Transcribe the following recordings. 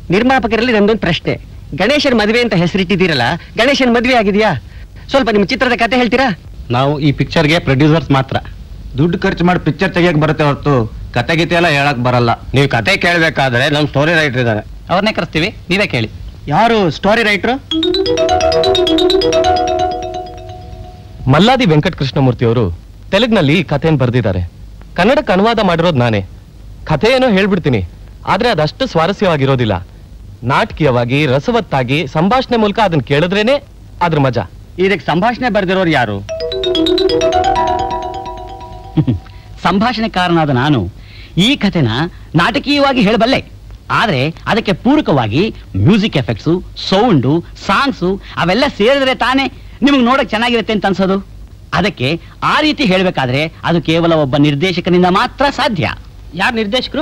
ನಿರ್ಮಾಪಕರಲ್ಲಿ ನಂದೊಂದು ಪ್ರಶ್ನೆ ಗಣೇಶನ್ ಮದುವೆ ಅಂತ ಹೆಸರಿಟ್ಟಿದ್ದೀರಲ್ಲ ಗಣೇಶನ್ ಮದುವೆ ಆಗಿದೆಯಾ ಸ್ವಲ್ಪ ನಿಮ್ಮ ಚಿತ್ರದ ಕತೆ ಹೇಳ್ತೀರಾ ನಾವು ಈ ಪಿಕ್ಚರ್ಗೆ ಪ್ರೊಡ್ಯೂಸರ್ಸ್ ಮಾತ್ರ ದುಡ್ಡು ಖರ್ಚು ಮಾಡಿ ಪಿಕ್ಚರ್ ತೆಗಿಯಕ್ ಬರುತ್ತೆ ಹೊರತು ಕತೆ ಗೀತೆ ಎಲ್ಲ ಹೇಳಕ್ ಬರಲ್ಲ ನೀವು ಕತೆ ಕೇಳಬೇಕಾದ್ರೆ ನಮ್ಮ ಸ್ಟೋರಿ ರೈಟರ್ ಇದ್ದಾರೆ ಅವ್ರನ್ನೇ ಕರೆಸ್ತೀವಿ ನೀವೇ ಕೇಳಿ ಯಾರು ಸ್ಟೋರಿ ರೈಟ್ರು ಮಲ್ಲಾದಿ ವೆಂಕಟ ಕೃಷ್ಣಮೂರ್ತಿ ಅವರು ತೆಲುಗ್ನಲ್ಲಿ ಈ ಕಥೆಯನ್ನು ಬರೆದಿದ್ದಾರೆ ಕನ್ನಡಕ್ಕೆ ಅನುವಾದ ಮಾಡಿರೋದು ನಾನೇ ಕಥೆ ಏನೋ ಹೇಳ್ಬಿಡ್ತೀನಿ ಆದ್ರೆ ಅದಷ್ಟು ಸ್ವಾರಸ್ಯವಾಗಿರೋದಿಲ್ಲ ನಾಟಕೀಯವಾಗಿ ರಸವತ್ತಾಗಿ ಸಂಭಾಷಣೆ ಮೂಲಕ ಅದನ್ನ ಕೇಳಿದ್ರೇನೆ ಅದ್ರ ಮಜಾ ಇದಕ್ಕೆ ಸಂಭಾಷಣೆ ಬರೆದಿರೋರು ಯಾರು ಸಂಭಾಷಣೆಕಾರನಾದ ನಾನು ಈ ಕಥೆನ ನಾಟಕೀಯವಾಗಿ ಹೇಳಬಲ್ಲೆ ಆದ್ರೆ ಅದಕ್ಕೆ ಪೂರಕವಾಗಿ ಮ್ಯೂಸಿಕ್ ಎಫೆಕ್ಟ್ಸು ಸೌಂಡು ಸಾಂಗ್ಸು ಅವೆಲ್ಲ ಸೇರಿದ್ರೆ ತಾನೇ ನಿಮಗೆ ನೋಡಕ್ ಚೆನ್ನಾಗಿರುತ್ತೆ ಅಂತ ಅನ್ಸೋದು ಅದಕ್ಕೆ ಆ ರೀತಿ ಹೇಳಬೇಕಾದ್ರೆ ಅದು ಕೇವಲ ಒಬ್ಬ ನಿರ್ದೇಶಕನಿಂದ ಮಾತ್ರ ಸಾಧ್ಯ ಯಾರು ನಿರ್ದೇಶಕರು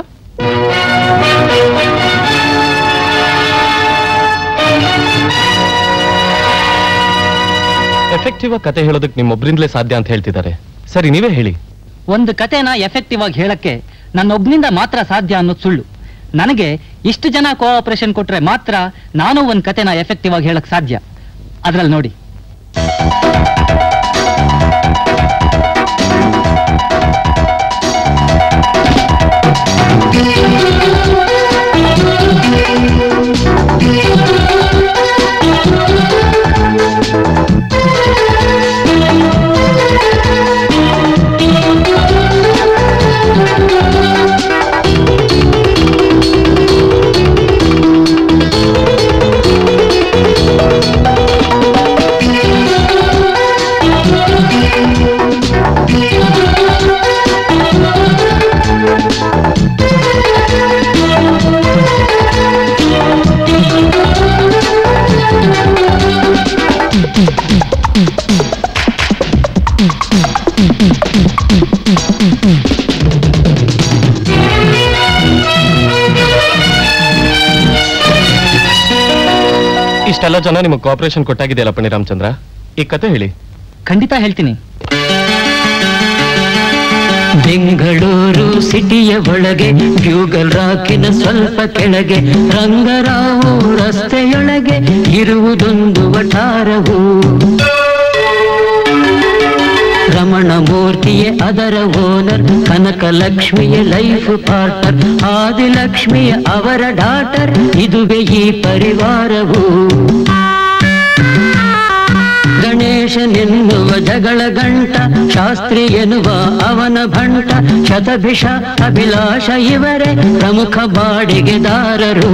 ಎಫೆಕ್ಟಿವ್ ಆಗಿ ಕತೆ ಹೇಳೋದಕ್ಕೆ ನಿಮ್ಮೊಬ್ರಿಂದಲೇ ಸಾಧ್ಯ ಅಂತ ಹೇಳ್ತಿದ್ದಾರೆ ಸರಿ ನೀವೇ ಹೇಳಿ ಒಂದು ಕಥೆನ ಎಫೆಕ್ಟಿವ್ ಆಗಿ ಹೇಳಕ್ಕೆ ನನ್ನೊಬ್ನಿಂದ ಮಾತ್ರ ಸಾಧ್ಯ ಅನ್ನೋದು ಸುಳ್ಳು ನನಗೆ ಇಷ್ಟು ಜನ ಕೋಆಪರೇಷನ್ ಕೊಟ್ರೆ ಮಾತ್ರ ನಾನು ಒಂದು ಕಥೆನ ಎಫೆಕ್ಟಿವ್ ಆಗಿ ಹೇಳಕ್ ಸಾಧ್ಯ ಅದ್ರಲ್ಲಿ ನೋಡಿ ಇಷ್ಟೆಲ್ಲ ಜನ ನಿಮಗೆ ಕೋಆಪರೇಷನ್ ಕೊಟ್ಟಾಗಿದೆಯಲ್ಲ ಪಣಿ ರಾಮಚಂದ್ರ ಈ ಕತೆ ಹೇಳಿ ಖಂಡಿತ ಹೇಳ್ತೀನಿ ಬೆಂಗಳೂರು ಸಿಟಿಯ ಒಳಗೆ ಗ್ಯೂಗಲ್ ರಾಕಿನ ಸ್ವಲ್ಪ ಕೆಳಗೆ ರಂಗರಾವು ರಸ್ತೆಯೊಳಗೆ ಇರುವುದೊಂದು ವಠಾರವು ರಮಣ ಮೂರ್ತಿಯೇ ಅದರ ಓನರ್ ಕನಕಲಕ್ಷ್ಮಿಯ ಲೈಫ್ ಪಾರ್ಟ್ನರ್ ಆದಿಲಕ್ಷ್ಮಿಯ ಅವರ ಡಾಟರ್ ಇದುವೇ ಈ ಪರಿವಾರವು ಗಣೇಶನೆನ್ನುವ ಜಗಳ ಗಂಟ ಶಾಸ್ತ್ರಿ ಎನ್ನುವ ಅವನ ಭಂಟ ಶತಭಿಷ ಅಭಿಲಾಷ ಇವರೇ ಪ್ರಮುಖ ಬಾಡಿಗೆದಾರರು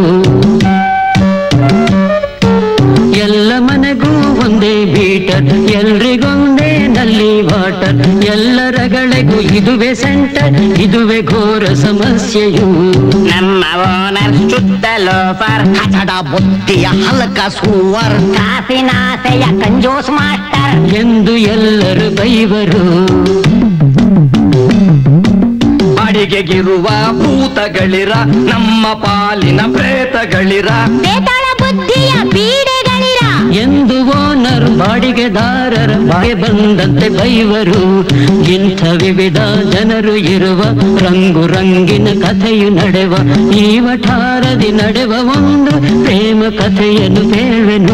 ಎಲ್ಲ ಮನೆಗೂ ಒಂದೇ ಬೀಟರ್ ಎಲ್ರಿಗೊಂದೇ ನಲ್ಲಿ ವಾಟರ್ ಎಲ್ಲರಗಳಿಗೂ ಇದುವೇ ಸೆಂಟರ್ ಇದುವೇ ಘೋರ ಸಮಸ್ಯೆಯು ನಮ್ಮ ಓನರ್ ಶುದ್ಧ ಲೋಫರ್ ಕಚಡ ಬುದ್ಧಿಯ ಹಲಕ ಸೂವರ್ ಕಾಫಿನಾಸೆಯ ಕಂಜೋಸ್ ಮಾಸ್ಟರ್ ಎಂದು ಎಲ್ಲರೂ ಬೈವರು ಬಾಡಿಗೆಗಿರುವ ಭೂತಗಳಿರ ನಮ್ಮ ಪಾಲಿನ ಪ್ರೇತಗಳಿರ ಬೇತಾಳ ಬುದ್ಧಿಯ ಬೀಡೆಗಳಿರ ಎಂದು ಓನರ್ ಬಾಡಿಗೆದಾರರ ಬಾಗೆ ಬಂದಂತೆ ಬೈವರು ಇಂಥ ವಿವಿಧ ಜನರು ಇರುವ ರಂಗು ರಂಗಿನ ಕಥೆಯು ನಡೆವ ಈ ವಠಾರದಿ ನಡೆವ ಒಂದು ಪ್ರೇಮ ಕಥೆಯನ್ನು ಹೇಳುವೆನು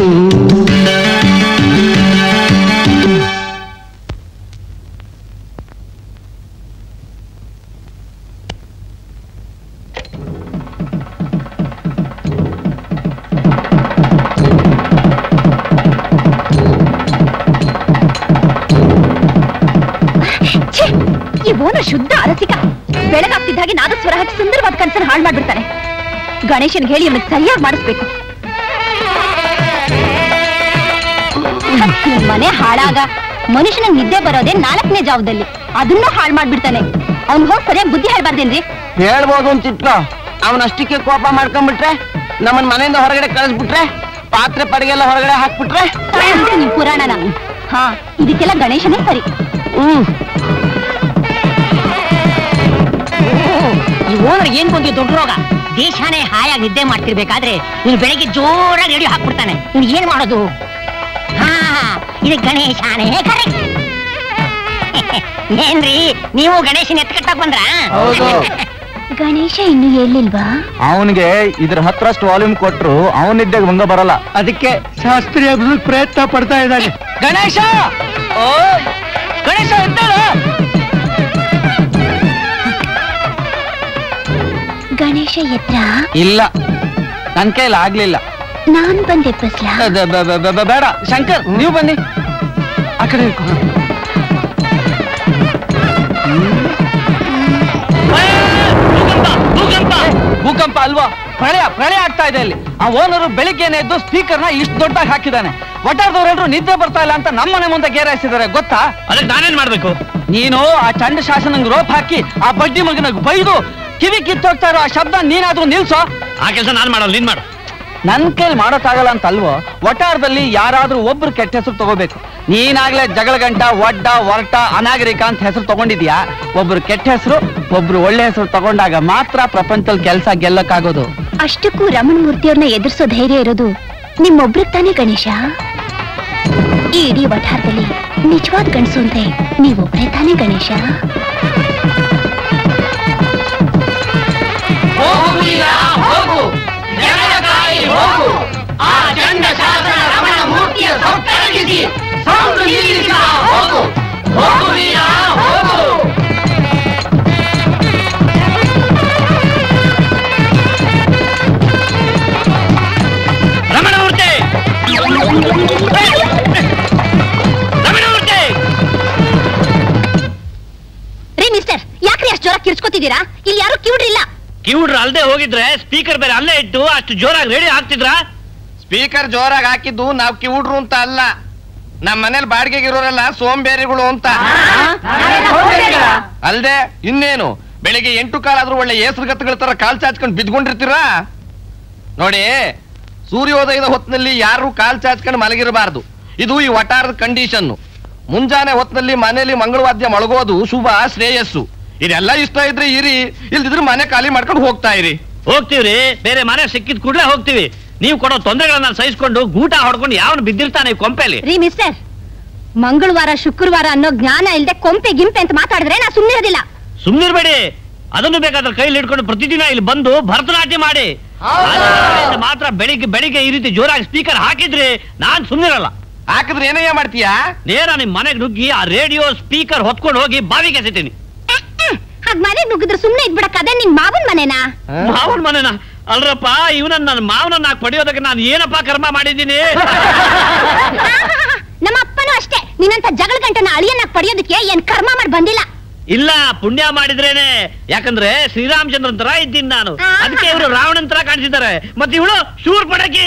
ಛೇ, ಈ ಓನರ್ ಶುದ್ಧ ಅರಸಿಕ ಬೆಳಗಾಗ್ತಿದ್ದ ಹಾಗೆ ನಾದಸ್ವರ ಹಾಕಿ ಸುಂದರವಾದ ಕನಸನ್ನು ಹಾಳು ಮಾಡ್ಬಿಡ್ತಾನೆ ಗಣೇಶನ್ ಹೇಳಿ ಅವನಿಗೆ ಸರಿಯಾಗಿ ಮಾಡಿಸ್ಬೇಕು ನಿಮ್ ಮನೆ ಹಾಳಾಗ ಮನುಷ್ಯನ ನಿದ್ದೆ ಬರೋದೇ ನಾಲ್ಕನೇ ಜಾವದಲ್ಲಿ ಅದನ್ನು ಹಾಳು ಮಾಡ್ಬಿಡ್ತಾನೆ ಅವ್ನು ಹೋಗಿ ಸರಿಯಾಗಿ ಬುದ್ಧಿ ಹೇಳ್ಬಾರ್ದೇನ್ರಿ ಹೇಳ್ಬೋದು ಅಂತ ಇಟ್ಕೋ ಅವನಷ್ಟಕ್ಕೆ ಕೋಪ ಮಾಡ್ಕೊಂಡ್ಬಿಟ್ರೆ ನಮ್ಮನ್ ಮನೆಯಿಂದ ಹೊರಗಡೆ ಕಳಿಸ್ಬಿಟ್ರೆ ಪಾತ್ರೆ ಪಡಿಗೆಲ್ಲ ಹೊರಗಡೆ ಹಾಕ್ಬಿಟ್ರೆ ಅಂದ್ರೆ ನಿಮ್ ಪುರಾಣನ ಹಾ ಇದಕ್ಕೆಲ್ಲ ಗಣೇಶನೇ ಸರಿ ಹ್ಮ್ ಈ ಓನರ್ ಏನ್ ಕೊಂದಿ ದೊಡ್ಡ ರೋಗ ದೇಶಾನೇ ಹಾಯಾಗಿ ನಿದ್ದೆ ಮಾಡ್ತಿರ್ಬೇಕಾದ್ರೆ ಇವ್ನು ಬೆಳಗ್ಗೆ ಜೋರಾಗಿ ರೇಡಿಯೋ ಹಾಕ್ಬಿಡ್ತಾನೆ ಇವ್ನು ಏನ್ ಮಾಡೋದು ಹಾ ಇದು ಗಣೇಶಾನೇ ಕರೆಕ್ಟ್ ಏನ್ರಿ ನೀವು ಗಣೇಶನ ಎತ್ಕಟ್ಟಾಕ್ ಬಂದ್ರ ಗಣೇಶ ಇನ್ನು ಹೇಳಿಲ್ವಾ ಅವನಿಗೆ ಇದ್ರ ಹತ್ರಷ್ಟು ವಾಲ್ಯೂಮ್ ಕೊಟ್ರು ಅವನಿದ್ದಾಗ ಭಂಗ ಬರಲ್ಲ ಅದಕ್ಕೆ ಶಾಸ್ತ್ರೀಯ ಪ್ರಯತ್ನ ಪಡ್ತಾ ಇದ್ದಾನೆ ಗಣೇಶ ಓ ಗಣೇಶ ಎದ್ದೇಳು. ಗಣೇಶ ಎತ್ರ ಇಲ್ಲ ನನ್ ಕೈಲಿ ಆಗ್ಲಿಲ್ಲ ನಾನ್ ಬಂದೆ ಬಸ್ಲಾ ಅದ ಬ- ಬ- ಬ- ಬ- ಬೇಡ ಶಂಕರ್ ನೀವು ಬನ್ನಿ ಆ ಕಡೆ ಇಳ್ಕೊ. ಭೂಕಂಪ ಅಲ್ವಾ ಪ್ರಳಯ ಪ್ರಳಯ ಆಗ್ತಾ ಇದೆ ಅಲ್ಲಿ ಆ ಓನರು ಬೆಳಿಗ್ಗೆನೆ ಎದ್ದು ಸ್ಪೀಕರ್ ನ ಇಷ್ಟು ದೊಡ್ಡದಾಗಿ ಹಾಕಿದ್ದಾನೆ ಒಟ್ಟಾರ್ದವ್ರೆಲ್ರು ನಿದ್ದೆ ಬರ್ತಾ ಇಲ್ಲ ಅಂತ ನಮ್ಮನೆ ಮುಂದೆ ಗೇರಾಯಿಸಿದ್ದಾರೆ ಗೊತ್ತಾ ಅದಕ್ಕೆ ನಾನೇನ್ ಮಾಡ್ಬೇಕು ನೀನು ಆ ಚಂಡ ಶಾಸನಂಗ್ ರೋಪ್ ಹಾಕಿ ಆ ಬಡ್ಡಿ ಮಗನಿಗೆ ಬೈದು ಕಿವಿ ಕಿತ್ತೋಗ್ತಾ ಇರೋ ಆ ಶಬ್ದ ನೀನಾದ್ರೂ ನಿಲ್ಸೋ ಆ ಕೆಲಸ ನಾನ್ ಮಾಡಲ್ಲ ನೀನ್ ಮಾಡು ನನ್ ಕೈಲಿ ಮಾಡೋಕ್ಕಾಗಲ್ಲ ಅಂತ ಅಲ್ವೋ ಒಟ್ಟಾರದಲ್ಲಿ ಯಾರಾದ್ರೂ ಒಬ್ರು ಕೆಟ್ಟ ಹೆಸರು ತಗೋಬೇಕು ನೀನಾಗ್ಲೇ ಜಗಳ ಗಂಟ ಒಡ್ಡ ಒರಟ ಅನಾಗರಿಕ ಅಂತ ಹೆಸರು ತಗೊಂಡಿದ್ಯಾ ಒಬ್ರು ಕೆಟ್ಟ ಹೆಸರು ಒಬ್ರು ಒಳ್ಳೆ ಹೆಸರು ತಗೊಂಡಾಗ ಮಾತ್ರ ಪ್ರಪಂಚದಲ್ಲಿ ಕೆಲಸ ಗೆಲ್ಲಕ್ಕಾಗೋದು ಅಷ್ಟಕ್ಕೂ ರಮಣ ಮೂರ್ತಿಯವ್ರನ್ನ ಎದುರಿಸೋ ಧೈರ್ಯ ಇರೋದು ನಿಮ್ಮೊಬ್ರಿಗೆ ತಾನೇ ಗಣೇಶ ಈ ಇಡೀ ವಠಾರದಲ್ಲಿ ನಿಜವಾದ ಗಂಡಸು ಅಂತೆ ನೀವೊಬ್ರೇ ತಾನೇ ಗಣೇಶ ರಮಣಮೂರ್ತಿ ರಮಣಮೂರ್ತಿ ರೀ ಮಿಸ್ಟರ್ ಯಾಕ್ರಿ ಅಷ್ಟು ಜೋರ ಕಿರ್ಚ್ಕೊತಿದ್ದೀರಾ ಇಲ್ಲಿ ಯಾರು ಕಿವಿಡ್ರಿಲ್ಲ ಕಿವುಡ್ರು ಅಲ್ದೆ ಹೋಗಿದ್ರೆ ಸ್ಪೀಕರ್ ಬೇರೆ ಅಲ್ಲೇ ಇಟ್ಟು ಅಷ್ಟು ಜೋರಾಗಿ ರೇಡಿಯೋ ಹಾಕ್ತಿದ್ರಾ ಸ್ಪೀಕರ್ ಜೋರಾಗಿ ಹಾಕಿದ್ದು ನಾವ್ ಕಿವುಡ್ರು ಅಂತ ಅಲ್ಲ ನಮ್ ಮನೇಲಿ ಬಾಡಿಗೆಗೆ ಇರೋರೆಲ್ಲ ಸೋಂಬೇರಿಗಳು ಅಂತ ಅಲ್ದೆ ಇನ್ನೇನು ಬೆಳಿಗ್ಗೆ ಎಂಟು ಕಾಲಾದ್ರೂ ಒಳ್ಳೆ ಏಸರುಗತ್ತುಗಳ ತರ ಕಾಲ್ ಚಾಚ್ಕೊಂಡು ಬಿದ್ಕೊಂಡಿರ್ತೀರಾ ನೋಡಿ ಸೂರ್ಯೋದಯದ ಹೊತ್ತಿನಲ್ಲಿ ಯಾರು ಕಾಲ್ ಚಾಚ್ಕೊಂಡು ಮಲಗಿರಬಾರ್ದು ಇದು ಈ ವಟಾರದ ಕಂಡೀಷನ್ ಮುಂಜಾನೆ ಹೊತ್ತಿನಲ್ಲಿ ಮನೆಯಲ್ಲಿ ಮಂಗಳವಾದ್ಯ ಮಳಗೋದು ಶುಭ ಶ್ರೇಯಸ್ಸು ಇದೆಲ್ಲ ಇಷ್ಟ ಇದ್ರೆ ಇರಿ ಇಲ್ದಿದ್ರೆ ಮನೆ ಖಾಲಿ ಮಾಡ್ಕೊಂಡು ಹೋಗ್ತಾ ಇರಿ ಹೋಗ್ತೀವ್ರಿ ಬೇರೆ ಮನೆ ಸಿಕ್ಕಿದ ಕೂಡಲೇ ಹೋಗ್ತೀವಿ ನೀವು ಕೊಡೋ ತೊಂದರೆಗಳನ್ನ ಸಹಿಸ್ಕೊಂಡು ಗೂಟ ಹೊಡ್ಕೊಂಡು ಯಾವನು ಬಿದ್ದಿರ್ತಾನೆ ಈ ಕೊಂಪೆಲಿ ರೀ ಮಿಸ್ಟರ್ ಮಂಗಳವಾರ ಶುಕ್ರವಾರ ಅನ್ನೋ ಜ್ಞಾನ ಇಲ್ದೆ ಕೊಂಪೆ ಗಿಂಪೆ ಅಂತ ಮಾತಾಡಿದ್ರೆ ನಾ ಸುಮ್ಮನಿರೋದಿಲ್ಲ ಸುಮ್ನಿರ್ಬೇಡಿ ಅದನ್ನು ಬೇಕಾದ್ರೆ ಕೈಲಿ ಹಿಡ್ಕೊಂಡು ಪ್ರತಿದಿನ ಇಲ್ಲಿ ಬಂದು ಭರತನಾಟ್ಯ ಮಾಡಿ ಆದ್ರೆ ಮಾತ್ರ ಬೆಳಿಗ್ಗೆ ಬೆಳಿಗ್ಗೆ ಈ ರೀತಿ ಜೋರಾಗಿ ಸ್ಪೀಕರ್ ಹಾಕಿದ್ರಿ ನಾನ್ ಸುಮ್ನಿರಲ್ಲ ಹಾಕಿದ್ರೆ ಏನಯ್ಯ ಮಾಡ್ತೀಯಾ ನೇರ ನಿಮ್ ಮನೆಗೆ ನುಗ್ಗಿ ಆ ರೇಡಿಯೋ ಸ್ಪೀಕರ್ ಹೊತ್ಕೊಂಡು ಹೋಗಿ ಬಾವಿಗೆ ಎಸಿತೀನಿ ಹಾಗ್ ಮನೆ ನುಗ್ಗಿದ್ರೆ ಸುಮ್ನೆ ಇದ್ಬಿಡಕ್ ಅದೇ ನಿನ್ ಮಾವನ್ ಮನೆನಾ ಮಾವನ್ ಮನೆನ ಅಲ್ರಪ್ಪ ಇವನನ್ನ ನನ್ನ ಮಾವನನ್ನ ಪಡೆಯೋದಕ್ಕೆ ನಾನು ಏನಪ್ಪ ಕರ್ಮ ಮಾಡಿದ್ದೀನಿ ನಮ್ಮ ಅಪ್ಪನೂ ಅಷ್ಟೇ ನಿನ್ನಂತ ಜಗಳ ಗಂಟನ ಅಳಿಯನ್ನ ಪಡೆಯೋದಕ್ಕೆ ಏನ್ ಕರ್ಮ ಮಾಡಿ ಬಂದಿಲ್ಲ ಇಲ್ಲ ಪುಣ್ಯ ಮಾಡಿದ್ರೇನೆ ಯಾಕಂದ್ರೆ ಶ್ರೀರಾಮಚಂದ್ರನ್ ತರ ಇದ್ದೀನಿ ನಾನು ಆ. ಅದಕ್ಕೆ ಇವರು ರಾವಣನ್ ತರ ಕಾಣಿಸಿದ್ದಾರೆ ಮತ್ತೆ ಇವಳು ಶೂರ್ ಪಡಕಿ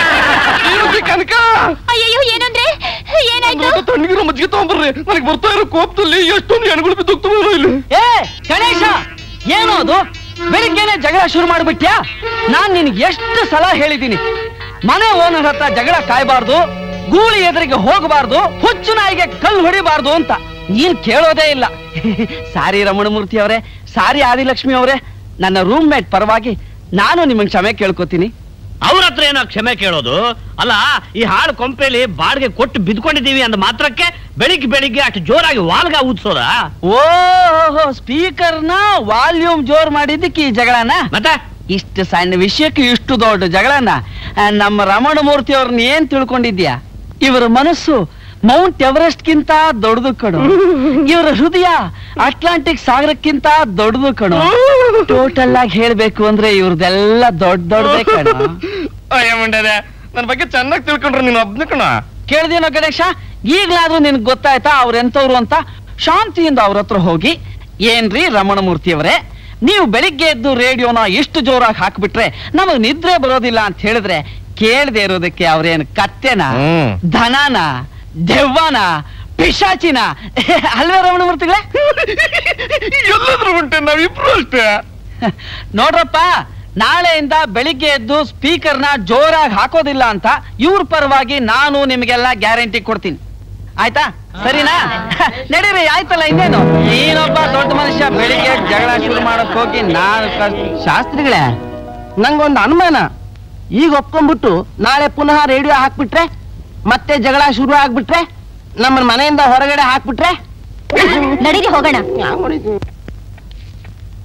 ಕನಕ ಅಯ್ಯಯ್ಯೋ ಏನಂದ್ರೆ ಏನಾಯ್ತು ತಣ್ಣಗಿರೋ ಮಜ್ಜಿಗೆ ತಗೊಂಬರ್ರಿ ನನಗೆ ಬರ್ತಾ ಇರೋ ಕೋಪದಲ್ಲಿ ಎಷ್ಟೊಂದು ಹೆಣ್ಗಳು ಬಿದ್ದೋಗ್ತವೆ ಇಲ್ಲಿ ಏ ಗಣೇಶ ಏನು ಅದು ಬೆಳಿಗ್ಗೆನೆ ಜಗಳ ಶುರು ಮಾಡ್ಬಿಟ್ಯಾ ನಾನ್ ನಿನ್ಗೆ ಎಷ್ಟು ಸಲ ಹೇಳಿದ್ದೀನಿ ಮನೆ ಓನರ್ ಹತ್ರ ಜಗಳ ಕಾಯ್ಬಾರ್ದು ಗೂಳಿ ಎದುರಿಗೆ ಹೋಗಬಾರ್ದು ಹುಚ್ಚು ನಾಯಿಗೆ ಕಲ್ಲು ಹೊಡಿಬಾರ್ದು ಅಂತ ನೀನ್ ಕೇಳೋದೇ ಇಲ್ಲ ಸಾರಿ ರಮಣಮೂರ್ತಿ ಅವರೇ ಸಾರಿ ಆದಿಲಕ್ಷ್ಮಿ ಅವರೇ ನನ್ನ ರೂಮ್ ಮೇಟ್ ಪರವಾಗಿ ನಾನು ನಿಮಗೆ ಕ್ಷಮೆ ಕೇಳ್ಕೊತೀನಿ ಅವ್ರ ಹತ್ರ ಏನೋ ಕ್ಷಮೆ ಕೇಳೋದು ಅಲ್ಲ ಈ ಹಾಳು ಕೊಂಪೆಲಿ ಬಾಡಿಗೆ ಕೊಟ್ಟು ಬಿದ್ಕೊಂಡಿದೀವಿ ಅಂದ ಮಾತ್ರಕ್ಕೆ ಬೆಳಿಗ್ಗೆ ಬೆಳಿಗ್ಗೆ ಅಷ್ಟು ಜೋರಾಗಿ ವಾಲ್ಗ ಊದ್ಸೋದಾ ಓಹೋ ಸ್ಪೀಕರ್ನ ವಾಲ್ಯೂಮ್ ಜೋರ್ ಮಾಡಿದ್ದಕ್ಕೆ ಈ ಜಗಳನ ಮತ್ತೆ ಇಷ್ಟು ಸಣ್ಣ ವಿಷಯಕ್ಕೆ ಇಷ್ಟು ದೊಡ್ಡ ಜಗಳನ ಆ, ನಮ್ಮ ರಮಣ ಮೂರ್ತಿ ಅವ್ರನ್ನ ಏನ್ ತಿಳ್ಕೊಂಡಿದ್ಯಾ ಇವರ ಮನಸ್ಸು ಮೌಂಟ್ ಎವರೆಸ್ಟ್ ಗಿಂತ ದೊಡ್ಡದು ಕಣು ಇವರ ಹೃದಯ ಅಟ್ಲಾಂಟಿಕ್ ಸಾಗರಕ್ಕಿಂತ ದೊಡ್ಡದು ಕಣು ಟೋಟಲ್ ಆಗಿ ಹೇಳ್ಬೇಕು ಅಂದ್ರೆ ಇವ್ರದೆಲ್ಲ ದೊಡ್ಡ ದೊಡ್ಡದೇ ಕಣು ಅಯ್ಯ ಮುಂಡದೆ ನನ್ನ ಬಗ್ಗೆ ಚೆನ್ನಾಗಿ ತಿಳ್ಕೊಂಡ್ರು ನೀನು ಒಬ್ನ ಕಣ ಕೇಳ್ದೇನೋ ಗಣೇಶ ಈಗ್ಲಾದ್ರೂ ನಿನ್ಗೆ ಗೊತ್ತಾಯ್ತಾ ಅವ್ರೆಂತವ್ರು ಅಂತ ಶಾಂತಿಯಿಂದ ಅವ್ರ ಹತ್ರ ಹೋಗಿ ಏನ್ರಿ ರಮಣಮೂರ್ತಿಯವರೇ ನೀವು ಬೆಳಿಗ್ಗೆ ಎದ್ದು ರೇಡಿಯೋನ ಇಷ್ಟು ಜೋರಾಗಿ ಹಾಕ್ಬಿಟ್ರೆ ನಮಗ್ ನಿದ್ರೆ ಬರೋದಿಲ್ಲ ಅಂತ ಹೇಳಿದ್ರೆ ಕೇಳದೆ ಇರೋದಕ್ಕೆ ಅವ್ರೇನ್ ಕತ್ತೆನ ಹ್ಮ್. ಧನಾನ ದೆವ್ವನ ಪಿಶಾಚಿನ ಅಲ್ವೇ ರಮಣಮೂರ್ತಿಗಳೇ ಎಲ್ಲಾದ್ರೂ ಉಂಟೆ ನಾವಿಬ್ರು ಅಷ್ಟೇ ನೋಡ್ರಪ್ಪ ನಾಳೆಯಿಂದ ಬೆಳಿಗ್ಗೆ ಎದ್ದು ಸ್ಪೀಕರ್ನ ಜೋರಾಗಿ ಹಾಕೋದಿಲ್ಲ ಅಂತ ಇವ್ರ ಪರವಾಗಿ ನಾನು ನಿಮಗೆಲ್ಲ ಗ್ಯಾರಂಟಿ ಕೊಡ್ತೀನಿ ಆಯ್ತಾ ಸರಿನಾ ನಡೀರಿ ಆಯ್ತಲ್ಲ ಇನ್ನೇನು ನೀನೊಬ್ಬ ದೊಡ್ಡ ಮನುಷ್ಯ ಬೆಳಿಗ್ಗೆ ಜಗಳ ಶುರು ಮಾಡಕ್ ಹೋಗಿ ನಾನು ಕಳ್- ಶಾಸ್ತ್ರಿಗಳೇ ನಂಗೊಂದು ಅನುಮಾನ ಈಗ ಒಪ್ಕೊಂಡ್ಬಿಟ್ಟು ನಾಳೆ ಪುನಃ ರೇಡಿಯೋ ಹಾಕ್ಬಿಟ್ರೆ ಮತ್ತೆ ಜಗಳ ಶುರು ಆಗ್ಬಿಟ್ರೆ ನಮ್ಮನ್ನ ಮನೆಯಿಂದ ಹೊರಗಡೆ ಹಾಕ್ಬಿಟ್ರೆ ನಡೀರಿ ಹೋಗೋಣ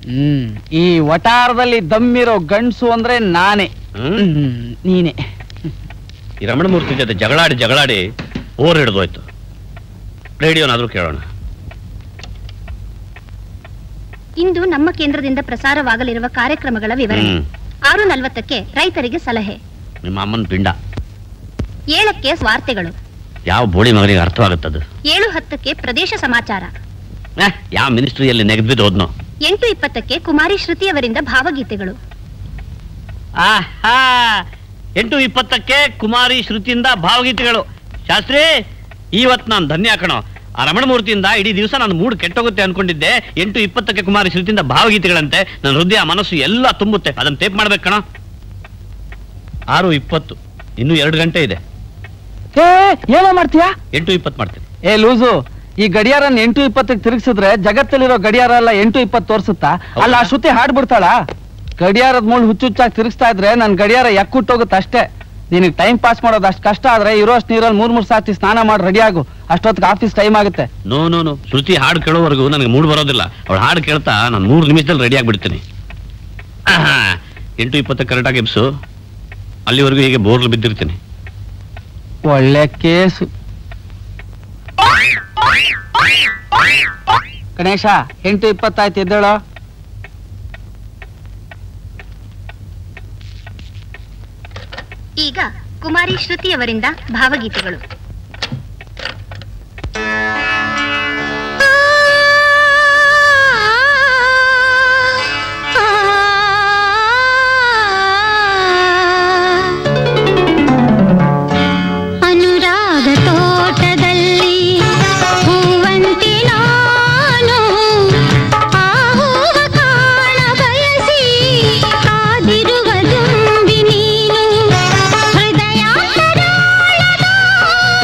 ಹ್ಮ್ ಈ ವಟಾರದಲ್ಲಿ ದಮ್ಮಿರೋ ಗಂಡ್ಸು ಅಂದ್ರೆ ನಾನೇ ಹ್ಮ್, ನೀನೆ ಈ ರಮಣಮೂರ್ತಿ ಜೊತೆ ಜಗಳಾಡಿ ಜಗಳಾಡಿ ಓರ್ ಹಿಡಿದೋಯ್ತು ರೇಡಿಯೋನಾದ್ರೂ ಕೇಳೋಣ ಇಂದು ನಮ್ಮ ಕೇಂದ್ರದಿಂದ ಪ್ರಸಾರವಾಗಲಿರುವ ಕಾರ್ಯಕ್ರಮಗಳ ವಿವರಣೆ ಹ್ಮ್ ಆರು ನಲವತ್ತಕ್ಕೆ ರೈತರಿಗೆ ಸಲಹೆ ನಿಮ್ಮ ಅಮ್ಮನ ಪಿಂಡ ಏಳಕ್ಕೆ ವಾರ್ತೆಗಳು ಯಾವ ಬೋಳಿ ಮಗನಿಗೆ ಅರ್ಥವಾಗುತ್ತದು ಏಳು ಹತ್ತಕ್ಕೆ ಪ್ರದೇಶ ಸಮಾಚಾರ ಏ, ಯಾವ ಮಿನಿಸ್ಟ್ರಿಯಲ್ಲಿ ನೆಗೆದ್ಬಿದ್ದು ಹೋದ್ನೋ ಎಂಟು ಇಪ್ಪತ್ತಕ್ಕೆ ಕುಮಾರಿ ಶ್ರುತಿಯವರಿಂದ ಭಾವಗೀತೆಗಳು ಆಹಾ ಎಂಟು ಇಪ್ಪತ್ತಕ್ಕೆ ಕುಮಾರಿ ಶ್ರುತಿಯಿಂದ ಭಾವಗೀತೆಗಳು ಶಾಸ್ತ್ರಿ ಇವತ್ತು ನಾನು ಧನ್ಯ ಕಣೋ ಆ ರಮಣಮೂರ್ತಿಯಿಂದ ಇಡೀ ದಿವಸ ನಾನು ಮೂಡ್ ಕೆಟ್ಟೋಗುತ್ತೆ ಅನ್ಕೊಂಡಿದ್ದೆ ಎಂಟು ಇಪ್ಪತ್ತಕ್ಕೆ ಕುಮಾರಿ ಶ್ರುತಿಯಿಂದ ಭಾವಗೀತೆಗಳಂತೆ ನನ್ನ ಹೃದಯ ಮನಸ್ಸು ಎಲ್ಲ ತುಂಬುತ್ತೆ ಅದನ್ನ ಟೇಪ್ ಮಾಡ್ಬೇಕು ಕಣೋ ಆರು ಇಪ್ಪತ್ತು ಇನ್ನೂ ಎರಡು ಗಂಟೆ ಇದೆ ಏ ಏನೋ ಮಾಡ್ತೀಯಾ ಎಂಟು ಇಪ್ಪತ್ತು ಮಾಡ್ತೀನಿ ಏ ಲೂಸು ಈ ಗಡಿಯಾರನ್ನ ಎಂಟು ಇಪ್ಪತ್ತಕ್ಕೆ ತಿರುಗಿಸಿದ್ರೆ ಜಗತ್ತಲ್ಲಿರೋ ಗಡಿಯಾರ ಎಲ್ಲ ಎಂಟು ಇಪ್ಪತ್ತು ತೋರಿಸುತ್ತಾ ಅಲ್ಲ ಆ ಶ್ರುತಿ ಹಾಡ್ಬಿಡ್ತಾಳ ಗಡಿಯಾರದ ಮುಳ್ಳು ಹುಚ್ಚುಚ್ಚಾಗಿ ತಿರುಗಿಸ್ತಾ ಇದ್ರೆ ನನ್ ಗಡಿಯಾರ ಎಕ್ಕುಟ್ಟೋಗುತ್ತೆ ಅಷ್ಟೇ ನಿನಗೆ ಟೈಮ್ ಪಾಸ್ ಮಾಡೋದು ಅಷ್ಟು ಕಷ್ಟ ಆದ್ರೆ ಇರೋಷ್ಟು ನೀರಲ್ಲಿ ಮೂರ್ ಮೂರ್ ಸಾತಿ ಸ್ನಾನ ಮಾಡಿ ರೆಡಿ ಆಗು ಅಷ್ಟೊತ್ತಿಗೆ ಆಫೀಸ್ ಟೈಮ್ ಆಗುತ್ತೆ ನೋ ನೋ ನೋ ಶ್ರುತಿ ಹಾಡು ಕೇಳೋವರೆಗೂ ನನಗೆ ಮೂಡ್ ಬರೋದಿಲ್ಲ ಅವಳು ಹಾಡು ಕೇಳ್ತಾ ನಾನು ಮೂರು ನಿಮಿಷದಲ್ಲಿ ರೆಡಿ ಆಗಿಬಿಡ್ತೀನಿ ಆಹಾ, ಎಂಟು ಇಪ್ಪತ್ತು ಕರೆಕ್ಟಾಗಿ ಎಬ್ಸು ಅಲ್ಲಿವರೆಗೂ ಹೀಗೆ ಬೋರ್ಲು ಬಿದ್ದಿರ್ತೀನಿ ಒಳ್ಳೆ ಕೇಸು ಗಣೇಶ ಎಂಟು ಇಪ್ಪತ್ತಾಯ್ತು ಎದ್ದೇಳೋ ಈಗ ಕುಮಾರಿ ಶ್ರುತಿಯವರಿಂದ ಭಾವಗೀತೆಗಳು ಅನುರಾಗ ತೋಟದಲ್ಲಿ ಹೂವಂತಿ ನಾನು ಆ ಹೂವ ಕಾಣ ಬಯಸಿ ಕಾದಿರುವ ದುಂಬಿ ನೀನು ಹೃದಯಾಂತರಾಳದ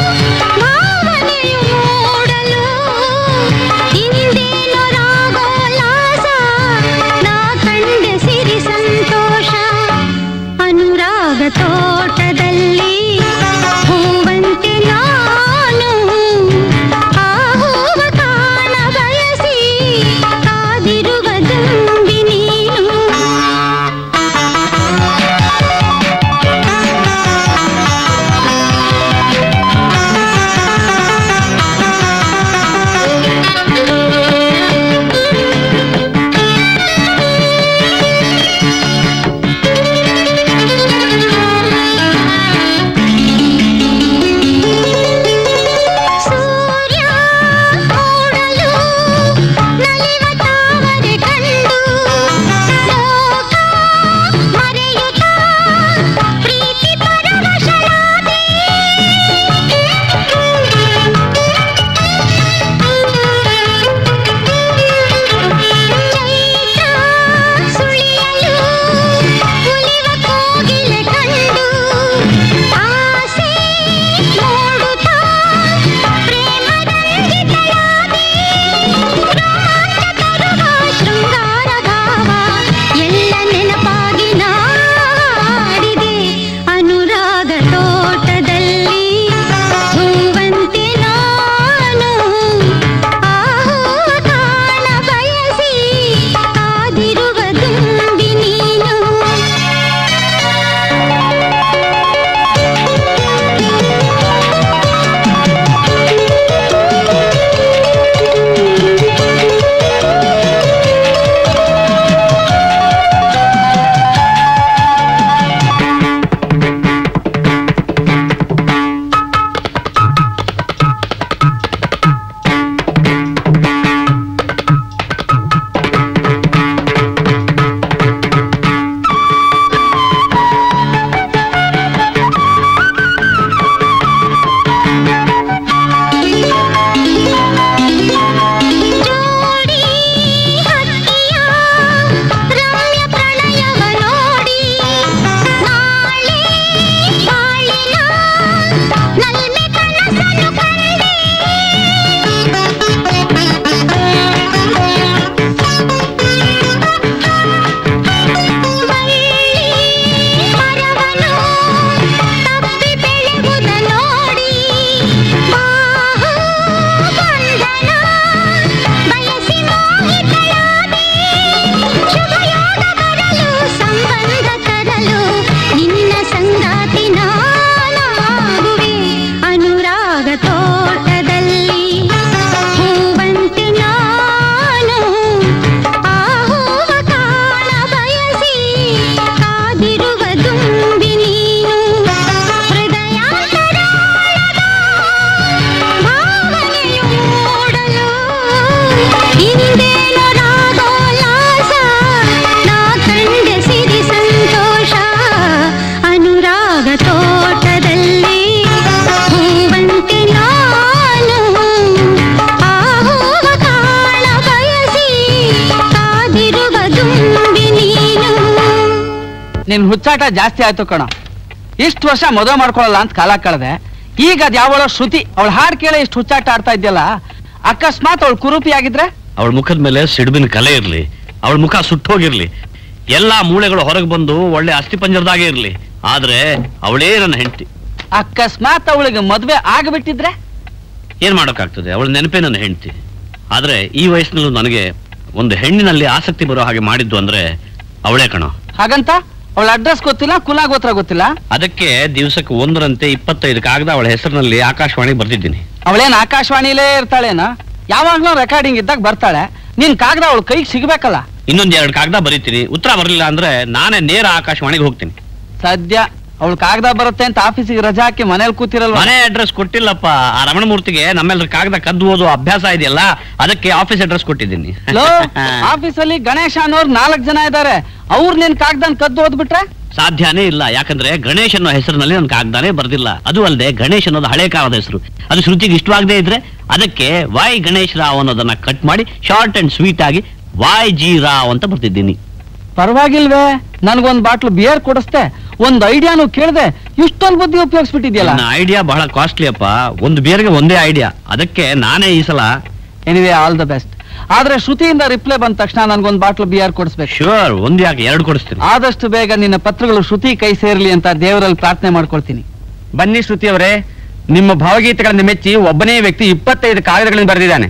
ನಿನ್ ಹುಚ್ಚಾಟ ಜಾಸ್ತಿ ಆಯ್ತು ಕಣ ಇಷ್ಟು ವರ್ಷ ಮದುವೆ ಮಾಡ್ಕೊಳ್ಳಲ್ಲ ಅಂತ ಕಾಲ ಕಳೆದೆ ಈಗ ಅದ್ ಯಾವಳೋ ಶ್ರುತಿ ಅವಳ ಹಾಡ್ ಕೇಳಿ ಇಷ್ಟು ಹುಚ್ಚಾಟ ಆಡ್ತಾ ಇದ್ಯಲ್ಲ ಅಕಸ್ಮಾತ್ ಅವಳು ಕುರೂಪಿ ಆಗಿದ್ರೆ ಅವಳ ಮುಖದ ಮೇಲೆ ಸಿಡಿಬಿನ ಕಲೆ ಇರ್ಲಿ ಅವಳ ಮುಖ ಸುಟ್ಟೋಗಿರ್ಲಿ ಎಲ್ಲಾ ಮೂಳೆಗಳು ಹೊರಗೆ ಬಂದು ಒಳ್ಳೆ ಅಸ್ಥಿಪಂಜರದಾಗೆ ಇರ್ಲಿ ಆದ್ರೆ ಅವಳೇ ನನ್ನ ಹೆಂಡತಿ ಅಕಸ್ಮಾತ್ ಅವಳಿಗೆ ಮದ್ವೆ ಆಗ್ಬಿಟ್ಟಿದ್ರೆ ಏನ್ ಮಾಡೋಕ್ಕಾಗ್ತದೆ ಅವಳ ನೆನಪೇ ನನ್ನ ಹೆಂಡತಿ ಆದ್ರೆ ಈ ವಯಸ್ಸಿನಲ್ಲೂ ನನಗೆ ಒಂದು ಹೆಣ್ಣಿನಲ್ಲಿ ಆಸಕ್ತಿ ಬರೋ ಹಾಗೆ ಮಾಡಿದ್ದು ಅಂದ್ರೆ ಅವಳೇ ಕಣೋ ಹಾಗಂತ ಅವಳ ಅಡ್ರೆಸ್ ಗೊತ್ತಿಲ್ಲ ಕುಲ ಗೋತ್ರ ಗೊತ್ತಿಲ್ಲ ಅದಕ್ಕೆ ದಿವಸಕ್ಕೆ ಒಂದರಂತೆ ಇಪ್ಪತ್ತೈದು ಕಾಗದ ಅವಳ ಹೆಸರಿನಲ್ಲಿ ಆಕಾಶವಾಣಿ ಬರ್ತಿದ್ದೀನಿ ಅವಳೇನ್ ಆಕಾಶವಾಣಿಲೇ ಇರ್ತಾಳೇನ ಯಾವಾಗ್ಲೂ ರೆಕಾರ್ಡಿಂಗ್ ಇದ್ದಾಗ ಬರ್ತಾಳೆ ನಿನ್ ಕಾಗದ ಅವಳ ಕೈಗೆ ಸಿಗ್ಬೇಕಲ್ಲ ಇನ್ನೊಂದ್ ಎರಡು ಕಾಗದ ಬರೀತೀನಿ ಉತ್ತರ ಬರಲಿಲ್ಲ ಅಂದ್ರೆ ನಾನೇ ನೇರ ಆಕಾಶವಾಣಿಗೆ ಹೋಗ್ತೀನಿ ಸದ್ಯ ಅವಳು ಕಾಗದ ಬರುತ್ತೆ ಅಂತ ಆಫೀಸಿಗೆ ರಜಾ ಹಾಕಿ ಮನೇಲಿ ಕೂತಿರಲ್ವ ಮನೆ ಅಡ್ರೆಸ್ ಕೊಟ್ಟಿಲ್ಲಪ್ಪ ಆ ರಮಣಮೂರ್ತಿಗೆ ನಮ್ಮೆಲ್ಲರ ಕಾಗದ ಕದ್ದು ಓದೋ ಅಭ್ಯಾಸ ಇದೆಯಲ್ಲ ಅದಕ್ಕೆ ಆಫೀಸ್ ಅಡ್ರೆಸ್ ಕೊಟ್ಟಿದ್ದೀನಿ ಲೋ ಆಫೀಸಲ್ಲಿ ಗಣೇಶ ಅನ್ನೋರ್ ನಾಲ್ಕು ಜನ ಇದಾರೆ ಅವ್ರು ನಿನ್ ಕಾಗ್ದನ್ ಕದ್ದು ಓದ್ಬಿಟ್ರೆ ಸಾಧ್ಯನೇ ಇಲ್ಲ ಯಾಕಂದ್ರೆ ಗಣೇಶ್ ಅನ್ನೋ ಹೆಸರಿನಲ್ಲಿ ನನ್ನ ಕಾಗ್ದಾನೇ ಬರ್ದಿಲ್ಲ ಅದು ಅಲ್ಲದೆ ಗಣೇಶ್ ಅನ್ನೋದು ಹಳೆ ಕಾಲದ ಹೆಸರು ಅದು ಶ್ರುತಿಗೆ ಇಷ್ಟವಾಗದೇ ಇದ್ರೆ ಅದಕ್ಕೆ ವಾಯ್ ಗಣೇಶ್ ರಾವ್ ಅನ್ನೋದನ್ನ ಕಟ್ ಮಾಡಿ ಶಾರ್ಟ್ ಅಂಡ್ ಸ್ವೀಟ್ ಆಗಿ ವಾಯ್ ಜಿ ರಾವ್ ಅಂತ ಬರ್ತಿದ್ದೀನಿ ಪರವಾಗಿಲ್ವೇ ನನ್ಗೊಂದ್ ಬಾಟ್ಲು ಬಿಯರ್ ಕೊಡಿಸ್ತೆ ಒಂದ್ ಐಡಿಯಾನು ಕೇಳ್ದೆ ಇಷ್ಟೊಂದು ಬುದ್ಧಿ ಉಪಯೋಗಿಸ್ಬಿಟ್ಟಿದ್ಯಲ್ಲ ನನ್ನ ಐಡಿಯಾ ಬಹಳ ಕಾಸ್ಟ್ಲಿ ಅಪ್ಪ ಒಂದು ಬೇರೆಗೆ ಒಂದೇ ಐಡಿಯಾ ಅದಕ್ಕೆ ನಾನೇ ಈ ಸಲ ಎನಿವೆ ಆಲ್ ದ ಬೆಸ್ಟ್ ಆದ್ರೆ ಶ್ರುತಿಯಿಂದ ರಿಪ್ಲೈ ಬಂದ ತಕ್ಷಣ ನನ್ಗೊಂದ್ ಬಾಟ್ಲು ಬಿಯರ್ ಕೊಡಿಸ್ಬೇಕು ಶೂರ್ ಒಂದ್ ಯಾಕೆ ಎರಡು ಕೊಡಿಸ್ತೀನಿ ಆದಷ್ಟು ಬೇಗ ನಿನ್ನ ಪತ್ರಗಳು ಶ್ರುತಿ ಕೈ ಸೇರ್ಲಿ ಅಂತ ದೇವರಲ್ಲಿ ಪ್ರಾರ್ಥನೆ ಮಾಡ್ಕೊಳ್ತೀನಿ ಬನ್ನಿ ಶ್ರುತಿ ಅವರೇ ನಿಮ್ಮ ಭಾವಗೀತೆಗಳನ್ನು ಮೆಚ್ಚಿ ಒಬ್ಬನೇ ವ್ಯಕ್ತಿ ಇಪ್ಪತ್ತೈದು ಕಾಗದಗಳನ್ನು ಬರೆದಿದ್ದಾನೆ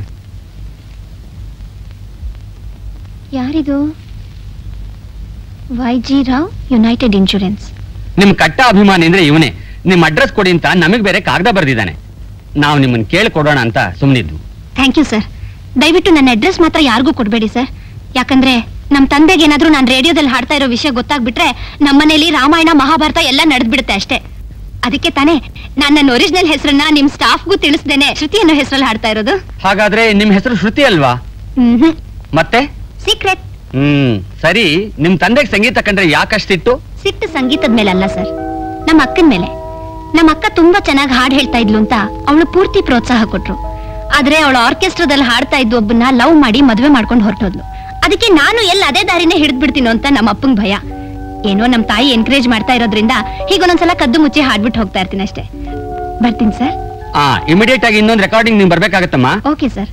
ಯಾರಿದು Y G Rao United Insurance ನಿಮ್ ಕಟ್ಟ ಅಭಿಮಾನಿ ಅಂದ್ರೆ ಇವನೇ ನಿಮ್ ಅಡ್ರೆಸ್ ಕೊಡಿ ಅಂತ ನಮಗ್ ಬೇರೆ ಕಾಗದ ಬರೆದಿದ್ದಾನೆ ನಾವು ನಿಮ್ಮನ್ನ ಕೇಳಿ ಕೊಡೋಣ ಅಂತ ಸುಮ್ಮನಿದ್ವು ಥ್ಯಾಂಕ್ ಯು ಸರ್ ದಯವಿಟ್ಟು ನನ್ನ ಅಡ್ರೆಸ್ ಮಾತ್ರ ಯಾರಿಗೂ ಕೊಡಬೇಡಿ ಸರ್ ಯಾಕಂದ್ರೆ ನಮ್ಮ ತಂದೆಗೆ ಏನಾದ್ರೂ ನಾನು ರೇಡಿಯೋದಲ್ಲಿ ಹಾಡ್ತಾ ಇರೋ ವಿಷಯ ಗೊತ್ತಾಗ್ಬಿಟ್ರೆ ನಮ್ಮನೇಲಿ ರಾಮಾಯಣ ಮಹಾಭಾರತ ಎಲ್ಲ ನಡೆದ್ಬಿಡುತ್ತೆ ಅಷ್ಟೇ ಅದಕ್ಕೆ ತಾನೇ ನಾನು ನನ್ನ ಒರಿಜಿನಲ್ ಹೆಸರನ್ನ ನಿಮ್ ಸ್ಟಾಫ್ಗೂ ತಿಳಿಸ್ದೇನೆ ಶ್ರುತಿ ಅನ್ನೋ ಹೆಸರಲ್ಲಿ ಹಾಡ್ತಾ ಇರೋದು ಹಾಗಾದ್ರೆ ನಿಮ್ ಹೆಸರು ಶ್ರುತಿ ಅಲ್ವಾ ಹ್ಮ್ ಮತ್ತೆ ಸೀಕ್ರೆಟ್ ಹ್ಮ್ ಸರಿ ನಿಮ್ ತಂದೆಗೆ ಸಂಗೀತ ಕಂಡ್ರೆ ಯಾಕಷ್ಟಿತ್ತು ಸಿಟ್ಟು ಸಂಗೀತದ ಮೇಲೆ ಅಲ್ಲ ಸರ್ ನಮ್ಮ ಅಕ್ಕನ ಮೇಲೆ ನಮ್ಮ ಅಕ್ಕ ತುಂಬಾ ಚೆನ್ನಾಗಿ ಹಾಡು ಹೇಳ್ತಾ ಇದ್ಲು ಅಂತ ಅವಳು ಪೂರ್ತಿ ಪ್ರೋತ್ಸಾಹ ಕೊಟ್ರು ಆದ್ರೆ ಅವಳು ಆರ್ಕೆಸ್ಟ್ರಾದಲ್ಲಿ ಹಾಡ್ತಾ ಇದ್ದು ಒಬ್ಬನ್ನ ಲವ್ ಮಾಡಿ ಮದುವೆ ಮಾಡ್ಕೊಂಡು ಹೊರಟೋದ್ಲು ಅದಕ್ಕೆ ನಾನು ಎಲ್ಲ ಅದೇ ದಾರಿನೇ ಹಿಡಿದ್ ಬಿಡ್ತೀನೋ ಅಂತ ನಮ್ಮ ಅಪ್ಪಂಗ್ ಭಯ ಏನೋ ನಮ್ಮ ತಾಯಿ ಎನ್ಕರೇಜ್ ಮಾಡ್ತಾ ಇರೋದ್ರಿಂದ ಹೀಗೊಂದೊಂದ್ಸಲ ಕದ್ದು ಮುಚ್ಚಿ ಹಾಡ್ಬಿಟ್ಟು ಹೋಗ್ತಾ ಇರ್ತೀನಿ ಅಷ್ಟೇ ಬರ್ತೀನಿ ಸರ್ ಆ ಇಮಿಡಿಯೇಟ್ ಆಗಿ ಇನ್ನೊಂದು ರೆಕಾರ್ಡಿಂಗ್ ನೀವು ಬರ್ಬೇಕಾಗತ್ತಮ್ಮ ಓಕೆ ಸರ್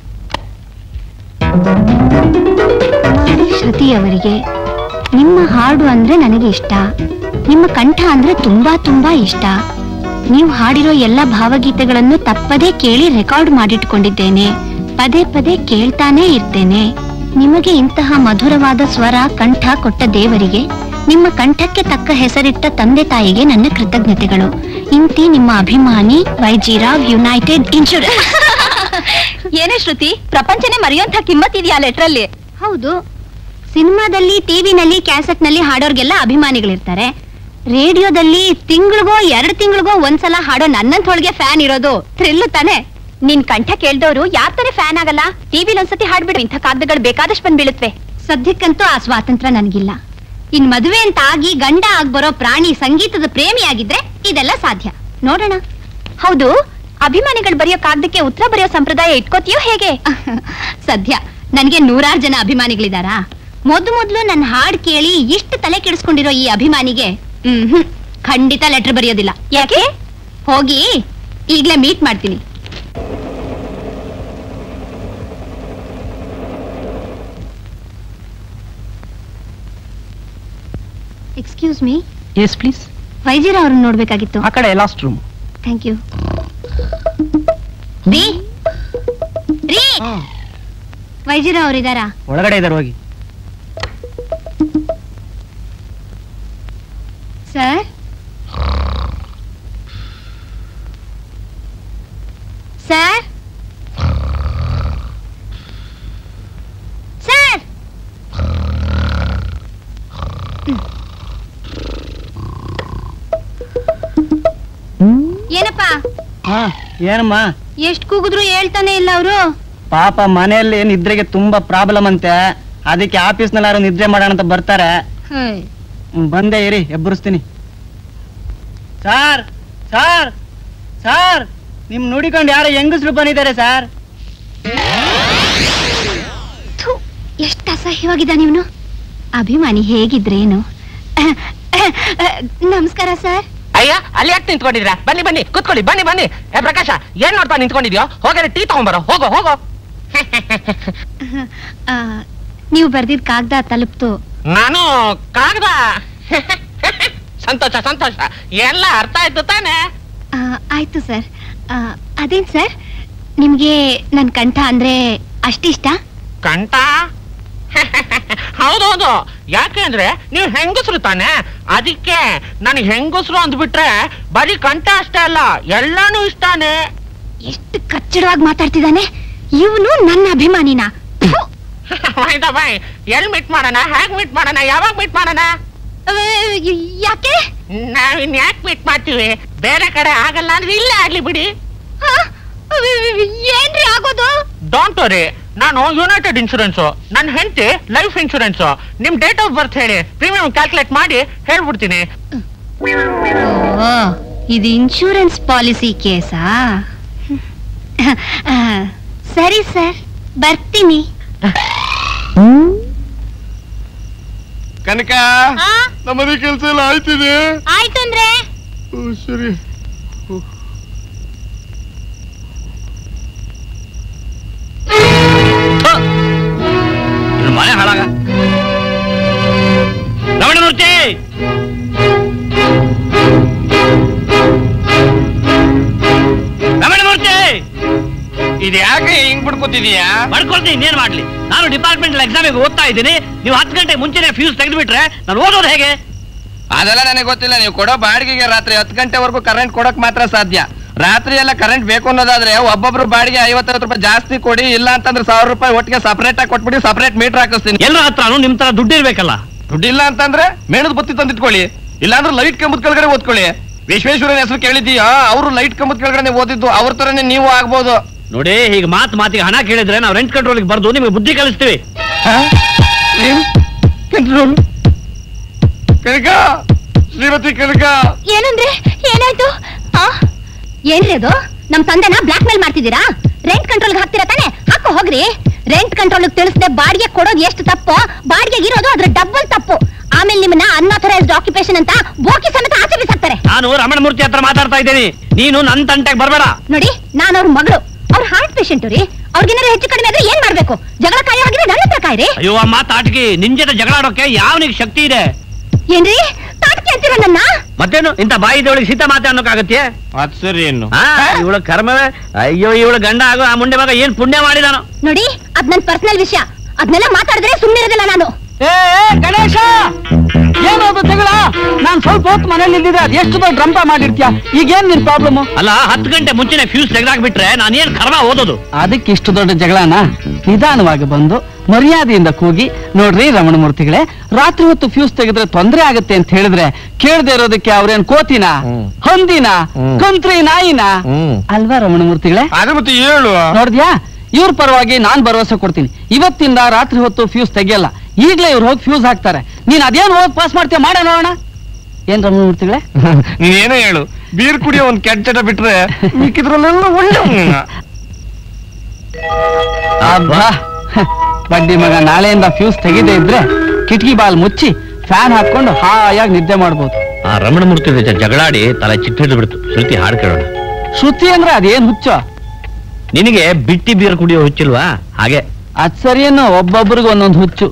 ಶ್ರುತಿ ಅವರಿಗೆ ನಿಮ್ಮ ಹಾಡು ಅಂದ್ರೆ ನನಗೆ ಇಷ್ಟ ನಿಮ್ಮ ಕಂಠ ಅಂದ್ರೆ ತುಂಬಾ ತುಂಬಾ ಇಷ್ಟ ನೀವು ಹಾಡಿರೋ ಎಲ್ಲ ಭಾವಗೀತೆಗಳನ್ನು ತಪ್ಪದೇ ಕೇಳಿ ರೆಕಾರ್ಡ್ ಮಾಡಿಟ್ಕೊಂಡಿದ್ದೇನೆ ಪದೇ ಪದೇ ಕೇಳ್ತಾನೇ ಇರ್ತೇನೆ ನಿಮಗೆ ಇಂತಹ ಮಧುರವಾದ ಸ್ವರ ಕಂಠ ಕೊಟ್ಟ ದೇವರಿಗೆ ನಿಮ್ಮ ಕಂಠಕ್ಕೆ ತಕ್ಕ ಹೆಸರಿಟ್ಟ ತಂದೆ ತಾಯಿಗೆ ನನ್ನ ಕೃತಜ್ಞತೆಗಳು ಇಂತಿ ನಿಮ್ಮ ಅಭಿಮಾನಿ ವೈಜಿರಾವ್ ಯುನೈಟೆಡ್ ಇನ್ಶೂರೆನ್ಸ್ ಏನೇ ಶ್ರುತಿ ಪ್ರಪಂಚನೇ ಮರೆಯುವಂತ ಕಿಮ್ಮತ್ ಇದೆಯಾ ಲೆಟ್ರಲ್ಲಿ ಹೌದು ಸಿನಿಮಾದಲ್ಲಿ ಟಿವಿನಲ್ಲಿ ಕ್ಯಾಸೆಟ್ ನಲ್ಲಿ ಹಾಡೋರ್ಗೆಲ್ಲ ಅಭಿಮಾನಿಗಳಿರ್ತಾರೆ ರೇಡಿಯೋದಲ್ಲಿ ತಿಂಗಳಿಗೋ ಎರಡು ತಿಂಗಳಿಗೋ ಒಂದ್ಸಲ ಹಾಡೋ ನನ್ನಂಥೊಳಗೆ ಫ್ಯಾನ್ ಇರೋದು ಥ್ರಿಲ್ಲು ತಾನೆ ನಿನ್ ಕಂಠ ಕೇಳ್ದವ್ರು ಯಾರ್ ತಾನೇ ಫ್ಯಾನ್ ಆಗಲ್ಲ ಟಿವಿಲಿ ಒಂದ್ಸತಿ ಹಾಡ್ಬಿಡು ಇಂಥ ಕಾಗದಗಳು ಬೇಕಾದಷ್ಟು ಬಂದ್ ಬೀಳುತ್ತವೆ ಸದ್ಯಕ್ಕಂತೂ ಆ ಸ್ವಾತಂತ್ರ್ಯ ನನಗಿಲ್ಲ ಇನ್ ಮದುವೆ ಅಂತ ಆಗಿ ಗಂಡ ಆಗ್ಬರೋ ಪ್ರಾಣಿ ಸಂಗೀತದ ಪ್ರೇಮಿ ಆಗಿದ್ರೆ ಇದೆಲ್ಲ ಸಾಧ್ಯ ನೋಡೋಣ ಹೌದು ಅಭಿಮಾನಿಗಳು ಬರೆಯೋ ಕಾಗದಕ್ಕೆ ಉತ್ತರ ಬರೆಯೋ ಸಂಪ್ರದಾಯ ಇಟ್ಕೋತೀಯೋ ಹೇಗೆ ಸದ್ಯ ನನಗೆ ನೂರಾರು ಜನ ಅಭಿಮಾನಿಗಳಿದಾರಾ ಮೊದ್ ಮೊದ್ಲು ನನ್ನ ಹಾಡ್ ಕೇಳಿ ಇಷ್ಟು ತಲೆ ಕೆಡಿಸ್ಕೊಂಡಿರೋ ಈ ಅಭಿಮಾನಿಗೆ ಹ್ಮ್ ಖಂಡಿತ ಲೆಟರ್ ಬರೆಯೋದಿಲ್ಲ ಯಾಕೆ ಹೋಗಿ ಈಗ್ಲೇ ಮೀಟ್ ಮಾಡ್ತೀನಿ ಎಕ್ಸ್ಕ್ಯೂಸ್ ಮೀ ಎಸ್ ಪ್ಲೀಸ್ ವೈದ್ಯರ ಅವ್ರನ್ನ ನೋಡ್ಬೇಕಾಗಿತ್ತು ಆ ಕಡೆ ಲಾಸ್ಟ್ ರೂಮ್ ಥ್ಯಾಂಕ್ ಯು ರೀ ರೀ ವೈದ್ಯರ ಅವರಿದಾರಾ ಒಳಗಡೆ ಇದಾರೆ ಹೋಗಿ ಸರ್ ಸರ್ ಸರ್ ಏನಪ್ಪ ಏನಮ್ಮ ಎಷ್ಟ್ ಕೂಗಿದ್ರು ಹೇಳ್ತಾನೆ ಇಲ್ಲ ಅವರು ಪಾಪ ಮನೆಯಲ್ಲಿ ನಿದ್ರೆಗೆ ತುಂಬಾ ಪ್ರಾಬ್ಲಮ್ ಅಂತೆ ಅದಕ್ಕೆ ಆಫೀಸ್ ನಲ್ಲಿ ಯಾರು ನಿದ್ರೆ ಮಾಡೋಣ ಅಂತ ಬರ್ತಾರೆ ಹ್ಮ್, ಬಂದೆ ಇರಿ ಎಬ್ಬರಿಸ್ತೀನಿ ಸಾರ್ ಸಾರ್ ಸಾರ್ ನಿಮ್ ನೋಡಿಕೊಂಡು ಯಾರೋ ಹೆಂಗಸ್ರು ಬಂದಿದ್ದಾರೆ ಸಾರ್ ಎಷ್ಟು ಅಸಹ್ಯವಾಗಿದ್ದಾನೆ ಇವನು ಅಭಿಮಾನಿ ಹೇಗಿದ್ರೇನು ನಮಸ್ಕಾರ ಸರ್ ಅಯ್ಯ ಅಲ್ಲಿ ಯಾಕೆ ನಿಂತ್ಕೊಂಡಿದ್ರ ಬನ್ನಿ ಬನ್ನಿ ಕೂತ್ಕೊಳ್ಳಿ ಬನ್ನಿ ಬನ್ನಿ ಏ ಪ್ರಕಾಶ ಏನ್ ನೋಡ್ತಾ ನಿಂತ್ಕೊಂಡಿದ್ಯೋ ಹೋಗಾರೆ ಟೀ ತಗೊಂಬರೋ ಹೋಗೋ ಹೋಗೋ ಆ, ನೀವು ಬರ್ದಿದ್ ಕಾಗ್ದ ತಲುಪ್ತು ನಾನು ಕಾಗದ ಸಂತೋಷ ಸಂತೋಷ ಎಲ್ಲ ಅರ್ಥ ಆಯ್ತು ತಾನೆ ಆ, ಆಯ್ತು ಸರ್ ಆ, ಅದೇನ್ ಸರ್ ನಿಮ್ಗೆ ನನ್ ಕಂಠ ಅಂದ್ರೆ ಅಷ್ಟಿಷ್ಟ ಕಂಠ ಹೌದೌದು ಯಾಕೆ ಅಂದ್ರೆ ನೀವು ಹೆಂಗಸ್ರು ತಾನೆ ಅದಕ್ಕೆ ನನಗೆ ಹೆಂಗಸ್ರು ಅಂದ್ಬಿಟ್ರೆ ಬರೀ ಕಂಠ ಅಷ್ಟೇ ಅಲ್ಲ ಎಲ್ಲಾನು ಇಷ್ಟಾನೆ ಎಷ್ಟು ಕಚ್ಚಡವಾಗಿ ಮಾತಾಡ್ತಿದ್ದಾನೆ ಇವನು ನನ್ನ ಅಭಿಮಾನಿನ ಆಯ್ತಾ ಬಾಯ್ ಎಲ್ ಮೀಟ್ ಮಾಡೋಣ ಹೇಗ್ ಮೀಟ್ ಮಾಡೋಣ ಯಾವಾಗ ಮೀಟ್ ಮಾಡೋಣ ಯಾಕೆ ನಾವಿನ್ ಯಾಕೆ ಮೀಟ್ ಮಾಡ್ತೀವಿ ಬೇರೆ ಕಡೆ ಆಗಲ್ಲ ಅಂದ್ರೆ ಇಲ್ಲೇ ಆಗ್ಲಿ ಬಿಡಿ ಏನ್ರಿ ಆಗೋದು ಡೋಂಟ್ ವರಿ ನಾನು ಯುನೈಟೆಡ್ ಇನ್ಶೂರೆನ್ಸ್ ನನ್ನ ಹೆಂಡತಿ ಲೈಫ್ ಇನ್ಶೂರೆನ್ಸ್ ನಿಮ್ ಡೇಟ್ ಆಫ್ ಬರ್ತ್ ಹೇಳಿ ಪ್ರೀಮಿಯಂ ಕ್ಯಾಲ್ಕುಲೇಟ್ ಮಾಡಿ ಹೇಳ್ಬಿಡ್ತೀನಿ ಓ ಇದು ಇನ್ಶೂರೆನ್ಸ್ ಪಾಲಿಸಿ ಕೇಸಾ ಆ, ಸರಿ ಸರ್ ಬರ್ತೀನಿ ಕನಕ ನಮ್ಮನೆ ಕೆಲಸ ಎಲ್ಲ ಆಯ್ತಿದೆ ಆಯ್ತು ಅಂದ್ರೆ ಓ, ಸರಿ ಇನ್ನು ಮನೆ ಹಾಳಾಗ ರಮಣಮೂರ್ತಿ ರಮಣಮೂರ್ತಿ ಇದು ಯಾಕೆ ಹಿಂಗ್ ಬಿಡ್ಕೊತಿದೀಯಾ ಮಾಡ್ಕೊಳ್ತೀನಿ ಇನ್ನೇನ್ ಮಾಡ್ಲಿ ನಾನು ಡಿಪಾರ್ಟ್ಮೆಂಟ್ ಎಕ್ಸಾಮಿಗೆ ಓದ್ತಾ ಇದ್ದೀನಿ ನೀವು ಹತ್ತು ಗಂಟೆ ಮುಂಚೆನೆ ಫ್ಯೂಸ್ ತೆಗೆದುಬಿಟ್ರೆ ನಾನು ಓದೋದು ಹೇಗೆ ಅದೆಲ್ಲ ನನಗೆ ಗೊತ್ತಿಲ್ಲ ನೀವು ಕೊಡೋ ಬಾಡಿಗೆಗೆ ರಾತ್ರಿ ಹತ್ತು ಗಂಟೆವರೆಗೂ ಕರೆಂಟ್ ಕೊಡಕ್ ಮಾತ್ರ ಸಾಧ್ಯ ರಾತ್ರಿ ಎಲ್ಲ ಕರೆಂಟ್ ಬೇಕು ಅನ್ನೋದಾದ್ರೆ ಒಬ್ಬೊಬ್ರು ಬಾಡಿಗೆ ಐವತ್ತೈವತ್ತು ರೂಪಾಯಿ ಜಾಸ್ತಿ ಕೊಡಿ ಇಲ್ಲ ಅಂತಂದ್ರೆ ಸಾವಿರ ರೂಪಾಯಿ ಒಟ್ಟಿಗೆ ಸಪರೇಟ್ ಆಗಿ ಕೊಟ್ಬಿಡಿ ಸಪರೇಟ್ ಮೀಟರ್ ಹಾಕಿಸ್ತೀನಿ ಎಲ್ಲರ ಹತ್ರನೂ ನಿಮ್ ತರ ದುಡ್ಡು ಇರ್ಬೇಕಲ್ಲ ದುಡ್ಡಿಲ್ಲ ಅಂತಂದ್ರೆ ಮೇಣದ ಬತ್ತಿ ತಂದಿಟ್ಕೊಳ್ಳಿ ಇಲ್ಲಾಂದ್ರೆ ಲೈಟ್ ಕಂಬದ ಕೆಳಗಡೆ ಓದ್ಕೊಳ್ಳಿ ವಿಶ್ವೇಶ್ವರನ ಹೆಸರು ಕೇಳಿದೀಯಾ ಅವರು ಲೈಟ್ ಕಂಬದ ಕೆಳಗಡೆ ಓದಿದ್ದು ಅವ್ರ ತರನೇ ನೀವು ಆಗ್ಬೋದು ನೋಡಿ ಈಗ ಮಾತು ಮಾತಿಗೆ ಹಣ ಕೇಳಿದ್ರೆ ನಾವು ರೆಂಟ್ ಕಂಟ್ರೋಲ್ಗೆ ಬರ್ದು ನಿಮಗೆ ಬುದ್ಧಿ ಕಲಿಸ್ತೀವಿ ಕನಕ ಶ್ರೀಮತಿ ಕನಕ ಏನಂದ್ರೆ ಏನಾಯ್ತು ಆ? ಏನ್ರಿ ಅದು ನಮ್ ತಂದೆನ ಬ್ಲಾಕ್ ಮೇಲ್ ಮಾಡ್ತಿದ್ದೀರಾ ರೆಂಟ್ ಕಂಟ್ರೋಲ್ ಹಾಕ್ತೀರಾ ತಾನೆ ಹಾಕೋ ಹೋಗ್ರಿ ರೆಂಟ್ ಕಂಟ್ರೋಲ್ ತಿಳಿಸದೆ ಬಾಡಿಗೆ ಕೊಡೋದು ಎಷ್ಟು ತಪ್ಪು ಬಾಡಿಗೆ ಇರೋದು ಅದ್ರ ಡಬಲ್ ತಪ್ಪು ಆಮೇಲೆ ನಿಮ್ಮನ್ನ ಅನ್ಆಥರೈಸ್ಡ್ ಆಕ್ಯುಪೇಷನ್ ಅಂತ ಬೋಕಿ ಸಮೇತ ಆಚೆ ಬಿಸಾಕ್ತಾರೆ ನಾನು ರಮಣಮೂರ್ತಿ ಹತ್ರ ಮಾತಾಡ್ತಾ ಇದ್ದೀನಿ ನೀನು ನನ್ನ ತಂಟೆಗೆ ಬರಬೇಡ ನೋಡಿ ನಾನು ಅವ್ರ ಮಗಳು ಅವ್ರ ಹಾರ್ಟ್ ಪೇಷಂಟ್ ರೀ ಅವ್ರಿಗೇನಾದ್ರು ಹೆಚ್ಚು ಕಡಿಮೆ ಆದ್ರೆ ಏನ್ ಮಾಡ್ಬೇಕು ಜಗಳ ಕಾಯಿ ಆಗಿದ್ರೆ ನನ್ನ ಹತ್ರ ಕಾಯ್ರಿ ಅಯ್ಯೋ ಅಮ್ಮ ತಾಟಕಿ ನಿನ್ ಜೊತೆ ಜಗಳ ಆಡೋಕೆ ಯಾವನಿಗೆ ಶಕ್ತಿ ಇದೆ ಏನ್ರಿ ತಾಟಕಿ ಅಂತೀರ ನನ್ನ ಮತ್ತೇನು ಇಂಥ ಬಾಯಿದೊಳಗೆ ಸೀತಾ ಮಾತೆ ಅನ್ನೋಕ್ಕಾಗತ್ತೆ ಅದ್ ಸರಿ ಏನು ಇವಳ ಕರ್ಮವೇ ಅಯ್ಯೋ ಇವಳ ಗಂಡ ಆಗೋ ಆ ಮುಂಡೆ ಮಗ ಏನ್ ಪುಣ್ಯ ಮಾಡಿದಾನು ನೋಡಿ ಅದ್ ನನ್ ಪರ್ಸನಲ್ ವಿಷಯ ಅದ್ನೆಲ್ಲ ಮಾತಾಡಿದ್ರೆ ಸುಮ್ಮನೆ ಇರೋದಿಲ್ಲ ನಾನು ಏ ಏ, ಗಣೇಶ ಏನದು ಜಗಳ ನಾನ್ ಸ್ವಲ್ಪ ಹೊತ್ತು ಮನೇಲಿ ಇದ್ದಿದ್ರೆ ಅದ್ ಎಷ್ಟು ದೊಡ್ಡ ರಂಪ ಮಾಡಿರ್ತೀಯ ಈಗೇನ್ ನಿನ್ ಪ್ರಾಬ್ಲಮ್ ಅಲ್ಲ ಹತ್ತು ಗಂಟೆ ಮುಂಚೆನೆ ಫ್ಯೂಸ್ ತೆಗೆದಾಕ್ಬಿಟ್ರೆ ನಾನೇನ್ ಕರ್ಮ ಓದೋದು ಅದಕ್ಕೆ ಇಷ್ಟು ದೊಡ್ಡ ಜಗಳನ ನಿಧಾನವಾಗಿ ಬಂದು ಮರ್ಯಾದೆಯಿಂದ ಕೂಗಿ ನೋಡ್ರಿ ರಮಣಮೂರ್ತಿಗಳೇ ರಾತ್ರಿ ಹೊತ್ತು ಫ್ಯೂಸ್ ತೆಗೆದ್ರೆ ತೊಂದ್ರೆ ಆಗುತ್ತೆ ಅಂತ ಹೇಳಿದ್ರೆ ಕೇಳದೆ ಇರೋದಕ್ಕೆ ಅವ್ರೇನ್ ಕೋತಿನ ಹೊಂದಿನ ಕಂತ್ರಿ ನಾಯಿನ ಅಲ್ವಾ ರಮಣಮೂರ್ತಿಗಳೇ ಅದು ಮತ್ತೆ ಹೇಳು ನೋಡಿದ್ಯಾ ಇವ್ರ ಪರವಾಗಿ ನಾನ್ ಭರವಸೆ ಕೊಡ್ತೀನಿ ಇವತ್ತಿಂದ ರಾತ್ರಿ ಹೊತ್ತು ಫ್ಯೂಸ್ ತೆಗಿಯಲ್ಲ ಈಗ್ಲೇ ಇವ್ರು ಹೋಗಿ ಫ್ಯೂಸ್ ಹಾಕ್ತಾರೆ ನೀನ್ ಅದೇನ್ ಹೋಗಿ ಪಾಸ್ ಮಾಡ್ತೀಯ ಮಾಡ ನೋಡೋಣ ಏನ್ ರಮಣಮೂರ್ತಿಗಳೇ ನೀನೇನೋ ಹೇಳು ಬೀರ್ ಕುಡಿಯೋ ಒಂದ್ ಕೆಟ್ಟ ಚಟ ಬಿಟ್ರೆ ಮಿಕ್ಕಿದ್ರಲ್ಲೆಲ್ಲ ಒಳ್ಳೆ ಅಬ್ಬಾ ಬಡ್ಡಿ ಮಗ ನಾಳೆಯಿಂದ ಫ್ಯೂಸ್ ತೆಗಿದೇ ಇದ್ರೆ ಕಿಟಕಿ ಬಾಲ್ ಮುಚ್ಚಿ ಫ್ಯಾನ್ ಹಾಕೊಂಡು ಹಾಯಾಗಿ ನಿದ್ದೆ ಮಾಡ್ಬೋದು ಆ ರಮಣಮೂರ್ತಿ ಜೊತೆ ಜಗಳಾಡಿ ತಲೆ ಚಿಟ್ಟಿಡ್ದು ಬಿಡ್ತು ಶ್ರುತಿ ಹಾಡು ಕೇಳೋಣ ಶ್ರುತಿ ಅಂದ್ರೆ ಅದೇನ್ ಹುಚ್ಚ ನಿನಗೆ ಬಿಟ್ಟಿ ಬೀರ್ ಕುಡಿಯೋ ಹುಚ್ಚಿಲ್ವಾ ಹಾಗೆ ಅದ್ ಸರಿಯೇನೋ ಒಬ್ಬೊಬ್ರಿಗೆ ಒಂದೊಂದು ಹುಚ್ಚು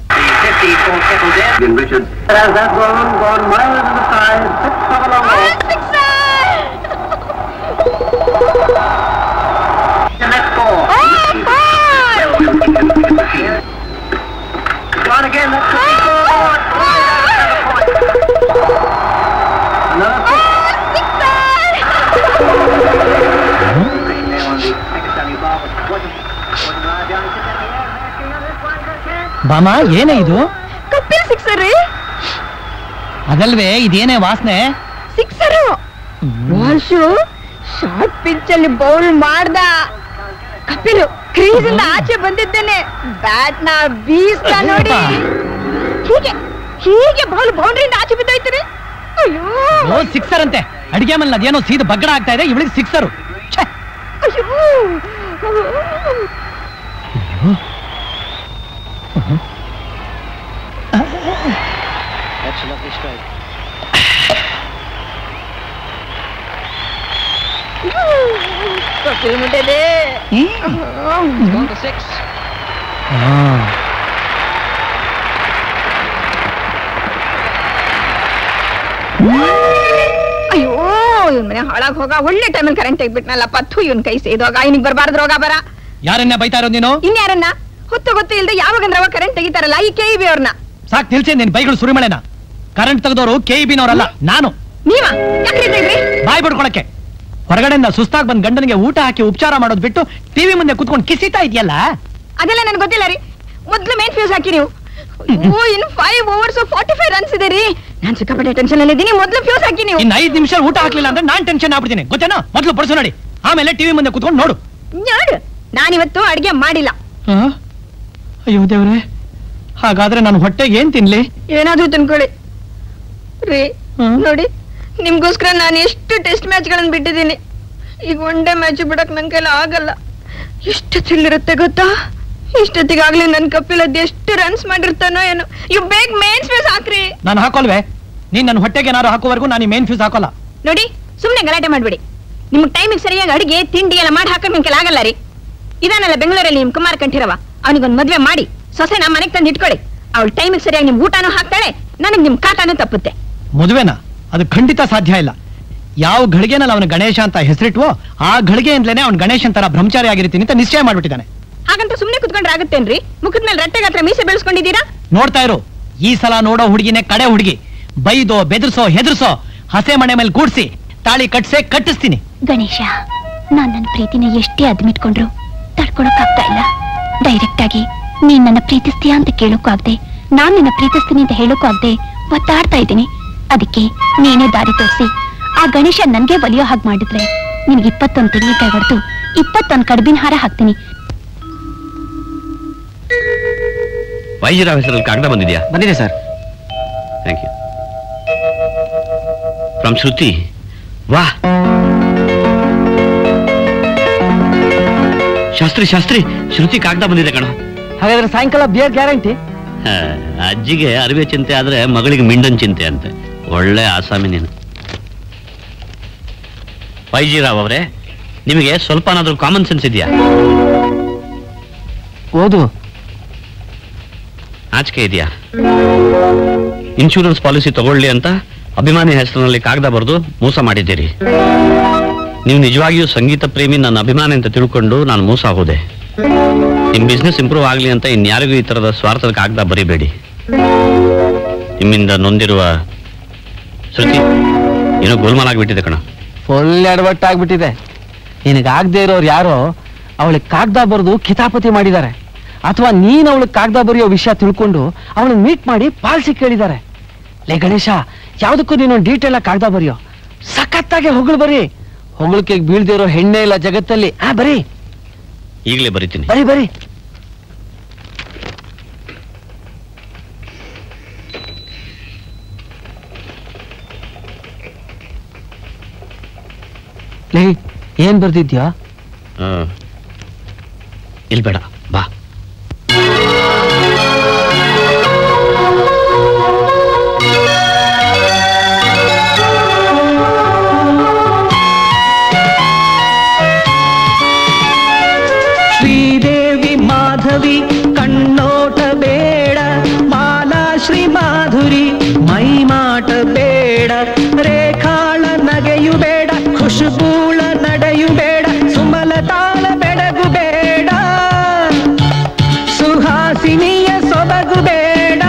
ಬಾಮ ಏನೇ ಇದು ಕಪಿಲ್ ಸಿಕ್ಸರ್ ಅದಲ್ವೇ ಇದೇನೇ ವಾಸನೆ ಸಿಕ್ಸರು ವಾಶು ಶಾರ್ಟ್ ಪಿಚ್ ಅಲ್ಲಿ ಬೌಲ್ ಮಾಡ್ದ ಕಪಿಲು ಕ್ರೀಸ್ ಇಂದ ಆಚೆ ಬಂದಿದ್ದೇನೆ ಬ್ಯಾಟ್ ನ ಬೀಸ್ತ ನೋಡಿ ಹೀಗೆ ಹೀಗೆ ಬೌಲ್ ಬೌಂಡ್ರಿಯಿಂದ ಆಚೆ ಬಿದ್ದೋಯ್ತಾರೆ ಅಯ್ಯೋ ಓ ಸಿಕ್ಸರ್ ಅಂತೆ ಅಡಿಗೆ ಮೇಲೆ ಅದೇನೋ ಸೀದ ಬಗ್ಗಡ ಆಗ್ತಾ ಇದೆ ಇವಳಿಗೆ ಸಿಕ್ಸರು ಅಯ್ಯೋ ತೊಟ್ಟಿಲ್ ಮುಟ್ಟಿದೆ ಅಯ್ಯೋ ಇವನ್ ಮನೆ ಹಾಳಾಗ್ ಹೋಗ ಒಳ್ಳೆ ಟೈಮಲ್ಲಿ ಕರೆಂಟ್ ತೆಗ್ಬಿಟ್ನಲ್ಲಪ್ಪ ಥೂ ಇವನ್ ಕೈ ಸೇದೋಗ ಇನಿಗ್ ಬರ್ಬಾರ್ದು ರೋಗ ಬರ ಯಾರನ್ನ ಬೈತಾ ಇರೋದು ನೀನು ಇನ್ಯಾರನ್ನ ಹೊತ್ತು ಗೊತ್ತು ಇಲ್ದೆ ಯಾವಾಗಂದ್ರೆ ಅವಾಗ ಕರೆಂಟ್ ತೆಗಿತಾರಲ್ಲ ಈ ಕೆ ಬಿ ಅವ್ರನ್ನ ಸಾಕ್ ನಿಲ್ಸಿ ನಿನ್ ಬೈಗಳು ಸುರಿಮಳೆನ ಕರೆಂಟ್ ತೆಗೆದವರು ಕೆ ಇ ಬಿನವರಲ್ಲ ನಾನು ನೀವ ಯಾಕ್ರಿ ತೆಗ್ರಿ ಬಾಯ್ ಬಿಡ್ಕೊಳಕ್ಕೆ ಹೊರಗಡೆಯಿಂದ ಸುಸ್ತಾಗ್ ಬಂದ್ ಗಂಡನಿಗೆ ಊಟ ಹಾಕಿ ಉಪಚಾರ ಮಾಡೋದ್ ಬಿಟ್ಟು ಟಿವಿ ಮುಂದೆ ಕುತ್ಕೊಂಡು ಕಿಸಿತಾ ಇದೆಯಲ್ಲ ಅದೆಲ್ಲ ನನ್ಗೆ ಗೊತ್ತಿಲ್ಲ ರೀ ಮೊದ್ಲು ಮೇನ್ ಫ್ಯೂಸ್ ಹಾಕಿ ನೀವು oh in five overs forty five runs ಇದೆ ರೀ ನಾನ್ ಸಿಕ್ಕಾಪಟ್ಟೆ ಟೆನ್ಷನ್ ಅಲ್ಲಿ ಇದ್ದೀನಿ ಮೊದ್ಲು ಫ್ಯೂಸ್ ಹಾಕಿ ನೀವು ಇನ್ ಐದ್ ನಿಮಿಷ ಊಟ ಹಾಕ್ಲಿಲ್ಲ ಅಂದ್ರೆ ನಾನ್ ಟೆನ್ಷನ್ ಆಗ್ಬಿಡ್ತೀನಿ ಗೊತ್ತೇನೋ ಮೊದ್ಲು ಪಡಿಸು ನೋಡಿ ಆಮೇಲೆ ಟಿವಿ ಮುಂದೆ ಕುತ್ಕೊಂಡು ನೋಡು ನೋಡು ನಾನಿವತ್ತು ಅಡ್ಗೆ ಮಾಡಿಲ್ಲ ಆ? ಅಯ್ಯೋ ದೇವ್ರೆ ಹಾಗಾದ್ರೆ ನಾನು ಹೊಟ್ಟೆಗೆ ಏನ್ ತಿನ್ಲಿ ಏನಾದ್ರೂ ತಿನ್ಕೊಳ್ಳಿ ರೀ ನೋಡಿ ನಿಮ್ಗೋಸ್ಕರ ನಾನು ಎಷ್ಟು ಟೆಸ್ಟ್ ಮ್ಯಾಚ್ಗಳನ್ನ ಬಿಟ್ಟಿದ್ದೀನಿ ಈಗ ಒನ್ ಡೇ ಮ್ಯಾಚ್ ಬಿಡಕ್ ನನ್ ಕೈಲಿ ಆಗಲ್ಲ ಎಷ್ಟು ಚಿಲ್ಲಿರುತ್ತೆ ಗೊತ್ತಾ ಇಷ್ಟೊತ್ತಿಗಾಗ್ಲೇ ನನ್ ಕಪಿಲ್ ಎಷ್ಟು ರನ್ಸ್ ಮಾಡಿರ್ತಾನೋ ಏನೋ ಇವ್ ಬೇಗ ಮೇನ್ ಸ್ಪೇಸ್ ಹಾಕ್ರಿ ನಾನು ಹಾಕೋಲ್ವೇ ನೀನ್ ನನ್ನ ಹೊಟ್ಟೆಗೆ ಏನಾರು ಹಾಕೋವರೆಗೂ ನಾನು ಮೇನ್ ಫ್ಯೂಸ್ ಹಾಕೋಲ್ಲ ನೋಡಿ ಸುಮ್ನೆ ಗಲಾಟೆ ಮಾಡ್ಬಿಡಿ ನಿಮ್ಗೆ ಟೈಮಿಗೆ ಸರಿಯಾಗಿ ಅಡಿಗೆ ತಿಂಡಿ ಎಲ್ಲ ಮಾಡಿ ಹಾಕಕ್ ನಿಮ್ ಕೈಲಿ ಆಗಲ್ಲ ರೀ ಇದಾನಲ್ಲ ಬೆಂಗಳೂರಲ್ಲಿ ನಿಮ್ ಕುಮಾರ್ ಕಂಠಿರವ ಅವನಿಗೊಂದ್ ಮದ್ವೆ ಮಾಡಿ ಸೊಸೆ ನಮ್ಮ ಮನೆಗೆ ತಂದು ಇಟ್ಕೊಳ್ಳಿ ಅವಳ ಟೈಮಿಗೆ ಸರಿಯಾಗಿ ನಿಮ್ ಊಟನೂ ಹಾಕ್ತಾಳೆ ನನಗ್ ನಿಮ್ ಕಾಟನೂ ತಪ್ಪುತ್ತೆ ಮದುವೆನಾ ಅದು ಖಂಡಿತ ಸಾಧ್ಯ ಇಲ್ಲ ಯಾವ ಘಳಿಗೆನಲ್ಲಿ ಅವನು ಗಣೇಶ ಅಂತ ಹೆಸರಿಟ್ವೋ ಆ ಘಳಿಗೆಯಿಂದಲೇ ಅವ್ನು ಗಣೇಶನ್ ತರ ಬ್ರಹ್ಮಚಾರಿ ಆಗಿರ್ತೀನಿ ಅಂತ ನಿಶ್ಚಯ ಮಾಡ್ಬಿಟ್ಟಿದ್ದಾನೆ ಹಾಗಂತ ಸುಮ್ನೆ ಕುತ್ಕೊಂಡ್ರೆ ಆಗುತ್ತೇನ್ರಿ ಮುಖದ ಮೇಲೆ ರಟ್ಟೆಗೆ ಹತ್ರ ಮೀಸೆ ಬೆಳೆಸ್ಕೊಂಡಿದ್ದೀರಾ ನೋಡ್ತಾ ಇರು ಈ ಸಲ ನೋಡೋ ಹುಡುಗಿನೇ ಕಡೆ ಹುಡುಗಿ ಬೈದೋ ಬೆದರ್ಸೋ ಹೆದರ್ಸೋ ಹಸೆ ಮನೆ ಮೇಲೆ ಕೂಡ್ಸಿ ತಾಳಿ ಕಟ್ಸೆ ಕಟ್ಟಿಸ್ತೀನಿ ಗಣೇಶ ನಾನ್ ನನ್ನ ಪ್ರೀತಿನ ಎಷ್ಟೇ ಅದ್ಮಿಟ್ಕೊಂಡ್ರು ತಡ್ಕೊಳಕ್ಕಾಗ್ತಾ ಇಲ್ಲ ಡೈರೆಕ್ಟ್ ಆಗಿ ನೀನ್ ನನ್ನ ಪ್ರೀತಿಸ್ತೀಯಾ ಅಂತ ಕೇಳೋಕ್ಕೂ ಆಗ್ದೆ ನಾನ್ ನಿನ್ನ ಪ್ರೀತಿಸ್ತೀನಿ ಅಂತ ಹೇಳೋಕ್ಕೂ ಆಗ್ದೆ ಒತ್ತಾಡ್ತಾ ಇದ್ದೀನಿ ಅದಕ್ಕೆ ನೀನೇ ದಾರಿ ತೋರಿಸಿ ಆ ಗಣೇಶ ನನ್ಗೆ ಒಲಿಯೋ ಹಾಗೆ ಮಾಡಿದ್ರೆ ನಿನ್ಗೆ ಇಪ್ಪತ್ತೊಂದು ತೆಂಗಿನಕಾಯಿ ಹೊಡೆದು ಇಪ್ಪತ್ತೊಂದು ಕಡ್ಬಿನ ಹಾರ ಹಾಕ್ತೀನಿ ವೈದ್ಯರಾವ್ ಹೆಸರಲ್ಲಿ ಕಾಗದ ಬಂದಿದ್ಯಾ ಬಂದಿದೆ sir thank you from Shruti ವಾ ಶಾಸ್ತ್ರಿ ಶಾಸ್ತ್ರಿ ಶ್ರುತಿ ಕಾಗದ ಬಂದಿದೆ ಕಣ ಹಾಗಾದ್ರೆ ಸಾಯಂಕಾಲ ಬಿಯರ್ ಗ್ಯಾರಂಟಿ ಅಜ್ಜಿಗೆ ಅರಿವೆ ಚಿಂತೆ ಆದ್ರೆ ಮಗಳಿಗೆ ಮಿಂಡನ್ ಚಿಂತೆ ಅಂತೆ ಒಳ್ಳೆ ಆಸಾಮಿ ನೀನು ವೈಜಿರಾವ್ ಅವರೇ ನಿಮಗೆ ಸ್ವಲ್ಪನಾದ್ರೂ ಕಾಮನ್ ಸೆನ್ಸ್ ಇದೆಯಾ ಓದು ಆಚಿಕೆ ಇದೆಯಾ ಇನ್ಶೂರೆನ್ಸ್ ಪಾಲಿಸಿ ತಗೊಳ್ಳಿ ಅಂತ ಅಭಿಮಾನಿ ಹೆಸರಿನಲ್ಲಿ ಕಾಗದ ಬರೆದು ಮೋಸ ಮಾಡಿದ್ದೀರಿ ನೀವು ನಿಜವಾಗಿಯೂ ಸಂಗೀತ ಪ್ರೇಮಿ ನನ್ನ ಅಭಿಮಾನಿ ಅಂತ ತಿಳ್ಕೊಂಡು ನಾನು ಮೋಸ ಹೋದೆ ನಿಮ್ ಬಿಸ್ನೆಸ್ ಇಂಪ್ರೂವ್ ಆಗಲಿ ಅಂತ ಇನ್ಯಾರಿಗೂ ಈ ತರದ ಸ್ವಾರ್ಥದ ಕಾಗದ ಬರಿಬೇಡಿ ನಿಮ್ಮಿಂದ ನೊಂದಿರುವ ಶ್ರುತಿ ಏನೋ ಗೋಲ್ಮಾಲ್ ಆಗ್ಬಿಟ್ಟಿದೆ ಕಣ ಫುಲ್ ಎಡವಟ್ಟು ಆಗ್ಬಿಟ್ಟಿದೆ ನಿನಗಾಗದೇ ಇರೋರು ಯಾರೋ ಅವಳಿಗೆ ಕಾಗದ ಬರೆದು ಕಿತಾಪತಿ ಮಾಡಿದ್ದಾರೆ ಅಥವಾ ನೀನ್ ಅವಳಿಗೆ ಕಾಗದ ಬರೆಯೋ ವಿಷಯ ತಿಳ್ಕೊಂಡು ಅವಳನ್ನ ಮೀಟ್ ಮಾಡಿ ಪಾಲ್ಸಿ ಕೇಳಿದ್ದಾರೆ ಲೇ ಗಣೇಶ ಯಾವ್ದಕ್ಕೂ ನೀನು ಡೀಟೇಲ್ ಆಗಿ ಕಾಗದ ಬರೆಯೋ ಸಖತ್ತಾಗೆ ಹೊಗಳು ಬರಿ ಹೊಗಳಿಕೆ ಬೀಳ್ದೇ ಇರೋ ಹೆಣ್ಣೆ ಇಲ್ಲ ಜಗತ್ತಲ್ಲಿ ಆ ಬರೀ ಈಗಲೇ ಬರಿತೀನಿ ಬರಿ ಬರಿ ಲೇ ಏನ್ ಬರ್ದಿದ್ಯಾ ಆ, ಇಲ್ಲಿ ಬೇಡ ಬಾ ಶ್ರೀದೇವಿ ಮಾಧವಿ ಕಣ್ಣೋಟ ಬೇಡ ಮಾಲಾ ಶ್ರೀ ಮಾಧುರಿ ಮೈಮಾಟ ಬೇಡ ರೇಖಾಳ ನಗೆಯು ಬೇಡ ಖುಷಬೂಳ ನಡೆಯು ಬೇಡ ಸುಮಲ ತಾಳ ಬೆಡಗು ಬೇಡ ಸುಹಾಸಿನಿಯ ಸೊಬಗು ಬೇಡ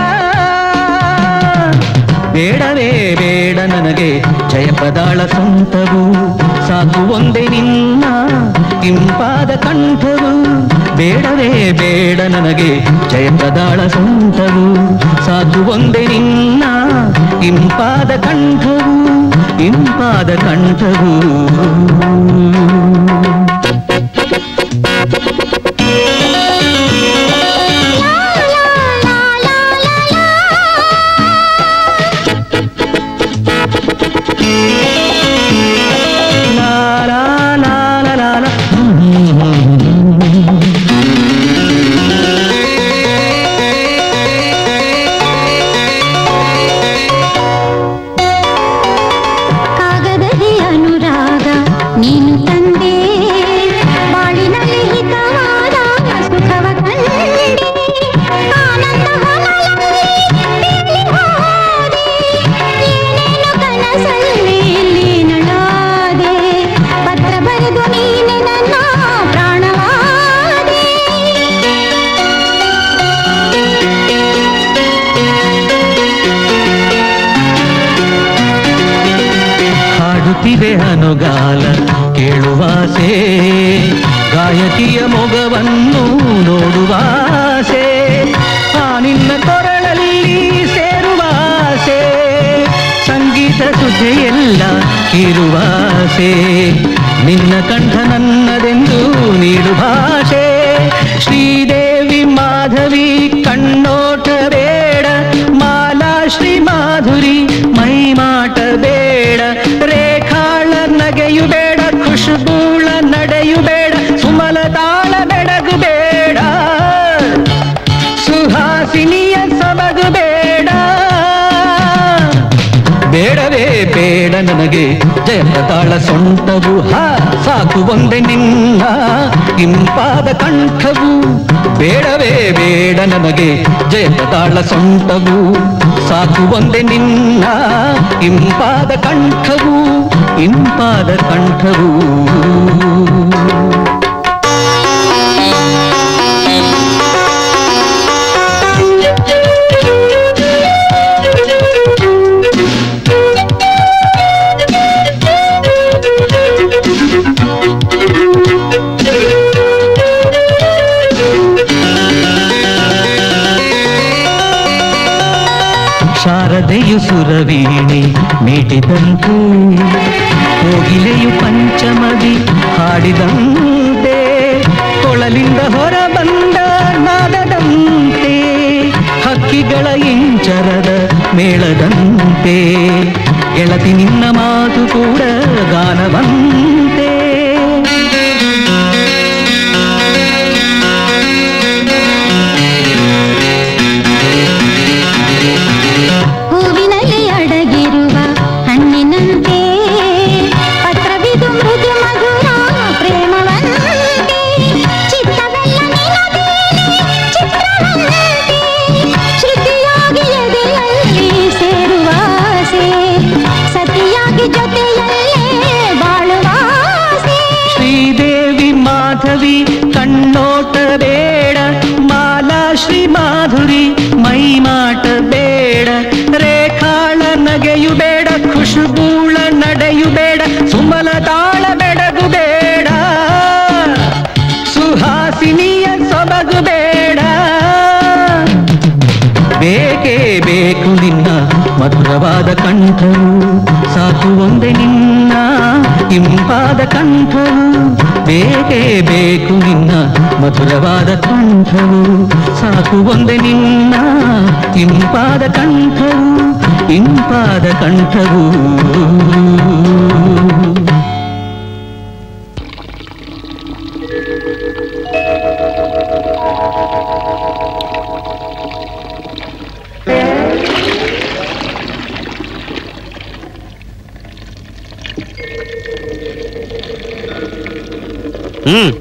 ಬೇಡವೇ ಬೇಡ ನನಗೆ ಜಯಪದಾಳ ಸ್ವಂತವು ಸಾಕು ಒಂದೇ ನಿನ್ನ ಇಂಪಾದ ಕಂಠವು ಬೇಡವೇ ಬೇಡ ನನಗೆ ಜಯಪದಾಳ ಸ್ವಂತವು ಸಾಕು ಒಂದೇ ನಿನ್ನ ಇಂಪಾದ ಕಂಠವು ಇಂಪಾದ ಕಂಠವು ಲಾ ಲಾ ಲಾ ಲಾ ಲಾ ಲಾ. ಕಾಗದದಿ ಅನುರಾಗ ನೀನು ತಂದ ನೋಡುವಾಸೆ ಆ ನಿನ್ನ ಕೊರಳಲ್ಲಿ ಸೇರುವಾಸೆ ಸಂಗೀತ ಸುಧೆಯೆಲ್ಲ ಇರುವಾಸೆ ನಿನ್ನ ಕಂಠ ನನ್ನದೆಂದು ನೀಡು ಭಾಷೆ ಶ್ರೀದೇವಿ ಮಾಧವಿ ಕಣ್ಣೋಟ ಬೇಡ ಮಾಲಾ ಶ್ರೀ ಮಾಧುರಿ ಮೈ ಮಾಟ ಬೇಡ ರೇಖಾಳ ನಗೆಯು ಬೇಡ ಖುಷ್ಬೂಳ ನಡೆಯು ಬೇಡ ಸುಮಲ ತಾಳ ಬೆಡಗು ಬೇಡ ಸುಹಾಸಿನಿಯ ಸೊಬಗು ಬೇಡ ಬೇಡವೇ ಬೇಡ ನನಗೆ ಜಯಪ್ರತಾಳ ಸೊಂಟವು ಹಾ ಸಾಕು ಒಂದೆ ನಿನ್ನ ಇಂಪಾದ ಕಂಠವು ಬೇಡವೇ ಬೇಡ ನನಗೆ ಜಯಪ್ರತಾಳ ಸೊಂಟವು ಸಾಕು ಒಂದೆ ನಿನ್ನ ಇಂಪಾದ ಕಂಠವು ಇಂಪಾದ ಕಂಠವು ಶಾರದೆಯು ಸುರವೀಣೆ ಮೀಟಿದಂತೆ ಕೋಗಿಲೆಯು ಪಂಚಮದಿ ಹಾಡಿದಂತೆ ಕೊಳಲಿಂದ ಹೊರ ಬಂದ ನಾದದಂತೆ ಹಕ್ಕಿಗಳ ಇಂಚರದ ಮೇಳದಂತೆ ಗೆಳತಿ ನಿನ್ನ ಮಾತು ಕೂಡ ಗಾನವಂತೆ ಹೂವಿನಲ್ಲಿ ಅಡಗಿರುವ ಹಣ್ಣಿನಂತೆ ಪತ್ರವಿದು ಮೃದು ಮಧುರ ಪ್ರೇಮವಂತೆ ಚಿತ್ತವೆಲ್ಲ ನಿನದೇನೆ ಚಿತ್ರವಂತೆ ಶ್ರುತಿಯಾಗಿ ಎದೆಯಲ್ಲಿ ಸೇರುವಾಸೆ ಸತಿಯಾಗಿ ಜೊತೆಯಲ್ಲೇ ಬಾಳುವಾಸೆ ಶ್ರೀದೇವಿ ಮಾಧವಿ ಕಣ್ಣೋಟ ಬೇಡ ಮಾಲಾ ಶ್ರೀ ಮಾಧುರಿ ಮೈ ಮಾಟ ಬೇಡ ರೇಖಾಳ ನಗೆಯು ಬೇಡ ಖುಷಬೂಳ ನಡೆಯು ಬೇಡ ಸುಮಲ ತಾಳ ಬೆಡಗು ಬೇಡ ಸುಹಾಸಿನಿಯ ಸೊಬಗು ಬೇಡ ಬೇಕೇ ಬೇಕು ನಿನ್ನ ಮಧುರವಾದ ಕಂಠವು ಸಾಕು ಒಂದೇ ನಿನ್ನ ಇಂಪಾದ ಕಂಠವು ಬೇಕೇ ಬೇಕು ನಿನ್ನ ಮಧುರವಾದ ಕಂಠವು ಸಾಕು ಒಂದೇ ನಿನ್ನ ಇಂಪಾದ ಕಂಠವು ಇಂಪಾದ ಕಂಠವು ಹ್ಮ್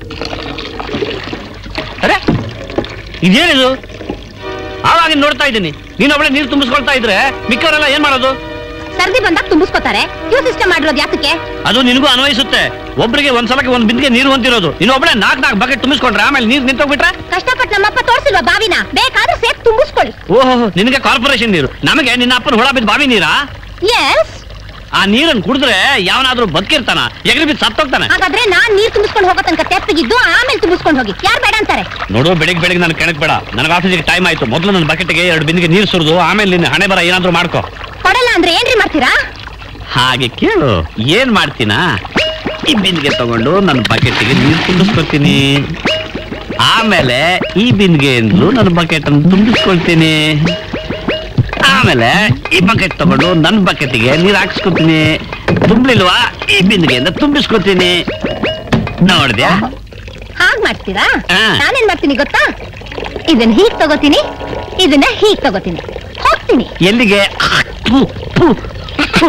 ಅರೆ ಇದೇನಿದು ಆವಾಗ ನೋಡ್ತಾ ಇದ್ದೀನಿ ನೀನೊಬ್ಳೆ ನೀರು ತುಂಬಿಸ್ಕೊಳ್ತಾ ಇದ್ರೆ ಮಿಕ್ಕವರೆಲ್ಲ ಏನ್ ಮಾಡೋದು ಸರ್ದಿ ಬಂದಾಗ ತುಂಬಿಸ್ಕೋತಾರೆ ಕ್ಯೂ ಸಿಸ್ಟಮ್ ಮಾಡಿರೋದು ಯಾತಕ್ಕೆ ಅದು ನಿನಗೂ ಅನ್ವಯಿಸುತ್ತೆ ಒಬ್ರಿಗೆ ಒಂದ್ ಸಲಕ್ಕೆ ಒಂದ್ ಬಿಂದಿಗೆ ನೀರು ಹೊಂದಿರೋದು ಇನ್ನೊಬ್ಳೆ ನಾಲ್ಕು ನಾಲ್ಕು ಬಕೆಟ್ ತುಂಬಿಸ್ಕೊಂಡ್ರೆ ಆಮೇಲೆ ನೀರು ನಿಂತೋಗ್ಬಿಟ್ರೆ ಕಷ್ಟಪಟ್ಟು ನಮ್ಮಪ್ಪ ತೋರಿಸಿಲ್ವಾ ಬಾವಿನ ಬೇಕಾದ್ರೆ ಸೇಫ್ ತುಂಬಿಸ್ಕೊಳ್ಳಿ ಓಹೋ ನಿನಗೆ ಕಾರ್ಪೊರೇಷನ್ ನೀರು ನಮಗೆ ನಿನ್ನ ಅಪ್ಪನ ಹುಳ ಬಿದ್ದು ಬಾವಿ ನೀರಾ ಎಸ್ ಆ ನೀರನ್ನು ಕುಡಿದ್ರೆ ಯಾವನಾದ್ರೂ ಬದುಕಿರ್ತಾನ ಎಗರಿ ಬಿದ್ದು ಸತ್ತೋಗ್ತಾನೆ ಹಾಗಾದ್ರೆ ನಾನ್ ನೀರ್ ತುಂಬಿಸ್ಕೊಂಡು ಹೋಗೋ ತನಕ ತೆಪ್ಪಗಿದ್ದು ಆಮೇಲೆ ತುಂಬಿಸ್ಕೊಂಡು ಹೋಗಿ ಯಾರು ಬೇಡ ಅಂತಾರೆ ನೋಡು ಬೆಳಿಗ್ಗೆ ಬೆಳಿಗ್ಗೆ ನಾನು ಕೆಣಕ್ ಬೇಡ ನನಗೆ ಆಫೀಸಿಗೆ ಟೈಮ್ ಆಯ್ತು ಮೊದಲು ನನ್ನ ಬಕೆಟ್ಗೆ ಎರಡು ಬಿಂದಿಗೆ ನೀರು ಸುರಿದು ಆಮೇಲೆ ನಿನ್ನ ಹಣೆ ಬರ ಏನಾದ್ರೂ ಮಾಡ್ಕೋ ಕೊಡಲ್ಲ ಅಂದ್ರೆ ಏನ್ರಿ ಮಾಡ್ತೀರಾ ಹಾಗೆ ಕೇಳು ಏನ್ ಮಾಡ್ತೀನಾ ಈ ಬಿಂದಿಗೆ ತಗೊಂಡು ನನ್ನ ಬಕೆಟ್ಗೆ ನೀರು ತುಂಬಿಸ್ಕೊತೀನಿ ಆಮೇಲೆ ಈ ಬಿಂದಿಗೆಯಿಂದಲೂ ನನ್ನ ಬಕೆಟ್ ಅನ್ನು ತುಂಬಿಸ್ಕೊಳ್ತೀನಿ ಆಮೇಲೆ ಈ ಬಕೆಟ್ ತಗೊಂಡು ನನ್ನ ಬಕೆಟ್ಗೆ ನೀರು ಹಾಕ್ಸ್ಕೊತೀನಿ ತುಂಬ್ಲಿಲ್ವಾ ಈ ಬಿಂದಿಗೆಯಿಂದ ತುಂಬಿಸ್ಕೊತೀನಿ ನೋಡ್ದ್ಯಾ ಹಾಗ್ ಮಾಡ್ತೀರಾ ಹಾ. ನಾನೇನ್ ಮಾಡ್ತೀನಿ ಗೊತ್ತಾ ಇದನ್ನ ಹೀಗ್ ತಗೋತೀನಿ ಇದನ್ನ ಹೀಗ್ ತಗೋತೀನಿ ಹೋಗ್ತೀನಿ ಎಲ್ಲಿಗೆ ಥು, ಥು, ಥು.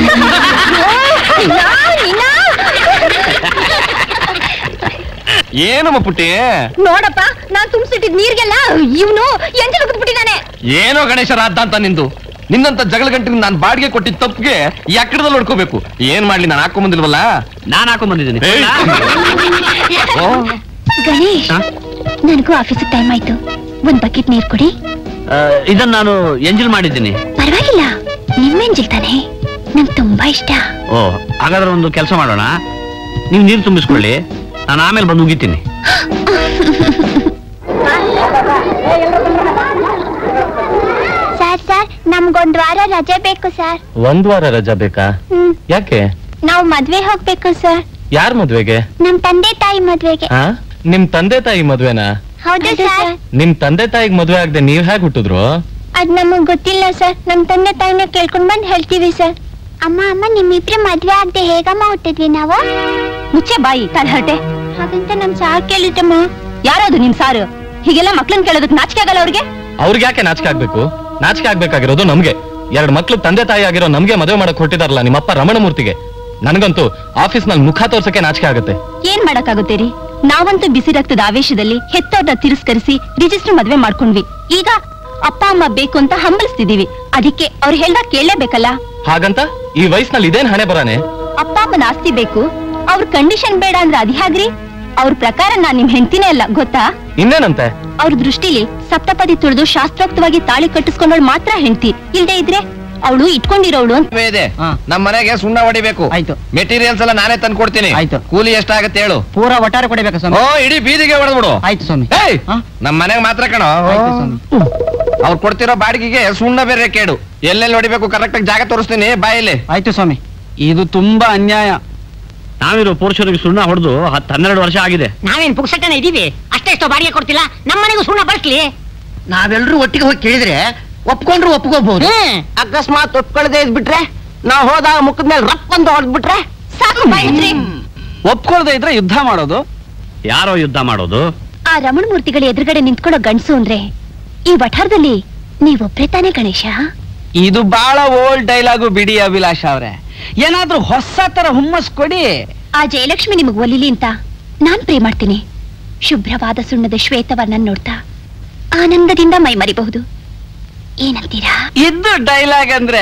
ಏನಮ್ಮ ಪುಟ್ಟಿ ನೋಡಪ್ಪ ನಾನ್ ತುಂಬಿಸಿಟ್ಟಿದ್ ನೀರ್ಗೆಲ್ಲ ಇವನು ಎಂಜಲು ಬಿಟ್ಟಿದ್ದಾನೆ ಏನೋ ಗಣೇಶ ರಾದ್ದ ಅಂತ ನಿಂದು ನಿನ್ನಂತ ಜಗಳ ಗಂಟಿನ ನಾನು ಬಾಡಿಗೆ ಕೊಟ್ಟಿದ್ದ ತಪ್ಪಿಗೆ ಎಕ್ಕಡದಲ್ಲಿ ಹೊಡ್ಕೋಬೇಕು ಏನ್ ಮಾಡ್ಲಿ ನಾನು ಹಾಕೊಂಬಂದಿಲ್ವಲ್ಲ ನಾನ್ ಹಾಕೊಂಬಂದಿದ್ದೀನಿ ಏಯ್! ಓ, ಗಣೇಶ್ ನನಗೂ ಆಫೀಸಿಗೆ ಟೈಮ್ ಆಯ್ತು ಒಂದ್ ಬಕೆಟ್ ನೀರ್ ಕೊಡಿ ಆ, ಇದನ್ನ ನಾನು ಎಂಜಲ್ ಮಾಡಿದ್ದೀನಿ ಪರವಾಗಿಲ್ಲ ನಿಮ್ಮೆಂಜಿಲ್ ತಾನೆ ನಂಗೆ ತುಂಬಾ ಇಷ್ಟ ಓ ಹಾಗಾದ್ರೆ ಒಂದು ಕೆಲಸ ಮಾಡೋಣ ನೀವು ನೀರು ತುಂಬಿಸ್ಕೊಳ್ಳಿ ನಾನು ಆಮೇಲೆ ಬಂದು ಉಗಿತೀನಿ ನಮ್ಗೊಂದ್ ವಾರ ರಜೆ ಬೇಕು ಸರ್ ಒಂದ್ ವಾರ ರಜಾ ಬೇಕಾ ಹ್ಮ್ ಯಾಕೆ ನಾವು ಮದ್ವೆ ಹೋಗ್ಬೇಕು ಸರ್ ಯಾರ್ ಮದ್ವೆಗೆ ನಮ್ ತಂದೆ ತಾಯಿ ಮದ್ವೆಗೆ ಹಾ ನಿಮ್ ತಂದೆ ತಾಯಿ ಮದ್ವೆನಾ ಹೌದು ಸರ್ ನಿಮ್ ತಂದೆ ತಾಯಿಗ್ ಮದ್ವೆ ಆಗದೆ ನೀವ್ ಹೇಗ್ ಹುಟ್ಟಿದ್ರು ಅದ್ ನಮಗ್ ಗೊತ್ತಿಲ್ಲ ಸರ್ ನಮ್ ತಂದೆ ತಾಯಿನ ಕೇಳ್ಕೊಂಡ್ ಬಂದ್ ಹೇಳ್ತೀವಿ ಸರ್ ಅಮ್ಮ ಅಮ್ಮ ನಿಮ್ಮಿಬ್ರೆ ಮದ್ವೆ ಆಗದೆ ಹೇಗಮ್ಮ ಹುಟ್ಟಿದ್ವಿ ನಾವು ಮುಚ್ಚೆ ಬಾಯಿ ತಲೆ ಹರಟೆ ಹಾಗಂತ ನಮ್ ಸಾರ್ ಕೇಳಿದ್ದಮ್ಮ ಯಾರದು ನಿಮ್ ಸಾರು ಹೀಗೆಲ್ಲ ಮಕ್ಳನ್ ಕೇಳೋದಕ್ ನಾಚಿಕೆ ಆಗಲ್ಲ ಅವ್ರಿಗೆ ಅವ್ರಿಗೆ ಯಾಕೆ ನಾಚಿಕೆ ಆಗ್ಬೇಕು ನಾಚಿಕೆ ಆಗ್ಬೇಕಾಗಿರೋದು ನಮ್ಗೆ ಎರಡ್ ಮಕ್ಳು ತಂದೆ ತಾಯಿ ಆಗಿರೋ ನಮ್ಗೆ ಮದುವೆ ಮಾಡಕ್ ಹೊಟ್ಟಿದಾರಲ್ಲ ನಿಮ್ಮಪ್ಪ ರಮಣಮೂರ್ತಿಗೆ ನನಗಂತೂ ಆಫೀಸ್ ನಲ್ಲಿ ಮುಖ ತೋರ್ಸಕ್ಕೆ ನಾಚಿಕೆ ಆಗುತ್ತೆ ಏನ್ ಮಾಡಕ್ಕಾಗುತ್ತೆ ರೀ ನಾವಂತೂ ಬಿಸಿ ರಕ್ತದ ಆವೇಶದಲ್ಲಿ ಹೆತ್ತವ್ರನ್ನ ತಿರಸ್ಕರಿಸಿ ರಿಜಿಸ್ಟರ್ ಮದ್ವೆ ಮಾಡ್ಕೊಂಡ್ವಿ ಈಗ ಅಪ್ಪ ಅಮ್ಮ ಬೇಕು ಅಂತ ಹಂಬಲಿಸ್ತಿದೀವಿ ಅದಕ್ಕೆ ಅವ್ರು ಹೇಳ್ದಾಗ ಕೇಳಲೇಬೇಕಲ್ಲ ಹಾಗಂತ ಈ ವಯಸ್ಸಿನಲ್ಲಿ ಇದೇನ್ ಹಣೆ ಬರಾನೆ ಅಪ್ಪ ಅಮ್ಮನ ಆಸ್ತಿ ಬೇಕು ಅವ್ರ ಕಂಡೀಷನ್ ಬೇಡ ಅಂದ್ರೆ ಅದ್ ಹೇಗ್ರಿ ಅವ್ರ ಪ್ರಕಾರ ನಾನ್ ನಿಮ್ ಹೆಂಡತಿನೇ ಅಲ್ಲ ಗೊತ್ತಾ ಇನ್ನೇನಂತೆ ಅವ್ರ ದೃಷ್ಟಿಲಿ ಸಪ್ತಪದಿ ತುಳಿದು ಶಾಸ್ತ್ರೋಕ್ತವಾಗಿ ತಾಳಿ ಕಟ್ಟಿಸ್ಕೊಂಡವಳು ಮಾತ್ರ ಹೆಂಡತಿ ಇಲ್ದೇ ಇದ್ರೆ ಅವಳು ಇಟ್ಕೊಂಡಿರೋಳು ಅಂತ ಇದೆ ನಮ್ ಮನೆಗೆ ಸುಣ್ಣ ಹೊಡಿಬೇಕು ಆಯ್ತು ಮೆಟೀರಿಯಲ್ಸ್ ಎಲ್ಲ ನಾನೇ ತಂದು ಕೊಡ್ತೀನಿ ಆಯ್ತು. ಕೂಲಿ ಎಷ್ಟಾಗತ್ತೆ ಹೇಳು ಪೂರಾ ಒಟ್ಟಾರೆ ಕೊಡಬೇಕಾ ಓ ಸ್ವಾಮಿ ಇಡೀ ಬೀದಿಗೆ ಹೊಡೆದ್ಬಿಡು ಆಯ್ತು ಸ್ವಾಮಿ ಏಯ್ ನಮ್ ಮನೆಗ್ ಮಾತ್ರ ಕಣೋ ಆಯ್ತು ಸ್ವಾಮಿ ಅವ್ರು ಕೊಡ್ತಿರೋ ಬಾಡಿಗೆಗೆ ಸುಣ್ಣ ಬೇರೆ ಕೇಡು ಎಲ್ಲೆಲ್ಲಿ ಹೊಡಿಬೇಕು ಕರೆಕ್ಟ್ ಆಗಿ ಜಾಗ ತೋರಿಸ್ತೀನಿ ಬಾಯಲ್ಲಿ ಆಯ್ತು ಸ್ವಾಮಿ ಇದು ತುಂಬಾ ಅನ್ಯಾಯ ನಾವಿರೋ ಪುರುಷರಿಗೆ ಸುಣ್ಣ ಹೊಡೆದು ಹತ್ತು ಹನ್ನೆರಡು ವರ್ಷ ಆಗಿದೆ ನಾವೇನ್ ಪುಕ್ಸಟ್ಟನೆ ಇದೀವಿ ಅಷ್ಟೆಷ್ಟೋ ಬಾಡಿಗೆ ಕೊಡ್ತಿಲ್ಲ ನಮ್ಮ ಮನೆಗೂ ಸುಣ್ಣ ಬಳಸ್ಲಿ ನಾವೆಲ್ಲರೂ ಒಟ್ಟಿಗೆ ಹೋಗಿ ಕೇಳಿದ್ರೆ ಒಪ್ಕೊಂಡ್ರು ಒಪ್ಕೋಬಹುದು ಅಕಸ್ಮಾತ್ ಒಪ್ಕೊಳ್ಳದೆ ಇದ್ಬಿಟ್ರೆ ನಾವ್ ಹೋದಾಗ ಮುಖದ ಮೇಲೆ ರಪ್ ಅಂತ ಹೊಡೆದ್ಬಿಟ್ರೆ ಸಾಕು ಬಾಯ್ತ್ರಿ ಒಪ್ಕೊಳ್ದೆ ಇದ್ರೆ ಯುದ್ಧ ಮಾಡೋದು ಯಾರೋ ಯುದ್ಧ ಮಾಡೋದು ಆ ರಮಣ ಮೂರ್ತಿಗಳ ಎದುರುಗಡೆ ನಿಂತ್ಕೊಳ್ಳೋ ಗಂಡಸು ಅಂದ್ರೆ ಈ ವಠಾರದಲ್ಲಿ ನೀವೊಬ್ರೇ ತಾನೇ ಗಣೇಶ ಇದು ಬಹಳ ಓಲ್ಡ್ ಡೈಲಾಗು ಬಿಡಿ ಅಭಿಲಾಷ ಅವ್ರೆ ಏನಾದ್ರೂ ಹೊಸ ತರ ಹುಮ್ಮಸ್ ಕೊಡಿ ಆ ಜಯಲಕ್ಷ್ಮಿ ನಿಮಗ್ ಒಲಿಲಿ ಅಂತ ನಾನ್ ಪ್ರೇ ಮಾಡ್ತೀನಿ ಶುಭ್ರವಾದ ಸುಣ್ಣದ ಶ್ವೇತವನ್ನ ನೋಡ್ತಾ ಆನಂದದಿಂದ ಮೈ ಮರಿಬಹುದು ಏನಂತೀರಾ ಇದ್ದು ಡೈಲಾಗ್ ಅಂದ್ರೆ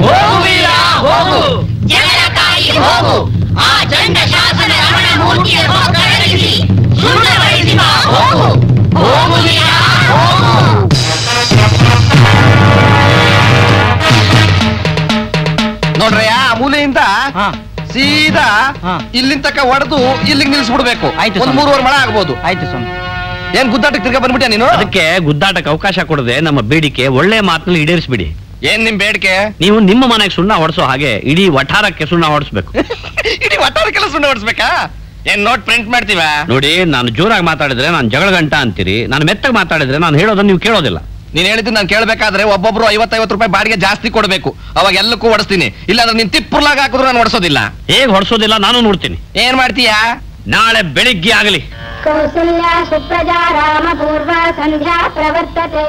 ನೋಡ್ರಯ್ಯ ಆ ಮೂಲೆಯಿಂದ ಹಾ. ಸೀದಾ ಹಾ. ಇಲ್ಲಿಂದ ತಕ ಹೊಡೆದು ಇಲ್ಲಿಗೆ ನಿಲ್ಸ್ಬಿಡ್ಬೇಕು ಆಯ್ತು ಒಂದ್ ಸ್ವಾಮಿ. ಮೂರುವರೆ ಮಳ ಆಗ್ಬೋದು ಆಯ್ತು ಸ್ವಾಮಿ ಏನ್ ಗುದ್ದಾಟಕ್ಕೆ ತಿರ್ಗಾ ಬಂದ್ಬಿಟ್ಯಾ ನೀನು ಅದಕ್ಕೆ ಗುದ್ದಾಟಕ್ಕೆ ಅವಕಾಶ ಕೊಡದೆ ನಮ್ಮ ಬೇಡಿಕೆ ಒಳ್ಳೆ ಮಾತಿನಲ್ಲಿ ಈಡೇರಿಸ್ಬಿಡಿ ಏನ್ ನಿಮ್ ಬೇಡಿಕೆ ನೀವು ನಿಮ್ಮ ಮನೆಗೆ ಸುಣ್ಣ ಹೊಡ್ಸೋ ಹಾಗೆ ಇಡೀ ವಠಾರಕ್ಕೆ ಸುಣ್ಣ ಹೊಡಿಸ್ಬೇಕು ಇಡೀ ಒಟ್ಟಾರೆ ಸುಣ್ಣ ಹೊಡ್ಸ್ಬೇಕಾ ಏನ್ ನೋಟ್ ಪ್ರಿಂಟ್ ಮಾಡ್ತೀವ ನೋಡಿ ನಾನು ಜೋರಾಗಿ ಮಾತಾಡಿದ್ರೆ ನಾನು ಜಗಳ ಗಂಟ ಅಂತೀರಿ ನಾನು ಮೆತ್ತಗೆ ಮಾತಾಡಿದ್ರೆ ನಾನು ಹೇಳೋದನ್ನ ನೀವು ಕೇಳೋದಿಲ್ಲ ನೀನ್ ಹೇಳಿದ್ದು ನಾನು ಕೇಳ್ಬೇಕಾದ್ರೆ ಒಬ್ಬೊಬ್ರು ಐವತ್ತೈವತ್ತು ರೂಪಾಯಿ ಬಾಡಿಗೆ ಜಾಸ್ತಿ ಕೊಡ್ಬೇಕು ಅವಾಗ ಎಲ್ಲಕ್ಕೂ ಹೊಡಿಸ್ತೀನಿ ಇಲ್ಲಾಂದ್ರೆ ನೀನ್ ತಿಪ್ಪುರ್ಲಾಗ ಹಾಕಿದ್ರು ನಾನು ಹೊಡ್ಸೋದಿಲ್ಲ ಹೇಗೆ ಹೊಡ್ಸೋದಿಲ್ಲ ನಾನು ನೋಡ್ತೀನಿ ಏನ್ ಮಾಡ್ತೀಯಾ ನಾಳೆ ಬೆಳಿಗ್ಗೆ ಆಗಲಿ ಕೌಸಲ್ಯ ಸುಪ್ರಜಾ ರಾಮ ಪೂರ್ವ ಸಂಧ್ಯಾ ಪ್ರವರ್ತತೆ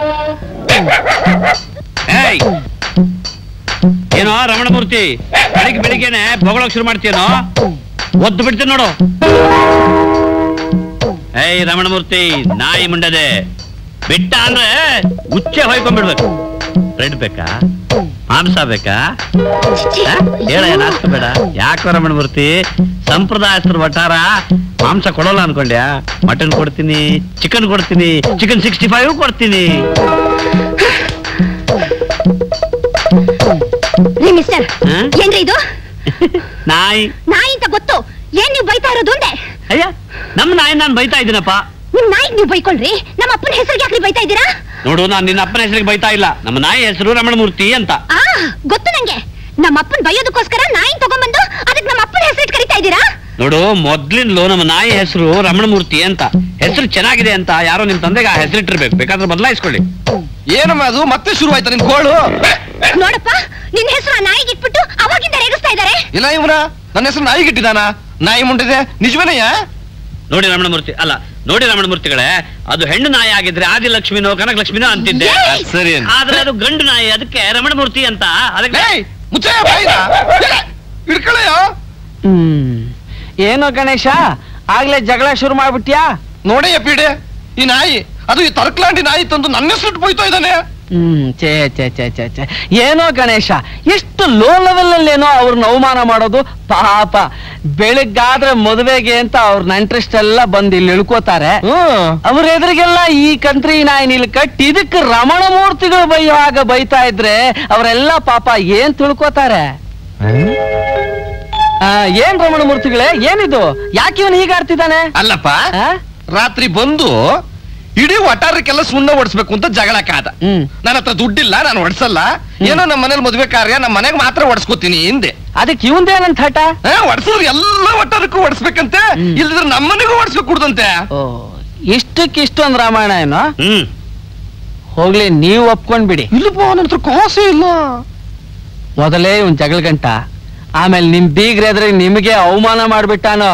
ಏಯ್ ಏನೋ ರಮಣಮೂರ್ತಿ ಬೆಳಿಗ್ಗೆ ಬೆಳಿಗ್ಗೆನೆ ಬೊಗಳೋಕ್ ಶುರು ಮಾಡ್ತೀನೋ ಒದ್ದು ಬಿಡ್ತೀನಿ ನೋಡು ಏಯ್ ರಮಣಮೂರ್ತಿ ನಾಯಿ ಮುಂಡದೆ ಬಿಟ್ಟ ಅಂದ್ರೆ ಉಚ್ಚೆ ಹೊಯ್ಕೊಂಡ್ಬಿಡ್ಬೇಕು ಬ್ರೆಡ್ ಬೇಕಾ ಮಾಂಸ ಬೇಕಾ ಆ? ಹೇಳ ನಾಷ್ಟ ಬೇಡ ಯಾಕೋ ರಮಣಮೂರ್ತಿ ಸಂಪ್ರದಾಯಸ್ಥರ ವಟಾರ ಮಾಂಸ ಕೊಡೋಲ್ಲ ಅನ್ಕೊಂಡ್ಯಾ ಮಟನ್ ಕೊಡ್ತೀನಿ ಚಿಕನ್ ಕೊಡ್ತೀನಿ ಚಿಕನ್ ಸಿಕ್ಸ್ಟಿ ಫೈವ್ ಕೊಡ್ತೀನಿ ರೀ ಮಿಸ್ಟರ್ ಹಾ? ಏನ್ರಿ ಇದು ನಾಯಿ ನಾಯಿ ಅಂತ ಗೊತ್ತು ಏನ್ ನೀವು ಬೈತಾ ಇರೋದು ಅಂದೆ ಅಯ್ಯ ನಮ್ಮ ನಾಯಿ ನಾನು ಬೈತಾ ಇದ್ದೀನಪ್ಪ ನಿಮ್ ನಾಯಿಗ್ ನೀವು ಬೈಕೊಳ್ರಿ ನಮ್ಮ ಅಪ್ಪನ ಹೆಸರಿಗೆ ಯಾಕ್ರಿ ಬೈತಾ ಇದ್ದೀರಾ ನೋಡು ನಾನು ನಿನ್ನ ಅಪ್ಪನ ಹೆಸರಿಗೆ ಬೈತಾ ಇಲ್ಲ ನಮ್ಮ ನಾಯಿ ಹೆಸರು ರಮಣಮೂರ್ತಿ ಅಂತ ಆ ಗೊತ್ತು ನಂಗೆ ನಮ್ಮ ಅಪ್ಪನ್ ಬೈಯೋದಕ್ಕೋಸ್ಕರ ನಾಯಿ ತಗೊಂಡ್ಬಂದು ಅದಕ್ಕೆ ನಮ್ಮ ಅಪ್ಪನ ಹೆಸರಿಟ್ಟು ಕರಿತಾ ಇದ್ದೀರಾ ನೋಡು ಮೊದ್ಲಿಂದಲೂ ನಮ್ಮ ನಾಯಿ ಹೆಸರು ರಮಣಮೂರ್ತಿ ಅಂತ ಹೆಸರು ಚೆನ್ನಾಗಿದೆ ಅಂತ ಯಾರೋ ನಿಮ್ ತಂದೆಗೆ ಆ ಹೆಸರಿಟ್ಟಿರ್ಬೇಕು ಬೇಕಾದ್ರೆ ಬದಲಾಯಿಸ್ಕೊಳ್ಳಿ ಏನಮ್ಮ ಅದು ಮತ್ತೆ ಶುರು ಆಯ್ತಾ ನಿನ್ ಗೋಳು ನೋಡಪ್ಪ ನಿನ್ ಹೆಸರು ಆ ನಾಯಿಗೆ ಇಟ್ಬಿಟ್ಟು ಅವಾಗಿಂದ ರೇಗಿಸ್ತಾ ಇದ್ದಾರೆ ಇಲ್ಲ ಇವನ ನನ್ನ ಹೆಸರು ನಾಯಿಗಿಟ್ಟಿದಾನ ನಾಯಿ ಮುಂಡಿದೆ ನಿಜವೇನಯ್ಯ ನೋಡಿ ರಮಣಮೂರ್ತಿ ಅಲ್ಲ ನೋಡಿ ರಮಣಮೂರ್ತಿಗಳೇ ಅದು ಹೆಣ್ಣು ನಾಯಿ ಆಗಿದ್ರೆ ಆದಿಲಕ್ಷ್ಮಿನೋ ಕನಕಲಕ್ಷ್ಮಿನೋ ಅಂತಿದ್ದೆ ಅದ್ ಸರಿ ಅಂತ. ಆದ್ರೆ ಅದು ಗಂಡು ನಾಯಿ ಅದಕ್ಕೆ ರಮಣಮೂರ್ತಿ ಅಂತ ಅದಕ್ಕೆ ಏಯ್ ಮುಚ್ಚಯ್ಯ ಬಾಯಿನ ಹಿಡ್ಕೊಳ್ಳಯ್ಯ ಹ್ಮ್ ಏನೋ ಗಣೇಶ ಆಗ್ಲೇ ಜಗಳ ಶುರು ಮಾಡ್ಬಿಟ್ಯಾ ನೋಡಯ್ಯ ಪೀಡೆ ಈ ನಾಯಿ ಅದು ಈ ತರ್ಕಲಾಂಡಿ ನಾಯಿ ತಂದು ನನ್ನ ಹೆಸರು ಬೈತಾ ಇದ್ದಾನೆ ಹ್ಮ್ ಛೇ ಛೇ ಛೇ ಛೇ ಛೇ ಏನೋ ಗಣೇಶ ಎಷ್ಟು ಲೋ ಲೆವೆಲ್ ಅಲ್ಲಿ ಏನೋ ಅವ್ರನ್ನ ಅವಮಾನ ಮಾಡೋದು ಪಾಪ ಬೆಳಿಗ್ಗಾದ್ರೆ ಮದುವೆಗೆ ಅಂತ ಅವ್ರ ನೆಂಟ್ರೆಸ್ಟ್ ಎಲ್ಲ ಬಂದು ಇಲ್ಲಿ ಇಳ್ಕೋತಾರೆ ಅವ್ರ ಎದುರಿಗೆಲ್ಲ ಈ ಕಂತ್ರಿ ನಾಯಿ ನಿಲ್ ಕಟ್ಟಿ ಇದಕ್ಕೆ ರಮಣ ಮೂರ್ತಿಗಳು ಬೈಯೋ ಆಗ ಬೈತಾ ಇದ್ರೆ ಅವರೆಲ್ಲ ಪಾಪ ಏನ್ ತಿಳ್ಕೋತಾರೆ ಆ, ಏನ್ ರಮಣ ಮೂರ್ತಿಗಳೇ ಏನಿದು ಯಾಕೆ ಇವನು ಹೀಗೆ ಆಡ್ತಿದ್ದಾನೆ ಅಲ್ಲಪ್ಪ ಆ? ರಾತ್ರಿ ಬಂದು ಇಡೀ ವಟಾರಕ್ಕೆಲ್ಲ ಸುಣ್ಣ ಹೊಡ್ಸ್ಬೇಕು ಅಂತ ಜಗಳಕ್ಕಾದ ನನ್ನ ಹತ್ರ ದುಡ್ಡಿಲ್ಲ ನಾನು ಹೊಡ್ಸಲ್ಲ ಏನೋ ನಮ್ಮ ಮನೇಲಿ ಮದುವೆ ಕಾರ್ಯ ನಮ್ಮ ಮನೆಗೆ ಮಾತ್ರ ಹೊಡ್ಸ್ಕೊತೀನಿ ಹಿಂದೆ ಅದಕ್ಕೆ ಇವಂದೇನಂತ ಹಠ ಹೊಡ್ಸಿದ್ರೆ ಎಲ್ಲ ವಟಾರಕ್ಕೂ ಹೊಡ್ಸ್ಬೇಕಂತೆ ಇಲ್ದಿದ್ರೆ ನಮ್ಮನೆಗೂ ಹೊಡ್ಸ್ಬೇಕು ಕುಡ್ದಂತೆ ಇಷ್ಟಕ್ಕಿಷ್ಟು ಒಂದ್ ರಾಮಾಯಣ ಏನೋ ಹೋಗ್ಲಿ ನೀವು ಒಪ್ಕೊಂಡ್ಬಿಡಿ ಇಲ್ಲಪ್ಪ ನನ್ನ ಹತ್ರ ಕಾಸೇ ಇಲ್ಲ ಮೊದಲೇ ಇವ್ನ್ ಜಗಳ ಗಂಟ ಆಮೇಲೆ ನಿಮ್ ಬೀಗ್ರೆದ್ರೆ ನಿಮಗೆ ಅವಮಾನ ಮಾಡ್ಬಿಟ್ಟಾನೋ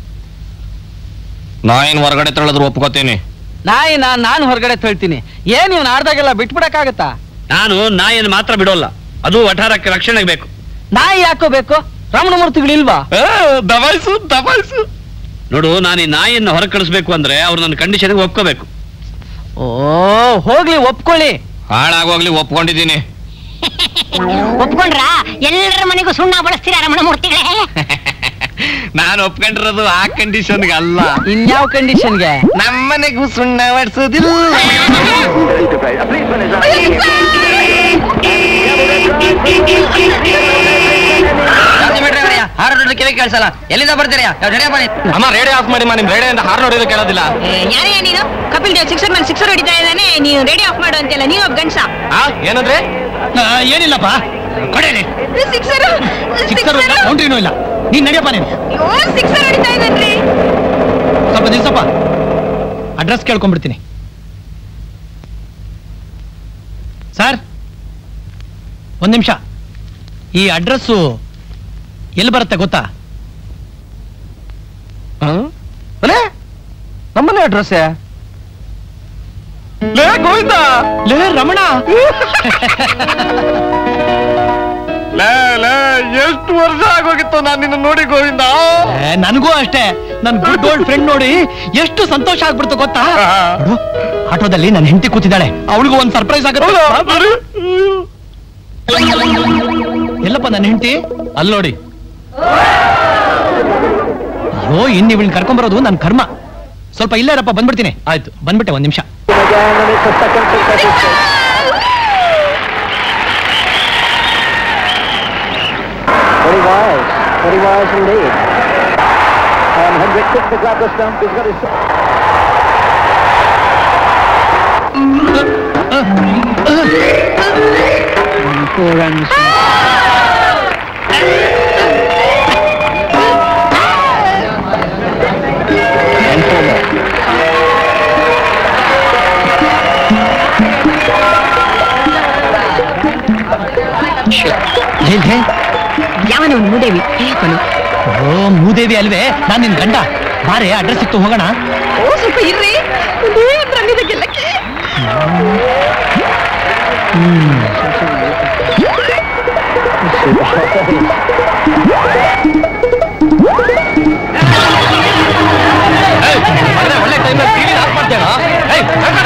ನಾ ಏನ್ ಹೊರಗಡೆ ತಳ್ಳದ್ರು ಒಪ್ಕೋತೀನಿ ನಾಯಿನ ನಾನು ಹೊರಗಡೆ ತಳ್ತೀನಿ ಏನ್ ಇವ್ನ ಆಡ್ದಾಗೆಲ್ಲ ಬಿಟ್ಬಿಡಕ್ಕಾಗತ್ತಾ ನಾನು ನಾಯಿಯನ್ನು ಮಾತ್ರ ಬಿಡೋಲ್ಲ ಅದು ವಠಾರಕ್ಕೆ ರಕ್ಷಣೆಗೆ ಬೇಕು ನಾಯಿ ಯಾಕೋ ಬೇಕು ರಮಣಮೂರ್ತಿಗಳಿಲ್ವಾ ದಬಾಯಿಸು ದಬಾಯಿಸು ನೋಡು ನಾನು ಈ ನಾಯಿಯನ್ನು ಹೊರ ಕಳಿಸ್ಬೇಕು ಅಂದ್ರೆ ಅವ್ರು ನನ್ನ ಕಂಡೀಷನ್ಗೆ ಒಪ್ಕೋಬೇಕು ಓ ಹೋಗ್ಲಿ ಒಪ್ಕೊಳ್ಳಿ ಹಾಳಾಗೋಗ್ಲಿ ಒಪ್ಕೊಂಡಿದ್ದೀನಿ ಒಪ್ಕೊಂಡ್ರ ಎಲ್ಲರ ಮನೆಗೂ ಸುಣ್ಣ ಬಳಸ್ತೀರಾ ರಮಣ ಮೂರ್ತಿಗಳೇ ನಾನು ಒಪ್ಕೊಂಡಿರೋದು ಆ ಕಂಡೀಷನ್ಗೆ ಅಲ್ಲ ಇನ್ಯಾವ ಕಂಡೀಷನ್ಗೆ ನಮ್ಮನೆಗೂ ಸುಣ್ಣ ಹೊಡ್ಸೋದಿಲ್ಲ ಹಾರ ಕಿವಿ ಕೇಳಿಸಲ್ಲ ಎಲ್ಲಿಂದ ಬರ್ತೀರಾ ಅಮ್ಮ ರೇಡಿಯೋ ಆಫ್ ಮಾಡಿ ನಿಮ್ ರೇಡಿಯೋದಿಂದ ಹಾರ್ ನೋಡಿದ್ರೆ ಕೇಳೋದಿಲ್ಲ ಯಾರೇ ನೀನು Kapil Dev sixer man sixer ಹೊಡಿತಾ ಇದ್ದಾನೆ ನೀನು ರೆಡಿ ಆಫ್ ಮಾಡು ಅಂತೆಲ್ಲ ನೀನು ಒಬ್ಬ ಗಂಡ್ಸ ಆ ಏನಂದ್ರೆ ಏನಿಲ್ಲಪ್ಪ ಕೊಡೇನೆ ಸಿಕ್ಸರ್ ಸಿಕ್ಸರ್ ಕೌಂಟ್ರಿನೂ ಇಲ್ಲ ನೀನ್ ನಡಿಯಪ್ಪ ನೀನು ಓ ಸಿಕ್ಸರ್ ಹೊಡಿತಾ ಇದ್ದಾನ್ರಿ ಸ್ವಲ್ಪ ನಿಲ್ಸಪ್ಪ ಅಡ್ರೆಸ್ ಕೇಳ್ಕೊಂಡ್ಬಿಡ್ತೀನಿ ಸರ್ ಒಂದ್ ನಿಮಿಷ ಈ ಅಡ್ರೆಸ್ಸು ಎಲ್ಲಿ ಬರುತ್ತೆ ಗೊತ್ತಾ ನಮ್ಮನೆ ಅಡ್ರೆಸ್ ಲೇ ಗೋವಿಂದ ಲೇ ರಮಣ ಲೇ ಲೇ ಎಷ್ಟು ವರ್ಷ ಆಗೋಗಿತ್ತು ನಾನು ನಿನ್ನ ನೋಡಿ ಗೋವಿಂದ ಏ, ನನಗೂ ಅಷ್ಟೇ ನನ್ ಗುಡ್ ಓಲ್ಡ್ ಫ್ರೆಂಡ್ ನೋಡಿ ಎಷ್ಟು ಸಂತೋಷ ಆಗ್ಬಿಡ್ತು ಗೊತ್ತಾ ನೋಡು, ಆಟೋದಲ್ಲಿ ನನ್ನ ಹೆಂಡತಿ ಕೂತಿದ್ದಾಳೆ ಅವಳಿಗೂ ಒಂದ್ ಸರ್ಪ್ರೈಸ್ ಆಗುತ್ತೆ ಎಲ್ಲಪ್ಪ ನನ್ನ ಹೆಂಡತಿ ಅಲ್ಲಿ ನೋಡಿ ಅಯ್ಯೋ ಇನ್ನು ಇವಳನ್ನ ಕರ್ಕೊಂಬರೋದು ನನ್ನ ಕರ್ಮ ಸ್ವಲ್ಪ ಇಲ್ಲೇ ಇರಪ್ಪ ಬಂದ್ಬಿಡ್ತೀನಿ ಆಯ್ತು ಬಂದ್ಬಿಟ್ಟೆ ಒಂದ್ ನಿಮಿಷ But he was. But he was indeed. And Hendrick took the grab the stump. He's got his... ಯಾವನ ಒಂದು ಮೂದೇವಿ ಹೇಳ್ಕೊನು ಓ ಮೂದೇವಿ ಅಲ್ವೇ ನಾನ್ ನಿನ್ ಗಂಡ ಬಾರೆ ಅಡ್ರೆಸ್ ಸಿಕ್ತು ಹೋಗೋಣ ಓ ಸ್ವಲ್ಪ ಇರ್ರಿ ಒಂದೇ ಒಂದು ರಂಗದ ಗೆಲ್ಲಕ್ಕೆ ಒಳ್ಳೆ ಟೈಮ್ ಟಿವಿ ಆಫ್ ಮಾಡ್ತೇನೋ ಏಯ್,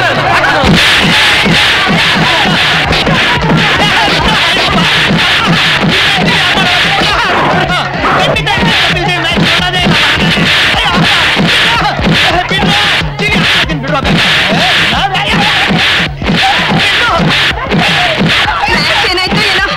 ಏನಾಯ್ತು ಏನೋ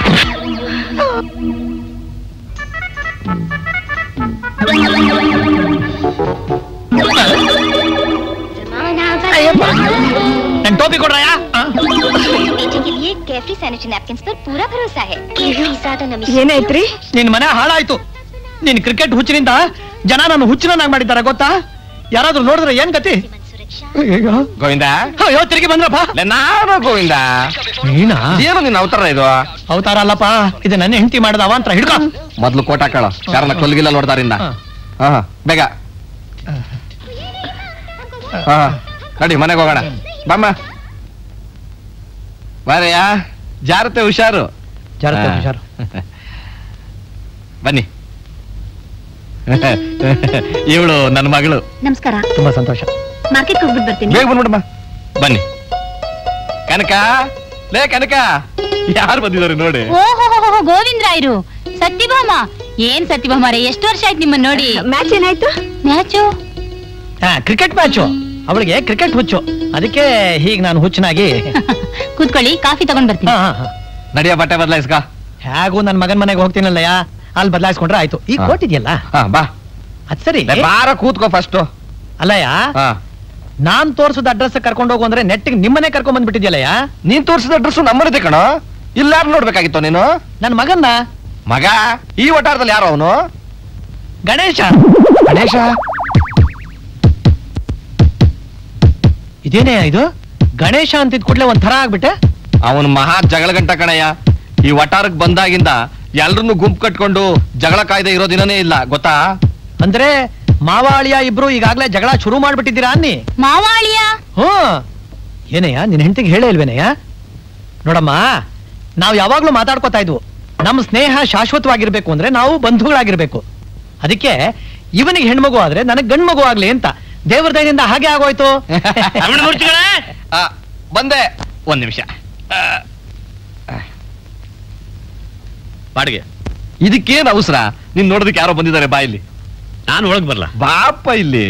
ನನ್ ಟೋಪಿ ಕೊಡ್ರಯ್ಯ बेटे के लिए केफरी सैनिटरी नैपकिन्स पर पूरा भरोसा है केफरी ज्यादा नमी ಏನಾಯ್ತ್ರಿ ನಿನ್ ಮನೆ ಹಾಳಾಯ್ತು ನೀನ್ ಕ್ರಿಕೆಟ್ ಹುಚ್ಚಿನಿಂದ ಜನ ನನ್ನ ಹುಚ್ಚನಾಗ್ ಮಾಡಿದಾರ ಗೊತ್ತಾ ಯಾರಾದ್ರೂ ನೋಡಿದ್ರೆ ಏನ್ ಗತಿ ಅಯ್ಯಯ್ಯೋ. ಗೋವಿಂದ ಅಯ್ಯೋ ತಿರುಗಿ ಬಂದ್ರಪ್ಪ ಲೇ, ನಾನು ಗೋವಿಂದ ನೀನಾ ಏನು ನಿನ್ನ ಅವತಾರ ಇದು ಅವತಾರ ಅಲ್ಲಪ್ಪ ಇದು ನನ್ನ ಹೆಂಡತಿ ಮಾಡದ ಅವಾಂತರ ಹಿಡ್ಕೊ ಮೊದ್ಲು ಕೋಟ ಹಾಕಳ ಯಾರನ್ನ ಕೊಲ್ಗಿಲ್ಲ ನೋಡ್ತಾರಿಂದ ಹಾ ಹಾ, ಬೇಗ ಹಾ ನಡಿ ಮನೆಗೆ ಹೋಗೋಣ ಬಮ್ಮ ಬಾರಯ್ಯ ಜಾರತೆ ಹುಷಾರು ಜಾರತೆ ಹಾ. ಹುಷಾರು. ಬನ್ನಿ ಇವಳು ನನ್ನ ಮಗಳು ನಮಸ್ಕಾರ ತುಂಬಾ ಸಂತೋಷ ಮಾರ್ಕೆಟ್ ಹೋಗ್ಬಿಟ್ಟು ಬರ್ತೀನಿ ಬೇಗ ಬಂದ್ಬಿಡಮ್ಮ ಬನ್ನಿ ಕನಕ ಲೇ ಕನಕ ಯಾರು ಬಂದಿದ್ದಾರೆ ನೋಡಿ ಓಹೋ ಗೋವಿಂದ್ರಾಯರು ಸತ್ಯಭಾಮ ಏನ್ ಸತ್ಯಭಾಮರೇ ಎಷ್ಟು ವರ್ಷ ಆಯ್ತು ನಿಮ್ಮನ್ನ ನೋಡಿ ಮ್ಯಾಚ್ ಏನಾಯ್ತು ಮ್ಯಾಚು ಹಾ ಕ್ರಿಕೆಟ್ ಮ್ಯಾಚು ಅವಳಿಗೆ ಕ್ರಿಕೆಟ್ ಹುಚ್ಚು ಅದಕ್ಕೆ ಹೀಗೆ ನಾನು ಹುಚ್ಚನಾಗಿ ಕೂತ್ಕೊಳ್ಳಿ ಕಾಫಿ ತಗೊಂಡ್ ಬರ್ತೀನಿ ನಡಿಯ ಬಟ್ಟೆ ಬದಲಾಯಿಸ್ಕ ಹೇಗೂ ನನ್ನ ಮಗನ್ ಮನೆಗೆ ಹೋಗ್ತೀನಲ್ಲಯ್ಯ ಅಲ್ಲಿ ಬದಲಾಯಿಸ್ಕೊಂಡ್ರೆ ಆಯ್ತು ಈಗ ಹಾ. ಕೊಟ್ಟಿದ್ಯಲ್ಲ ಹಾ ಬಾ ಅದ್ ಸರಿ ಲೇ, ಬಾರ ಕೂತ್ಕೋ ಫಸ್ಟ್ ಅಲ್ಲಯ್ಯ ಹಾ ನಾನ್ ತೋರ್ಸದ ಅಡ್ರೆಸ್ ಕರ್ಕೊಂಡು ಹೋಗು ಅಂದ್ರೆ ನೆಟ್ಟಿಗೆ ನಿಮ್ಮನೆ ಕರ್ಕೊಂಡ್ ಬಂದ್ಬಿಟ್ಟಿದ್ಯಲ್ಲಯ್ಯ ನೀನ್ ತೋರಿಸಿದ ಅಡ್ರೆಸ್ ನಮ್ಮನಿದೆ ಕಣ ಇಲ್ಲ ನೋಡ್ಬೇಕಾಗಿತ್ತು ನೀನು ನನ್ ಮಗನ್ನ ಮಗ ಈ ವಟಾರದಲ್ಲಿ ಯಾರು ಅವನು ಗಣೇಶ ಗಣೇಶ ಇದೇನೇ ಇದು ಗಣೇಶ ಅಂತಿದ್ ಕೂಡ್ಲೆ ಒಂದ್ ಥರ ಆಗ್ಬಿಟ್ಟೆ ಅವನು ಮಹಾ ಜಗಳ ಗಂಟ ಕಣಯ್ಯ ಈ ವಟಾರಕ್ಕೆ ಬಂದಾಗಿಂದ ಎಲ್ರನ್ನೂ ಗುಂಪು ಕಟ್ಕೊಂಡು ಜಗಳ ಕಾಯ್ದೆ ಇರೋ ದಿನನೇ ಇಲ್ಲ ಗೊತ್ತಾ ಅಂದ್ರೆ ಮಾವಾಳಿಯ ಇಬ್ರು ಈಗಾಗ್ಲೇ ಜಗಳ ಶುರು ಮಾಡ್ಬಿಟ್ಟಿದ್ದೀರಾ ಅನ್ನಿ ಮಾವಾಳಿಯ ಹ್ಮ್ ಏನಯ್ಯ ನಿನ್ ಹೆಂಡತಿಗೆ ಹೇಳೇ ಇಲ್ವೇನಯ್ಯ ನೋಡಮ್ಮ ನಾವು ಯಾವಾಗ್ಲೂ ಮಾತಾಡ್ಕೊತಾ ಇದ್ವು ನಮ್ಮ ಸ್ನೇಹ ಶಾಶ್ವತವಾಗಿರ್ಬೇಕು ಅಂದ್ರೆ ನಾವು ಬಂಧುಗಳಾಗಿರ್ಬೇಕು ಅದಕ್ಕೆ ಇವನಿಗೆ ಹೆಣ್ಮಗು ಆದ್ರೆ ನನಗ್ ಗಂಡ್ ಮಗು ಆಗ್ಲಿ ಅಂತ ದೇವ್ರ ದಯದಿಂದ ಹಾಗೆ ಆಗೋಯ್ತು ಆ, ಬಂದೆ ಒಂದ್ ನಿಮಿಷ ಬಾಡಿಗೆ ಇದಕ್ಕೇನ್ ಅವಸರ ನೀನ್ ನೋಡೋದಕ್ಕೆ ಯಾರೋ ಬಂದಿದ್ದಾರೆ ಬಾ ಇಲ್ಲಿ ನಾನು ಒಳಗ್ ಬರ್ಲ ಬಾಪ ಇಲ್ಲಿ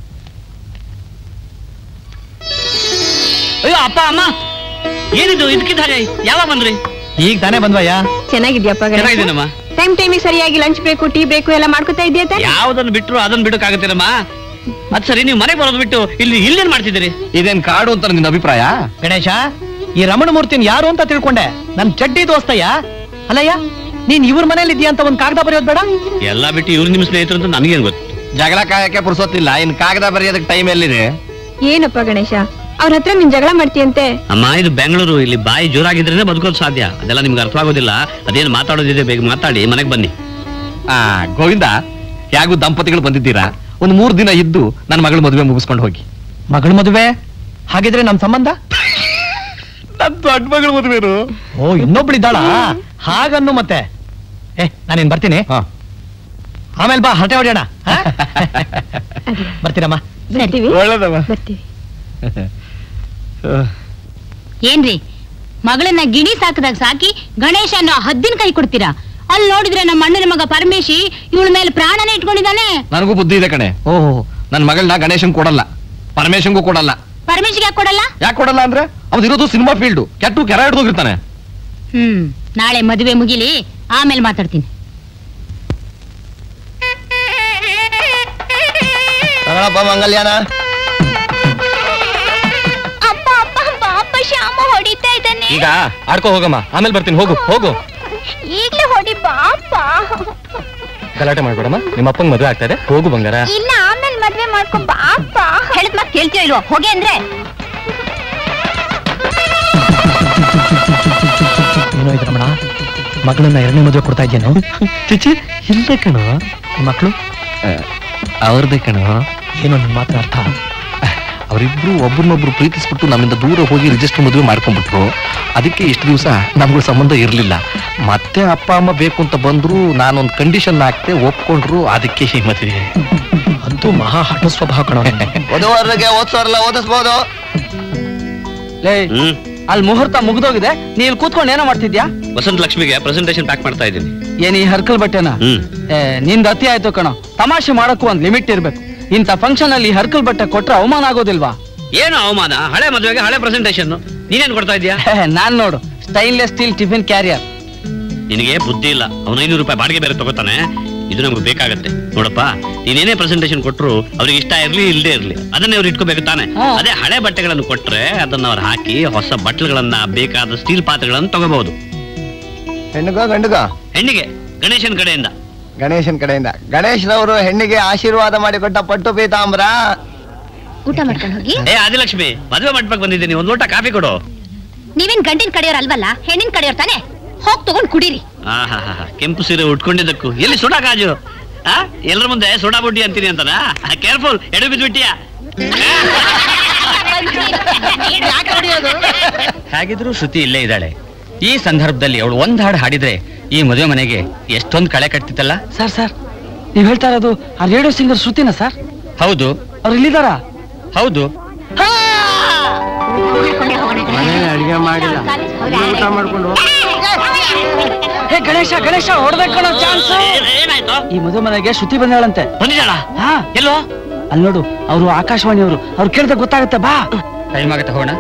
ಅಯ್ಯೋ ಅಪ್ಪ ಅಮ್ಮ ಏನಿದು ಇದಕ್ಕಿದ್ದ ಹಾಗೆ ಯಾವಾಗ ಬಂದ್ರಿ ಈಗ ತಾನೇ ಬಂದ್ವಯ್ಯ ಚೆನ್ನಾಗಿದ್ಯಪ್ಪ ಚೆನ್ನಾಗಿದ್ದೀನಮ್ಮ ಟೈಮ್ ಟೈಮಿಗೆ ಸರಿಯಾಗಿ ಲಂಚ್ ಬೇಕು ಟೀ ಬೇಕು ಎಲ್ಲ ಮಾಡ್ಕೊತಾ ಇದೆಯಾ ತಾನೆ ಯಾವ್ದನ್ನ ಬಿಟ್ರು ಅದನ್ನ ಬಿಡಕ್ಕಾಗತ್ತೀರಮ್ಮ ಅದ್ ಸರಿ ನೀವು ಮನೆಗೆ ಬರೋದು ಬಿಟ್ಟು ಇಲ್ಲಿ ಇಲ್ಲೇನ್ ಮಾಡ್ತಿದ್ದೀರಿ ಇದೇನ್ ಕಾಡು ಅಂತ ನಿನ್ನ ಅಭಿಪ್ರಾಯ ಗಣೇಶ ಈ ರಮಣ ಮೂರ್ತಿನ ಯಾರು ಅಂತ ತಿಳ್ಕೊಂಡೆ ನನ್ ಚಡ್ಡಿ ದೋಸ್ತಯ್ಯ ಅಲ್ಲಯ್ಯ ನೀನ್ ಇವ್ರ ಮನೇಲಿ ಇದೀಯ ಅಂತ ಒಂದ್ ಕಾಗದ ಬರೆಯೋದ್ ಬೇಡ ಎಲ್ಲಾ ಬಿಟ್ಟು ಇವ್ರು ನಿಮ್ಮ ಸ್ನೇಹಿತರು ಅಂತ ನನಗೇನ್ ಗೊತ್ತು ಜಗಳ ಕಾಯಕ್ಕೆ ಪುರ್ಸೊತ್ತಿಲ್ಲ ಇನ್ ಕಾಗದ ಬರೆಯೋದಕ್ಕೆ ಟೈಮ್ ಎಲ್ಲಿದೆ ಏನಪ್ಪ ಗಣೇಶ ಅವ್ರ ಹತ್ರ ನೀನ್ ಜಗಳ ಮಾಡ್ತೀಯಂತೆ ಅಮ್ಮ ಇದು ಬೆಂಗಳೂರು ಇಲ್ಲಿ ಬಾಯಿ ಜೋರಾಗಿದ್ರೇನೆ ಬದುಕೋದು ಸಾಧ್ಯ ಅದೆಲ್ಲ ನಿಮ್ಗೆ ಅರ್ಥವಾಗೋದಿಲ್ಲ ಅದೇನು ಮಾತಾಡೋದಿದೆ ಬೇಗ ಮಾತಾಡಿ ಮನೆಗೆ ಬನ್ನಿ ಆ ಗೋವಿಂದ ಯಾಗೂ ದಂಪತಿಗಳು ಬಂದಿದ್ದೀರಾ ಒಂದ್ ಮೂರ್ ದಿನ ಇದ್ದು ನನ್ನ ಮಗಳ ಮದುವೆ ಮುಗಿಸ್ಕೊಂಡು ಹೋಗಿ ಮಗಳ ಮದುವೆ ಹಾಗಿದ್ರೆ ನಮ್ ಸಂಬಂಧ ನನ್ ದೊಡ್ಡ ಮಗಳ ಮದುವೆನು ಓ ಇನ್ನೊಬ್ಳಿದ್ದಾಳ ಹಾಗನ್ನು ಮತ್ತೆ ಏ ನಾನೇನ್ ಬರ್ತೀನಿ ಆಮೇಲೆ ಬಾ ಹರಟೆ ಹೊಡೆಯೋಣ ಆ? ಬರ್ತೀರಮ್ಮ ಬರ್ತೀವಿ ಒಳ್ಳೇದಮ್ಮ ಬರ್ತೀವಿ ಏನ್ರಿ ಮಗಳನ್ನ ಗಿಣಿ ಸಾಕದಾಗ ಸಾಕಿ ಗಣೇಶನ ಹದ್ದಿನ ಕೈ ಕೊಡ್ತೀರಾ ಅಲ್ಲಿ ನೋಡಿದ್ರೆ ನಮ್ಮ ಅಣ್ಣನ ಮಗ ಪರಮೇಶಿ ಇವಳ ಮೇಲೆ ಪ್ರಾಣನೇ ಇಟ್ಕೊಂಡಿದ್ದಾನೆ ನನಗೂ ಬುದ್ಧಿ ಇದೆ ಕಣೆ ಓಹೋ ನನ್ ಮಗಳನ್ನ ಗಣೇಶನ್ ಕೊಡಲ್ಲ ಪರಮೇಶನ್ಗೂ ಕೊಡಲ್ಲ ಪರಮೇಶಿಗೆ ಯಾಕೆ ಕೊಡಲ್ಲ ಯಾಕೆ ಕೊಡಲ್ಲ ಅಂದ್ರೆ ಅವ್ನು ಇರೋದು ಸಿನಿಮಾ ಫೀಲ್ಡ್ ಕೆಟ್ಟು ಕೆರ ಹಿಡ್ದೋಗಿರ್ತಾನೆ ಹ್ಮ್ ನಾಳೆ ಮದುವೆ ಮುಗಿಲಿ ಆಮೇಲೆ ಮಾತಾಡ್ತೀನಿ ತಗೊಳಪ್ಪ ಮಂಗಲ್ಯಾನ ಅಪ್ಪ ಅಪ್ಪ ಪಾಪ ಶ್ಯಾಮ ಹೊಡಿತಾ ಇದ್ದಾನೆ ಈಗ ಆಡ್ಕೋ ಹೋಗಮ್ಮ ಆಮೇಲೆ ಬರ್ತೀನಿ ಹೋಗು ಹೋಗು ಈಗ್ಲೇ ಹೊಡಿ ಬಾಪ ಗಲಾಟೆ ಮಾಡ್ಬೇಡಮ್ಮ ನಿಮ್ಮ ಅಪ್ಪಂಗ್ ಮದುವೆ ಆಗ್ತಾ ಇದೆ ಹೋಗು ಬಂಗಾರ ಇಲ್ಲ ಆಮೇಲೆ ಮದ್ವೆ ಮಾಡ್ಕೊ ಬಾಪ ಹೇಳಿದ್ ಮಾತ್ ಕೇಳ್ತೀಯ ಇಲ್ವೋ ಹೋಗಿ ಅಂದ್ರೆ ಏನೋ ಇದು ರಮಣ ಮಗಳನ್ನ ಎರಡನೇ ಮದುವೆ ಕೊಡ್ತಾ ಇದ್ದೇನು ಚಿಚಿ ಇಲ್ಲ ಕಣ ಮಕ್ಕಳು ಅವ್ರದೇ ಕಣ ಏನೋ ನಿನ್ ಮಾತ್ರ ಅರ್ಥ ಅವರಿಬ್ರು ಒಬ್ರನ್ನೊಬ್ರು ಪ್ರೀತಿಸ್ಬಿಟ್ಟು ನಮ್ಮಿಂದ ದೂರ ಹೋಗಿ ರಿಜಿಸ್ಟರ್ ಮದುವೆ ಮಾಡ್ಕೊಂಡ್ಬಿಟ್ರು ಅದಕ್ಕೆ ಇಷ್ಟು ದಿವಸ ನಮ್ಗಳ ಸಂಬಂಧ ಇರಲಿಲ್ಲ ಮತ್ತೆ ಅಪ್ಪ ಅಮ್ಮ ಬೇಕು ಅಂತ ಬಂದ್ರು ನಾನೊಂದು ಕಂಡೀಷನ್ ಹಾಕ್ತೆ ಒಪ್ಕೊಂಡ್ರು ಅದಕ್ಕೆ ಈ ಮದುವೆ ಅಂತೂ ಮಹಾ ಹಠ ಸ್ವಭಾವ ಕಣ ಓದುವವರಿಗೆ ಓದ್ಸೋರಲ್ಲ ಓದಿಸ್ಬೋದು ಲೇ ಅಲ್ಲಿ ಮುಹೂರ್ತ ಮುಗ್ದೋಗಿದೆ ನೀ ಇಲ್ಲಿ ಕೂತ್ಕೊಂಡು ಏನೋ ಮಾಡ್ತಿದ್ಯಾ ವಸಂತ ಲಕ್ಷ್ಮಿಗೆ ಪ್ರೆಸೆಂಟೇಶನ್ ಪ್ಯಾಕ್ ಮಾಡ್ತಾ ಇದ್ದೀನಿ ಏನ್ ಈ ಹರ್ಕಲ್ ಬಟ್ಟೆನಾ ಹ್ಮ್ ಏ, ನಿಂದ್ ಅತಿ ಆಯ್ತು ಕಣೋ ತಮಾಷೆ ಮಾಡಕ್ಕೂ ಒಂದ್ ಲಿಮಿಟ್ ಇರ್ಬೇಕು ಇಂಥ ಫಂಕ್ಷನ್ ಅಲ್ಲಿ ಹರ್ಕಲ್ ಬಟ್ಟೆ ಕೊಟ್ರೆ ಅವಮಾನ ಆಗೋದಿಲ್ವಾ ಏನು ಅವಮಾನ ಹಳೆ ಮದುವೆಗೆ ಹಳೆ ಪ್ರೆಸೆಂಟೇಶನ್ ನೀನೇನ್ ಕೊಡ್ತಾ ಇದೀಯಾ ನಾನ್ ನೋಡು ಸ್ಟೈನ್ಲೆಸ್ ಸ್ಟೀಲ್ ಟಿಫಿನ್ ಕ್ಯಾರಿಯರ್ ನಿನಗೆ ಬುದ್ಧಿ ಇಲ್ಲ ಅವನು ಐನೂರು ರೂಪಾಯಿ ಬಾಡಿಗೆ ಬೇರೆ ತಗೋತಾನೆ ಇದು ನಮ್ಗೆ ಬೇಕಾಗತ್ತೆ ನೋಡಪ್ಪ ನೀನೇನೇ ಪ್ರೆಸೆಂಟೇಶನ್ ಕೊಟ್ರು ಅವ್ರಿಗೆ ಇಷ್ಟ ಇರ್ಲಿ ಇಲ್ಲದೆ ಇರ್ಲಿ ಅದನ್ನೇ ಅವ್ರು ಇಟ್ಕೋಬೇಕು ತಾನೆ ಅದೇ ಹಳೆ ಬಟ್ಟೆಗಳನ್ನು ಕೊಟ್ರೆ ಅದನ್ನ ಅವ್ರು ಹಾಕಿ ಹೊಸ ಬಟ್ಲುಗಳನ್ನ ಬೇಕಾದ ಸ್ಟೀಲ್ ಪಾತ್ರೆಗಳನ್ನ ತಗೋಬಹುದು ಹೆಣ್ಣಿಗ ಗಂಡುಗ ಹೆಣ್ಣಿಗೆ ಗಣೇಶನ್ ಕಡೆಯಿಂದ ಗಣೇಶನ್ ಕಡೆಯಿಂದ ಗಣೇಶ್ರವರು ಹೆಣ್ಣಿಗೆ ಆಶೀರ್ವಾದ ಮಾಡಿಕೊಟ್ಟ ಪಟ್ಟು ಪೀತಾಂಬ್ರ ಊಟ ಮಾಡ್ಕೊಂಡು ಹೋಗಿ ಏ ಆದಿಲಕ್ಷ್ಮಿ ಮದುವೆ ಮಂಟಪಕ್ಕೆ ಬಂದಿದ್ದೀನಿ ಒಂದ್ ಲೋಟ ಕಾಫಿ ಕೊಡು ನೀವೇನ್ ಗಂಡಿನ ಕಡೆಯವ್ರ ಅಲ್ವಲ್ಲ ಹೆಣ್ಣಿನ ಕಡೆಯವ್ರ ತಾನೆ ಹೋಗ್ ತಗೊಂಡ್ ಕುಡೀರಿ ಆಹಾಹಾ, ಕೆಂಪು ಸೀರೆ ಉಟ್ಕೊಂಡಿದ್ದಕ್ಕೂ ಎಲ್ಲಿ ಸುಡಾ ಗಾಜು ಆ ಎಲ್ಲರ ಮುಂದೆ ಸುಡಾ ಬುಡ್ಡಿ ಅಂತೀನಿ ಅಂತನಾ ಕೇರ್ಫುಲ್ ಎಡು ಬಿದ್ಬಿಟ್ಟಿಯಾ ಹೇಗಿದ್ರು ಶ್ರುತಿ ಇಲ್ಲೇ ಇದ್ದಾಳೆ ಈ ಸಂದರ್ಭದಲ್ಲಿ ಅವಳು ಒಂದ್ ಹಾಡು ಹಾಡಿದ್ರೆ ಈ ಮದುವೆ ಮನೆಗೆ ಎಷ್ಟೊಂದ್ ಕಳೆ ಕಟ್ತಿತ್ತಲ್ಲ ಸರ್ ಸರ್ ನೀವ್ ಹೇಳ್ತಾ ಇರೋದು ಆ ರೇಡಿಯೋ ಸಿಂಗರ್ ಶ್ರುತಿನ ಸರ್ ಹೌದು ಅವ್ರು ಇಲ್ಲಿದಾರ ಹೌದು ಮನೇಲಿ ಅಡಿಗೆ ಮಾಡಿಲ್ಲ ಊಟ ಮಾಡ್ಕೊಂಡು ಹೇ ಗಣೇಶ ಗಣೇಶ ಹೊಡ್ಬೇಕು ಕಣೋ ಚಾನ್ಸ್ ಏನಾಯ್ತು ಈ ಮದುವೆ ಮನೆಗೆ ಶ್ರುತಿ ಬಂದಾಳಂತೆ ಬಂದಿದ್ದಾಳ ಹಾ ಎಲ್ಲೋ ಅಲ್ಲಿ ನೋಡು ಅವರು ಆಕಾಶವಾಣಿಯವರು ಅವ್ರು ಕೇಳಿದ್ರೆ ಗೊತ್ತಾಗುತ್ತೆ ಬಾ ಟೈಮ್ ಆಗತ್ತೆ ಹೋಗೋಣ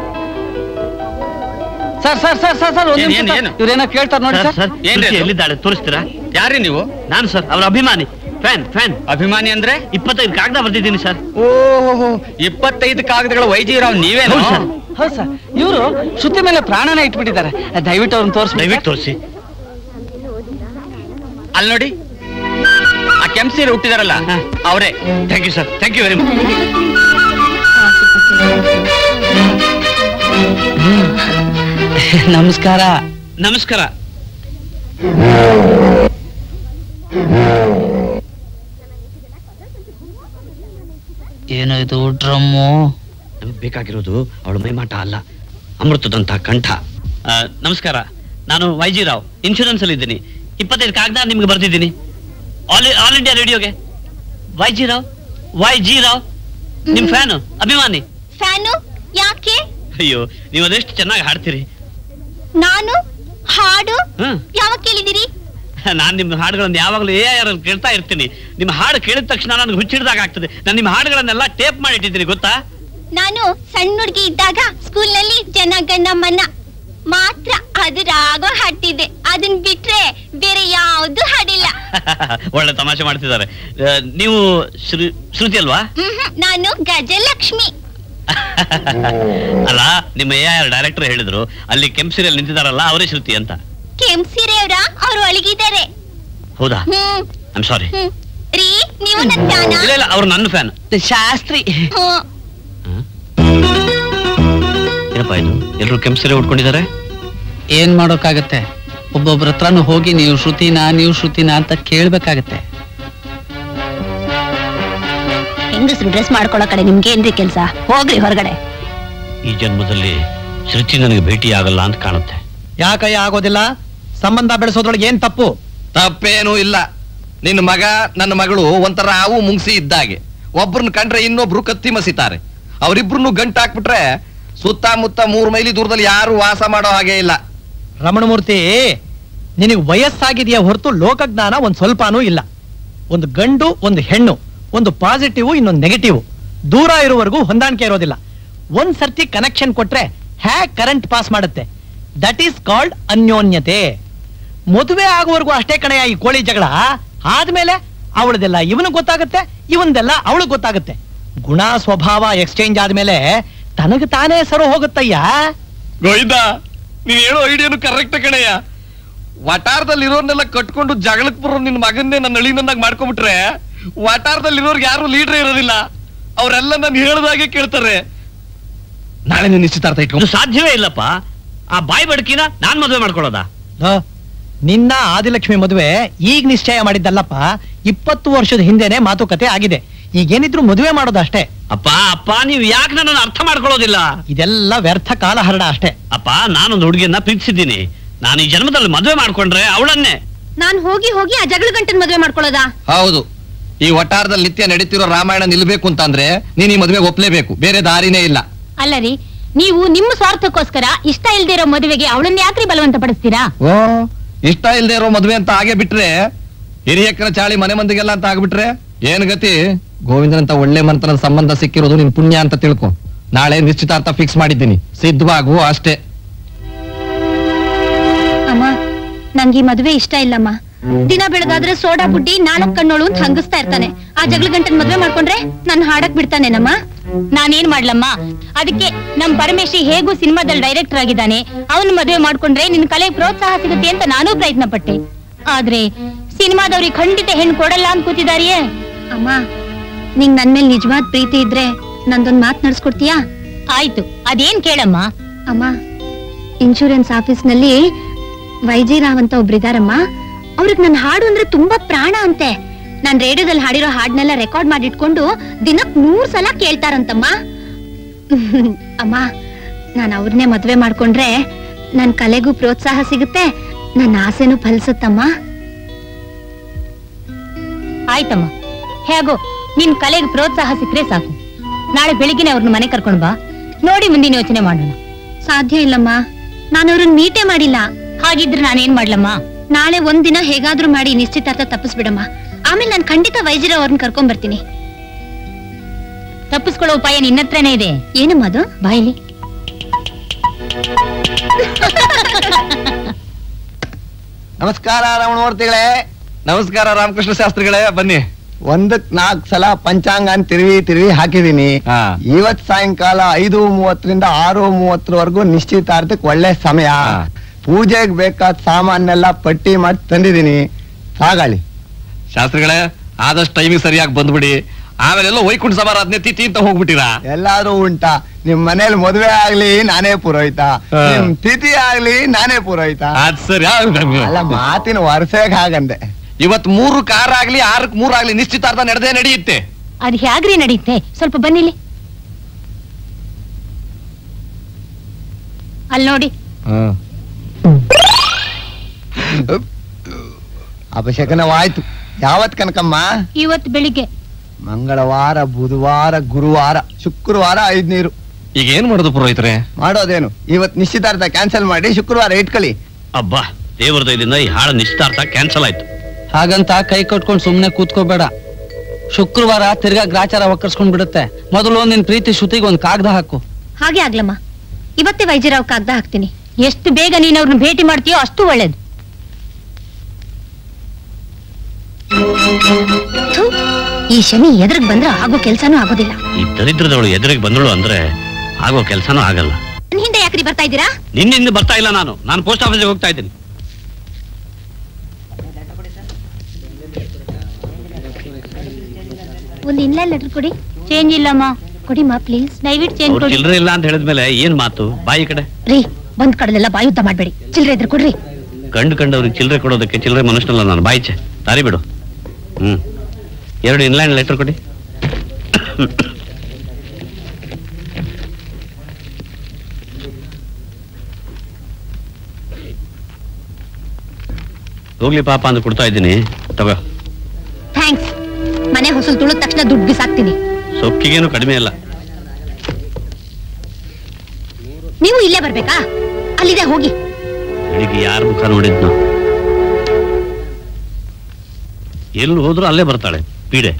sir sir sir sir sir ಏನ್, ಏನ್, ಏನು? ಇವ್ರೇನೋ ಕೇಳ್ತಾರ ನೋಡಿ ಸರ್ ಸರ್ ಸರ್ ಏನ್ರಿ ಎಲ್ಲಿದ್ದಾಳೆ ತೋರಿಸ್ತೀರಾ ಯಾರೇ ನೀವು ನಾನು ಸರ್ ಅವ್ರ ಅಭಿಮಾನಿ ಫ್ಯಾನ್ ಫ್ಯಾನ್ ಅಭಿಮಾನಿ ಅಂದ್ರೆ ಇಪ್ಪತ್ತೈದು ಕಾಗದ ಬರ್ತಿದ್ದೀನಿ ಸರ್ ಓಹೋ ಇಪ್ಪತ್ತೈದು ಕಾಗದಗಳ ವೈಜಿರಾವ್ ನೀವೇನು ಹೌದು ಸರ್. ಹೌದು ಸರ್ ಇವರು ಶ್ರುತಿ ಮೇಲೆ ಪ್ರಾಣನ ಇಟ್ಬಿಟ್ಟಿದ್ದಾರೆ ದಯವಿಟ್ಟು ಅವ್ರನ್ನ ತೋರಿಸಿ ದಯವಿಟ್ಟು ತೋರಿಸಿ ಅಲ್ಲಿ ನೋಡಿ ಆ ಕೆಂಪ್ ಸೀರೆ ಹುಟ್ಟಿದಾರಲ್ಲ ಅವರೇ thank you sir thank you very much ನಮಸ್ಕಾರ ನಮಸ್ಕಾರ ಏನೋ ಇದು ಡ್ರಮ್ಮು ನಮಗೆ ಬೇಕಾಗಿರೋದು ಅವಳ ಮೈಮಾಟ ಅಲ್ಲ ಅಮೃತದಂತ ಕಂಠ ಆ, ನಮಸ್ಕಾರ ನಾನು ವೈ ಜಿ ರಾವ್ ಇನ್ಶೂರೆನ್ಸ್ ಅಲ್ಲಿ ಇದ್ದೀನಿ ಇಪ್ಪತ್ತೈದು ಕಾಗದ ನಿಮ್ಗೆ ಬರ್ತಿದ್ದೀನಿ ಆಲ್ ಆಲ್ ಇಂಡಿಯಾ ರೇಡಿಯೋಗೆ Y G Rao Y G Rao ನಿಮ್ ಫ್ಯಾನು ಅಭಿಮಾನಿ ಫ್ಯಾನು ಯಾಕೆ ಅಯ್ಯೋ ನೀವು ಅದೆಷ್ಟು ಚೆನ್ನಾಗಿ ಹಾಡ್ತೀರಿ ನಾನು ಹಾಡು ಹ್ಮ್ ಯಾವಾಗ ಕೇಳಿದಿರಿ ನಾನು ನಿಮ್ಮ ಹಾಡುಗಳನ್ನು ಯಾವಾಗಲೂ ಏ ಆರ್ ಕೇಳ್ತಾ ಇರ್ತೀನಿ ನಿಮ್ಮ ಹಾಡು ಕೇಳಿದ ತಕ್ಷಣ ನನಗೆ ಹುಚ್ಚಿಡ್ದಾಗ ಆಗ್ತದೆ ನಾನು ನಿಮ್ಮ ಹಾಡುಗಳನ್ನೆಲ್ಲ ಟೇಪ್ ಮಾಡಿ ಇಟ್ಟಿದ್ದೀನಿ ಗೊತ್ತಾ ನಾನು ಸಣ್ಣ ಹುಡುಗಿ ಇದ್ದಾಗ ಸ್ಕೂಲ್ನಲ್ಲಿ ಜನಗಣಮನ ಮಾತ್ರ ಅದು ರಾಗ ಹಾಡ್ತಿದ್ದೆ ಅದನ್ ಬಿಟ್ರೆ ಬೇರೆ ಯಾವ್ದು ಹಾಡಿಲ್ಲ ಒಳ್ಳೆ ತಮಾಷೆ ಮಾಡ್ತಿದ್ದಾರೆ ಆ, ನೀವು ಶ್ರು- ಶ್ರುತಿ ಅಲ್ವಾ ಮ್ಹೂ, ನಾನು ಗಜಲಕ್ಷ್ಮಿ ಅಲ್ಲ ನಿಮ್ಮ ಎ ಆರ್ ಡೈರೆಕ್ಟರ್ ಹೇಳಿದ್ರು ಅಲ್ಲಿ ಕೆಂಪ್ ಸೀರಿಯಲ್ ನಿಂತಿದಾರಲ್ಲ ಅವರೇ ಶ್ರುತಿ ಅಂತ ಕೆಂಪ್ ಸೀರೆಯವರ ಅವ್ರು ಅಳಗಿದ್ದಾರೆ ಹೌದಾ ಹ್ಮ್ ಐಮ್ ಸಾರಿ ಹ್ಮ್ ರೀ ನೀವು ನನ್ ಫ್ಯಾನ ಇಲ್ಲ ಇಲ್ಲ ಅವ್ರು ನನ್ನ ಫ್ಯಾನ್ ಶಾಸ್ತ್ರಿ ಹ್ಮ್ ಏನಪ್ಪಾ ಇದು ಎಲ್ಲರೂ ಕೆಂಪ್ ಸೀರೆ ಉಟ್ಕೊಂಡಿದ್ದಾರೆ ಏನ್ ಮಾಡೋಕ್ಕಾಗತ್ತೆ ಒಬ್ಬೊಬ್ರ ಹತ್ರನು ಹೋಗಿ ನೀವು ಶ್ರುತಿನ ನೀವು ಶ್ರುತಿನ ಅಂತ ಕೇಳ್ಬೇಕಾಗತ್ತೆ ಹೆಂಗಸ್ರು ಡ್ರೆಸ್ ಮಾಡ್ಕೊಳ್ಳೋ ಕಡೆ ನಿಮ್ಗೆ ಏನ್ರಿ ಕೆಲ್ಸ ಹೋಗ್ರಿ ಹೊರಗಡೆ ಈ ಜನ್ಮದಲ್ಲಿ ಶ್ರುತಿ ನನಗೆ ಭೇಟಿ ಆಗಲ್ಲ ಅಂತ ಕಾಣುತ್ತೆ ಯಾಕಯ್ಯ ಆಗೋದಿಲ್ಲ ಸಂಬಂಧ ಬೆಳೆಸೋದ್ರೊಳಗೆ ಏನ್ ತಪ್ಪು ತಪ್ಪೇನೂ ಇಲ್ಲ ನಿನ್ನ ಮಗ ನನ್ನ ಮಗಳು ಒಂಥರ ಹಾವು ಮುಂಗ್ಸಿ ಇದ್ದಾಗೆ ಒಬ್ರನ್ನ ಕಂಡ್ರೆ ಇನ್ನೊಬ್ರು ಕತ್ತಿ ಮಸಿತಾರೆ ಅವರಿಬ್ರು ಗಂಟು ಹಾಕ್ಬಿಟ್ರೆ ಸುತ್ತಮುತ್ತ ಮೂರು ಮೈಲಿ ದೂರದಲ್ಲಿ ಯಾರು ವಾಸ ಮಾಡೋ ಹಾಗೆ ಇಲ್ಲ ರಮಣಮೂರ್ತಿ ನಿನಗೆ ವಯಸ್ಸಾಗಿದೆಯಾ ಹೊರತು ಲೋಕಜ್ಞಾನ ಒಂದ್ ಸ್ವಲ್ಪನೂ ಇಲ್ಲ ಒಂದು ಗಂಡು ಒಂದು ಹೆಣ್ಣು ಒಂದು ಪಾಸಿಟಿವ್ ಇನ್ನೊಂದು ನೆಗೆಟಿವ್ ದೂರ ಇರುವವರೆಗೂ ಹೊಂದಾಣಿಕೆ ಇರೋದಿಲ್ಲ ಒಂದ್ ಸರ್ತಿ ಕನೆಕ್ಷನ್ ಕೊಟ್ರೆ ಹ್ಯಾಕ್ ಕರೆಂಟ್ ಪಾಸ್ ಮಾಡುತ್ತೆ ದಟ್ ಈಸ್ ಕಾಲ್ಡ್ ಅನ್ಯೋನ್ಯತೆ ಮದುವೆ ಆಗುವವರೆಗೂ ಅಷ್ಟೇ ಕಣೆಯ ಈ ಕೋಳಿ ಜಗಳ ಆದ್ಮೇಲೆ ಅವಳದೆಲ್ಲ ಇವನಿಗೆ ಗೊತ್ತಾಗುತ್ತೆ ಇವನ್ದೆಲ್ಲ ಅವಳಿಗೆ ಗೊತ್ತಾಗುತ್ತೆ ಗುಣ ಸ್ವಭಾವ ಎಕ್ಸ್ಚೇಂಜ್ ಆದ್ಮೇಲೆ ತನಗೆ ತಾನೇ ಸರು ಹೋಗುತ್ತಯ್ಯ ಗೋವಿಂದ ನೀನ್ ಹೇಳೋ ಐಡಿಯಾನು ಕರೆಕ್ಟ್ ಕಣಯ್ಯ ವಟಾರದಲ್ಲಿ ಇರೋರ್ನೆಲ್ಲ ಕಟ್ಕೊಂಡು ಜಗಳಕ್ ಬರೋ ನಿನ್ ಮಗನ್ನೇ ನನ್ನ ಅಳಿನನ್ನಾಗಿ ಮಾಡ್ಕೊಂಡ್ಬಿಟ್ರೆ ವಟಾರದಲ್ಲಿ ಇರೋರ್ಗೆ ಯಾರು ಲೀಡರ್ ಇರೋದಿಲ್ಲ ಅವರೆಲ್ಲ ನಾನು ಹೇಳ್ದಾಗೆ ಕೇಳ್ತಾರೆ ನಾಳೆ ನೀನ್ ನಿಶ್ಚಿತಾರ್ಥ ಇಟ್ಕೊ ಇದು ಸಾಧ್ಯವೇ ಇಲ್ಲಪ್ಪ ಆ ಬಾಯಿ ಬಡ್ಕಿನ ನಾನ್ ಮದುವೆ ಮಾಡ್ಕೊಳ್ಳೋದಾ ಲೋ, ನಿನ್ನ ಆದಿಲಕ್ಷ್ಮಿ ಮದುವೆ ಈಗ ನಿಶ್ಚಯ ಮಾಡಿದ್ದಲ್ಲಪ್ಪ ಇಪ್ಪತ್ತು ವರ್ಷದ ಹಿಂದೆನೆ ಮಾತುಕತೆ ಆಗಿದೆ ಈಗೇನಿದ್ರು ಮದುವೆ ಮಾಡೋದು ಅಷ್ಟೇ ಅಪ್ಪ ಅಪ್ಪ ನೀವು ಯಾಕೆ ನನ್ನನ್ನು ಅರ್ಥ ಮಾಡ್ಕೊಳ್ಳೋದಿಲ್ಲ ಇದೆಲ್ಲ ವ್ಯರ್ಥ ಕಾಲಹರಣ ಅಷ್ಟೇ ಅಪ್ಪ ನಾನೊಂದು ಹುಡುಗಿಯನ್ನ ಪ್ರೀತಿಸಿದ್ದೀನಿ ನಾನು ಈ ಜನ್ಮದಲ್ಲಿ ಮದುವೆ ಮಾಡ್ಕೊಂಡ್ರೆ ಅವಳನ್ನೇ ನಾನ್ ಹೋಗಿ ಹೋಗಿ ಆ ಜಗಳ ಗಂಟನ್ ಮದ್ವೆ ಮಾಡ್ಕೊಳ್ಳೋದಾ ಹೌದು ಈ ವಟಾರದಲ್ಲಿ ನಿತ್ಯ ನಡೀತಿರೋ ರಾಮಾಯಣ ನಿಲ್ಬೇಕು ಅಂತಂದ್ರೆ ನೀನ್ ಈ ಮದುವೆಗೆ ಒಪ್ಲೇಬೇಕು ಬೇರೆ ದಾರಿನೇ ಇಲ್ಲ ಅಲ್ಲ ರೀ ನೀವು ನಿಮ್ಮ ಸ್ವಾರ್ಥಕ್ಕೋಸ್ಕರ ಇಷ್ಟ ಇಲ್ದೇ ಇರೋ ಮದುವೆಗೆ ಅವಳನ್ನ ಯಾಕ್ರಿ ಬಲವಂತ ಪಡಿಸ್ತೀರಾ ಓ ಇಷ್ಟ ಇಲ್ದೇ ಇರೋ ಮದುವೆ ಅಂತ ಹಾಗೆ ಬಿಟ್ರೆ ಹಿರಿಯಕ್ಕನ ಚಾಳಿ ಮನೆ ಮಂದಿಗೆಲ್ಲ ಅಂತ ಆಗ್ಬಿಟ್ರೆ ಏನ್ ಗತಿ ಗೋವಿಂದನಂತ ಒಳ್ಳೆ ಮಂತ್ರನ ಸಂಬಂಧ ಸಿಕ್ಕಿರೋದು ನಿನ್ ಪುಣ್ಯ ಅಂತ ತಿಳ್ಕೊ ನಾಳೆ ನಿಶ್ಚಿತಾರ್ಥ ಫಿಕ್ಸ್ ಮಾಡಿದ್ದೀನಿ ಸಿದ್ಧವಾಗು ಅಷ್ಟೇ ಅಮ್ಮ ನಂಗೆ ಈ ಮದುವೆ ಇಷ್ಟ ಇಲ್ಲಮ್ಮ ದಿನ ಬೆಳಗಾದ್ರೆ ಸೋಡಾ ಬುಡ್ಡಿ ನಾಲ್ಕ್ ಕಣ್ಣೋಳು ಅಂತ ಹಂಗಿಸ್ತಾ ಇರ್ತಾನೆ ಆ ಜಗಳ ಗಂಟನ್ ಮದ್ವೆ ಮಾಡ್ಕೊಂಡ್ರೆ ನನ್ ಹಾಡಕ್ ಬಿಡ್ತಾನೇನಮ್ಮ ನಾನೇನ್ ಮಾಡ್ಲಮ್ಮ ಅದಕ್ಕೆ ನಮ್ ಪರಮೇಶಿ ಹೇಗೂ ಸಿನಿಮಾದಲ್ಲಿ ಡೈರೆಕ್ಟರ್ ಆಗಿದ್ದಾನೆ ಅವನು ಮದುವೆ ಮಾಡ್ಕೊಂಡ್ರೆ ನಿನ್ ಕಲೆ ಪ್ರೋತ್ಸಾಹ ಸಿಗುತ್ತೆ ಅಂತ ನಾನೂ ಪ್ರಯತ್ನ ಪಟ್ಟೆ ಆದ್ರೆ ಸಿನಿಮಾದವ್ರಿಗೆ ಖಂಡಿತ ಹೆಣ್ಣು ಕೊಡಲ್ಲ ಅಂತ ಕೂತಿದಾರಿಯೇ ಅಮ್ಮ ನಿಂಗ್ ನನ್ ಮೇಲೆ ನಿಜವಾದ ಪ್ರೀತಿ ಇದ್ರೆ ನಂದೊಂದ್ ಮಾತ್ ನಡ್ಸ್ಕೊಡ್ತೀಯಾ ಆಯ್ತು ಅದೇನ್ ಕೇಳಮ್ಮ ಅಮ್ಮ ಇನ್ಶೂರೆನ್ಸ್ ಆಫೀಸ್ ನಲ್ಲಿ ವೈಜಿರಾವ್ ಅಂತ ಒಬ್ರಿದಾರಮ್ಮ ಅವ್ರಿಗೆ ನನ್ನ ಹಾಡು ಅಂದ್ರೆ ತುಂಬಾ ಪ್ರಾಣ ಅಂತೆ ನಾನ್ ರೇಡಿಯೋದಲ್ಲಿ ಹಾಡಿರೋ ಹಾಡ್ನೆಲ್ಲ ರೆಕಾರ್ಡ್ ಮಾಡಿಟ್ಕೊಂಡು ದಿನಕ್ ನೂರ್ ಸಲ ಕೇಳ್ತಾರಂತಮ್ಮ ಅಮ್ಮ ನಾನು ಅವ್ರನ್ನೇ ಮದ್ವೆ ಮಾಡ್ಕೊಂಡ್ರೆ ನನ್ ಕಲೆಗೂ ಪ್ರೋತ್ಸಾಹ ಸಿಗುತ್ತೆ ನನ್ನ ಆಸೆನೂ ಫಲಿಸುತ್ತಮ್ಮ ಆಯ್ತಮ್ಮ ಹೇಗೋ ನಿನ್ ಕಲೆಗೆ ಪ್ರೋತ್ಸಾಹ ಸಿಕ್ಕರೆ ಸಾಕು ನಾಳೆ ಬೆಳಿಗ್ಗೆ ಅವ್ರನ್ನ ಮನೆ ಕರ್ಕೊಂಡ್ ಬಾ ನೋಡಿ ಮುಂದಿನ ಯೋಚನೆ ಮಾಡೋಣ ಸಾಧ್ಯ ಇಲ್ಲಮ್ಮ ನಾನು ಅವ್ರನ್ನ ಮೀಟೇ ಮಾಡಿಲ್ಲ ಹಾಗಿದ್ರೆ ನಾನೇನ್ ಮಾಡ್ಲಮ್ಮ ನಾಳೆ ಒಂದಿನ ಹೇಗಾದ್ರೂ ಮಾಡಿ ನಿಶ್ಚಿತಾರ್ಥ ತಪ್ಪಿಸ್ಬಿಡಮ್ಮ ಆಮೇಲೆ ನಾನು ಖಂಡಿತ ವೈದ್ಯರ ಅವ್ರನ್ನ ಕರ್ಕೊಂಡ್ ಬರ್ತೀನಿ ತಪ್ಪಿಸ್ಕೊಳ್ಳೋ ಉಪಾಯ ನಿನ್ನ ಹತ್ರನೇ ಇದೆ ಏನಮ್ಮ ಅದು ಬಾಯಿಲಿ ನಮಸ್ಕಾರ ರಮಣಮೂರ್ತಿಗಳೇ ನಮಸ್ಕಾರ ರಾಮಕೃಷ್ಣ ಶಾಸ್ತ್ರಿಗಳೇ ಬನ್ನಿ ಒಂದಕ್ ನಾಲ್ಕು ಸಲ ಪಂಚಾಂಗ ಅಂತ ತಿರುವಿ ತಿರುವಿ ಹಾಕಿದೀನಿ ಇವತ್ ಸಾಯಂಕಾಲ ಐದು ಮೂವತ್ತರಿಂದ ಆರು ಮೂವತ್ತರವರೆಗೂ ನಿಶ್ಚಿತಾರ್ಥಕ್ಕೆ ಒಳ್ಳೆ ಸಮಯ ಪೂಜೆಗೆ ಬೇಕಾದ ಸಾಮಾನೆಲ್ಲ ಪಟ್ಟಿ ಮಾಡಿ ತಂದಿದೀನಿ ಸಾಗಾಳಿ ಶಾಸ್ತ್ರಿಗಳೇ ಆದಷ್ಟು ಟೈಮಿಗೆ ಸರಿಯಾಗಿ ಬಂದ್ಬಿಡಿ ಆಮೇಲೆ ಎಲ್ಲ ವೈಕುಂಠ ಸಮಾರಾಧನೆ ತಿಥಿ ಅಂತ ಹೋಗ್ಬಿಟ್ಟಿರಾ ಎಲ್ಲಾರು ಉಂಟಾ ನಿಮ್ ಮನೇಲಿ ಮದುವೆ ಆಗ್ಲಿ ನಾನೇ ಪುರೋಹಿತ ಹಾ. ನಿಮ್ ತಿಥಿ ಆಗ್ಲಿ ನಾನೇ ಪುರೋಹಿತ ಅದ್ ಸರಿ ಅಲ್ಲ ಮಾತಿನ ವರ್ಷಕ್ಕೆ ಹಾಗಂದೆ ಇವತ್ ಮೂರು ಕಾರ್ ಆಗ್ಲಿ ಆರಕ್ ಮೂರ್ ಆಗ್ಲಿ ನಿಶ್ಚಿತಾರ್ಥ ನಡೆದೇ ನಡೆಯುತ್ತೆ ಅದ್ ಹೇಗ್ರಿ ನಡೀತೆ ಸ್ವಲ್ಪ ಬನ್ನಿಲಿ ಅಲ್ಲಿ ನೋಡಿ ಅಪಶಕನವಾಯ್ತು ಯಾವತ್ ಕನಕಮ್ಮ ಇವತ್ ಬೆಳಿಗ್ಗೆ ಮಂಗಳವಾರ ಬುಧವಾರ ಗುರುವಾರ ಶುಕ್ರವಾರ ಐದ್ ನೀರು ಈಗ ಏನ್ ಮಾಡೋದು ಪುರೋಹಿತರೆ ಮಾಡೋದೇನು ಇವತ್ ನಿಶ್ಚಿತಾರ್ಥ ಕ್ಯಾನ್ಸಲ್ ಮಾಡಿ ಶುಕ್ರವಾರ ಇಟ್ಕೊಳ್ಳಿ ಅಬ್ಬಾ ದೇವರ ದಯದಿಂದ ಈ ಹಾಳ ನಿಶ್ಚಿತಾರ್ಥ ಕ್ಯಾನ್ಸಲ್ ಆಯ್ತು ಹಾಗಂತ ಕೈ ಕಟ್ಕೊಂಡು ಸುಮ್ನೆ ಕೂತ್ಕೋಬೇಡ ಶುಕ್ರವಾರ ತಿರ್ಗಾ ಗ್ರಾಚಾರ ಒಕ್ಕರ್ಸ್ಕೊಂಡ್ ಬಿಡುತ್ತೆ ಮೊದಲು ನಿನ್ ಪ್ರೀತಿ ಶ್ರುತಿಗೆ ಒಂದ್ ಕಾಗ್ದ ಹಾಕು ಹಾಗೆ ಆಗ್ಲಮ್ಮ ಇವತ್ತೇ ವೈದ್ಯರಾವ್ ಕಾಗ್ದ ಹಾಕ್ತೀನಿ ಎಷ್ಟು ಬೇಗ ನೀನ್ ಅವ್ರನ್ನ ಭೇಟಿ ಮಾಡ್ತೀಯೋ ಅಷ್ಟು ಒಳ್ಳೇದು ಥು, ಈ ಶನಿ ಎದುರಿಗೆ ಬಂದ್ರೆ ಆಗೋ ಕೆಲ್ಸನೂ ಆಗೋದಿಲ್ಲ ಈ ದರಿದ್ರದವಳು ಎದುರಿಗೆ ಬಂದಳು ಅಂದ್ರೆ ಆಗೋ ಕೆಲಸನೂ ಆಗಲ್ಲ ನನ್ ಹಿಂದೆ ಯಾಕ್ರಿ ಬರ್ತಾ ಇದ್ದೀರಾ ನಿನ್ನಿಂದ ಬರ್ತಾ ಇಲ್ಲ ನಾನು ನಾನು ಪೋಸ್ಟ್ ಆಫೀಸ್ಗೆ ಹೋಗ್ತಾ ಇದ್ದೀನಿ ಒಂದ್ ಇನ್ಲೈನ್ ಲೆಟರ್ ಕೊಡಿ ಚೇಂಜ್ ಇಲ್ಲಮ್ಮ ಕೊಡಿಮಾ ಪ್ಲೀಸ್ ದಯವಿಟ್ಟು ಚೇಂಜ್ ಅವ್ರು ಕೊಡಿ ಚಿಲ್ಲರೆ ಇಲ್ಲ ಅಂತ ಹೇಳಿದ್ಮೇಲೆ ಏನ್ ಮಾತು ಬಾಯಿ ಕಡೆ ರೀ ಬಂದ್ ಕಡಲೆಲ್ಲ ಬಾಯುದ್ದ ಮಾಡ್ಬೇಡಿ ಚಿಲ್ರೆ ಇದ್ರೆ ಕೊಡ್ರಿ ಕಂಡು ಕಂಡವ್ರಿಗೆ ಚಿಲ್ಲರೆ ಕೊಡೋದಕ್ಕೆ ಚಿಲ್ಲರೆ ಮನುಷ್ಯನಲ್ಲ ನಾನು ಬಾಯಿಚೆ ದಾರಿ ಬಿಡು ಹ್ಮ್ ಎರಡು ಇನ್ಲ್ಯಾಂಡ್ ಲೆಟರ್ ಕೊಡಿ ಹೋಗ್ಲಿ ಪಾಪ ಅಂತ ಕೊಡ್ತಾ ಇದ್ದೀನಿ ತಗೋ ಥ್ಯಾಂಕ್ಸ್ ಮನೆ ಹೊಸಲು ತುಳಿದ ತಕ್ಷಣ ದುಡ್ಡು ಬಿಸಾಕ್ತೀನಿ ಸೊಕ್ಕಿಗೇನು ಕಡಿಮೆ ಅಲ್ಲ ನೀವು ಇಲ್ಲೇ ಬರ್ಬೇಕಾ ಅಲ್ಲಿದೆ ಹೋಗಿ ಬೆಳಿಗ್ಗೆ ಯಾರ ಮುಖ ನೋಡಿದ್ನು ಎಲ್ಲಿ ಹೋದ್ರೂ ಅಲ್ಲೇ ಬರ್ತಾಳೆ ಪೀಡೆ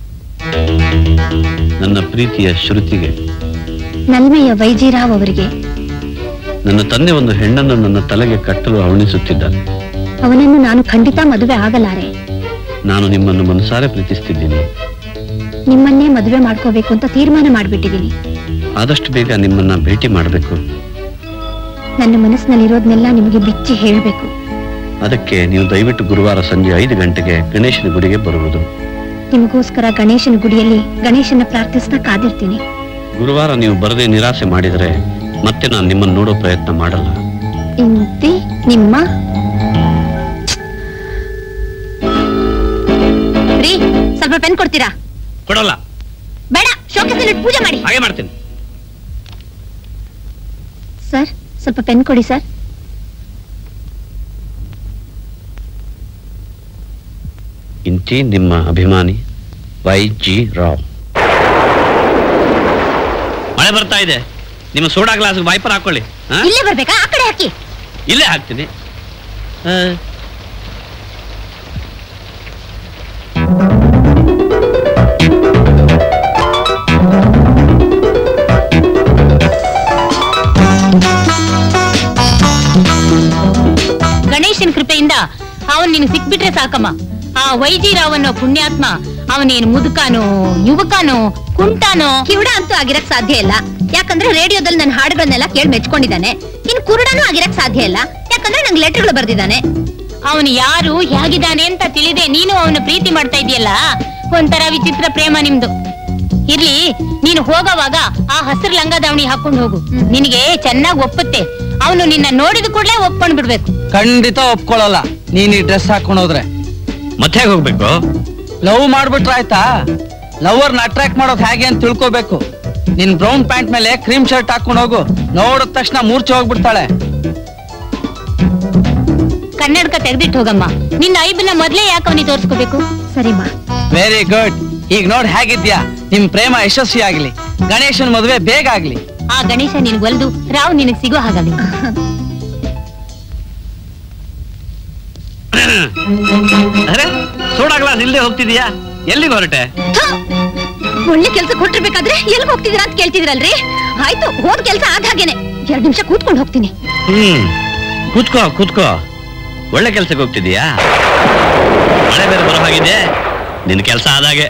ನನ್ನ ಪ್ರೀತಿಯ ಶ್ರುತಿಗೆ ನಲ್ಮೆಯ ವೈಜಿರಾವ್ ಅವರಿಗೆ ನನ್ನ ತಂದೆ ಒಂದು ಹೆಣ್ಣನ್ನು ನನ್ನ ತಲೆಗೆ ಕಟ್ಟಲು ಅವಣಿಸುತ್ತಿದ್ದಾನೆ ಅವನನ್ನು ನಾನು ಖಂಡಿತ ಮದುವೆ ಆಗಲಾರೆ ನಾನು ನಿಮ್ಮನ್ನು ಮನಸಾರೆ ಪ್ರೀತಿಸ್ತಿದ್ದೀನಿ ನಿಮ್ಮನ್ನೇ ಮದುವೆ ಮಾಡ್ಕೋಬೇಕು ಅಂತ ತೀರ್ಮಾನ ಮಾಡ್ಬಿಟ್ಟಿದ್ದೀನಿ ಆದಷ್ಟು ಬೇಗ ನಿಮ್ಮನ್ನ ಭೇಟಿ ಮಾಡಬೇಕು ನನ್ನ ಮನಸ್ಸಿನಲ್ಲಿರೋದ್ನೆಲ್ಲ ನಿಮಗೆ ಬಿಚ್ಚಿ ಹೇಳ್ಬೇಕು ಅದಕ್ಕೆ ನೀವು ದಯವಿಟ್ಟು ಗುರುವಾರ ಸಂಜೆ ಐದು ಗಂಟೆಗೆ ಗಣೇಶನ ಗುಡಿಗೆ ಬರುವುದು ನಿಮಗೋಸ್ಕರ ಗಣೇಶನ ಗುಡಿಯಲ್ಲಿ ಗಣೇಶನ ಪ್ರಾರ್ಥಿಸ್ತಾ ಕಾದಿರ್ತೀನಿ ಗುರುವಾರ ನೀವು ಬರದೆ ನಿರಾಸೆ ಮಾಡಿದರೆ ಮತ್ತೆ ನಾನು ನಿಮ್ಮನ್ನು ನೋಡೋ ಪ್ರಯತ್ನ ಮಾಡಲ್ಲ ಇಂತಿ ನಿಮ್ಮ ರೀ ಸ್ವಲ್ಪ ಪೆನ್ ಕೊಡ್ತೀರಾ ಕೊಡಲ್ಲ ಬೇಡ ಶೋಕೇಸಲ್ಲಿ ಇಟ್ಟು ಪೂಜೆ ಮಾಡಿ ಹಾಗೆ ಮಾಡ್ತೀನಿ ಸರ್ ಸ್ವಲ್ಪ ಪೆನ್ ಕೊಡಿ ಸರ್ ಇಂತಿ ನಿಮ್ಮ ಅಭಿಮಾನಿ ವೈ ಜಿ ರಾವ್ ಮಳೆ ಬರ್ತಾ ಇದೆ ನಿಮ್ಮ ಸೋಡಾ ಗ್ಲಾಸ್ ವೈಪರ್ ಹಾಕೊಳ್ಳಿ ಹಾ? ಇಲ್ಲೇ ಬರ್ಬೇಕಾ ಆ ಕಡೆ ಹಾಕಿ ಇಲ್ಲೇ ಹಾಕ್ತೀನಿ ಆ, ಗಣೇಶನ್ ಕೃಪೆಯಿಂದ ಅವನ್ ನಿನ್ ಸಿಕ್ಬಿಟ್ರೆ ಸಾಕಮ್ಮ ಆ ವೈಜಿರಾವ್ ಅನ್ನೋ ಪುಣ್ಯಾತ್ಮ ಅವನೇನ್ ಮುದುಕಾನೋ ಯುವಕನೋ ಕುಂಟಾನೋ ಕಿವುಡ ಅಂತೂ ಆಗಿರಕ್ ಸಾಧ್ಯ ಇಲ್ಲ ಯಾಕಂದ್ರೆ ರೇಡಿಯೋದಲ್ಲಿ ನನ್ನ ಹಾಡುಗಳನ್ನೆಲ್ಲ ಕೇಳಿ ಮೆಚ್ಕೊಂಡಿದ್ದಾನೆ ಇನ್ ಕುರುಡನೂ ಆಗಿರಕ್ ಸಾಧ್ಯ ಇಲ್ಲ ಯಾಕಂದ್ರೆ ನಂಗೆ ಲೆಟರ್ಗಳು ಬರ್ದಿದ್ದಾನೆ ಅವನು ಯಾರು ಹೇಗಿದ್ದಾನೆ ಅಂತ ತಿಳಿದೆ ನೀನು ಅವನು ಪ್ರೀತಿ ಮಾಡ್ತಾ ಇದೆಯಲ್ಲ ಒಂಥರ ವಿಚಿತ್ರ ಪ್ರೇಮ ನಿಮ್ದು ಇರ್ಲಿ ನೀನು ಹೋಗೋವಾಗ ಆ ಹಸಿರು ಲಂಗ ದಾವಣಿ ಹಾಕೊಂಡು ಹೋಗು ನಿನಗೆ ಚೆನ್ನಾಗಿ ಒಪ್ಪುತ್ತೆ ಅವನು ನಿನ್ನ ನೋಡಿದ ಕೂಡಲೇ ಒಪ್ಕೊಂಡ್ ಬಿಡ್ಬೇಕು ಖಂಡಿತ ಒಪ್ಕೊಳ್ಳಲ್ಲ ನೀನ್ ಈ ಡ್ರೆಸ್ ಹಾಕೊಂಡು ಹೋದ್ರೆ ಮತ್ತೆ ಹೋಗ್ಬೇಕು ಲವ್ ಮಾಡ್ಬಿಟ್ರೆ ಆಯ್ತಾ ಲವರ್ನ ಅಟ್ರಾಕ್ಟ್ ಮಾಡೋದು ಹೇಗೆ ಅಂತ ತಿಳ್ಕೊಬೇಕು ನಿನ್ ಬ್ರೌನ್ ಪ್ಯಾಂಟ್ ಮೇಲೆ ಕ್ರೀಮ್ ಶರ್ಟ್ ಹಾಕೊಂಡು ಹೋಗು ನೋಡಿದ ತಕ್ಷಣ ಮೂರ್ಛೆ ಹೋಗ್ಬಿಡ್ತಾಳೆ ಕನ್ನಡಕ ತೆಗ್ದಿಟ್ಟು ಹೋಗಮ್ಮ ನಿನ್ನ ಐಬನ್ನ ಮೊದ್ಲೇ ಯಾಕೆ ಅವನಿಗೆ ತೋರಿಸ್ಕೋಬೇಕು ಸರಿಮಾ ವೆರಿ ಗುಡ್ ಈಗ ನೋಡ್ ಹೇಗಿದ್ಯಾ ನಿಮ್ ಪ್ರೇಮ ಯಶಸ್ವಿ ಆಗ್ಲಿ ಗಣೇಶನ್ ಮದುವೆ ಬೇಗ ಆಗ್ಲಿ ಆ ಗಣೇಶ ನಿನ್ಗೆ ಒಲ್ದು ರಾವ್ ನಿನಗೆ ಸಿಗೋ ಹಾಗಲಿ ಅರೆ ಸೋಡಾ ಗ್ಲಾಸ್ ಇಲ್ಲದೆ ಹೋಗ್ತಿದೀಯಾ ಎಲ್ಲಿಗೆ ಹೊರಟೆ ಒಳ್ಳೆ ಕೆಲ್ಸ ಕೊಟ್ಟಿರ್ಬೇಕಾದ್ರೆ ಎಲ್ಲಿ ಹೋಗ್ತಿದ್ದೀರಾ ಅಂತ ಕೇಳ್ತಿದ್ರಲ್ರಿ ಆಯ್ತು ಹೋದ್ ಕೆಲ್ಸ ಆದ ಹಾಗೇನೆ ಎರಡ್ ನಿಮಿಷ ಕೂತ್ಕೊಂಡು ಹೋಗ್ತೀನಿ ಹ್ಮ್ ಕೂತ್ಕೋ ಕೂತ್ಕೋ ಒಳ್ಳೆ ಕೆಲ್ಸಕ್ಕೆ ಹೋಗ್ತಿದೀಯಾ ಮಳೆ ಬೇರೆ ಬರೋ ಹಾಗಿದೆ ನಿನ್ ಕೆಲಸ ಆದಾಗೆ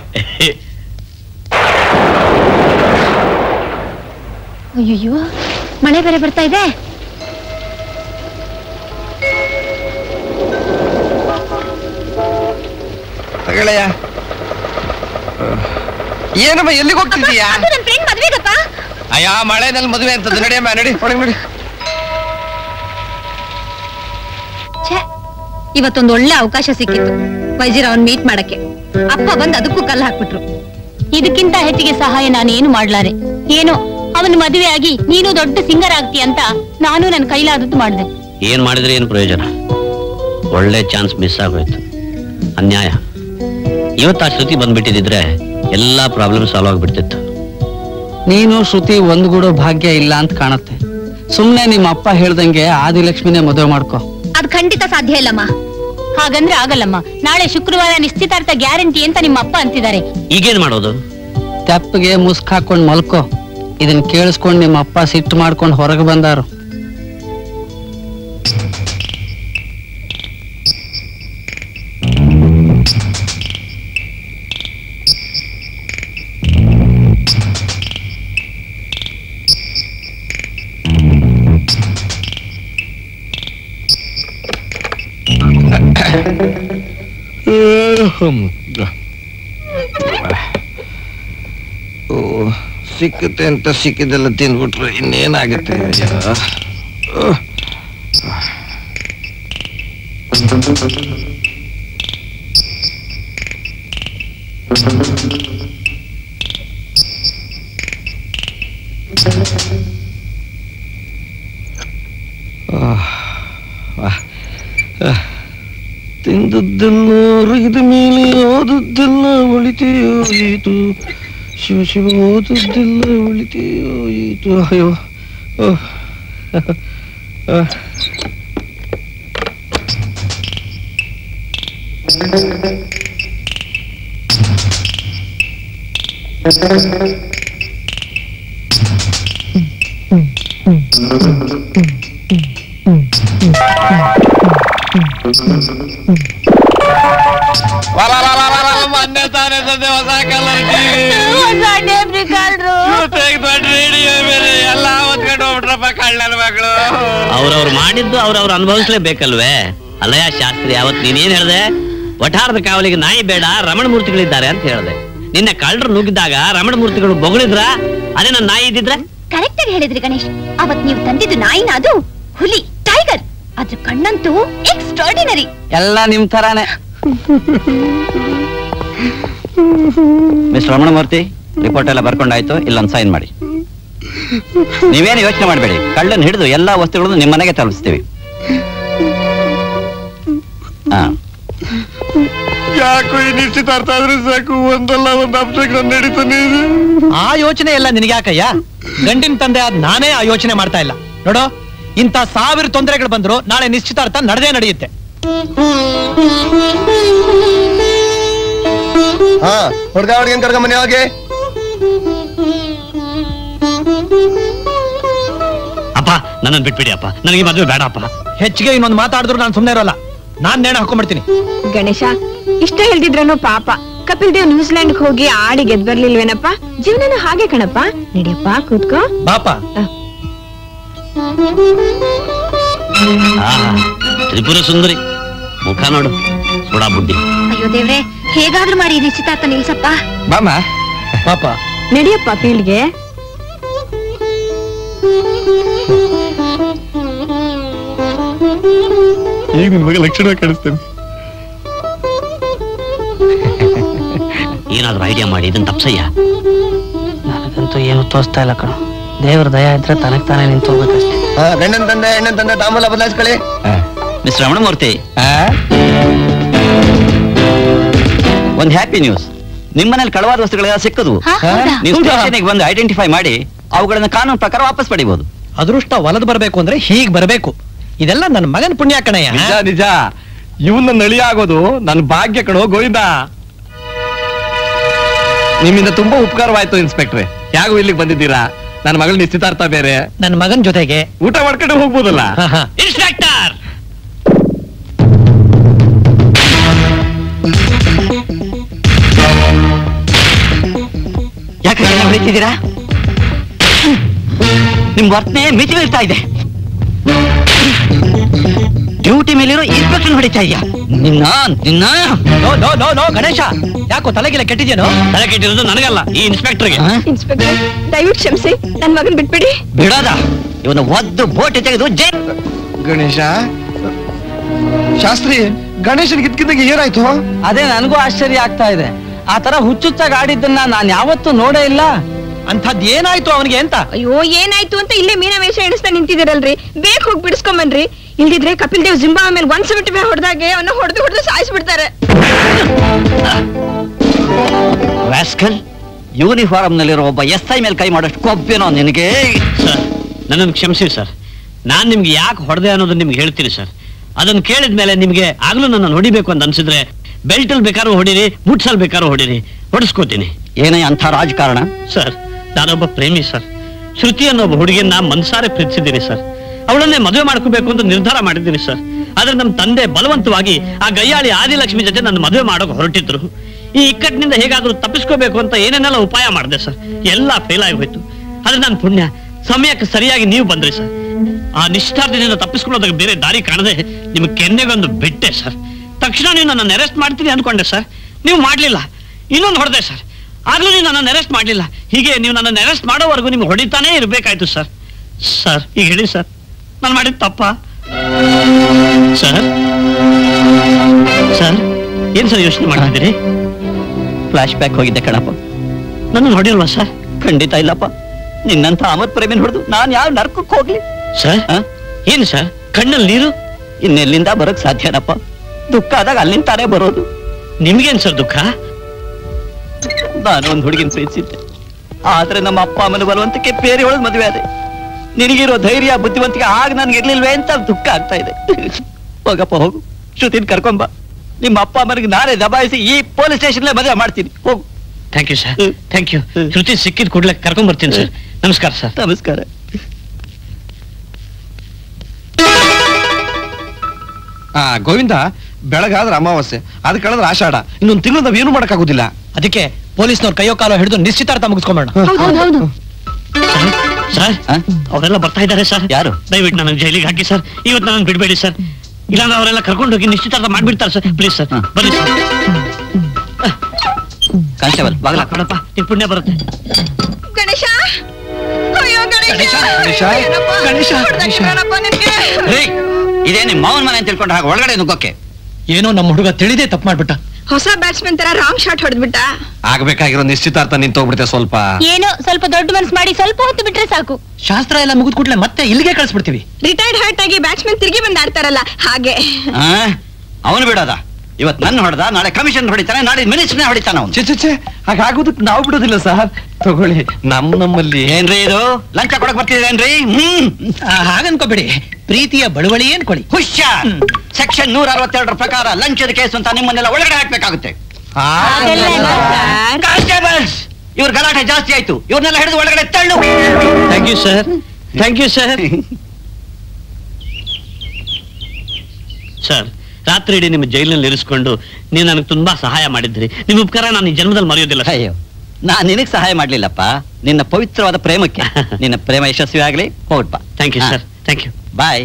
ಅಯ್ಯಯ್ಯೋ ಮಳೆ ಬೇರೆ ಬರ್ತಾ ಇದೆ ತಗೊಳ್ಳಯ್ಯ ಏನಮ್ಮ ಎಲ್ಲಿಗೆ ಹೋಗ್ತಿದೀಯಾ ಅದು ನನ್ ಫ್ರೆಂಡ್ ಮದ್ವೆಗಪ್ಪ ಅಯ್ಯ ಮಳೆನಲ್ಲಿ ಮದುವೆ ಅಂತದ್ದು ನಡಿಯಮ್ಮ ನಡಿ ಒಳಗೆ ನೋಡಿ ಛೇ ಇವತ್ತೊಂದು ಒಳ್ಳೆ ಅವಕಾಶ ಸಿಕ್ಕಿತ್ತು ವೈಜಿರಾವನ್ ಮೀಟ್ ಮಾಡಕ್ಕೆ ಅಪ್ಪ ಬಂದ್ ಅದಕ್ಕೂ ಕಲ್ಲು ಹಾಕ್ಬಿಟ್ರು ಇದಕ್ಕಿಂತ ಹೆಚ್ಚಿಗೆ ಸಹಾಯ ನಾನು ಏನು ಮಾಡ್ಲಾರೆ ಏನೋ ಅವನ ಮದುವೆ ಆಗಿ ನೀನು ದೊಡ್ಡ ಸಿಂಗರ್ ಆಗ್ತೀಯ ಅಂತ ನಾನು ನನ್ನ ಕೈಲಾದದ್ದು ಮಾಡಿದೆ ಏನ್ ಮಾಡಿದ್ರೆ ಏನ್ ಪ್ರಯೋಜನ ಒಳ್ಳೆ ಚಾನ್ಸ್ ಮಿಸ್ ಆಗೋಯ್ತು ಅನ್ಯಾಯ ಇವತ್ತು ಆ ಶ್ರುತಿ ಬಂದ್ಬಿಟ್ಟಿದ್ರೆ ಎಲ್ಲಾ ಪ್ರಾಬ್ಲಮ್ ಸಾಲ್ವ್ ಆಗ್ಬಿಡ್ತಿತ್ತು ನೀನು ಶ್ರುತಿ ಒಂದ್ಗೂಡೋ ಭಾಗ್ಯ ಇಲ್ಲ ಅಂತ ಕಾಣತ್ತೆ ಸುಮ್ನೆ ನಿಮ್ಮ ಅಪ್ಪ ಹೇಳ್ದಂಗೆ ಆದಿಲಕ್ಷ್ಮಿನೇ ಮದುವೆ ಮಾಡ್ಕೊ ಅದ್ ಖಂಡಿತ ಸಾಧ್ಯ ಇಲ್ಲಮ್ಮ ಹಾಗಂದ್ರೆ ಆಗಲ್ಲಮ್ಮ ನಾಳೆ ಶುಕ್ರವಾರ ನಿಶ್ಚಿತಾರ್ಥ ಗ್ಯಾರಂಟಿ ಅಂತ ನಿಮ್ಮ ಅಪ್ಪ ಅಂತಿದ್ದಾರೆ ಈಗೇನ್ ಮಾಡೋದು ತೆಪ್ಪಗೆ ಮುಸ್ಕ್ ಹಾಕೊಂಡ್ ಮಲ್ಕೋ ಇದನ್ ಕೇಳಿಸ್ಕೊಂಡ್ ನಿಮ್ಮ ಅಪ್ಪ ಸಿಟ್ಟು ಮಾಡ್ಕೊಂಡ್ ಹೊರಗೆ ಬಂದಾರು ಓ ಸಿಕ್ಕುತ್ತೆ ಅಂತ ಸಿಕ್ಕಿದೆಲ್ಲ ತಿಂದ್ಬಿಟ್ರೆ ಇನ್ನೇನಾಗುತ್ತೆ ಅಯ್ಯೋ. ಓ. ಆಹ್. ಆಹ್. ಆಹ್. ತಿಂದದ್ದೆಲ್ಲ ಒರಗಿದ ಮೇಲೆ ಓದದ್ದೆಲ್ಲ ಒಳಿತೆಯೋಯಿತು ಶಿವ ಶಿವ ಓದದ್ದೆಲ್ಲ ಒಳಿತೆಯೋಯಿತು ಅಯ್ಯೋ ಓಹ್. ಆಹ್. ಮೊನ್ನೆ ತಾನೇ ತಂದೆ ಹೊಸ ಕಲರ್ ರೇಡಿಯೋ ಬೇರೆ ಎಲ್ಲ ಹೊತ್ಕೊಂಡು ಹೋಗ್ಬಿಟ್ರಪ್ಪ ಕಳ್ಳನ ಮಕ್ಕಳು ಅವ್ರವ್ರು ಮಾಡಿದ್ದು ಅವ್ರವ್ರು ಅನುಭವಿಸ್ಲೇಬೇಕಲ್ವೇ ಅಲ್ಲಯ್ಯ ಶಾಸ್ತ್ರಿ ಅವತ್ ನೀನೇನ್ ಹೇಳ್ದೆ ವಠಾರದ ಕಾವಲಿಗೆ ನಾಯಿ ಬೇಡ ರಮಣ ಮೂರ್ತಿಗಳಿದ್ದಾರೆ ಅಂತ ಹೇಳ್ದೆ ನಿನ್ನೆ ಕಳ್ಳರು ನುಗ್ಗಿದಾಗ ರಮಣ ಮೂರ್ತಿಗಳು ಬೊಗಳಿದ್ರ ಅದೇ ನನ್ನ ನಾಯಿ ಇದ್ದಿದ್ರೆ ಕರೆಕ್ಟ್ ಆಗಿ ಹೇಳಿದ್ರಿ ಗಣೇಶ್ ಅವತ್ ನೀವು ತಂದಿದ್ದು ನಾಯಿನ ಅದು ಹುಲಿ ಟೈಗರ್ ಅದ್ರ ಕಣ್ಣಂತೂ ಎಕ್ಸ್ಟ್ರಾರ್ಡಿನರಿ ಎಲ್ಲ ನಿಮ್ ತರಾನೇ ಮಿಸ್ ರಮಣಮೂರ್ತಿ ರಿಪೋರ್ಟ್ ಎಲ್ಲ ಬರ್ಕೊಂಡಾಯ್ತು ಇಲ್ಲೊಂದು ಸೈನ್ ಮಾಡಿ ನೀವೇನು ಯೋಚನೆ ಮಾಡಬೇಡಿ ಕಳ್ಳನ್ ಹಿಡಿದು ಎಲ್ಲಾ ವಸ್ತುಗಳನ್ನು ನಿಮ್ಮ ಮನೆಗೆ ತಲುಪಿಸ್ತೀವಿ ಹಾ ಯಾಕೋ ಈ ನಿಶ್ಚಿತಾರ್ಥ ಆದ್ರೆ ಸಾಕು ಒಂದಲ್ಲ ಒಂದು ಅಪ್ಸೆಗಳು ನಡೀತಾನೆ ಇದೆ ಆ ಯೋಚನೆ ಎಲ್ಲ ನಿನಗೆ ಯಾಕಯ್ಯ ಗಂಡಿನ ತಂದೆ ಆದ್ ನಾನೇ ಆ ಯೋಚನೆ ಮಾಡ್ತಾ ಇಲ್ಲ ನೋಡೋ ಇಂಥ ಸಾವಿರ ತೊಂದರೆಗಳು ಬಂದ್ರು ನಾಳೆ ನಿಶ್ಚಿತಾರ್ಥ ನಡೆದೇ ನಡೆಯುತ್ತೆ ಹಾ ಹುಡ್ಗ ಹುಡ್ಗನ್ ಕರ್ಕೊಂಡ್ ಮನೆ ಹೋಗಿ ಅಪ್ಪ ನನ್ನನ್ನು ಬಿಟ್ಬಿಡಿ ಅಪ್ಪ ನನಗೆ ಮದುವೆ ಬೇಡ ಅಪ್ಪ ಹೆಚ್ಚಿಗೆ ಇನ್ನೊಂದು ಮಾತಾಡಿದ್ರು ನಾನು ಸುಮ್ಮನೆ ಇರೋಲ್ಲ ನಾನ್ ನೇಣ ಹಾಕೊಂಡ್ಬಿಡ್ತೀನಿ ಗಣೇಶ ಇಷ್ಟ ಹೇಳ್ದಿದ್ರನು ಪಾಪ ಕಪಿಲ್ ದೇವ್ ನ್ಯೂಜಿಲೆಂಡ್ ಹೋಗಿ ಆಡಿ ಗೆದ್ ಬರ್ಲಿಲ್ವೇನಪ್ಪ ಜೀವನನು ಹಾಗೆ ಕಣಪ್ಪ ನಡಿಯಪ್ಪ ಕೂತ್ಕೋ ಬಾಪ ಆಹಾ, ತ್ರಿಪುರ ಸುಂದರಿ ಮುಖ ನೋಡು ಸೋಡಾ ಬುಡ್ಡಿ ಅಯ್ಯೋ ದೇವ್ರೆ ಹೇಗಾದ್ರೂ ಮಾಡಿ ಈ ನಿಶ್ಚಿತಾರ್ಥ ನಿಲ್ಸಪ್ಪ ಬಾಮ ಪಾಪ ನಡಿಯಪ್ಪ ಫೀಲ್ಡ್ಗೆ ಈಗ ನಿನ್ ಬಗ್ಗೆ ಲಕ್ಷಣ ಕಾಣಿಸ್ತೇನೆ ಏನಾದ್ರೂ ಐಡಿಯಾ ಮಾಡಿ ಇದನ್ನ ತಪ್ಸಯ್ಯ ನನಗಂತೂ ಏನು ತೋರಿಸ್ತಾ ಇಲ್ಲ ಕಣ ದೇವ್ರ ದಯ ಇದ್ರೆ ತನಕ್ ತಾನೇ ನಿಂತು ಹೋಗ್ಬೇಕಷ್ಟೇ ಹಾ ಗಂಡನ್ ತಂದೆ ಹೆಣ್ಣನ್ ತಂದೆ ತಾಂಬೂಲ ಬದಲಾಯಿಸ್ಕೊಳ್ಳಿ ಮಿಸ್ ರಮಣಮೂರ್ತಿ ಒಂದು ಹ್ಯಾಪಿ ನ್ಯೂಸ್ ನಿಮ್ಮನೇಲಿ ಕಳವಾದ ವಸ್ತುಗಳೆಲ್ಲ ಸಿಕ್ಕದು ಹಾ, ಹೌದಾ? ನೀವು ಸ್ಟೇಷನ್ಗೆ ಬಂದು ಐಡೆಂಟಿಫೈ ಮಾಡಿ ಅವುಗಳನ್ನ ಕಾನೂನು ಪ್ರಕಾರ ವಾಪಸ್ ಪಡಿಬಹುದು ಅದೃಷ್ಟ ಒಲದ್ ಬರ್ಬೇಕು ಅಂದ್ರೆ ಹೀಗ್ ಬರಬೇಕು ಇದೆಲ್ಲ ನನ್ನ ಮಗನ್ ಪುಣ್ಯ ಕಣಯ್ಯ ನಿಜ ನಿಜ ಇವನ್ನ ನಳಿ ಆಗೋದು ನನ್ ಭಾಗ್ಯ ಕಣೋ ಗೋವಿಂದ ನಿಮ್ಮಿಂದ ತುಂಬಾ ಉಪಕಾರವಾಯ್ತು ಇನ್ಸ್ಪೆಕ್ಟ್ರೆ ಯಾಗೂ ಇಲ್ಲಿಗೆ ಬಂದಿದ್ದೀರಾ ನನ್ನ ಮಗಳ ನಿಶ್ಚಿತಾರ್ಥ ಬೇರೆ ನನ್ನ ಮಗನ್ ಜೊತೆಗೆ ಊಟ ಮಾಡ್ಕೊಂಡು ಹೋಗ್ಬೋದಲ್ಲ ಇನ್ಸ್ಪೆಕ್ಟರ್ ಹೊಡಿತಿದ್ದೀರಾ ನಿಮ್ ವರ್ತನೆ ಮಿತಿ ಮೀರ್ತಾ ಇದೆ ಡ್ಯೂಟಿ ಮೇಲಿರೋ ಇನ್ಸ್ಪೆಕ್ಷನ್ ಹೊಡಿತಾ ಇದೆಯಾ ನಿನ್ನ ನಿನ್ನ no no no no Ganesha ಯಾಕೋ ತಲೆಗಿಲ್ಲ ಕೆಟ್ಟಿದ್ಯೇನೋ ತಲೆ ಕೆಟ್ಟಿರೋದು ನನಗಲ್ಲ ಈ ಇನ್ಸ್ಪೆಕ್ಟರ್ಗೆ ಇನ್ಸ್ಪೆಕ್ಟರ್ ದಯವಿಟ್ಟು ಕ್ಷಮಿಸಿ ನನ್ ಮಗನ್ ಬಿಟ್ಬಿಡಿ ಬಿಡೋದ ಇವನು ಒದ್ದು ಬೋಟಿ ತೆಗೆದು ಜೈ ಗಣೇಶ ಶಾಸ್ತ್ರಿ ಗಣೇಶನ್ ಗಿದ್ಕಿದ್ದಾಗ ಏನಾಯ್ತು ಅದೇ ನನಗೂ ಆಶ್ಚರ್ಯ ಆಗ್ತಾ ಇದೆ ಆ ತರ ಹುಚ್ಚುಚ್ಚಾಗಿ ಆಡಿದ್ದನ್ನ ನಾನ್ ಯಾವತ್ತೂ ನೋಡೇ ಇಲ್ಲ ಅಂಥದ್ ಏನಾಯ್ತು ಅವನಿಗೆ ಅಂತ ಅಯ್ಯೋ ಏನಾಯ್ತು ಅಂತ ಇಲ್ಲೇ ಮೀನ ವೇಷ ಎಣಿಸ್ತಾ ನಿಂತಿದ್ದೀರಲ್ರಿ ಬೇಗ ಹೋಗಿ ಬಿಡಿಸ್ಕೊಂಬನ್ರಿ ಇಲ್ದಿದ್ರೆ ಕಪಿಲ್ ದೇವ್ ಜಿಂಬಾ ಮೇಲೆ ಒನ್ ಸೆವೆಂಟಿ ಫೈವ್ ಹೊಡೆದಾಗೆ ಅವನ್ನ ಹೊಡೆದು ಹೊಡೆದು ಸಾಯಿಸ್ಬಿಡ್ತಾರೆ ವ್ಯಾಸ್ಕಲ್ ಯೂನಿಫಾರ್ಮ್ ನಲ್ಲಿರೋ ಒಬ್ಬ ಎಸ್ ಐ ಮೇಲೆ ಕೈ ಮಾಡೋಷ್ಟು ಕೊಬ್ಬೇನೋ ನಿನಗೆ ಸರ್ ನನ್ನನ್ನು ಕ್ಷಮಿಸಿ ಸರ್ ನಾನ್ ನಿಮ್ಗೆ ಯಾಕೆ ಹೊಡೆದೆ ಅನ್ನೋದನ್ನ ನಿಮ್ಗೆ ಹೇಳ್ತೀನಿ ಸರ್ ಅದನ್ನ ಕೇಳಿದ ಮೇಲೆ ನಿಮ್ಗೆ ಆಗ್ಲೂ ನನ್ನ ಹೊಡಿಬೇಕು ಅಂತ ಅನ್ಸಿದ್ರೆ ಬೆಲ್ಟಲ್ಲಿ ಬೇಕಾದ್ರೂ ಹೊಡೀರಿ ಬೂಟ್ಸಲ್ಲಿ ಬೇಕಾದ್ರೂ ಹೊಡೀರಿ ಹೊಡಿಸ್ಕೋತೀನಿ ಏನೇ ಅಂಥ ರಾಜಕಾರಣ ಸರ್ ನಾನೊಬ್ಬ ಪ್ರೇಮಿ ಸರ್ ಶ್ರುತಿ ಅನ್ನೋ ಒಬ್ಬ ಹುಡುಗಿಯನ್ನ ಮನ್ಸಾರೆ ಪ್ರೀತಿಸಿದ್ದೀನಿ ಸರ್ ಅವಳನ್ನೇ ಮದುವೆ ಮಾಡ್ಕೋಬೇಕು ಅಂತ ನಿರ್ಧಾರ ಮಾಡಿದ್ದೀನಿ ಸರ್ ಆದ್ರೆ ನಮ್ಮ ತಂದೆ ಬಲವಂತವಾಗಿ ಆ ಗಯ್ಯಾಳಿ ಆದಿಲಕ್ಷ್ಮಿ ಜೊತೆ ನನ್ನ ಮದುವೆ ಮಾಡೋಕೆ ಹೊರಟಿದ್ರು ಈ ಇಕ್ಕಟ್ಟಿನಿಂದ ಹೇಗಾದ್ರೂ ತಪ್ಪಿಸ್ಕೋಬೇಕು ಅಂತ ಏನೇನೆಲ್ಲ ಉಪಾಯ ಮಾಡಿದೆ ಸರ್ ಎಲ್ಲ ಫೇಲ್ ಆಗಿ ಹೋಯ್ತು ಆದ್ರೆ ನನ್ನ ಪುಣ್ಯ ಸಮಯಕ್ಕೆ ಸರಿಯಾಗಿ ನೀವು ಬಂದ್ರಿ ಸರ್ ಆ ನಿಷ್ಠಾರ್ಥದಿಂದ ತಪ್ಪಿಸ್ಕೊಳ್ಳೋದಕ್ಕೆ ಬೇರೆ ದಾರಿ ಕಾಣದೆ ನಿಮ್ಗೆ ಕೆನ್ನೆಗೊಂದು ಬಿಟ್ಟೆ ಸರ್ ತಕ್ಷಣ ನೀವು ನನ್ನನ್ನು ಅರೆಸ್ಟ್ ಮಾಡ್ತೀನಿ ಅನ್ಕೊಂಡೆ ಸರ್ ನೀವು ಮಾಡ್ಲಿಲ್ಲ ಇನ್ನೊಂದು ಹೊಡೆದೆ ಸರ್ ಆಗ್ಲೂ ನೀವು ನನ್ನನ್ನು ಅರೆಸ್ಟ್ ಮಾಡ್ಲಿಲ್ಲ ಹೀಗೆ ನೀವು ನನ್ನನ್ನು ಅರೆಸ್ಟ್ ಮಾಡೋವರೆಗೂ ನಿಮ್ಗೆ ಹೊಡಿತಾನೇ ಇರಬೇಕಾಯ್ತು ಸರ್ ಸರ್ ಈಗ ಹೇಳಿ ಸರ್ ನಾನು ಮಾಡಿದ ತಪ್ಪ ಸರ್ ಸರ್ ಏನ್ ಸರ್ ಯೋಚನೆ ಮಾಡ್ತಿದ್ದೀರಿ ಫ್ಲಾಶ್ ಬ್ಯಾಕ್ ಹೋಗಿದ್ದೆ ಕಣಪ್ಪ ನನ್ನ ಹೊಡಿಲ್ವಾ ಸರ್ ಖಂಡಿತ ಇಲ್ಲಪ್ಪ ನಿನ್ನಂತ ಅಮರ್ ಪ್ರೇಮಿನ ಹೊಡೆದು ನಾನ್ ಯಾವ ನರ್ಕಕ್ಕೆ ಹೋಗ್ಲಿ ಸರ್ ಏನು ಸರ್ ಕಣ್ಣಲ್ಲಿ ನೀರು ಇನ್ನೆಲ್ಲಿಂದ ಬರೋಕ್ ಸಾಧ್ಯನಪ್ಪ ದುಃಖ ಆದಾಗ ಅಲ್ಲಿಂದ ತಾನೇ ಬರೋದು ನಿಮ್ಗೇನ್ ಸರ್ ದುಃಖ ನಾನು ಒಂದು ಹುಡುಗಿನ ಪ್ರೀತಿಸಿದ್ದೆ ಆದ್ರೆ ನಮ್ಮ ಅಪ್ಪ ಅಮ್ಮನ ಬಲವಂತಕ್ಕೆ ಬೇರೆ ಒಳಗೆ ಮದುವೆ ಆದೆ ನಿನಗಿರೋ ಧೈರ್ಯ ಬುದ್ಧಿವಂತಿಕೆ ಆಗ ನನ್ಗೆ ಇರ್ಲಿಲ್ವೇ ಅಂತ ದುಃಖ ಆಗ್ತಾ ಇದೆ ಹೋಗಪ್ಪ ಹೋಗು ಶ್ರುತಿನ್ ಕರ್ಕೊಂಬ ನಿಮ್ಮ ಅಪ್ಪ ಅಮ್ಮನಿಗೆ ನಾನೇ ದಬಾಯಿಸಿ ಈ ಪೊಲೀಸ್ ಸ್ಟೇಷನ್ ಮದುವೆ ಮಾಡ್ತೀನಿ ಹೋಗು thank you sir thank you Shruti ಸಿಕ್ಕಿದ ಕೂಡಲೇ ಕರ್ಕೊಂಡ್ ಬರ್ತೀನಿ ಸರ್ ನಮಸ್ಕಾರ ಸರ್ ನಮಸ್ಕಾರ ಆ ಗೋವಿಂದ ಬೆಳಗಾದ್ರೆ ಅಮಾವಾಸ್ಯೆ ಅದ್ ಕಳೆದ್ರೆ ಆಷಾಢ ಇನ್ನೊಂದು ತಿಂಗಳು ನಾವ್ ಏನು ಮಾಡಕ್ಕಾಗೋದಿಲ್ಲ ಅದಕ್ಕೆ ಪೊಲೀಸ್ನವ್ರ ಕೈಯೋ ಕಾಲೋ ಹಿಡಿದು ನಿಶ್ಚಿತಾರ್ಥ ಮುಗಿಸ್ಕೊಂಬೇಡ ಹೌದೌದು ಸರ್ ಅವರೆಲ್ಲ ಬರ್ತಾ ಇದ್ದಾರೆ ಸರ್ ಯಾರು ದಯವಿಟ್ಟು ನನ್ನ ಜೈಲಿಗೆ ಹಾಕಿ ಸರ್ ಇವತ್ತು ನನ್ನ ಬಿಡಬೇಡಿ ಸರ್ ಇಲ್ಲಾಂದ್ರೆ ಅವರೆಲ್ಲ ಕರ್ಕೊಂಡು ಹೋಗಿ ನಿಶ್ಚಿತಾರ್ಥ ಮಾಡ್ಬಿಡ್ತಾರೆ ಸರ್ ಪ್ಲೀಸ್ ಸರ್ ಬನ್ನಿ ಸರ್ ಕಾನ್ಸ್ಟೇಬಲ್ ಬಾಗಲ ಕಣಪ್ಪ ನಿನ್ ಪುಣ್ಯ ಬರುತ್ತೆ ಗಣೇಶ ಅಯ್ಯೋ ಗಣೇಶ ಗಣೇಶ, ಏನಪ್ಪ? ಗಣೇಶ, ಹೊಡ್ದಾಕಿದ್ರಲ್ಲಪ್ಪ ನಿನ್ಗೆ ಇದೇ ನಿಮ್ ಮಾವನ್ ಮನೆ ಅಂತ ತಿಳ್ಕೊಂಡು ಹಾಗೆ ಒಳಗಡೆ ನುಗ್ಗೋಕೆ ಏನೋ ನಮ್ಮ ಹುಡುಗ ತಿಳಿದೇ ತಪ್ಪು ಮಾಡ್ಬಿಟ್ಟ ಹೊಸ ಬ್ಯಾಟ್ಸ್ಮನ್ ತರ ರಾಂಗ್ ಶಾಟ್ ಹೊಡೆದ್ಬಿಟ್ಟ ಆಗ್ಬೇಕಾಗಿರೋ ನಿಶ್ಚಿತಾರ್ಥ ನಿಂತೋಗ್ಬಿಡುತ್ತೆ ಸ್ವಲ್ಪ ಏನೋ ಸ್ವಲ್ಪ ದೊಡ್ಡ ಮನ್ಸ್ ಮಾಡಿ ಸ್ವಲ್ಪ ಹೊತ್ತು ಬಿಟ್ರೆ ಸಾಕು ಶಾಸ್ತ್ರ ಎಲ್ಲ ಮುಗಿದ್ ಕೂಡ್ಲೆ ಮತ್ತೆ ಇಲ್ಲಿಗೆ ಕಳಿಸ್ಬಿಡ್ತೀವಿ ರಿಟೈರ್ಡ್ ಹರ್ಟ್ ಆಗಿ ಬ್ಯಾಟ್ಸ್ಮನ್ ತಿರುಗಿ ಬಂದ್ ಆಡ್ತಾರಲ್ಲ ಹಾಗೆ ಅವನು ಬಿಡೋದ ಇವತ್ ನನ್ನ ಹೊಡೆದ ನಾಳೆ ಕಮಿಷನ್ ಹೊಡಿತಾನೆ ನಾಳೆ ಮಿನಿಸ್ಟರ್ನೇ ಹೊಡಿತಾನ ಅವನು ಚೆ ಚೆ ಚೆ ಹಾಗಾಗೋದಕ್ಕೆ ನಾವು ಬಿಡೋದಿಲ್ಲ ಸರ್ ತಗೊಳ್ಳಿ ನಮ್ ನಮ್ಮಲ್ಲಿ ಏನ್ರಿ ಇದು ಲಂಚ ಕೊಡಕ್ ಬರ್ತಿದೇನ್ರಿ ಹ್ಮ್ ಹಾಗನ್ಕೋಬೇಡಿ ಪ್ರೀತಿಯ ಬಳುವಳಿ ಏನ್ ಕೊಡಿ ಹುಷಾರ್ ಸೆಕ್ಷನ್ ನೂರ ಅರವತ್ತೆರಡರ ಪ್ರಕಾರ ಲಂಚದ ಕೇಸ್ ಅಂತ ನಿಮ್ಮನ್ನೆಲ್ಲ ಒಳಗಡೆ ಹಾಕ್ಬೇಕಾಗುತ್ತೆ ಕಾನ್ಸ್ಟೇಬಲ್ಸ್ ಇವ್ರ ಗಲಾಟೆ ಜಾಸ್ತಿ ಆಯ್ತು ಇವ್ರನ್ನೆಲ್ಲ ಹಿಡಿದು ಒಳಗಡೆ ತಳ್ಳು thank you sir thank you sir sir ರಾತ್ರಿ ಇಡೀ ನಿಮ್ಮ ಜೈಲಿನಲ್ಲಿ ಇರಿಸ್ಕೊಂಡು ನೀವು ನನಗೆ ತುಂಬಾ ಸಹಾಯ ಮಾಡಿದ್ರಿ ನಿಮ್ಮ ಉಪಕಾರ ನಾನು ಈ ಜನ್ಮದಲ್ಲಿ ಮರೆಯೋದಿಲ್ಲ ಸರ್. ಅಯ್ಯೋ ನಾನ್ ನಿನಗ್ ಸಹಾಯ ಮಾಡ್ಲಿಲ್ಲಪ್ಪ ನಿನ್ನ ಪವಿತ್ರವಾದ ಪ್ರೇಮಕ್ಕೆ ನಿನ್ನ ಪ್ರೇಮ ಯಶಸ್ವಿ ಆಗ್ಲಿ ಹೋಗ್ಬಾ thank you sir thank you bye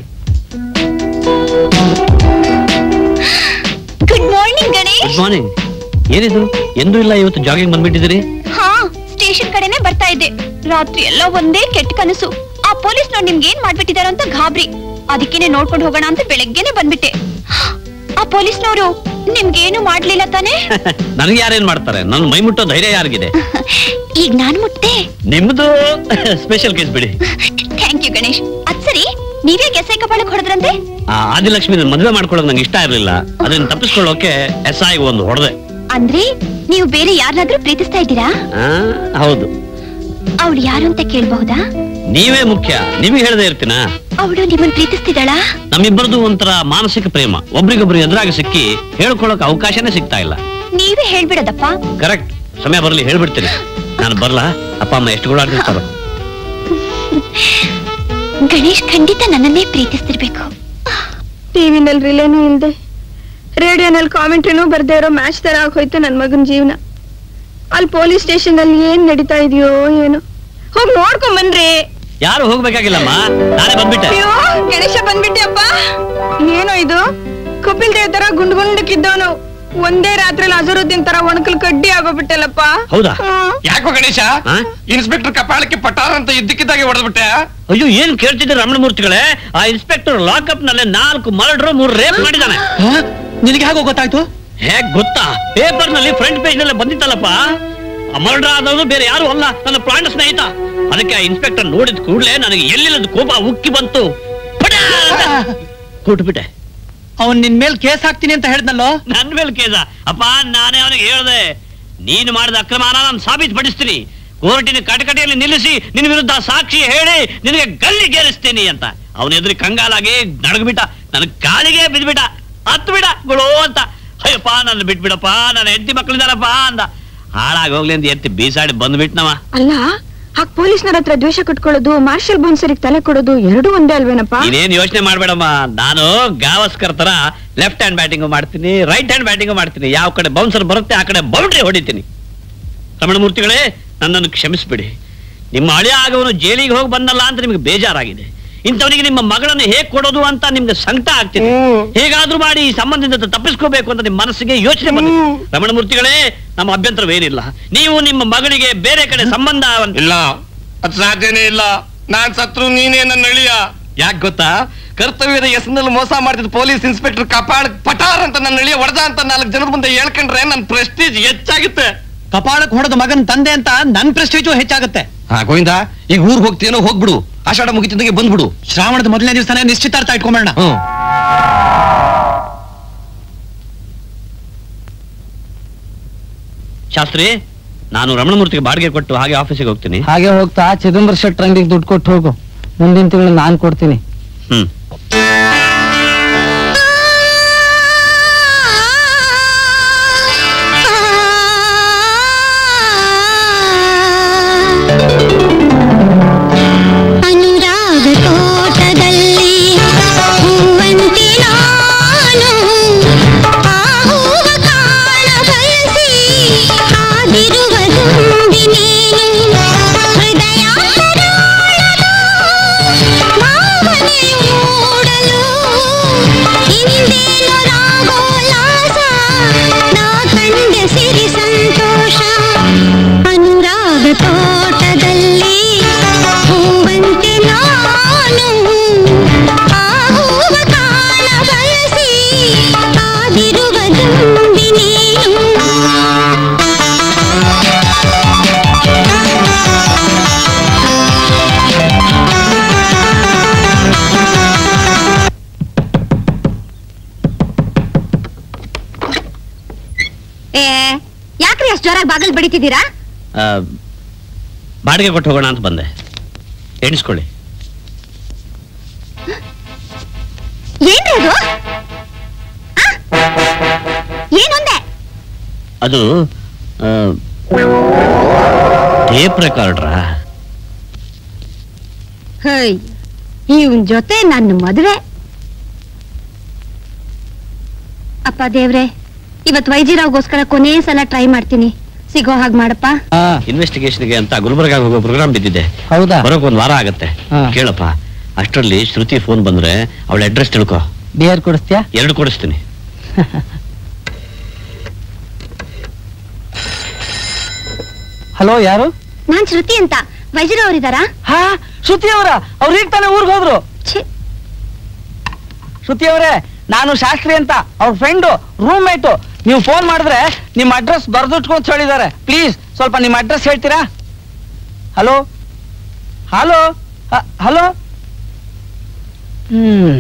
good morning Ganesh good morning ಏನಿದು ಎಂದೂ ಇಲ್ಲ ಇವತ್ತು ಜಾಗಿಂಗ್ ಬಂದ್ಬಿಟ್ಟಿದ್ದೀರಿ ಹಾ ಸ್ಟೇಷನ್ ಕಡೆನೆ ಬರ್ತಾ ಇದ್ದೆ ರಾತ್ರಿ ಎಲ್ಲ ಒಂದೇ ಕೆಟ್ಟ ಕನಸು ಆ ಪೊಲೀಸ್ ನೋಡಿ ನಿಮ್ಗೆ ಏನ್ ಮಾಡ್ಬಿಟ್ಟಿದಾರ ಅಂತ ಗಾಬ್ರಿ ಅದಕ್ಕೇನೆ ನೋಡ್ಕೊಂಡು ಹೋಗೋಣ ಅಂತ ಬೆಳಗ್ಗೆನೆ ಬಂದ್ಬಿಟ್ಟೆ ಆ ಪೊಲೀಸ್ನವರು ನಿಮ್ಗೇನು ಮಾಡ್ಲಿಲ್ಲ ತಾನೇ ನನಗೆ ಯಾರೇನ್ ಮಾಡ್ತಾರೆ ನನ್ನ ಮೈ ಮುಟ್ಟೋ ಧೈರ್ಯ ಯಾರಿಗಿದೆ ಈಗ ನಾನ್ ಮುಟ್ದೆ ನಿಮ್ದು ಸ್ಪೆಷಲ್ ಕೇಸ್ ಬಿಡಿ ಥ್ಯಾಂಕ್ ಯು ಗಣೇಶ್ ಅದ್ ಸರಿ ನೀವೇ ಗೆಸೆ ಕಪಾಳಕ್ ಹೊಡೆದ್ರಂತೆ ಆ ಆದಿಲಕ್ಷ್ಮಿ ಮದುವೆ ಮಾಡ್ಕೊಳ್ಳೋದು ನಂಗೆ ಇಷ್ಟ ಇರಲಿಲ್ಲ ಅದನ್ನ ತಪ್ಪಿಸ್ಕೊಳ್ಳೋಕೆ ಎಸ್ ಐ ಒಂದು ಹೊಡೆದೆ ಅಂದ್ರೆ ನೀವು ಬೇರೆ ಯಾರನ್ನಾದ್ರೂ ಪ್ರೀತಿಸ್ತಾ ಇದ್ದೀರಾ ಹೌದು ಅವಳು ಯಾರು ಅಂತ ಕೇಳ್ಬಹುದಾ ನೀವೇ ಮುಖ್ಯ ನಿಮಗೆ ಹೇಳದೆ ಇರ್ತೀನಾ ಅವಳು ನಿಮ್ಮನ್ ಪ್ರೀತಿಸ್ತಿದ್ದಾಳಾ ನಮ್ಮಿಬ್ಬರದು ಒಂಥರ ಮಾನಸಿಕ ಪ್ರೇಮ ಒಬ್ರಿಗೊಬ್ರು ಎದುರಾಗಿ ಸಿಕ್ಕಿ ಹೇಳ್ಕೊಳಕ್ ಅವಕಾಶನೇ ಸಿಗ್ತಾ ಇಲ್ಲ ನೀವೇ ಹೇಳ್ಬಿಡದಪ್ಪ ಕರೆಕ್ಟ್ ಸಮಯ ಬರಲಿ ಹೇಳ್ಬಿಡ್ತೀನಿ ನಾನು ಬರ್ಲಾ ಅಪ್ಪ ಅಮ್ಮ ಎಷ್ಟು ಗೋಳಾಡ್ತಿರ್ತಾರೋ ಗಣೇಶ್ ಖಂಡಿತ ನನ್ನನ್ನೇ ಪ್ರೀತಿಸ್ತಿರ್ಬೇಕು ಟಿವಿನಲ್ಲಿ ರಿಲೇನೂ ಇಲ್ದೆ ರೇಡಿಯೋನಲ್ಲಿ ಕಾಮೆಂಟ್ರಿನೂ ಬರ್ದೇ ಇರೋ ಮ್ಯಾಚ್ ತರ ಆಗೋಯ್ತು ನನ್ ಮಗನ್ ಜೀವನ ಅಲ್ಲಿ ಪೊಲೀಸ್ ಸ್ಟೇಷನ್ ಅಲ್ಲಿ ಏನ್ ನಡೀತಾ ಇದೆಯೋ ಏನೋ ಹೋಗಿ ನೋಡ್ಕೊಂಡ್ ಬನ್ರಿ ಯಾರು ಹೋಗ್ಬೇಕಾಗಿಲ್ಲಮ್ಮ ನಾನೇ ಬಂದ್ಬಿಟ್ಟೆ ಅಯ್ಯೋ ಗಣೇಶ ಬಂದ್ಬಿಟ್ಟಿಯಪ್ಪ ಏನೋ ಇದು ಕಪಿಲ್ ದೇವ್ ತರ ಗುಂಡ್ ಗುಂಡಕ್ಕಿದ್ದವನು ಒಂದೇ ರಾತ್ರಿ ಅಜರುದ್ದೀನ್ ತರ ಒಣಕಲ್ ಕಡ್ಡಿ ಆಗೋಗ್ಬಿಟ್ಟಲ್ಲಪ್ಪ ಹೌದಾ ಯಾಕೋ ಗಣೇಶ ಇನ್ಸ್ಪೆಕ್ಟರ್ ಕಪಾಳಕ್ಕೆ ಪಟಾರ ಅಂತ ಇದ್ದಕ್ಕಿದ್ದಾಗೆ ಹೊಡೆದ್ಬಿಟ್ಟೆ ಅಯ್ಯೋ ಏನ್ ಕೇಳ್ತಿದ್ದೆ ರಮಣಮೂರ್ತಿಗಳೇ ಆ ಇನ್ಸ್ಪೆಕ್ಟರ್ ಲಾಕಪ್ ನಲ್ಲಿ ನಾಲ್ಕು ಮರ್ಡರ್ ಮೂರು ರೇಪ್ ಮಾಡಿದಾನೆ ನಿನಗೆ ಹೇಗೆ ಗೊತ್ತಾಯ್ತು ಹೇಗ್ ಗೊತ್ತಾ ಪೇಪರ್ ನಲ್ಲಿ ಫ್ರಂಟ್ ಪೇಜ್ ನಲ್ಲಿ ಬಂದಿತ್ತಲ್ಲಪ್ಪ ಮರ್ಡರ್ ಆದವನು ಬೇರೆ ಯಾರು ಅಲ್ಲ ನನ್ನ ಪ್ರಾಣ ಸ್ನೇಹಿತ ಅದಕ್ಕೆ ಆ ಇನ್ಸ್ಪೆಕ್ಟರ್ ನೋಡಿದ ಕೂಡಲೇ ನನಗೆ ಎಲ್ಲಿಲ್ಲದ ಕೋಪ ಉಕ್ಕಿ ಬಂತು ಕೊಟ್ಬಿಟ್ಟೆ ಅವನ್ ನಿನ್ ಮೇಲ್ ಕೇಸ್ ಹಾಕ್ತೀನಿ ಅಂತ ಹೇಳ್ದಲ್ಲೋ ನನ್ ಮೇಲೆ ಕೇಸ ಅಪ್ಪ ನಾನೇ ಅವನಿಗೆ ಹೇಳ್ದೆ ನೀನು ಮಾಡಿದ ಅಕ್ರಮನ ನಾನು ಸಾಬೀತುಪಡಿಸ್ತೀನಿ ಕೋರ್ಟಿನ ಕಟಕಟೆಯಲ್ಲಿ ನಿಲ್ಲಿಸಿ ನಿನ್ನ ವಿರುದ್ಧ ಸಾಕ್ಷಿ ಹೇಳಿ ನಿನಗೆ ಗಲ್ಲಿಗೇರಿಸ್ತೀನಿ ಅಂತ ಅವನ ಎದುರು ಕಂಗಾಲಾಗಿ ನಡಗ್ಬಿಟ್ಟ ನನ್ನ ಕಾಲಿಗೆ ಬಿದ್ಬಿಟ್ಟ ಹತ್ತು ಬಿಡ ಗುಳೋ ಅಂತ ಅಯ್ಯಪ್ಪ ನನ್ನ ಬಿಟ್ಬಿಡಪ್ಪ ನನ್ನ ಹೆಂಡತಿ ಮಕ್ಕಳಿದಾರಪ್ಪ ಅಂದ ಹಾಳಾಗಿ ಹೋಗ್ಲಿ ಅಂತ ಎತ್ತಿ ಬೀಸಾಡಿ ಬಂದ್ಬಿಟ್ನವ ಅಲ್ಲ ಹಾಗ್ ಪೊಲೀಸ್ನರ ಹತ್ರ ದ್ವೇಷ ಕಟ್ಕೊಳ್ಳೋದು ಮಾರ್ಷಲ್ ಬೌನ್ಸರಿಗೆ ತಲೆ ಕೊಡೋದು ಎರಡೂ ಒಂದೇ ಅಲ್ವೇನಪ್ಪ ನೀನೇನ್ ಯೋಚನೆ ಮಾಡ್ಬೇಡಮ್ಮ ನಾನು ಗಾವಸ್ಕರ್ ತರ ಲೆಫ್ಟ್ ಹ್ಯಾಂಡ್ ಬ್ಯಾಟಿಂಗ್ ಮಾಡ್ತೀನಿ ರೈಟ್ ಹ್ಯಾಂಡ್ ಬ್ಯಾಟಿಂಗ್ ಮಾಡ್ತೀನಿ ಯಾವ ಕಡೆ ಬೌನ್ಸರ್ ಬರುತ್ತೆ ಆ ಕಡೆ ಬೌಂಡ್ರಿ ಹೊಡಿತೀನಿ ರಮಣಮೂರ್ತಿಗಳೇ ನನ್ನನ್ನು ಕ್ಷಮಿಸ್ಬಿಡಿ ನಿಮ್ಮ ಹಳೆ ಆಗವನು ಜೈಲಿಗೆ ಹೋಗಿ ಬಂದಲ್ಲ ಅಂತ ನಿಮ್ಗೆ ಬೇಜಾರಾಗಿದೆ ಇಂಥವನಿಗೆ ನಿಮ್ಮ ಮಗಳನ್ನು ಹೇಗ್ ಕೊಡೋದು ಅಂತ ನಿಮ್ಗೆ ಸಂಕಟ ಆಗ್ತಿದೆ ಹೇಗಾದ್ರೂ ಮಾಡಿ ಈ ಸಂಬಂಧದಿಂದ ತಪ್ಪಿಸ್ಕೋಬೇಕು ಅಂತ ನಿಮ್ಮ ಮನಸ್ಸಿಗೆ ಯೋಚನೆ ಬಂದಿದೆ ರಮಣಮೂರ್ತಿಗಳೇ ನಮ್ಮ ಅಭ್ಯಂತರವೇನಿಲ್ಲ ನೀವು ನಿಮ್ಮ ಮಗಳಿಗೆ ಬೇರೆ ಕಡೆ ಸಂಬಂಧ ಇಲ್ಲ ಅದು ಸಾಧ್ಯನೇ ಇಲ್ಲ ನಾನ್ ಸತ್ರು ನೀನೇ ನನ್ನ ಅಳಿಯ ಯಾಕೆ ಗೊತ್ತಾ ಕರ್ತವ್ಯದ ಹೆಸರಿನಲ್ಲಿ ಮೋಸ ಮಾಡ್ತಿದ್ದ ಪೊಲೀಸ್ ಇನ್ಸ್ಪೆಕ್ಟರ್ ಕಪಾಳ ಪಟಾರ್ ಅಂತ ನನ್ನ ಅಳಿಯ ಹೊಡೆದ ಅಂತ ನಾಲ್ಕು ಜನರ ಮುಂದೆ ಹೇಳ್ಕೊಂಡ್ರೆ ನನ್ನ ಪ್ರೆಸ್ಟೀಜ್ ಹೆಚ್ಚಾಗುತ್ತೆ ಕಪಾಳಕ್ ಹೊಡೆದ ಮಗನ್ ತಂದೆ ಅಂತ ನನ್ ಪ್ರೆಸ್ಟೇಜು ಹೆಚ್ಚಾಗುತ್ತೆ ಹಾ ಗೋವಿಂದ ಈಗ ಊರ್ಗ್ ಹೋಗ್ತೀನೋ ಹೋಗ್ಬಿಡು ಆಷಾಢ ಮುಗಿತಿದ್ದಂಗೆ ಬಂದ್ಬಿಡು ಶ್ರಾವಣದ ಮೊದಲನೇ ದಿವಸನೇ ನಿಶ್ಚಿತಾರ್ಥ ಇಟ್ಕೊಂಬೇಡ ಶಾಸ್ತ್ರಿ ನಾನು ರಮಣಮೂರ್ತಿಗೆ ಬಾಡಿಗೆ ಕೊಟ್ಟು ಹಾಗೆ ಆಫೀಸಿಗೆ ಹೋಗ್ತೀನಿ ಹಾಗೆ ಹೋಗ್ತಾ ಚಿದಂಬರ ಶೆಟ್ರ್ ಅಂಗಡಿಗೆ ದುಡ್ಡು ಕೊಟ್ಟು ಹೋಗು ಮುಂದಿನ ತಿಂಗಳು ನಾನ್ ಕೊಡ್ತೀನಿ ಹ್ಮ್ ಅನುರಾಗ ತೋಟದಲ್ಲಿ ಹೂವಂತಿ ನಾನು ಆ ಹೂವ ಕಾಣ ಬಯಸಿ ಕಾದಿರುವ ದುಂಬಿ ನೀನು ಹೃದಯ ಭಾವನೆಯು ಮೂಡಲು ಹಿಂದೇನು ರಾಗೋಲ್ಲಾಸ ನಾ ಕಂಡ ಸಿರಿ ಸಂತೋಷ ಅನುರಾಗ ತೋಟದಲ್ಲಿ ಹೂವಂತೆ ನಾನು ಆ ಹೂವ ಕಾಣ ಬಯಸಿ ಕಾದಿರುವ ದುಂಬಿ ನೀನು ಏ ಯಾಕ್ರಿ ಅಷ್ಟು ಜೋರಾಗಿ ಬಾಗಲ್ ಬಡಿತಿದ್ದೀರಾ ಆ, ಬಾಡಿಗೆ ಕೊಟ್ಟು ಹೋಗೋಣ ಅಂತ ಬಂದೆ ಎಣಿಸ್ಕೊಳ್ಳಿ ಏನ್ರಿ ಅದು ಆ? ಏನೊಂದೆ ಅದು ಟೇಪ್ ರೆಕಾರ್ಡ್ರಾ ಹೈ ಇವನ್ ಜೊತೆ ನನ್ನ ಮದುವೆ ಅಪ್ಪ ದೇವ್ರೆ ಇವತ್ ವೈಜಿರಾವ್ಗೋಸ್ಕರ ಕೊನೇ ಸಲ ಟ್ರೈ ಮಾಡ್ತೀನಿ ಸಿಗೋ ಹಾಗೆ ಮಾಡಪ್ಪ ಇನ್ವೆಸ್ಟಿಗೇಷನ್ಗೆ ಅಂತ ಗುಲ್ಬರ್ಗ ಹೋಗೋ ಪ್ರೋಗ್ರಾಮ್ ಬಿದ್ದಿದೆ ಹೌದಾ ಬರೋಕ್ ಒಂದ್ ವಾರ ಆಗತ್ತೆ ಹಾ. ಕೇಳಪ್ಪ ಅಷ್ಟರಲ್ಲಿ ಶ್ರುತಿ ಫೋನ್ ಬಂದ್ರೆ ಅವಳ ಅಡ್ರೆಸ್ ತಿಳ್ಕೊ ಬಿಯರ್ ಕೊಡಿಸ್ತೀಯಾ ಎರಡು ಕೊಡಿಸ್ತೀನಿ ಹಲೋ ಯಾರು ನಾನ್ ಶ್ರುತಿ ಅಂತ ವೈಜಿರಾವ್ ಅವರಿದ್ದಾರಾ ಹಾ ಶ್ರುತಿ ಅವರ ಅವ್ರು ಈಗ ತಾನೇ ಊರ್ಗ್ ಹೋದ್ರು ಶ್ರುತಿ ಅವರೇ ನಾನು ಶಾಸ್ತ್ರಿ ಅಂತ ಅವ್ರ ಫ್ರೆಂಡು ರೂಮ್ ಮೇಟು ನೀವು ಫೋನ್ ಮಾಡಿದ್ರೆ ನಿಮ್ಮ ಅಡ್ರೆಸ್ ಬರ್ದಿಟ್ಕೊಂತ ಹೇಳಿದ್ದಾರೆ ಪ್ಲೀಸ್ ಸ್ವಲ್ಪ ನಿಮ್ಮ ಅಡ್ರೆಸ್ ಹೇಳ್ತೀರಾ hello hello hello hmm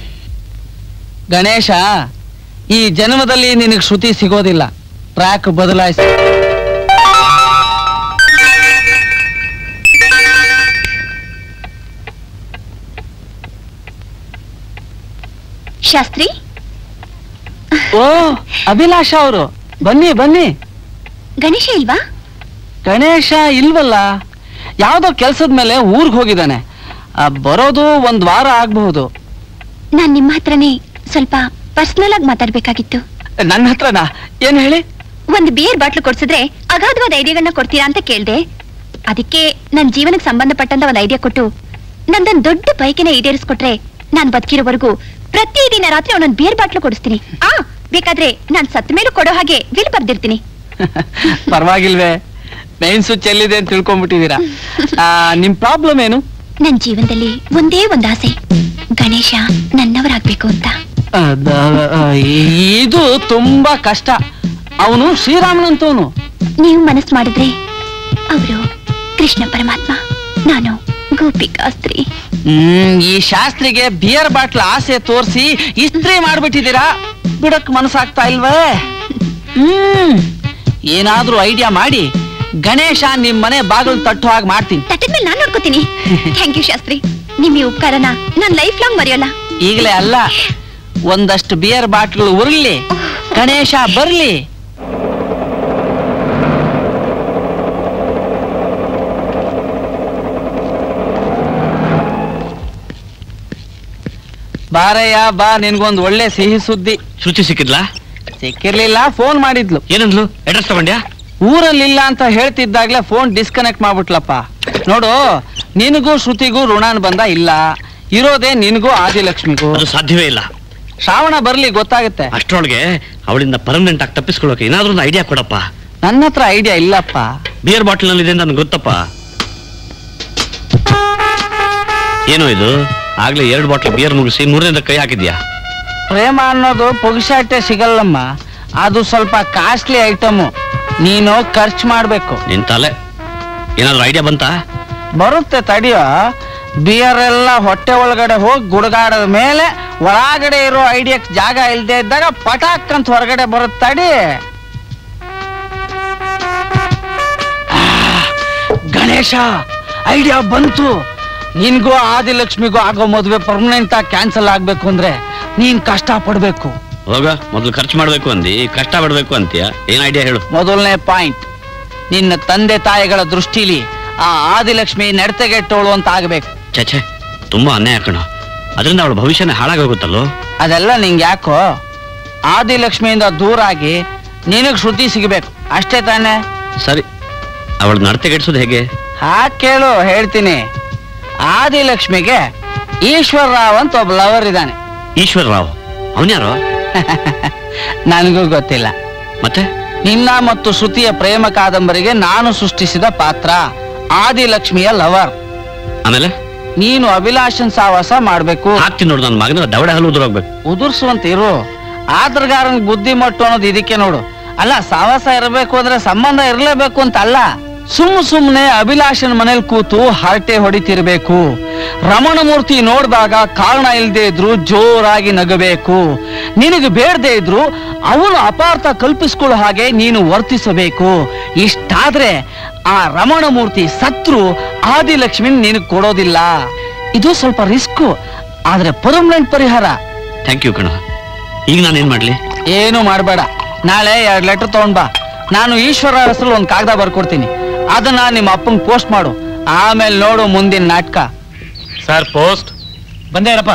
Ganesha ಈ ಜನ್ಮದಲ್ಲಿ ನಿನಗೆ ಶ್ರುತಿ ಸಿಗೋದಿಲ್ಲ ಟ್ರ್ಯಾಕ್ ಬದಲಾಯಿಸಿ ಶಾಸ್ತ್ರಿ ಓ ಅಭಿಲಾಷ ಅವರು ಬನ್ನಿ ಬನ್ನಿ ಗಣೇಶ ಇಲ್ವಾ ಗಣೇಶ ಇಲ್ವಲ್ಲ ಯಾವ್ದೋ ಕೆಲ್ಸದ ಮೇಲೆ ಊರ್ಗ್ ಹೋಗಿದ್ದಾನೆ ಆ, ಬರೋದು ಒಂದ್ ವಾರ ಆಗ್ಬಹುದು ನಾನ್ ನಿಮ್ಮ ಹತ್ರನೇ ಸ್ವಲ್ಪ ಪರ್ಸನಲ್ ಆಗಿ ಮಾತಾಡ್ಬೇಕಾಗಿತ್ತು ನನ್ನ ಹತ್ರನಾ ಏನ್ ಹೇಳಿ ಒಂದು ಬಿಯರ್ ಬಾಟ್ಲು ಕೊಡ್ಸಿದ್ರೆ ಅಗಾಧವಾದ ಐಡಿಯಾಗಳನ್ನ ಕೊಡ್ತೀರಾ ಅಂತ ಕೇಳ್ದೆ ಅದಕ್ಕೆ ನನ್ ಜೀವನಕ್ಕೆ ಸಂಬಂಧಪಟ್ಟಂತ ಒಂದು ಐಡಿಯಾ ಕೊಟ್ಟು ನಂದೊಂದ್ ದೊಡ್ಡ ಬೈಕಿನ ಈಡೇರಿಸ್ಕೊಟ್ರೆ ನಾನ್ ಬದುಕಿರೋವರೆಗೂ ಪ್ರತಿದಿನ ರಾತ್ರಿ ಒಂದೊಂದ್ ಬಿಯರ್ ಬಾಟ್ಲು ಕೊಡಿಸ್ತೀನಿ ಆ ಬೇಕಾದ್ರೆ ನಾನ್ ಸತ್ತ ಮೇಲೂ ಕೊಡೋ ಹಾಗೆ ವಿಲ್ ಬರ್ದಿರ್ತೀನಿ ಪರವಾಗಿಲ್ವೇ ಮೈನ್ ಸ್ವಿಚ್ ಎಲ್ಲಿದೆ ಅಂತ ತಿಳ್ಕೊಂಡ್ಬಿಟ್ಟಿದೀರಾ ಆ, ನಿಮ್ ಪ್ರಾಬ್ಲಮ್ ಏನು ನನ್ ಜೀವನದಲ್ಲಿ ಒಂದೇ ಒಂದ್ ಆಸೆ ಗಣೇಶ ನನ್ನವರಾಗ್ಬೇಕು ಅಂತ ಅದ- ಆ, ಇದು ತುಂಬಾ ಕಷ್ಟ ಅವನು ಶ್ರೀರಾಮನಂತವನು ನೀವು ಮನಸ್ಸು ಮಾಡಿದ್ರೆ ಅವರು ಕೃಷ್ಣ ಪರಮಾತ್ಮ ನಾನು ಗೋಪಿಕಾಸ್ತ್ರಿ ಹ್ಮ್ ಈ ಶಾಸ್ತ್ರಿಗೆ ಬಿಯರ್ ಬಾಟ್ಲ್ ಆಸೆ ತೋರಿಸಿ ಇಸ್ತ್ರಿ ಮಾಡ್ಬಿಟ್ಟಿದ್ದೀರಾ ಬಿಡಕ್ ಮನಸ್ಸಾಗ್ತಾ ಇಲ್ವೇ ಹ್ಮ್ ಏನಾದ್ರೂ ಐಡಿಯಾ ಮಾಡಿ ಗಣೇಶ ನಿಮ್ ಮನೆ ಬಾಗಿಲು ತಟ್ಟೋ ಹಾಗೆ ಮಾಡ್ತೀನಿ ತಟ್ಟದ್ಮೇಲೆ ನಾನ್ ನೋಡ್ಕೋತೀನಿ ಥ್ಯಾಂಕ್ ಯು ಶಾಸ್ತ್ರಿ ನಿಮ್ ಈ ಉಪಕಾರನ ನಾನ್ ಲೈಫ್ ಲಾಂಗ್ ಮರೆಯೋಲ್ಲ ಈಗಲೇ ಅಲ್ಲ ಒಂದಷ್ಟು ಬಿಯರ್ ಬಾಟ್ಲು ಉರ್ಲಿ ಗಣೇಶ ಬರ್ಲಿ ಬಾರಯ್ಯ ಬಾ ನಿನ್ಗೊಂದ್ ಒಳ್ಳೆ ಸಿಹಿ ಸುದ್ದಿ ಶ್ರುತಿ ಸಿಕ್ಕಿದ್ಲಾ ಸಿಕ್ಕಿರ್ಲಿಲ್ಲ ಫೋನ್ ಮಾಡಿದ್ಲು ಏನಂದ್ಲು ಅಡ್ರೆಸ್ ತಗೊಂಡ್ಯಾ ಊರಲ್ಲಿಲ್ಲ ಅಂತ ಹೇಳ್ತಿದ್ದಾಗ್ಲೇ ಫೋನ್ ಡಿಸ್ಕನೆಕ್ಟ್ ಮಾಡ್ಬಿಟ್ಲಪ್ಪ ನೋಡು ನಿನಗೂ ಶ್ರುತಿಗೂ ಋಣಾನ್ ಬಂದ ಇಲ್ಲ ಇರೋದೇ ನಿನಗೂ ಆದಿಲಕ್ಷ್ಮಿಗೂ ಅದು ಸಾಧ್ಯವೇ ಇಲ್ಲ ಶ್ರಾವಣ ಬರ್ಲಿ ಗೊತ್ತಾಗುತ್ತೆ ಅಷ್ಟರೊಳಗೆ ಅವಳಿಂದ ಪರ್ಮನೆಂಟ್ ಆಗಿ ತಪ್ಪಿಸ್ಕೊಳ್ಳೋಕೆ ಏನಾದ್ರೂ ಒಂದು ಐಡಿಯಾ ಕೊಡಪ್ಪ ನನ್ನ ಹತ್ರ ಐಡಿಯಾ ಇಲ್ಲಪ್ಪ ಬಿಯರ್ ಬಾಟಲ್ ನಲ್ಲಿ ಇದೆ ನನಗೆ ಗೊತ್ತಪ್ಪ ಏನೋ ಇದು ಆಗ್ಲೇ ಎರಡು ಬಾಟ್ಲ್ ಬಿಯರ್ ಮುಗಿಸಿ ಮೂರನೇದ ಕೈ ಹಾಕಿದ್ಯಾ ಪ್ರೇಮ ಅನ್ನೋದು ಪುಗ್ಸಾಟೆ ಸಿಗಲ್ಲಮ್ಮ ಅದು ಸ್ವಲ್ಪ ಕಾಸ್ಟ್ಲಿ ಐಟಮು ನೀನು ಖರ್ಚು ಮಾಡ್ಬೇಕು ನಿನ್ ತಲೆ ಏನಾದ್ರೂ ಐಡಿಯಾ ಬಂತಾ ಬರುತ್ತೆ ತಡಿಯೋ ಬಿಯರ್ ಎಲ್ಲ ಹೊಟ್ಟೆ ಒಳಗಡೆ ಹೋಗಿ ಗುಡುಗಾಡದ ಮೇಲೆ ಒಳಗಡೆ ಇರೋ ಐಡಿಯಾಕ್ ಜಾಗ ಇಲ್ದೇ ಇದ್ದಾಗ ಪಟಾಕ್ ಅಂತ ಹೊರಗಡೆ ಬರುತ್ತೆ ತಡಿ ಆ, ಗಣೇಶ ಐಡಿಯಾ ಬಂತು ನಿನ್ಗೂ ಆದಿಲಕ್ಷ್ಮಿಗೂ ಆಗೋ ಮದುವೆ ಪರ್ಮನೆಂಟ್ ಆಗಿ ಕ್ಯಾನ್ಸಲ್ ಆಗ್ಬೇಕು ಅಂದ್ರೆ ನೀನ್ ಕಷ್ಟ ಪಡ್ಬೇಕು ಹೋಗ ಮೊದಲು ಖರ್ಚು ಮಾಡ್ಬೇಕು ಅಂದಿ ಕಷ್ಟ ಪಡ್ಬೇಕು ಅಂತೀಯ ಏನ್ ಐಡಿಯಾ ಹೇಳು ಮೊದಲನೇ ಪಾಯಿಂಟ್ ನಿನ್ನ ತಂದೆ ತಾಯಿಗಳ ದೃಷ್ಟಿಲಿ ಆ ಆದಿಲಕ್ಷ್ಮಿ ನಡತೆಗೆಟ್ಟೋಳು ಅಂತ ಆಗ್ಬೇಕು ಛೆ ತುಂಬಾ ಅನ್ಯಾಯ ಕಣ ಅದರಿಂದ ಅವಳ ಭವಿಷ್ಯನೇ ಹಾಳಾಗೋಗುತ್ತಲ್ಲೋ ಅದೆಲ್ಲ ನಿಂಗೆ ಯಾಕೋ ಆದಿಲಕ್ಷ್ಮಿಯಿಂದ ದೂರ ಆಗಿ ನಿನಗ್ ಶ್ರುತಿ ಸಿಗಬೇಕು ಅಷ್ಟೇ ತಾನೇ ಸರಿ ಅವಳ ನಡತೆಗೆಡ್ಸೋದು ಹೇಗೆ ಹಾ ಕೇಳು ಹೇಳ್ತೀನಿ ಆದಿಲಕ್ಷ್ಮಿಗೆ ಈಶ್ವರ್ ರಾವ್ ಅಂತ ಒಬ್ಬ ಲವರ್ ಇದ್ದಾನೆ ಈಶ್ವರ್ ರಾವ್ ಅವನ್ಯಾರೋ ನನಗೂ ಗೊತ್ತಿಲ್ಲ ಮತ್ತೆ ನಿನ್ನ ಮತ್ತು ಶ್ರುತಿಯ ಪ್ರೇಮ ಕಾದಂಬರಿಗೆ ನಾನು ಸೃಷ್ಟಿಸಿದ ಪಾತ್ರ ಆದಿಲಕ್ಷ್ಮಿಯ ಲವರ್ ಆಮೇಲೆ ನೀನು ಅಭಿಲಾಷನ್ ಸಾವಾಸ ಮಾಡ್ಬೇಕು ಹಾಕ್ತೀನಿ ನೋಡು ನನ್ನ ಮಗನ ದವಡ ಹಲ್ಲು ಉದುರೋಗ್ಬೇಕು ಉದುರ್ಸುವಂತ ಇರು ಆದ್ರಗಾರನ್ ಬುದ್ಧಿ ಮಟ್ಟು ಅನ್ನೋದು ಇದಕ್ಕೆ ನೋಡು ಅಲ್ಲ ಸಾವಾಸ ಇರಬೇಕು ಅಂದ್ರೆ ಸಂಬಂಧ ಇರಲೇಬೇಕು ಅಂತ ಅಲ್ಲ ಸುಮ್ ಸುಮ್ನೆ ಅಭಿಲಾಷನ್ ಮನೇಲಿ ಕೂತು ಹರಟೆ ಹೊಡಿತಿರ್ಬೇಕು ರಮಣಮೂರ್ತಿ ನೋಡಿದಾಗ ಕಾರಣ ಇಲ್ದೇ ಇದ್ರು ಜೋರಾಗಿ ನಗಬೇಕು ನಿನಗೆ ಬೇಡದೆ ಇದ್ರು ಅವನು ಅಪಾರ್ಥ ಕಲ್ಪಿಸ್ಕೊಳ್ಳೋ ಹಾಗೆ ನೀನು ವರ್ತಿಸಬೇಕು ಇಷ್ಟಾದ್ರೆ ಆ ರಮಣಮೂರ್ತಿ ಸತ್ರು ಆದಿಲಕ್ಷ್ಮಿ ನಿನಗೆ ಕೊಡೋದಿಲ್ಲ ಇದು ಸ್ವಲ್ಪ ರಿಸ್ಕ್ ಆದ್ರೆ ಪರ್ಮನೆಂಟ್ ಪರಿಹಾರ ಥ್ಯಾಂಕ್ ಯು ಕಣ ಈಗ ನಾನು ಏನ್ ಮಾಡ್ಲಿ ಏನು ಮಾಡಬೇಡ ನಾಳೆ ಎರಡು ಲೆಟರ್ ತಗೊಂಡ್ ಬಾ ನಾನು ಈಶ್ವರ ಹೆಸರು ಒಂದು ಕಾಗದ ಬರ್ಕೊಡ್ತೀನಿ ಅದನ್ನ ನಿಮ್ಮ ಅಪ್ಪಂಗ್ ಪೋಸ್ಟ್ ಮಾಡು ಆಮೇಲೆ ನೋಡು ಮುಂದಿನ ನಾಟಕ ಸರ್ ಪೋಸ್ಟ್ ಬಂದೇ ಇರಪ್ಪ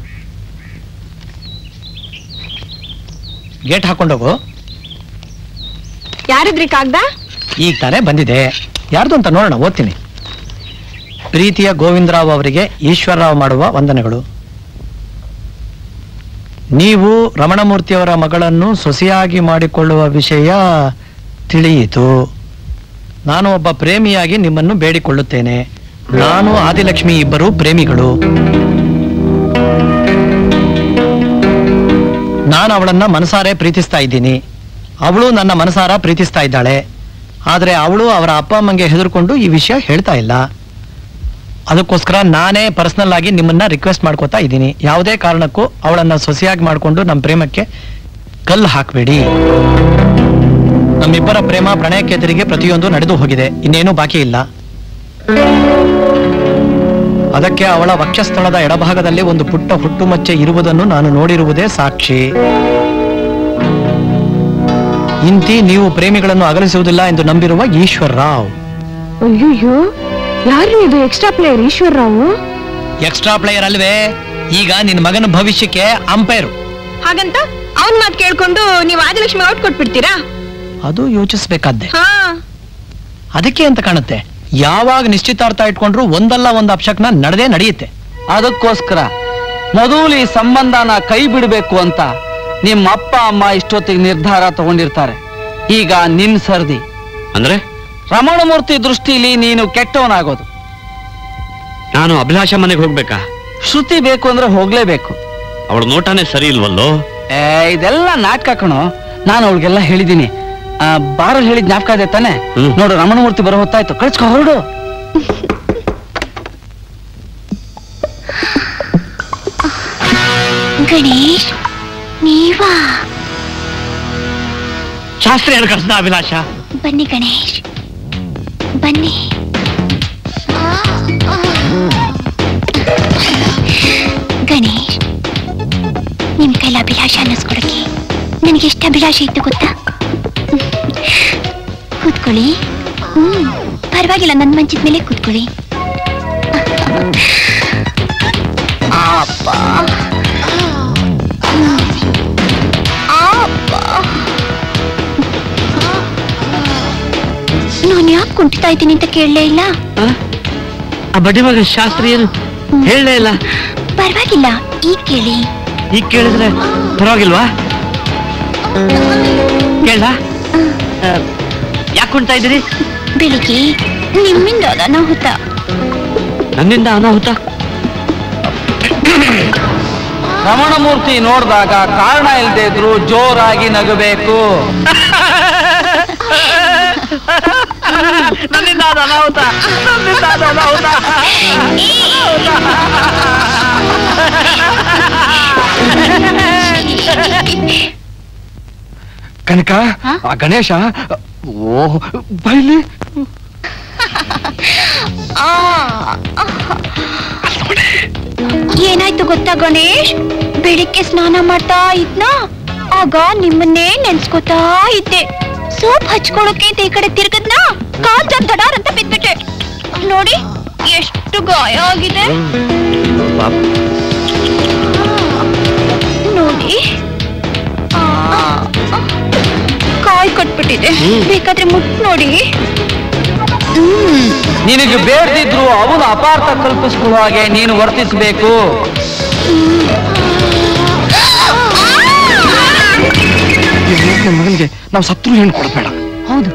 ಗೇಟ್ ಹಾಕೊಂಡೋಗು ಯಾರಿದ್ರಿ ಕಾಗ್ದ ಈಗ ತಾನೇ ಬಂದಿದೆ ಯಾರ್ದು ಅಂತ ನೋಡೋಣ ಓದ್ತೀನಿ ಪ್ರೀತಿಯ ಗೋವಿಂದರಾವ್ ಅವರಿಗೆ ಈಶ್ವರರಾವ್ ಮಾಡುವ ವಂದನೆಗಳು ನೀವು ರಮಣಮೂರ್ತಿಯವರ ಮಗಳನ್ನು ಸೊಸೆಯಾಗಿ ಮಾಡಿಕೊಳ್ಳುವ ವಿಷಯ ತಿಳಿಯಿತು ನಾನು ಒಬ್ಬ ಪ್ರೇಮಿಯಾಗಿ ನಿಮ್ಮನ್ನು ಬೇಡಿಕೊಳ್ಳುತ್ತೇನೆ ನಾನು ಆದಿಲಕ್ಷ್ಮಿ ಇಬ್ಬರು ಪ್ರೇಮಿಗಳು ನಾನು ಅವಳನ್ನ ಮನಸಾರೆ ಪ್ರೀತಿಸ್ತಾ ಇದ್ದೀನಿ ಅವಳು ನನ್ನ ಮನಸಾರ ಪ್ರೀತಿಸ್ತಾ ಇದ್ದಾಳೆ ಆದರೆ ಅವಳು ಅವರ ಅಪ್ಪ ಅಮ್ಮಂಗೆ ಹೆದರ್ಕೊಂಡು ಈ ವಿಷಯ ಹೇಳ್ತಾ ಇಲ್ಲ ಅದಕ್ಕೋಸ್ಕರ ನಾನೇ ಪರ್ಸನಲ್ ಆಗಿ ನಿಮ್ಮನ್ನ ರಿಕ್ವೆಸ್ಟ್ ಮಾಡ್ಕೋತಾ ಇದ್ದೀನಿ ಯಾವುದೇ ಕಾರಣಕ್ಕೂ ಅವಳನ್ನ ಸೊಸೆಯಾಗಿ ಮಾಡಿಕೊಂಡು ನಮ್ಮ ಪ್ರೇಮಕ್ಕೆ ಕಲ್ಲು ಹಾಕಬೇಡಿ ನಮ್ಮಿಬ್ಬರ ಪ್ರೇಮ ಪ್ರಣಯಕ್ಕೆದರಿಗೆ ಪ್ರತಿಯೊಂದು ನಡೆದು ಹೋಗಿದೆ ಇನ್ನೇನು ಬಾಕಿ ಇಲ್ಲ ಅದಕ್ಕೆ ಅವಳ ವಕ್ಷಸ್ಥಳದ ಎಡಭಾಗದಲ್ಲಿ ಒಂದು ಪುಟ್ಟ ಹುಟ್ಟುಮಚ್ಚೆ ಇರುವುದನ್ನು ನಾನು ನೋಡಿರುವುದೇ ಸಾಕ್ಷಿ ಇಂತಿ ನೀವು ಪ್ರೇಮಿಗಳನ್ನು ಅಗಲಿಸುವುದಿಲ್ಲ ಎಂದು ನಂಬಿರುವ ಈಶ್ವರ್ ರಾವ್ ಅಯ್ಯೋ ಯಾರು ಇದು extra player Ishwar Rao extra player ಅಲ್ವೇ ಈಗ ನಿನ್ನ ಮಗನ ಭವಿಷ್ಯಕ್ಕೆ ಅಂಪೈರು ಹಾಗಂತ ಅವನ್ ಮಾತು ಕೇಳ್ಕೊಂಡು ನೀವು ಆದಿಲಕ್ಷ್ಮಿ ಔಟ್ ಕೊಟ್ಬಿಡ್ತೀರಾ ಅದು ಯೋಚಿಸ್ಬೇಕಾದ್ದೆ ಹಾ ಅದಕ್ಕೆ ಅಂತ ಕಾಣುತ್ತೆ ಯಾವಾಗ ನಿಶ್ಚಿತಾರ್ಥ ಇಟ್ಕೊಂಡ್ರು ಒಂದಲ್ಲ ಒಂದು ಅಪಶಕ್ನ ನಡೆದೇ ನಡೆಯುತ್ತೆ ಅದಕ್ಕೋಸ್ಕರ ಮೊದಲು ಈ ಸಂಬಂಧನ ಕೈ ಬಿಡಬೇಕು ಅಂತ ನಿಮ್ಮ ಅಪ್ಪ ಅಮ್ಮ ಇಷ್ಟೊತ್ತಿಗೆ ನಿರ್ಧಾರ ತಗೊಂಡಿರ್ತಾರೆ ಈಗ ನಿನ್ ಸರ್ದಿ ಅಂದ್ರೆ ರಮಣಮೂರ್ತಿ ದೃಷ್ಟಿಲಿ ನೀನು ಕೆಟ್ಟವನಾಗೋದು ನಾನು ಅಭಿಲಾಷ ಮನೆಗೆ ಹೋಗ್ಬೇಕಾ ಶ್ರುತಿ ಬೇಕು ಅಂದ್ರೆ ಹೋಗ್ಲೇಬೇಕು ಅವಳ ನೋಟನೇ ಸರಿ ಇಲ್ವಲ್ಲೋ ಏ ಇದೆಲ್ಲ ನಾಟಕ ಕಣೋ ನಾನು ಅವಳಿಗೆಲ್ಲ ಹೇಳಿದ್ದೀನಿ ಆ, ಬಾರೋ ಹೇಳಿದ್ ಜ್ಞಾಪಕ ಇದೆ ತಾನೆ ಹ್ಮ್. ನೋಡು ರಮಣಮೂರ್ತಿ ಬರೋ ಹೊತ್ತಾಯ್ತು ಕಳ್ಸ್ಕೊ ಹೊರಡು ಗಣೇಶ್ ನೀವಾ ಶಾಸ್ತ್ರಿ ಹೇಳಿ ಕಳ್ಸ್ದ ಅಭಿಲಾಷ ಬನ್ನಿ ಗಣೇಶ್ ಬನ್ನಿ ಗಣೇಶ್ ನಿಮ್ ಕೈಲ ಅಭಿಲಾಷ ಅನ್ನಿಸ್ಕೊಡಕ್ಕೆ ನನಗೆ ಎಷ್ಟು ಅಭಿಲಾಷೆ ಇತ್ತು ಗೊತ್ತಾ ಕೂತ್ಕೊಳ್ಳಿ ಹ್ಮ್ ಪರವಾಗಿಲ್ಲ ನನ್ನ ಮಂಚದ ಮೇಲೆ ಕೂತ್ಕೊಳ್ಳಿ ಅಪ್ಪ ಅಪ್ಪ ನಾನು ಯಾಕೆ ಕುಂಟಿತಾ ಇದ್ದೀನಿ ಅಂತ ಕೇಳಲೇ ಇಲ್ಲ ಆ ಬಡ್ಡಿ ಮಗ ಶಾಸ್ತ್ರಿ ಏನು ಹೇಳಲೇ ಇಲ್ಲ ಪರವಾಗಿಲ್ಲ ಈಗ ಕೇಳಿ ಈಗ ಕೇಳಿದ್ರೆ ಪರವಾಗಿಲ್ವಾ ಕೇಳ ಯಾಕೆ ಕುಣ್ತಾ ಇದ್ದೀರಿ ಬೆಳಿಗ್ಗೆ ನಿಮ್ಮಿಂದ ಅನಾಹುತ ನನ್ನಿಂದ ಅನಾಹುತ ರಮಣಮೂರ್ತಿ ನೋಡಿದಾಗ ಕಾರಣ ಇಲ್ಲದೆ ಇದ್ರು ಜೋರಾಗಿ ನಗಬೇಕು ನನ್ನಿಂದ ಅದು ಅನಾಹುತ ನನ್ನಿಂದ ಅದು ಅನಾಹುತ ಕನಕ ಆ ಗಣೇಶ ಓ ಬೈಲಿ ಏನಾಯ್ತು ಗೊತ್ತಾ ಗಣೇಶ್ ಬೆಳಿಗ್ಗೆ ಸ್ನಾನ ಮಾಡ್ತಾ ಇದ್ನಾ ಆಗ ನಿಮ್ಮನ್ನೇ ನೆನ್ಸ್ಕೊತಾ ಇದ್ದೆ ಸೋಪ್ ಹಚ್ಕೊಳಕ್ಕೆ ಅಂತ ಈ ಕಡೆ ತಿರ್ಗದ್ನಾ ಕಾಲ್ ಜಾರ್ ದಡಾರ್ ಅಂತ ಬಿದ್ಬಿಟ್ಟೆ ನೋಡಿ ಎಷ್ಟು ಗಾಯ ಆಗಿದೆ ನೋಡಿ ಆ, ಕಾಲ್ ಕಟ್ಬಿಟ್ಟಿದೆ ಬೇಕಾದ್ರೆ ಮುಟ್ ನೋಡಿ ಹ್ಮ್ ನಿನಗೆ ಬೇಡದಿದ್ರು ಅವನು ಅಪಾರ್ಥ ಕಲ್ಪಿಸ್ಕೊಳ್ಳೋ ಹಾಗೆ ನೀನು ವರ್ತಿಸಬೇಕು ನನ್ನ ಮಗನಿಗೆ ನಾವು ಸತ್ರು ಹೆಣ್ಣು ಕೊಡಬೇಡ ಹೌದು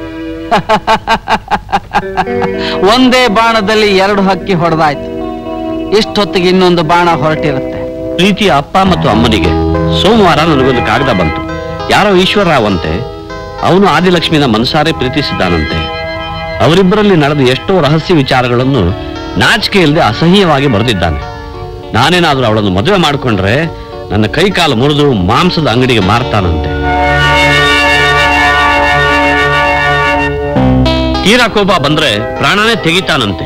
ಒಂದೇ ಬಾಣದಲ್ಲಿ ಎರಡು ಹಕ್ಕಿ ಹೊಡೆದಾಯ್ತು ಇಷ್ಟೊತ್ತಿಗೆ ಇನ್ನೊಂದು ಬಾಣ ಹೊರಟಿರುತ್ತೆ ಪ್ರೀತಿಯ ಅಪ್ಪ ಮತ್ತು ಅಮ್ಮನಿಗೆ ಸೋಮವಾರ ನನಗೊಂದು ಕಾಗದ ಬಂತು ಯಾರೋ ಈಶ್ವರರಾವ್ ಅಂತೆ ಅವನು ಆದಿಲಕ್ಷ್ಮಿನ ಮನಸಾರೆ ಪ್ರೀತಿಸಿದ್ದಾನಂತೆ ಅವರಿಬ್ಬರಲ್ಲಿ ನಡೆದ ಎಷ್ಟೋ ರಹಸ್ಯ ವಿಚಾರಗಳನ್ನು ನಾಚಿಕೆ ಇಲ್ಲದೆ ಅಸಹ್ಯವಾಗಿ ಬರೆದಿದ್ದಾನೆ ನಾನೇನಾದ್ರೂ ಅವಳನ್ನು ಮದುವೆ ಮಾಡಿಕೊಂಡ್ರೆ ನನ್ನ ಕೈ ಕಾಲು ಮುರಿದು ಮಾಂಸದ ಅಂಗಡಿಗೆ ಮಾರ್ತಾನಂತೆ ತೀರಾ ಕೋಪ ಬಂದ್ರೆ ಪ್ರಾಣನೇ ತೆಗಿತಾನಂತೆ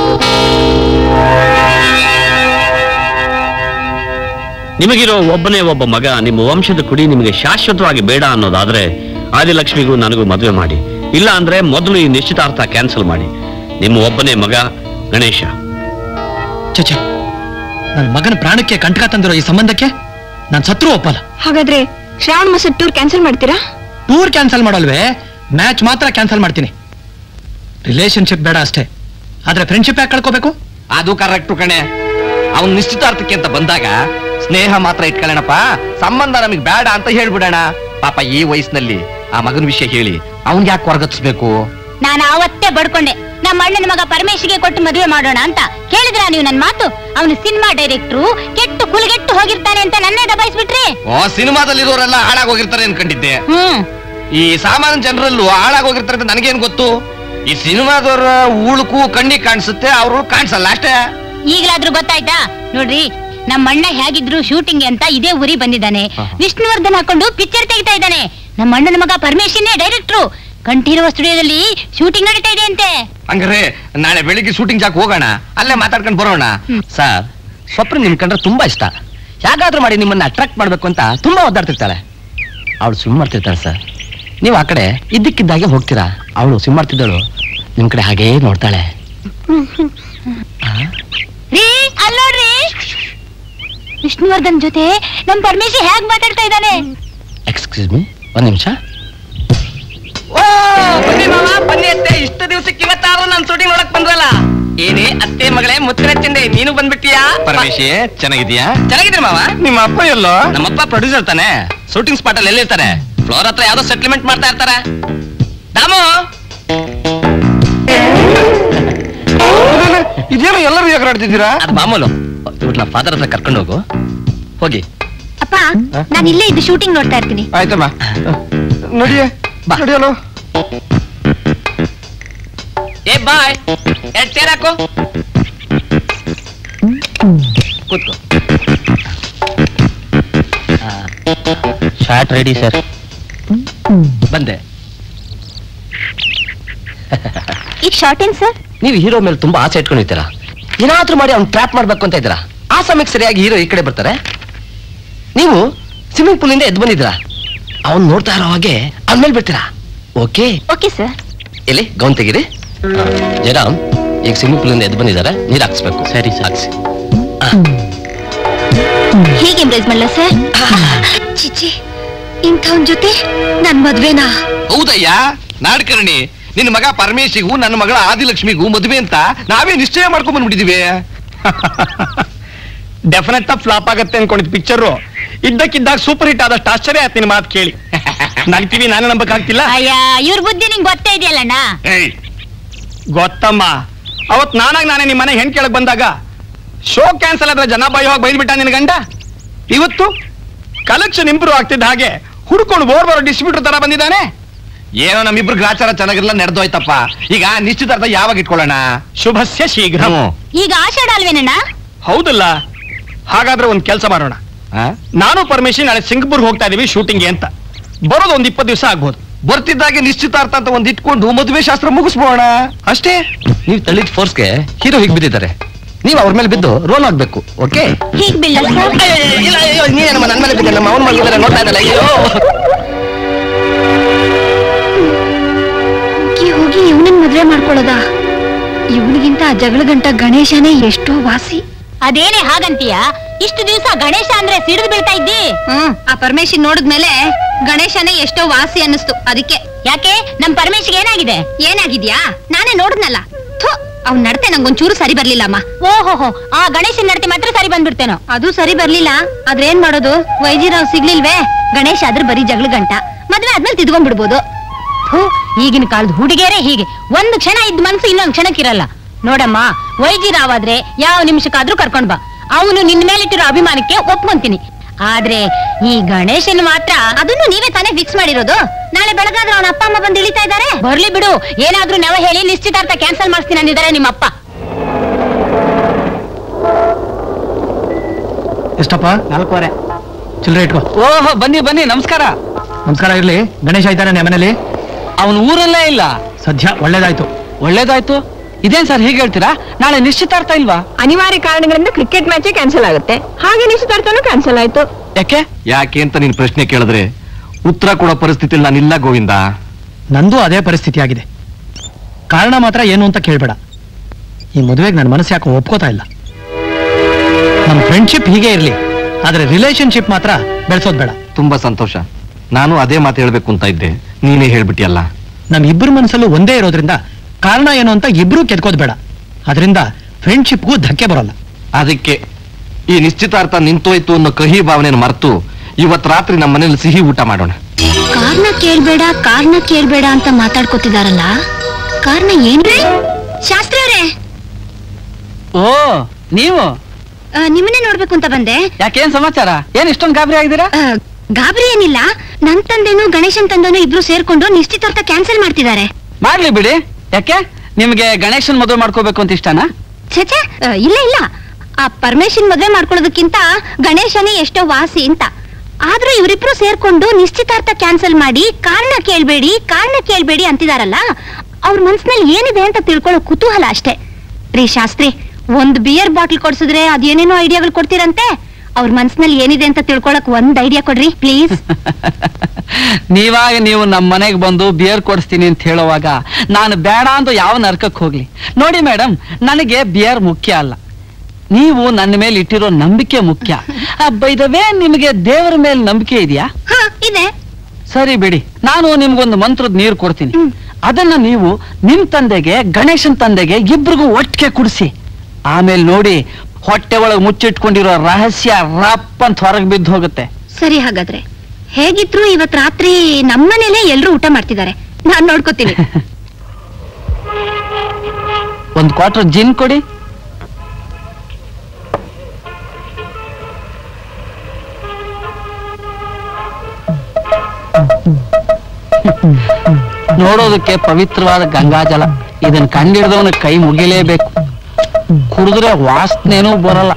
ನಿಮಗಿರೋ ಒಬ್ಬನೇ ಒಬ್ಬ ಮಗ ನಿಮ್ಮ ವಂಶದ ಕುಡಿ ನಿಮಗೆ ಶಾಶ್ವತವಾಗಿ ಬೇಡ ಅನ್ನೋದಾದ್ರೆ ಆದಿಲಕ್ಷ್ಮಿಗೂ ನನಗೂ ಮದುವೆ ಮಾಡಿ ಇಲ್ಲ ಅಂದ್ರೆ ಮೊದಲು ಈ ನಿಶ್ಚಿತಾರ್ಥ ಕ್ಯಾನ್ಸಲ್ ಮಾಡಿ ನಿಮ್ಮ ಒಬ್ಬನೇ ಮಗ ಗಣೇಶ ಚಚೆ ನನ್ನ ಮಗನ ಪ್ರಾಣಕ್ಕೆ ಕಂಟಕ ತಂದಿರೋ ಈ ಸಂಬಂಧಕ್ಕೆ ನಾನು ಸತ್ರು ಒಪ್ಪಲ್ಲ ಹಾಗಾದ್ರೆ ಶ್ರಾವಣ ಮಾಸದ ಟೂರ್ ಕ್ಯಾನ್ಸಲ್ ಮಾಡ್ತೀರಾ ಟೂರ್ ಕ್ಯಾನ್ಸಲ್ ಮಾಡಲ್ವೇ ಮ್ಯಾಚ್ ಮಾತ್ರ ಕ್ಯಾನ್ಸಲ್ ಮಾಡ್ತೀನಿ ರಿಲೇಶನ್ಶಿಪ್ ಬೇಡ ಅಷ್ಟೇ ಆದ್ರೆ ಫ್ರೆಂಡ್ಶಿಪ್ ಯಾಕೆ ಕಳ್ಕೋಬೇಕು ಅದು ಕರೆಕ್ಟು ಕಣೆ ಅವ್ನ್ ನಿಶ್ಚಿತಾರ್ಥಕ್ಕೆ ಅಂತ ಬಂದಾಗ ಸ್ನೇಹ ಮಾತ್ರ ಇಟ್ಕೊಳ್ಳೋಣಪ್ಪ ಸಂಬಂಧ ನಮಗ್ ಬೇಡ ಅಂತ ಹೇಳ್ಬಿಡೋಣ ಪಾಪ ಈ ವಯಸ್ಸಿನಲ್ಲಿ ಆ ಮಗನ ವಿಷಯ ಹೇಳಿ ಅವ್ನ್ ಯಾಕೆ ಹೊರಗತ್ಸ್ಬೇಕು ನಾನು ಅವತ್ತೇ ಬಡ್ಕೊಂಡೆ ನಮ್ಮ ಅಣ್ಣನ ಮಗ ಪರಮೇಶ್ಗೆ ಕೊಟ್ಟು ಮದುವೆ ಮಾಡೋಣ ಅಂತ ಕೇಳಿದ್ರ ನೀವು ನನ್ನ ಮಾತು ಅವನು ಸಿನಿಮಾ ಡೈರೆಕ್ಟ್ರು ಕೆಟ್ಟು ಕುಲಗೆಟ್ಟು ಹೋಗಿರ್ತಾನೆ ಅಂತ ನನ್ನೇ ದಬಾಯಿಸ್ಬಿಟ್ರಿ ಓ ಸಿನಿಮಾದಲ್ಲಿರೋರೆಲ್ಲ ಹಾಳಾಗೋಗಿರ್ತಾರೆ ಅನ್ಕೊಂಡಿದ್ದೆ ಹ್ಮ್ ಈ ಸಾಮಾನ್ಯ ಜನರಲ್ಲೂ ಹಾಳಾಗೋಗಿರ್ತಾರೆ ಅಂತ ನನಗೇನ್ ಗೊತ್ತು ಈ ಸಿನಿಮಾದವ್ರ ಉಳುಕು ಕಣ್ಣಿಗೆ ಕಾಣಿಸುತ್ತೆ ಅವ್ರು ಕಾಣಿಸಲ್ಲ ಅಷ್ಟೇ ಈಗಲಾದ್ರೂ ಗೊತ್ತಾಯ್ತಾ ನೋಡ್ರಿ ನಮ್ಮ ಅಣ್ಣ ಹೇಗಿದ್ರು ಶೂಟಿಂಗ್ ಅಂತ ಇದೇ ಊರಿ ಬಂದಿದ್ದಾನೆ ವಿಷ್ಣುವರ್ಧನ್ ಹಾಕೊಂಡು ಪಿಕ್ಚರ್ ತೆಗಿತಾ ಇದ್ದಾನೆ ನಮ್ಮ ಅಣ್ಣನ ಮಗ ಪರಮೇಶನ್ನೇ ಡೈರೆಕ್ಟ್ರು ಕಂಠೀರವ ಸ್ಟುಡಿಯೋದಲ್ಲಿ ಶೂಟಿಂಗ್ ನಡೀತಾ ಇದೆ ಅಂತೆ ಹಂಗಾರೆ ನಾಳೆ ಬೆಳಿಗ್ಗೆ ಶೂಟಿಂಗ್ ಜಾಕ್ ಹೋಗೋಣ ಅಲ್ಲೇ ಮಾತಾಡ್ಕೊಂಡು ಬರೋಣ ಸರ್ ಸ್ವಪ್ನ ನಿಮ್ ಕಂಡ್ರೆ ತುಂಬಾ ಇಷ್ಟ ಯಾಕಾದ್ರೂ ಮಾಡಿ ನಿಮ್ಮನ್ನ ಅಟ್ರಾಕ್ಟ್ ಮಾಡ್ಬೇಕು ಅಂತ ತುಂಬಾ ಒದ್ದಾಡ್ತಿರ್ತಾಳೆ ಅವಳು ಸ್ವಿಮ್ ಮಾಡ್ತಿರ್ತಾಳೆ ಸರ್ ನೀವು ಆ ಕಡೆ ಇದ್ದಕ್ಕಿದ್ದಾಗೆ ಹೋಗ್ತೀರಾ ಅವಳು ಸ್ವಿಮ್ ಮಾಡ್ತಿದ್ದಳು ನಿಮ್ ಕಡೆ ಹಾಗೇ ನೋಡ್ತಾಳೆ ರೀ ಅಲ್ ನೋಡ್ರಿ ವಿಷ್ಣುವರ್ಧನ್ ಜೊತೆ ನಮ್ ಪರಮೇಶಿ ಹೇಗ್ ಮಾತಾಡ್ತಾ ಇದ್ದಾನೆ ಎಕ್ಸ್ಕ್ಯೂಸ್ ಮೀ ಒಂದ್ ನಿಮಿಷ ಬನ್ನಿ ಮಾವ ಬನ್ನಿ ಅತ್ತೆ ಇಷ್ಟು ದಿವಸಕ್ಕೆ ಇವತ್ತಾದ್ರೂ ನಾನು ಶೂಟಿಂಗ್ ನೋಡಕ್ ಬಂದ್ರಲ್ಲ ಏನೇ ಅತ್ತೆ ಮಗಳೇ ಮುತ್ತಿನ ಚಂದೆ ನೀನು ಬಂದ್ಬಿಟ್ಟಿಯಾ ಪರಮೇಶಿ ಚೆನ್ನಾಗಿದ್ಯಾ ಚೆನ್ನಾಗಿದ್ದೀರಿ ಮಾವ ನಿಮ್ಮ ಅಪ್ಪ ಎಲ್ಲೋ ನಮ್ಮಪ್ಪ ಪ್ರೊಡ್ಯೂಸರ್ ತಾನೆ ಶೂಟಿಂಗ್ ಸ್ಪಾಟ್ ಅಲ್ಲಿ ಎಲ್ಲಿರ್ತಾರೆ ಫ್ಲೋರ್ ಹತ್ರ ಯಾವ್ದೋ ಸೆಟ್ಲ್ಮೆಂಟ್ ಮಾಡ್ತಾ ಇರ್ತಾರೆ ದಾಮು ಇದೇನು ಎಲ್ಲರೂ ಎಗರಾಡ್ತಿದ್ದೀರಾ ಅದು ಮಾಮೂಲು ಇವ್ರನ್ನ ಫಾದರ್ ಹತ್ರ ಕರ್ಕೊಂಡು ಹೋಗು ಹೋಗಿ ಅಪ್ಪ ನಾನು ಇಲ್ಲೇ ಇದ್ದು ಶೂಟಿಂಗ್ ನೋಡ್ತಾ ಇರ್ತೀನಿ ಆಯ್ತಮ್ಮ ನಡಿಯೇ ನಡಿಯಲು ಏ ಬಾಯ್ ಎರಡ್ ಚೇರ್ ಹಾಕು ಕೂತ್ಕೋ ಶಾರ್ಟ್ ರೆಡಿ ಸರ್ ಬಂದೆ ಈಗ ಶಾರ್ಟ್ ಏನ್ ಸರ್ ನೀವು ಹೀರೋ ಮೇಲೆ ತುಂಬಾ ಆಸೆ ಇಟ್ಕೊಂಡಿರ್ತೀರಾ ಏನಾದ್ರೂ ಮಾಡಿ ಅವ್ನು ಟ್ರ್ಯಾಪ್ ಮಾಡ್ಬೇಕು ಅಂತ ಇದ್ದೀರಾ ಆ ಸಮಯಕ್ಕೆ ಸರಿಯಾಗಿ ಹೀರೋ ಈ ಕಡೆ ಬರ್ತಾರೆ ನೀವು ಸ್ವಿಮ್ಮಿಂಗ್ ಪೂಲ್ ಇಂದ ಎದ್ದು ಬಂದಿದ್ದೀರಾ ಅವ್ನು ನೋಡ್ತಾ ಇರೋ ಹಾಗೆ ಅವ್ನ ಮೇಲೆ ಬಿಡ್ತೀರಾ ಓಕೆ ಓಕೆ ಸರ್ ಎಲ್ಲಿ ಗೌನ್ ತೆಗೀರಿ ಜಯರಾಮ್ ಈಗ ಸ್ವಿಮ್ಮಿಂಗ್ ಪೂಲ್ ಇಂದ ಎದ್ದು ಬಂದಿದ್ದಾರೆ ನೀರು ಹಾಕ್ಸ್ಬೇಕು ಸರಿ ಹಾಕ್ಸಿ ಹೇಗೆ ಎಂಬ್ರೇಸ್ ಮಾಡಲ ಸರ್ ಚಿಚಿ ಇಂಥವನ್ ಜೊತೆ ನನ್ ಮದ್ವೆನಾ ಹೌದಯ್ಯ ನಾಡ್ಕರ್ಣಿ ನಿನ್ನ ಮಗ ಪರಮೇಶಿಗೂ ನನ್ನ ಮಗಳ ಆದಿಲಕ್ಷ್ಮಿಗೂ ಮದುವೆ ಅಂತ ನಾವೇ ನಿಶ್ಚಯ ಮಾಡ್ಕೊಂಡ್ ಬಂದ್ಬಿಟ್ಟಿದೀವಿ ಡೆಫಿನೆಟ್ ಆಗಿ ಫ್ಲಾಪ್ ಆಗತ್ತೆ ಅನ್ಕೊಂಡಿದ್ ಪಿಕ್ಚರ್ ಇದ್ದಕ್ಕಿದ್ದಾಗ ಸೂಪರ್ ಹಿಟ್ ಆದಷ್ಟು ಆಶ್ಚರ್ಯ ಆಯ್ತು ನಿನ್ನ ಮಾತು ಕೇಳಿ ನಗ್ತೀವಿ ನಾನೇ ನಂಬಕ್ಕಾಗ್ತಿಲ್ಲ ಅಯ್ಯ ಇವ್ರ ಬುದ್ಧಿ ನಿಂಗೆ ಗೊತ್ತೇ ಇದೆಯಲ್ಲಣ್ಣ ಗೊತ್ತಮ್ಮ ಅವತ್ ನಾನಾಗ ನಾನೇ ನಿಮ್ಮ ಮನೆ ಹೆಣ್ ಕೇಳಕ್ ಬಂದಾಗ ಶೋ ಕ್ಯಾನ್ಸಲ್ ಆದ್ರೆ ಜನ ಬಾಯಿ ಹೋಗಿ ಬೈದ್ಬಿಟ್ಟ ನಿನ್ ಗಂಡ ಇವತ್ತು ಕಲೆಕ್ಷನ್ ಇಂಪ್ರೂವ್ ಆಗ್ತಿದ್ದ ಹಾಗೆ ಹುಡ್ಕೊಂಡು ಬೋರ್ ಬರೋ ಡಿಸ್ಟ್ರಿಬ್ಯೂಟರ್ ತರ ಬಂದಿದ್ದಾನೆ ಏನೋ ನಮ್ಮಿಬ್ರು ಗ್ರಾಚಾರ ಚೆನ್ನಾಗಿರಲ್ಲ ನಡೆದೋಯ್ತಪ್ಪ ಈಗ ನಿಶ್ಚಿತಾರ್ಥ ಯಾವಾಗ ಇಟ್ಕೊಳ್ಳೋಣ ಶುಭಸ್ಯ ಶೀಘ್ರ ಈಗ ಆಷಾಢ ಅಲ್ವೇನಣ್ಣ ಹೌದಲ್ಲ ಹಾಗಾದ್ರೆ ಒಂದ್ ಕೆಲಸ ಮಾಡೋಣ ನಾನು ಪರಮೇಶಿ ನಾಳೆ ಸಿಂಗಪುರ್ ಹೋಗ್ತಾ ಇದೀವಿ ಶೂಟಿಂಗ್ಗೆ ಅಂತ ಬರೋದು ಒಂದ್ ಇಪ್ಪತ್ತು ದಿವಸ ಆಗ್ಬೋದು ಬರ್ತಿದ್ದಾಗೆ ನಿಶ್ಚಿತಾರ್ಥ ಅಂತ ಒಂದ್ ಇಟ್ಕೊಂಡು ಮದುವೆ ಶಾಸ್ತ್ರ ಮುಗಿಸ್ಬೋಣ ಅಷ್ಟೇ ನೀವು ತಳ್ಳಿದ ಫೋರ್ಸ್ಗೆ ಹೀರೋ ಹೀಗೆ ಬಿದ್ದಿದ್ದಾರೆ ನೀವು ಅವ್ರ ಮೇಲೆ ಬಿದ್ದು ರೋಲ್ ಆಗ್ಬೇಕು ಓಕೆ ಹೀಗ್ ಬಿಲ್ಲ ಸರ್ ಇಲ್ಲ ಅಯ್ಯೋ ನೀನೇನಮ್ಮ ನನ್ನ ಮೇಲೆ ಬಿದ್ದೆ ನಮ್ಮ ಅವನ ಮಲಗಿದ್ದಾರೆ ನೋಡ್ತಾ ಇದ್ದಲ್ಲ ಅಯ್ಯೋ ಹೋಗಿ ಹೋಗಿ ಇವನನ್ನ ಮದ್ವೆ ಮಾಡ್ಕೊಳ್ಳೋದಾ ಇವನಿಗಿಂತ ಆ ಜಗಳ ಗಂಟ ಗಣೇಶನೇ ಎಷ್ಟೋ ವಾಸಿ ಅದೇನೇ ಹಾಗಂತೀಯ ಇಷ್ಟು ದಿವಸ ಗಣೇಶ ಅಂದ್ರೆ ಸಿಡಿದು ಬೀಳ್ತಾ ಇದ್ದಿ ಹ್ಮ್ ಆ ಪರಮೇಶಿ ನೋಡಿದ್ಮೇಲೆ ಗಣೇಶನೇ ಎಷ್ಟೋ ವಾಸಿ ಅನ್ನಿಸ್ತು ಅದಕ್ಕೆ ಯಾಕೆ ನಮ್ ಪರಮೇಶ್ಗೆ ಏನಾಗಿದೆ ಏನಾಗಿದ್ಯಾ ನಾನೇ ನೋಡಿದ್ನಲ್ಲ ಥು ಅವ್ನ್ ನಡತೆ ನಂಗೊಂಚೂರು ಸರಿ ಬರ್ಲಿಲ್ಲಮ್ಮ ಓಹೋಹೋ ಆ ಗಣೇಶನ್ ನಡತೆ ಮಾತ್ರ ಸರಿ ಬಂದ್ಬಿಡ್ತೇನೋ ಅದು ಸರಿ ಬರ್ಲಿಲ್ಲ ಆದ್ರೆ ಏನ್ ಮಾಡೋದು ವೈಜಿರಾವ್ ಸಿಗ್ಲಿಲ್ವೇ ಗಣೇಶ ಆದ್ರೆ ಬರೀ ಜಗಳ ಗಂಟ ಮದ್ವೆ ಆದ್ಮೇಲೆ ತಿದ್ಕೊಂಡ್ಬಿಡ್ಬೋದು ಥು, ಈಗಿನ ಕಾಲದ ಹುಡುಗಿಯರೇ ಹೀಗೆ ಒಂದು ಕ್ಷಣ ಇದ್ದ ಮನ್ಸು ಇನ್ನೊಂದು ಕ್ಷಣಕ್ಕಿರಲ್ಲ ನೋಡಮ್ಮ ವೈಜಿ ರಾವಾದ್ರೆ ಯಾವ ನಿಮಿಷಕ್ಕಾದ್ರೂ ಕರ್ಕೊಂಡ್ ಬಾ ಅವನು ನಿನ್ನ ಮೇಲಿಟ್ಟಿರೋ ಅಭಿಮಾನಕ್ಕೆ ಒಪ್ಕೊಂತೀನಿ ಆದ್ರೆ ಈ ಗಣೇಶನ್ ಮಾತ್ರ ಅದನ್ನು ನೀವೇ ತಾನೇ ಫಿಕ್ಸ್ ಮಾಡಿರೋದು ನಾಳೆ ಬೆಳಗಾದ್ರೆ ಅವನ ಅಪ್ಪ ಅಮ್ಮ ಬಂದು ಇಳಿತಾ ಇದ್ದಾರೆ ಬರ್ಲಿ ಬಿಡು ಏನಾದ್ರೂ ನೆವ ಹೇಳಿ ನಿಶ್ಚಿತಾರ್ಥ ಕ್ಯಾನ್ಸಲ್ ಮಾಡಿಸ್ತೀನಿ ಅಂದಿದ್ದಾರೆ ನಿಮ್ಮಪ್ಪ ಎಷ್ಟಪ್ಪ ನಾಲ್ಕೂವರೆ ಚಿಲ್ಲರೆ ಇಟ್ಕೋ ಓಹೋ ಬನ್ನಿ ಬನ್ನಿ ನಮಸ್ಕಾರ ನಮಸ್ಕಾರ ಇರ್ಲಿ ಗಣೇಶ ಇದ್ದಾನೆ ಮನೇಲಿ ಅವನು ಊರಲ್ಲೇ ಇಲ್ಲ ಸದ್ಯ ಒಳ್ಳೇದಾಯ್ತು ಒಳ್ಳೇದಾಯ್ತು ಇದೇನ್ ಸರ್ ಹೀಗೆ ಹೇಳ್ತೀರಾ ನಾಳೆ ನಿಶ್ಚಿತಾರ್ಥ ಇಲ್ವಾ ಅನಿವಾರ್ಯ ಕಾರಣಗಳಿಂದ ಕ್ರಿಕೆಟ್ ಮ್ಯಾಚೇ ಕ್ಯಾನ್ಸಲ್ ಆಗುತ್ತೆ ಹಾಗೆ ನಿಶ್ಚಿತಾರ್ಥನೂ ಕ್ಯಾನ್ಸಲ್ ಆಯ್ತು ಯಾಕೆ ಯಾಕೆ ಅಂತ ನೀನ್ ಪ್ರಶ್ನೆ ಕೇಳಿದ್ರೆ ಉತ್ತರ ಕೊಡೋ ಪರಿಸ್ಥಿತಿಲಿ ನಾನಿಲ್ಲ ಗೋವಿಂದ ನಂದು ಅದೇ ಪರಿಸ್ಥಿತಿ ಆಗಿದೆ ಕಾರಣ ಮಾತ್ರ ಏನು ಅಂತ ಕೇಳ್ಬೇಡ ಈ ಮದುವೆಗೆ ನನ್ನ ಮನಸ್ಸು ಯಾಕೋ ಒಪ್ಕೋತಾ ಇಲ್ಲ ನಮ್ಮ ಫ್ರೆಂಡ್ಶಿಪ್ ಹೀಗೆ ಇರಲಿ ಆದ್ರೆ ರಿಲೇಶನ್ಶಿಪ್ ಮಾತ್ರ ಬೆಳೆಸೋದು ಬೇಡ ತುಂಬಾ ಸಂತೋಷ ನಾನು ಅದೇ ಮಾತು ಹೇಳ್ಬೇಕು ಅಂತ ಇದ್ದೆ ನೀನೇ ಹೇಳ್ಬಿಟ್ಟಿಯಲ್ಲ ನಮ್ ಇಬ್ಬರ ಮನಸ್ಸಲ್ಲೂ ಒಂದೇ ಇರೋದ್ರಿಂದ ಕಾರಣ ಏನು ಅಂತ ಇಬ್ರು ಕೆದ್ಕೋದ್ ಬೇಡ ಅದರಿಂದ ಫ್ರೆಂಡ್ಶಿಪ್ಗೂ ಧಕ್ಕೆ ಬರೋಲ್ಲ ಅದಕ್ಕೆ ಈ ನಿಶ್ಚಿತಾರ್ಥ ನಿಂತೋಯ್ತು ಅನ್ನೋ ಕಹಿ ಭಾವನೆಯನ್ನು ಮರೆತು ಇವತ್ ರಾತ್ರಿ ನಮ್ಮ ಮನೇಲಿ ಸಿಹಿ ಊಟ ಮಾಡೋಣ ಕಾರ್ನ ಕೇಳ್ಬೇಡ ಕಾರ್ನ ಕೇಳ್ಬೇಡ ಅಂತ ಮಾತಾಡ್ಕೊತಿದಾರಲ್ಲ ಕಾರಣ ಏನ್ರಿ ಶಾಸ್ತ್ರಿ ಅವರೇ ಓ ನೀವು ನಿಮ್ಮನ್ನೇ ನೋಡ್ಬೇಕು ಅಂತ ಬಂದೆ ಯಾಕೇನ್ ಸಮಾಚಾರ ಏನ್ ಇಷ್ಟೊಂದು ಗಾಬರಿ ಆಗಿದ್ದೀರಾ ಆ, ಗಾಬರಿ ಏನಿಲ್ಲ ನನ್ ತಂದೆನು ಗಣೇಶನ್ ತಂದೆನು ಇಬ್ರು ಸೇರ್ಕೊಂಡು ನಿಶ್ಚಿತಾರ್ಥ ಕ್ಯಾನ್ಸಲ್ ಮಾಡ್ತಿದ್ದಾರೆ ಮಾಡ್ಲಿ ಬಿಡಿ ಯಾಕೆ ನಿಮ್ಗೆ ಗಣೇಶನ್ ಮದುವೆ ಮಾಡ್ಕೋಬೇಕು ಅಂತ ಇಷ್ಟನಾ ಛೇ ಇಲ್ಲ ಇಲ್ಲ ಆ ಪರಮೇಶನ್ ಮದ್ವೆ ಮಾಡ್ಕೊಳ್ಳೋದಕ್ಕಿಂತ ಗಣೇಶನೇ ಎಷ್ಟೋ ವಾಸಿ ಅಂತ ಆದ್ರೂ ಇವರಿಬ್ರು ಸೇರ್ಕೊಂಡು ನಿಶ್ಚಿತಾರ್ಥ ಕ್ಯಾನ್ಸಲ್ ಮಾಡಿ ಕಾರಣ ಕೇಳ್ಬೇಡಿ ಕಾರಣ ಕೇಳ್ಬೇಡಿ ಅಂತಿದಾರಲ್ಲ ಅವ್ರ ಮನ್ಸಿನಲ್ಲಿ ಏನಿದೆ ಅಂತ ತಿಳ್ಕೊಳ್ಳೋ ಕುತೂಹಲ ಅಷ್ಟೇ ರೀ ಶಾಸ್ತ್ರಿ ಒಂದ್ ಬಿಯರ್ ಬಾಟ್ಲ್ ಕೊಡ್ಸಿದ್ರೆ ಅದೇನೇನೋ ಐಡಿಯಾಗಳು ಕೊಡ್ತೀರಂತೆ ಅವ್ರ ಮನ್ಸಿನಲ್ಲಿ ಏನಿದೆ ಅಂತ ತಿಳ್ಕೊಳಕ್ ಒಂದ್ ಐಡಿಯಾ ಕೊಡ್ರಿ ಪ್ಲೀಸ್ ನೀವಾಗ ನೀವು ನಮ್ಮ ಮನೆಗೆ ಬಂದು ಬಿಯರ್ ಕೊಡಿಸ್ತೀನಿ ಅಂತ ಹೇಳುವಾಗ ನಾನು ಬೇಡ ಅಂತ ಯಾವ ನರ್ಕಕ್ಕೆ ಹೋಗ್ಲಿ ನೋಡಿ ಮೇಡಮ್ ನನಗೆ ಬಿಯರ್ ಮುಖ್ಯ ಅಲ್ಲ ನೀವು ನನ್ನ ಮೇಲೆ ಇಟ್ಟಿರೋ ನಂಬಿಕೆ ಮುಖ್ಯ ಬೈದವೇ ನಿಮಗೆ ದೇವರ ಮೇಲೆ ನಂಬಿಕೆ ಇದೆಯಾ ಹಾ ಇದೆ ಸರಿ ಬಿಡಿ ನಾನು ನಿಮ್ಗೊಂದು ಮಂತ್ರದ ನೀರು ಕೊಡ್ತೀನಿ ಅದನ್ನ ನೀವು ನಿಮ್ ತಂದೆಗೆ ಗಣೇಶನ್ ತಂದೆಗೆ ಇಬ್ರಿಗೂ ಒಟ್ಟಿಗೆ ಕುಡಿಸಿ ಆಮೇಲೆ ನೋಡಿ ಹೊಟ್ಟೆ ಒಳಗೆ ಮುಚ್ಚಿಟ್ಕೊಂಡಿರೋ ರಹಸ್ಯ ರಪ್ ಅಂತ ಹೊರಗೆ ಬಿದ್ದು ಹೋಗುತ್ತೆ ಸರಿ ಹಾಗಾದ್ರೆ ಹೇಗಿದ್ರು ಇವತ್ ರಾತ್ರಿ ನಮ್ಮನೇಲೆ ಎಲ್ರು ಊಟ ಮಾಡ್ತಿದ್ದಾರೆ ನಾನ್ ನೋಡ್ಕೋತೀನಿ ಒಂದ್ ಕ್ವಾರ್ಟರ್ ಜಿನ್ ಕೊಡಿ ನೋಡೋದಕ್ಕೆ ಪವಿತ್ರವಾದ ಗಂಗಾಜಲ ಇದನ್ನ ಕಂಡಿಡ್ದವನ ಕೈ ಮುಗಿಲೇಬೇಕು ಕುಡಿದ್ರೆ ವಾಸನೆನೂ ಬರಲ್ಲ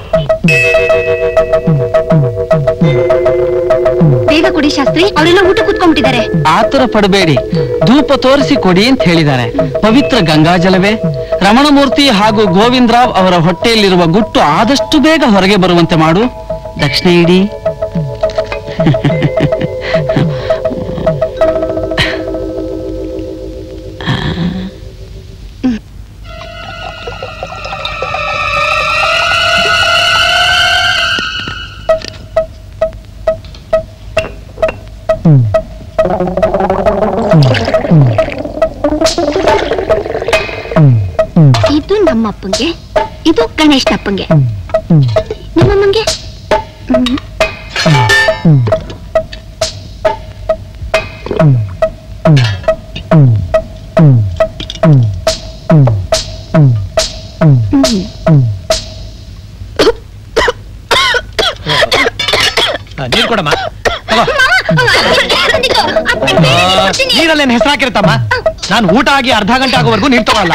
ಬೇಗ ಕೊಡಿ ಶಾಸ್ತ್ರಿ ಅವರೆಲ್ಲ ಊಟ ಕೂತ್ಕೊಂಡ್ಬಿಟ್ಟಿದ್ದಾರೆ ಆತರ ಪಡಬೇಡಿ ಧೂಪ ತೋರಿಸಿ ಕೊಡಿ ಅಂತ ಹೇಳಿದ್ದಾರೆ ಪವಿತ್ರ ಗಂಗಾಜಲವೇ ರಮಣಮೂರ್ತಿ ಹಾಗೂ ಗೋವಿಂದರಾವ್ ಅವರ ಹೊಟ್ಟೆಯಲ್ಲಿರುವ ಗುಟ್ಟು ಆದಷ್ಟು ಬೇಗ ಹೊರಗೆ ಬರುವಂತೆ ಮಾಡು ದಕ್ಷಿಣ ಇಡಿ ಇದು ನಮ್ಮಪ್ಪಂಗೆ ಇದು ಗಣೇಶನಪ್ಪಂಗೆ ನಿಮ್ಮಮ್ಮಂಗೆ ಹ್ಮ್. ಆ, ನೀರ್ ಕೊಡಮ್ಮ ತಗೋ. ಆ, ನೀರಲ್ಲೇನ್ ಹೆಸರು ಹಾಕಿರುತ್ತಮ್ಮ ನಾನು ಊಟ ಆಗಿ ಅರ್ಧ ಗಂಟೆ ಆಗೋವರೆಗೂ ನೀರ್ ತಗೊಳಲ್ಲ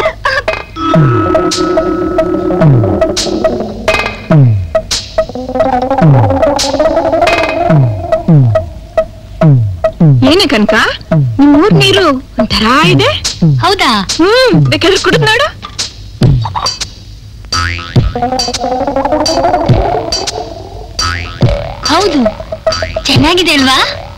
ಏನೇ ಕನಕ ನಿಮ್ ಊರ್ ನೀರು ಒಂಥರ ಇದೆ ಹೌದಾ ಹ್ಮ್ ಬೇಕಾದ್ರೆ ಕುಡಿದ್ ನೋಡು ಹೌದು ಚೆನ್ನಾಗಿದೆ ಅಲ್ವಾ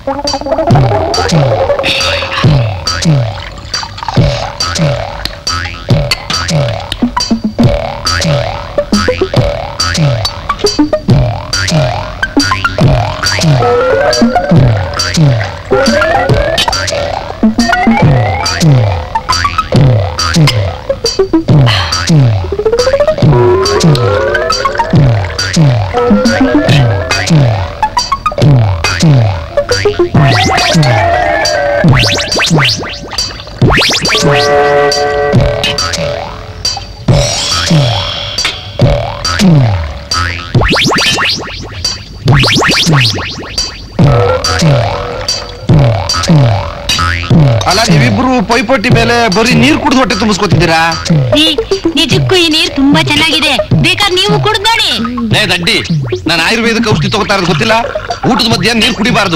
ಅಲ್ಲ ನೀವಿಬ್ರು ಪೈಪೋಟಿ ಮೇಲೆ ಬರೀ ನೀರ್ ಕುಡಿದು ಹೊಟ್ಟೆ ತುಂಬಿಸ್ಕೊತಿದ್ದೀರಾ ಈ- ನಿಜಕ್ಕೂ ಈ ನೀರ್ ತುಂಬಾ ಚೆನ್ನಾಗಿದೆ ಬೇಕಾದ್ರೆ ನೀವು ಕುಡ್ದ್ ನೋಡಿ ಲೇ ದಡ್ಡಿ ನಾನು ಆಯುರ್ವೇದಿಕ್ ಔಷಧಿ ತಗೋತಾ ಇರೋದು ಗೊತ್ತಿಲ್ಲ ಊಟದ ಮಧ್ಯ ನೀರ್ ಕುಡಿಬಾರ್ದು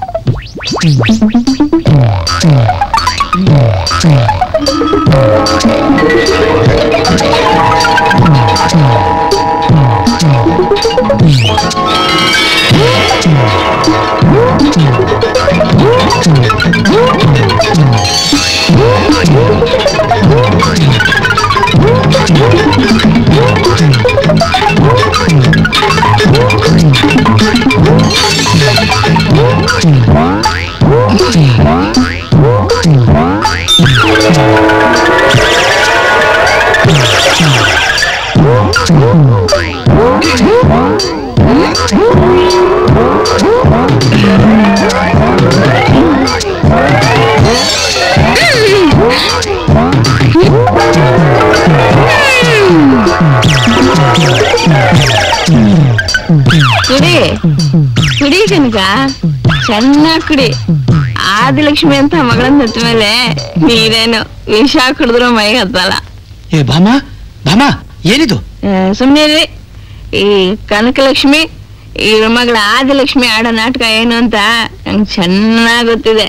ಕುಡಿ ಕುಡಿ ಕನಕ ಚೆನ್ನಾಗ್ ಕುಡಿ ಆದಿಲಕ್ಷ್ಮಿ ಅಂತ ಮಗಳನ್ನ ಹತ್ತ ಮೇಲೆ ನೀರೇನು ವಿಷ ಕುಡಿದ್ರು ಮೈ ಹತ್ತಲ್ಲ ಏ ಭಾಮ ಭಾಮ ಏನಿದು ಆ, ಸುಮ್ನೆ ಇರ್ರಿ ಈ ಕನಕಲಕ್ಷ್ಮಿ ಈ ಮಗಳ ಆದಿಲಕ್ಷ್ಮಿ ಆಡೋ ನಾಟಕ ಏನು ಅಂತ ನಂಗೆ ಚೆನ್ನಾಗ್ ಗೊತ್ತಿದೆ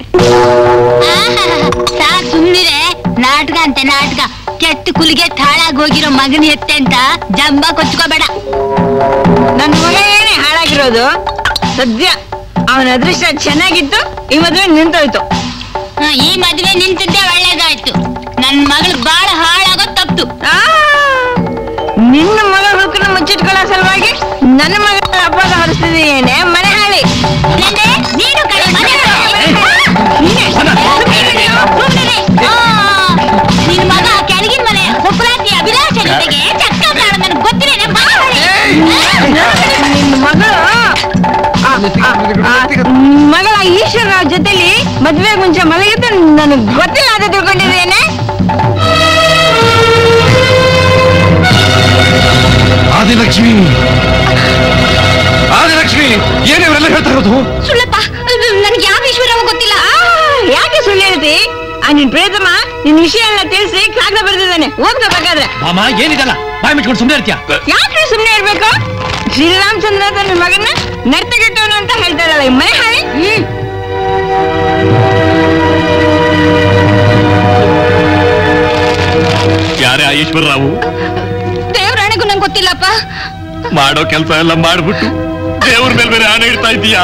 ಸಾಕ್ ಸುಮ್ನಿರೆ ನಾಟಕ ಅಂತೆ ನಾಟಕ ಕೆಟ್ಟ ಕುಲಿಗೆ ತಾಳಾಗ್ ಹೋಗಿರೋ ಮಗನ ಎತ್ತೆ ಅಂತ ಜಂಬ ಕೊಚ್ಕೋಬೇಡ ನನ್ ಮಗ ಏನೇ ಹಾಳಾಗಿರೋದು ಸದ್ಯ ಅವನ ಅದೃಷ್ಟ ಚೆನ್ನಾಗಿತ್ತು ಈ ಮದ್ವೆ ನಿಂತೋಯ್ತು ಹ, ಈ ಮದ್ವೆ ನಿಂತಿದ್ದೆ ಒಳ್ಳೇದಾಯ್ತು ನನ್ ಮಗಳು ಬಾಳ ಹಾಳಾಗೋದ್ ತಪ್ತು ಆ, ನಿನ್ನ ಮಗ ಹುಡುಕನ ಮುಚ್ಚಿಟ್ಕೊಳ್ಳೋ ಸಲುವಾಗಿ ನನ್ನ ಮಗಳ ಅಪವಾದ ಹೊರಿಸ್ತಿದೀಯೇನೆ ಮನೆ ಹಾಳಿ ನೀನು ಕಡೆ ಮನೆ ನೀನೇ. ಸುಮ್ನಿರೆ. ಆ, ಮದುವೆ ಮುಂಚೆ ಮಲಗಿದ್ದು ನನಗೆ ಗೊತ್ತಿಲ್ಲ ಅಂತ ತಿಳ್ಕೊಂಡಿದ್ದೇನೆ ಆದಿಲಕ್ಷ್ಮಿ ಆದಿಲಕ್ಷ್ಮಿ ಏನ್ ಇವರೆಲ್ಲ ಹೇಳ್ತಾ ಇರೋದು ಸುಳ್ಳಪ್ಪ ನನ್ಗೆ ಯಾವ ಈಶ್ವರವ ಗೊತ್ತಿಲ್ಲ ಯಾಕೆ ಸುಳ್ಳು ಹೇಳ್ತಿ ಆ ನಿನ್ ಪ್ರೇತಮ್ಮ ನಿನ್ ವಿಷಯ ಎಲ್ಲ ತಿಳಿಸಿ ಕಾಗದ ಬರೆದಿದ್ದಾನೆ ಓದ್ಕೋ ಬೇಕಾದ್ರೆ ಮಾಮ ಏನಿದಲ್ಲ ಬಾಯಿ ಮುಚ್ಕೊಂಡು ಸುಮ್ಮನೆ ಇರ್ತೀಯ ಯಾಕೆ ಸುಮ್ಮನೆ ಇರ್ಬೇಕು ಶ್ರೀರಾಮಚಂದ್ರ ತನ್ನ ಮಗನ ನರ್ತಗೆಟ್ಟವನು ಅಂತ ಹೇಳ್ತಾರಲ್ಲ ಈ ಮನೆ ಹಾಳಿ ಹ್ಮ್ ಯಾರೇ ಆ ಈಶ್ವರರಾವು ದೇವ್ರಾಣೆಗೂ ನಂಗೆ ಗೊತ್ತಿಲ್ಲಪ್ಪ ಮಾಡೋ ಕೆಲಸ ಎಲ್ಲ ಮಾಡ್ಬಿಟ್ಟು ದೇವ್ರ ಮೇಲೆ ಬೇರೆ ಆನೆ ಇಡ್ತಾ ಇದ್ದೀಯಾ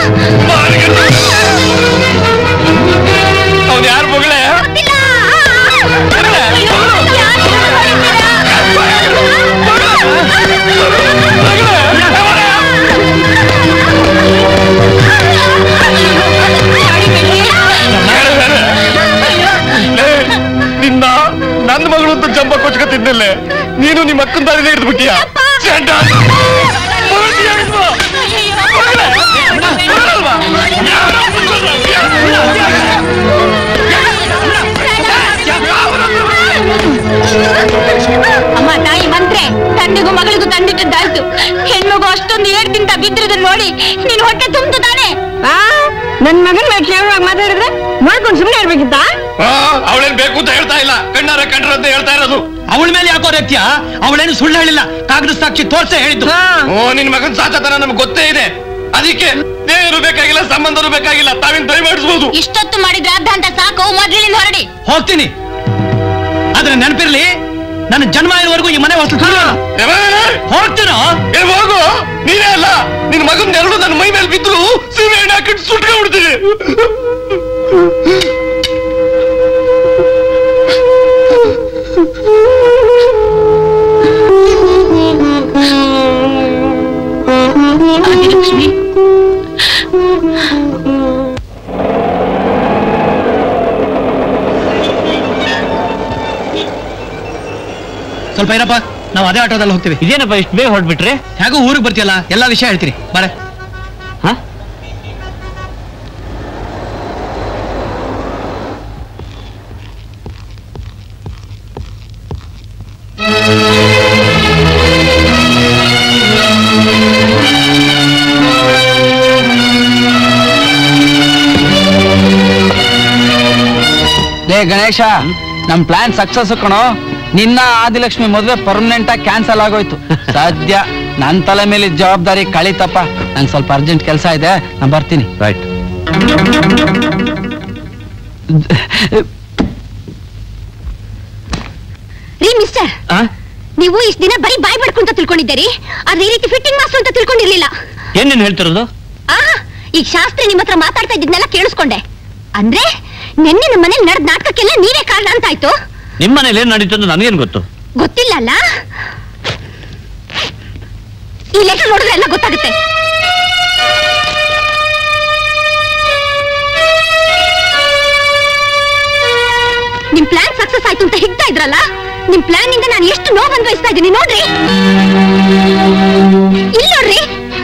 ಅವ್ನು ಯಾರು ಮಗಳೇ ನಿನ್ನ ನನ್ನ ಮಗಳು ಅಂತ ಜಂಬ ಕೊಚ್ಕೊತಿದ್ದಲ್ಲೇ ನೀನು ನಿಮ್ಮ ಅಕ್ಕನ ದಾರಿನೇ ಹಿಡಿದು ಬಿಟ್ಟಿಯಾ ಅಮ್ಮ ತಾಯಿ ಮಂತ್ರೆ ತಂದೆಗೂ ಮಗಳಿಗೂ ತಂದಿಟ್ಟದ್ದಾಯ್ತು ಹೆಣ್ಮಗು ಅಷ್ಟೊಂದು ಏಡ್ತಿಂತ ಬಿದ್ದಿರೋದನ್ನ ನೋಡಿ ನೀನ್ ಹೊಟ್ಟೆ ತುಂಬ್ತು ತಾನೆ ಆ ನನ್ ಮಗನ್ ಮೇಲೆ ಕೇಳುವಾಗ ಮಾತಾಡಿದ್ರೆ ನೋಡ್ಕೊಂಡು ಸುಮ್ಮನೆ ಇರ್ಬೇಕಿತ್ತ ಅವಳೇನ್ ಬೇಕು ಅಂತ ಹೇಳ್ತಾ ಇಲ್ಲ ಕಣ್ಣಾರ ಕಂಡ್ರ ಅಂತ ಹೇಳ್ತಾ ಇರೋದು ಅವಳ ಮೇಲೆ ಯಾಕೋ ರೇತ್ಯ ಅವಳೇನು ಸುಳ್ಳು ಹೇಳಿಲ್ಲ ಕಾಗದ ಸಾಕ್ಷಿ ತೋರ್ಸೆ ಹೇಳಿದ್ದು ಓ ನಿನ್ ಮಗನ್ ಸಾಚತನ ನಮ್ಗೆ ಗೊತ್ತೇ ಇದೆ ಅದಕ್ಕೆ ದೇವರು ಬೇಕಾಗಿಲ್ಲ ಸಂಬಂಧರು ಬೇಕಾಗಿಲ್ಲ ತಾವಿನ್ ದಯ ಮಾಡಿಸ್ಬೋದು ಇಷ್ಟೊತ್ತು ಮಾಡಿದ್ರೆ ಅರ್ಧ ಅಂತ ಸಾಕು ಮೊದ್ಲಿನಿಂದ ಹೊರಡಿ ಹೋಗ್ತೀನಿ ಆದ್ರೆ ನೆನಪಿರ್ಲಿ ನನ್ನ ಜನ್ಮ ಇರುವವರೆಗೂ ಈ ಮನೆ ಹೊಸ ಹೋಗ್ತೀನೋ ಏ ಹೋಗು ನೀನೇ ಅಲ್ಲ ನಿನ್ ಮಗನ್ ಎರಡು ನನ್ನ ಮೈ ಮೇಲೆ ಬಿದ್ರು ಸೀಮೆ ಎಣ್ಣೆ ಹಾಕಿಟ್ಟು ಸುಟ್ಕೊಂಡ್ಬಿಡ್ತೀನಿ ಆದಿಲಕ್ಷ್ಮಿ ಸ್ವಲ್ಪ ಇರಪ್ಪ ನಾವು ಅದೇ ಆಟೋದಲ್ಲಿ ಹೋಗ್ತೀವಿ ಇದೇನಪ್ಪ ಇಷ್ಟು ಬೇಗ ಹೊರಟ್ಬಿಟ್ರೆ ಹೇಗೂ ಊರಿಗೆ ಬರ್ತೀಯಲ್ಲ ಎಲ್ಲಾ ವಿಷಯ ಹೇಳ್ತೀನಿ ಬಾರೆ ಲೇ ಗಣೇಶ ನಮ್ ಪ್ಲಾನ್ ಸಕ್ಸಸ್ ಕಣೋ ನಿನ್ನ ಆದಿಲಕ್ಷ್ಮಿ ಮದ್ವೆ ಪರ್ಮನೆಂಟ್ ಆಗಿ ಕ್ಯಾನ್ಸಲ್ ಆಗೋಯ್ತು ಸದ್ಯ ನನ್ ತಲೆ ಮೇಲೆ ಇದ್ದ ಜವಾಬ್ದಾರಿ ಕಳೀತಪ್ಪ ನಂಗೆ ಸ್ವಲ್ಪ ಅರ್ಜೆಂಟ್ ಕೆಲಸ ಇದೆ ನಾನು ಬರ್ತೀನಿ ರೈಟ್ ರೀ ಮಿಸ್ಟರ್ ನೀವು ಇಷ್ಟ ದಿನ ಬರೀ ಬಾಯ್ ಬಡ್ಕೊಂತ ತಿಳ್ಕೊಂಡಿದ್ದೀರಿ ಆದ್ರೆ ಈ ರೀತಿ ಫಿಟ್ಟಿಂಗ್ ಮಾಸ್ಟರ್ ಅಂತ ತಿಳ್ಕೊಂಡಿರ್ಲಿಲ್ಲ ಏನೇನು ಹೇಳ್ತಿರೋದು ಆ ಈಗ ಶಾಸ್ತ್ರಿ ನಿಮ್ಮ ಹತ್ರ ಮಾತಾಡ್ತಾ ಇದ್ದಿದ್ನೆಲ್ಲ ಕೇಳಿಸ್ಕೊಂಡೆ ಅಂದ್ರೆ ನಿನ್ನೆ ನಮ್ಮ ಮನೇಲಿ ನಡೆದ ನಾಟಕಕ್ಕೆಲ್ಲ ನೀವೇ ಕಾರಣ ಅಂತಾಯ್ತು ನಿಮ್ಮ ಮನೇಲಿ ಏನ್ ನಡೀತು ಅಂತ ನನಗೇನು ಗೊತ್ತು ಗೊತ್ತಿಲ್ಲ ಅಲ್ಲ ಈ ಲೆಟರ್ ನೋಡಿದ್ರೆ ಎಲ್ಲ ಗೊತ್ತಾಗುತ್ತೆ ನಿಮ್ ಪ್ಲಾನ್ ಸಕ್ಸಸ್ ಆಯ್ತು ಅಂತ ಹಿಗ್ತಾ ಇದ್ರಲ್ಲ ನಿಮ್ ಪ್ಲಾನ್ ಇಂದ ನಾನು ಎಷ್ಟು ನೋವು ಅನ್ವಯಿಸ್ತಾ ಇದ್ದೀನಿ ನೋಡ್ರಿ ಇಲ್ಲಿ ನೋಡ್ರಿ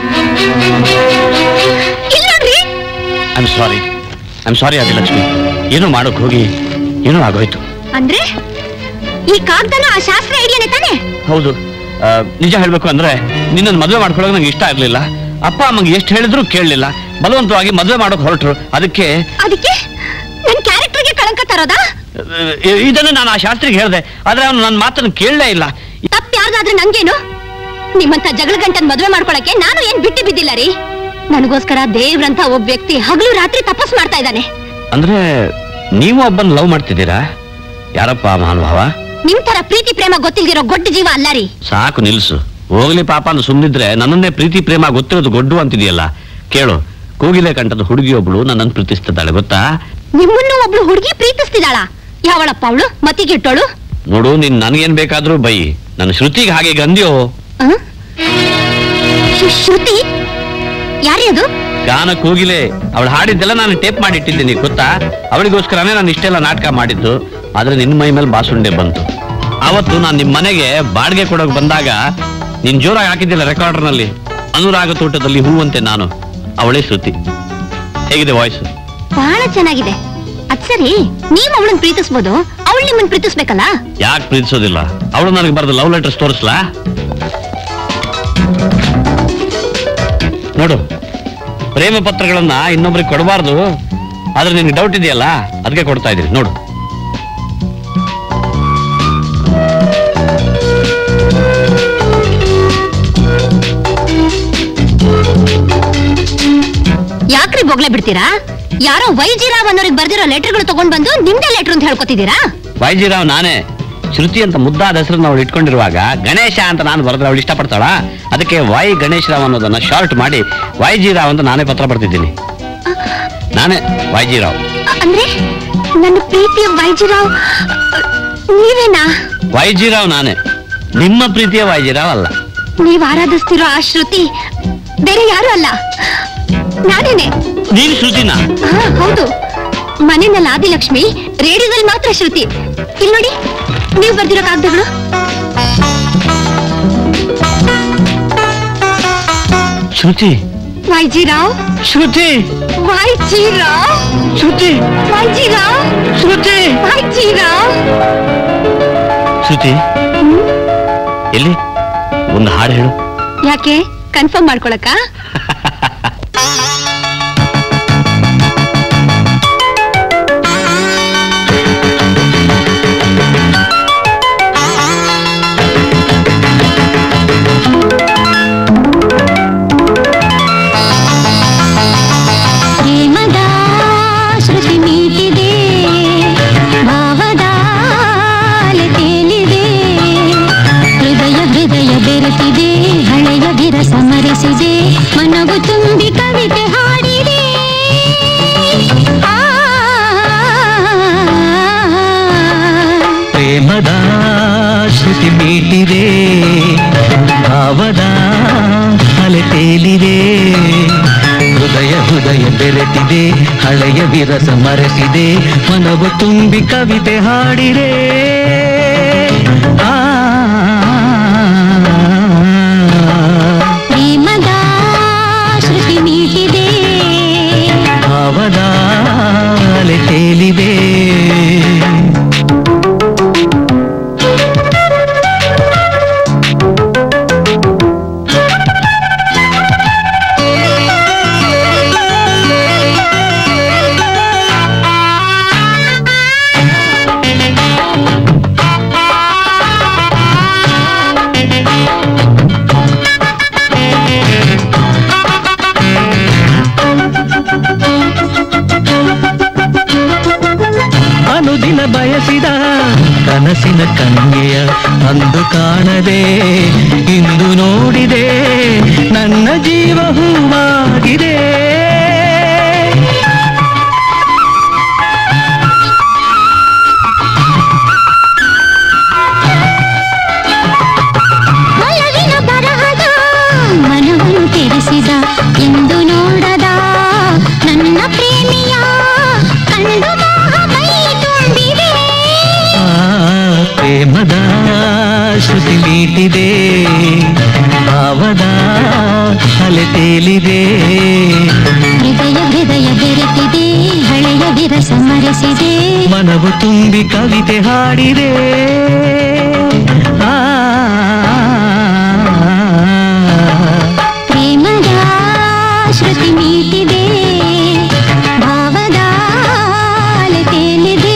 ಇಲ್ಲಿ ನೋಡ್ರಿ I am sorry I am sorry Adilakshmi ಏನೋ ಮಾಡೋಕ್ ಹೋಗಿ ಏನೋ ಆಗೋಯ್ತು ಅಂದ್ರೆ ಈ ಕಾಗ್ದನ ಆ ಶಾಸ್ತ್ರ ಐಡಿಯಾನೆ ತಾನೆ ಹೌದು ಆ, ನಿಜ ಹೇಳ್ಬೇಕು ಅಂದ್ರೆ ನಿನ್ನನ್ನು ಮದುವೆ ಮಾಡ್ಕೊಳ್ಳೋಕೆ ನಂಗೆ ಇಷ್ಟ ಆಗ್ಲಿಲ್ಲ ಅಪ್ಪ ಅಮ್ಮಂಗೆ ಎಷ್ಟು ಹೇಳಿದ್ರು ಕೇಳಲಿಲ್ಲ ಬಲವಂತವಾಗಿ ಮದುವೆ ಮಾಡೋಕ್ ಹೊರಟ್ರು ಅದಕ್ಕೆ ಅದಕ್ಕೆ ನನ್ ಕ್ಯಾರೆಕ್ಟರ್ಗೆ ಕಳಂಕ ತರೋದಾ ಆ, ಇದನ್ನು ನಾನು ಆ ಶಾಸ್ತ್ರಿಗೆ ಹೇಳಿದೆ ಆದ್ರೆ ಅವನು ನನ್ನ ಮಾತನ್ನು ಕೇಳಲೇ ಇಲ್ಲ ತಪ್ಪು ಯಾರ್ದಾದ್ರೆ ನಂಗೇನು ನಿಮ್ಮಂತ ಜಗಳ ಗಂಟನ್ ಮದ್ವೆ ಮಾಡ್ಕೊಳಕ್ಕೆ ನಾನು ಏನ್ ಬಿಟ್ಟು ಬಿದ್ದಿಲ್ಲ ರೀ ನನಗೋಸ್ಕರ ದೇವ್ರಂತ ಒಬ್ಬ ವ್ಯಕ್ತಿ ಹಗಲು ರಾತ್ರಿ ತಪಸ್ ಮಾಡ್ತಾ ಇದ್ದಾನೆ ಅಂದ್ರೆ ನೀವು ಒಬ್ಬನ ಲವ್ ಮಾಡ್ತಿದ್ದೀರಾ ಯಾರಪ್ಪ ಆ ಮಹಾನುಭಾವ ನಿಮ್ ತರ ಪ್ರೀತಿ ಪ್ರೇಮ ಗೊತ್ತಿಲ್ದಿರೋ ಗೊಡ್ಡ ಜೀವ ಅಲ್ಲ ರೀ ಸಾಕು ನಿಲ್ಸು ಹೋಗ್ಲಿ ಪಾಪ ಅಂತ ಸುಮ್ಮನಿದ್ರೆ ನನ್ನನ್ನೇ ಪ್ರೀತಿ ಪ್ರೇಮ ಗೊತ್ತಿರೋದು ಗೊಡ್ಡು ಅಂತಿದೆಯಲ್ಲ ಕೇಳು ಕೂಗಿಲೆ ಕಂಠದ ಹುಡುಗಿಯೊಬ್ಳು ನನ್ನನ್ನು ಪ್ರೀತಿಸ್ತಿದ್ದಾಳೆ ಗೊತ್ತಾ ನಿಮ್ಮನ್ನು ಒಬ್ಳು ಹುಡುಗಿ ಪ್ರೀತಿಸ್ತಿದ್ದಾಳ ಯಾವಳಪ್ಪ ಅವಳು ಮತಿಗಿಟ್ಟೋಳು ನೋಡು ನೀನ್ ನನಗೇನ್ ಬೇಕಾದ್ರೂ ಬೈ ನನ್ನ ಶ್ರುತಿಗೆ ಹಾಗೆ ಗಂದ್ಯೋ ಶ್ರುತಿ ಯಾರೇ ಅದು ಗಾನ ಕೂಗಿಲೆ ಅವಳು ಹಾಡಿದ್ದೆಲ್ಲ ನಾನು ಟೇಪ್ ಮಾಡಿ ಇಟ್ಟಿದ್ದೀನಿ ಗೊತ್ತಾ ಅವಳಿಗೋಸ್ಕರನೇ ನಾನು ಇಷ್ಟೆಲ್ಲ ನಾಟಕ ಮಾಡಿದ್ದು ಆದ್ರೆ ನಿನ್ನ ಮೈ ಮೇಲೆ ಬಾಸುಂಡೆ ಬಂತು ಅವತ್ತು ನಾನು ನಿಮ್ಮ ಮನೆಗೆ ಬಾಡಿಗೆ ಕೊಡೋಕೆ ಬಂದಾಗ ನೀನ್ ಜೋರಾಗಿ ಹಾಕಿದ್ದಿಲ್ಲ ರೆಕಾರ್ಡರ್ನಲ್ಲಿ ಅನುರಾಗ ತೋಟದಲ್ಲಿ ಹೂವಂತೆ ನಾನು ಅವಳೇ ಶ್ರುತಿ ಹೇಗಿದೆ ವಾಯ್ಸ್ ಬಹಳ ಚೆನ್ನಾಗಿದೆ ಅದ್ ಸರಿ ನೀವ್ ಅವಳನ್ನ ಪ್ರೀತಿಸ್ಬೋದು ಅವಳು ನಿಮ್ಮನ್ನ ಪ್ರೀತಿಸ್ಬೇಕಲ್ಲ ಯಾಕೆ ಪ್ರೀತಿಸೋದಿಲ್ಲ ಅವಳು ನನಗೆ ಬರೆದ ಲವ್ ಲೆಟರ್ಸ್ ತೋರಿಸ್ಲಾ ನೋಡು ಪ್ರೇಮ ಪತ್ರಗಳನ್ನ ಇನ್ನೊಬ್ರಿಗೆ ಕೊಡಬಾರ್ದು ಆದ್ರೆ ನಿನ್ಗೆ ಡೌಟ್ ಇದೆಯಲ್ಲ ಅದಕ್ಕೆ ಕೊಡ್ತಾ ಇದ್ದೀನಿ ನೋಡು ಯಾಕ್ರಿ ಬೊಗ್ಲೆ ಬಿಡ್ತೀರಾ ಯಾರೋ ವೈಜಿರಾವ್ ಅನ್ನೋರಿಗೆ ಬರ್ದಿರೋ ಲೆಟರ್ಗಳು ತಗೊಂಡ್ ಬಂದು ನಿಮ್ದೇ ಲೆಟರ್ ಅಂತ ಹೇಳ್ಕೊತಿದ್ದೀರಾ ವೈಜಿರಾವ್ ನಾನೇ ಶ್ರುತಿ ಅಂತ ಮುದ್ದಾದ ಹೆಸರನ್ನ ಅವಳು ಇಟ್ಕೊಂಡಿರುವಾಗ ಗಣೇಶ ಅಂತ ನಾನು ಬರೆದ್ರೆ ಅವಳು ಇಷ್ಟಪಡ್ತಾಳ ಅದಕ್ಕೆ ವೈ ಗಣೇಶರಾವ್ ಅನ್ನೋದನ್ನ ಶಾರ್ಟ್ ಮಾಡಿ ವೈಜಿರಾವ್ ಅಂತ ನಾನೇ ಪತ್ರ ಬರ್ತಿದ್ದೀನಿ ನಾನೇ ವೈಜಿರಾವ್ ಅ- ಅಂದ್ರೆ ನನ್ನ ಪ್ರೀತಿಯ ವೈಜಿರಾವ್ ನೀವೇನಾ ವೈಜಿರಾವ್ ನಾನೇ ನಿಮ್ಮ ಪ್ರೀತಿಯ ವೈಜಿರಾವ್ ಅಲ್ಲ ನೀವ್ ಆರಾಧಿಸ್ತಿರೋ ಆ ಶ್ರುತಿ ಬೇರೆ ಯಾರು ಅಲ್ಲ ನಾನೇನೆ ನೀನ್ ಶ್ರುತಿನಾ ಹಾ ಹೌದು ಮನೆಯಲ್ಲಿ ಆದಿಲಕ್ಷ್ಮಿ ರೇಡಿಯೋದಲ್ಲಿ ಮಾತ್ರ ಶ್ರುತಿ ಇಲ್ಲಿ ನೋಡಿ ನೀವು ಬರ್ದಿರೋ ಕಾಗದಗಳು ಶ್ರುತಿ ವೈಜಿರಾವ್ ಶ್ರುತಿ ವೈಜಿರಾವ್ ಶ್ರುತಿ ವೈಜಿರಾವ್ ಶ್ರುತಿ ವೈಜಿರಾವ್ ಶ್ರುತಿ ಎಲ್ಲಿ ಒಂದು ಹಾಡು ಹೇಳು ಯಾಕೆ ಕನ್ಫರ್ಮ್ ಮಾಡ್ಕೊಳಕ್ಕ ಪ್ರೇಮದ ಶ್ರುತಿ ಮೀಟಿದೆ ಭಾವದ ಅಲೆ ತೇಲಿದೆ ಹೃದಯ ಹೃದಯ ಬೆರೆತಿದೆ ಹಳೆಯ ವಿರಸ ಮರೆಸಿದೆ ಮನವು ತುಂಬಿ ಕವಿತೆ ಹಾಡಿದೆ ಆ ಪ್ರೇಮದ ಶ್ರುತಿ ಮೀಟಿದೆ ಭಾವದ ಅಲೆ ತೇಲಿದೆ ಹೃದಯ ಹೃದಯ ಬೆರೆತಿದೆ ಹಳೆಯ ವಿರಸ ಮರೆಸಿದೆ ಮನವು ತುಂಬಿ ಕವಿತೆ ಹಾಡಿದೆ ಆ ಪ್ರೇಮದ ಶ್ರುತಿ ಮೀಟಿದೆ ಭಾವದ ಅಲೆ ತೇಲಿದೆ ಅನುದಿನ ಬಯಸಿದ ಕನಸಿನ ಕನ್ಯೆಯ ಅಂದು ಕಾಣದೆ ಇಂದು ನೋಡಿದೆ ನನ್ನ ಜೀವ ಹೂವಾಗಿದೆ ಒಲವಿನ ಬರಹದ ಮನವನ್ನು ಕೆಡಿಸಿದ ಎಂದು ನೋಡದ ನನ್ನ ಪ್ರೇಮಿಯ ಕಂಡು ಮೋಹ ಮೈ ತುಂಬಿದೆ ಆ ಪ್ರೇಮದ ಶ್ರುತಿ ಮೀಟಿದೆ ಭಾವದ ಅಲೆ ತೇಲಿದೆ ಹೃದಯ ಹೃದಯ ಬೆರೆತಿದೆ ಹಳೆಯ ವಿರಸ ಮರೆಸಿದೆ ಮನವು ತುಂಬಿ ಕವಿತೆ ಹಾಡಿದೆ ಆ ಪ್ರೇಮದ ಶ್ರುತಿ ಮೀಟಿದೆ ಭಾವದ ಅಲೆ ತೇಲಿದೆ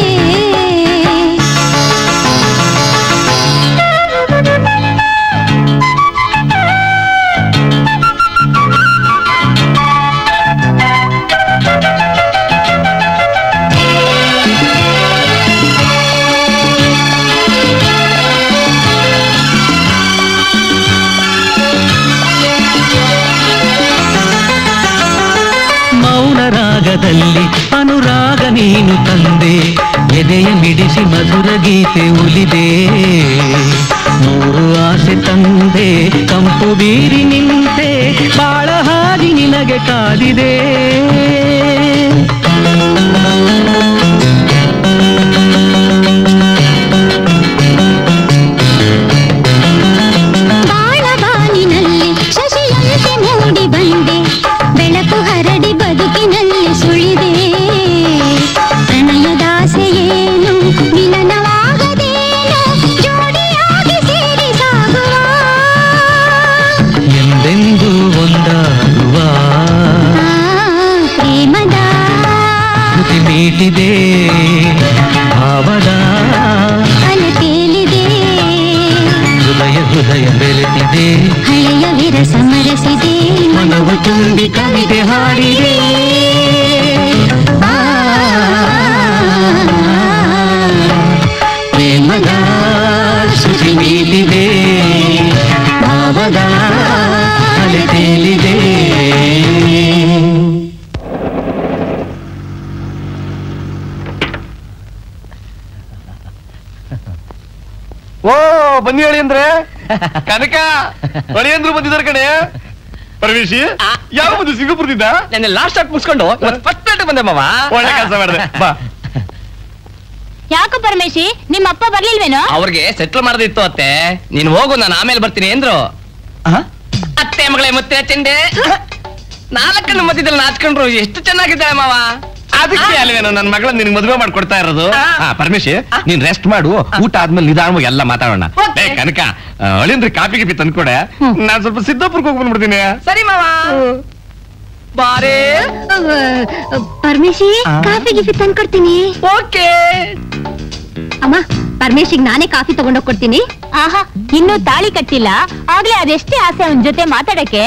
ಮೌನ ರಾಗದಲ್ಲಿ ಅನುರಾಗ ನೀನು ತಂದೆ ಎದೆಯ ಮಿಡಿಸಿ ಮಧುರ ಗೀತೆ ಉಲಿದೆ ನೂರು ಆಸೆ ತಂದೆ ಕಂಪು ಬೀರಿ ನಿಂತೆ ಬಾಳ ಹಾದಿ ನಿನಗೆ ಕಾದಿದೆ ಬಾಳಬಾನಿನಲ್ಲಿ ಶಶಿಯಂತೆ ಮೂಡಿ ಬಂದೆ ಬೆಳಕು ಹರಡಿ ಬದುಕಿನಲ್ಲಿ ಸುಳಿದೆ ಪ್ರಣಯ ಮೀಟಿದೆ ಭಾವದ ಅಲೆ ತೇಲಿದೆ ಹೃದಯ ಹೃದಯ ಬೆರೆತಿದೆ ಹಳೆಯ ವಿರಸ ಮರೆಸಿದೆ ಮನವು ತುಂಬಿ ಕವಿತೆ ಹಾಡಿದೆ ಪ್ರೇಮದ ಶ್ರುತಿ ಮೀಟಿದೆ ಭಾವದ ಅಲೆ ತೇಲಿದೆ ಓ ಬನ್ನಿ ಹೇಳಿ ಅಂದ್ರೆ ಕನಕ ಅಳಿಯಂದ್ರು ಬಂದಿದ್ದಾರೆ ಕಣೆ ಪರಮೇಶಿ ಯಾವ ಬಂದು ಸಿಂಗಪುರದಿಂದ ನನ್ನ ಲಾಸ್ಟ್ ಶಾಟ್ ಮುಗಿಸ್ಕೊಂಡು ಫಸ್ಟ್ ಪ್ಲೇಟ್ ಬಂದೆ ಮಾವ ಒಳ್ಳೆ ಕೆಲಸ ಮಾಡಿದೆ ಬಾ ಯಾಕೋ ಪರಮೇಶಿ ನಿಮ್ಮ ಅಪ್ಪ ಬರ್ಲಿಲ್ವೇನೋ ಅವ್ರಿಗೆ ಸೆಟ್ಲ್ ಮಾಡೋದಿತ್ತು ಅತ್ತೆ ನೀನ್ ಹೋಗು ನಾನು ಆಮೇಲೆ ಬರ್ತೀನಿ ಅಂದ್ರು ಅತ್ತೆ ಮಗಳೇ ಮತ್ತೆ ಚೆಂಡೆ ನಾಲ್ಕನ್ನು ಮಧ್ಯದಲ್ಲಿ ನಾಚ್ಕೊಂಡ್ರು ಎಷ್ಟು ಚೆನ್ನಾಗಿದ್ದಾಳೆ ಮಾವ ಅದಕ್ಕೆ ಅಲ್ವೇನೋ ನನ್ನ ಮಗಳನ್ನ ನಿನ್ ಮದುವೆ ಮಾಡ್ಕೊಡ್ತಾ ಇರೋದು ಹಾ ಪರಮೇಶಿ ನೀನ್ ರೆಸ್ಟ್ ಮಾಡು ಊಟ ಆದ್ಮೇಲೆ ನಿಧಾನವಾಗಿ ಎಲ್ಲ ಮಾತಾಡೋಣ ಏ ಕನಕ ಅಳಿಯಂದ್ರಿ ಕಾಪಿ ಗಿಪಿ ತಂದ್ಕೊಡೆ ನಾನ್ ಸ್ವಲ್ಪ ಸಿದ್ದಾಪುರಕ್ಕೆ ಹೋಗಿ ಬಂದ್ಬಿಡ್ತೀನಿ ಸರಿ ಮಾವ ಬಾರೇ ಪರಮೇಶಿ ಕಾಫಿ ಗಿಫಿ ತಂದ್ಕೊಡ್ತೀನಿ ಓಕೆ ಅಮ್ಮ ಪರಮೇಶಿಗ್ ನಾನೇ ಕಾಫಿ ತಗೊಂಡೋಗ್ ಕೊಡ್ತೀನಿ ಆಹಾ ಇನ್ನೂ ತಾಳಿ ಕಟ್ಟಿಲ್ಲ ಆಗ್ಲೇ ಅದೆಷ್ಟೇ ಆಸೆ ಅವನ್ ಜೊತೆ ಮಾತಾಡಕ್ಕೆ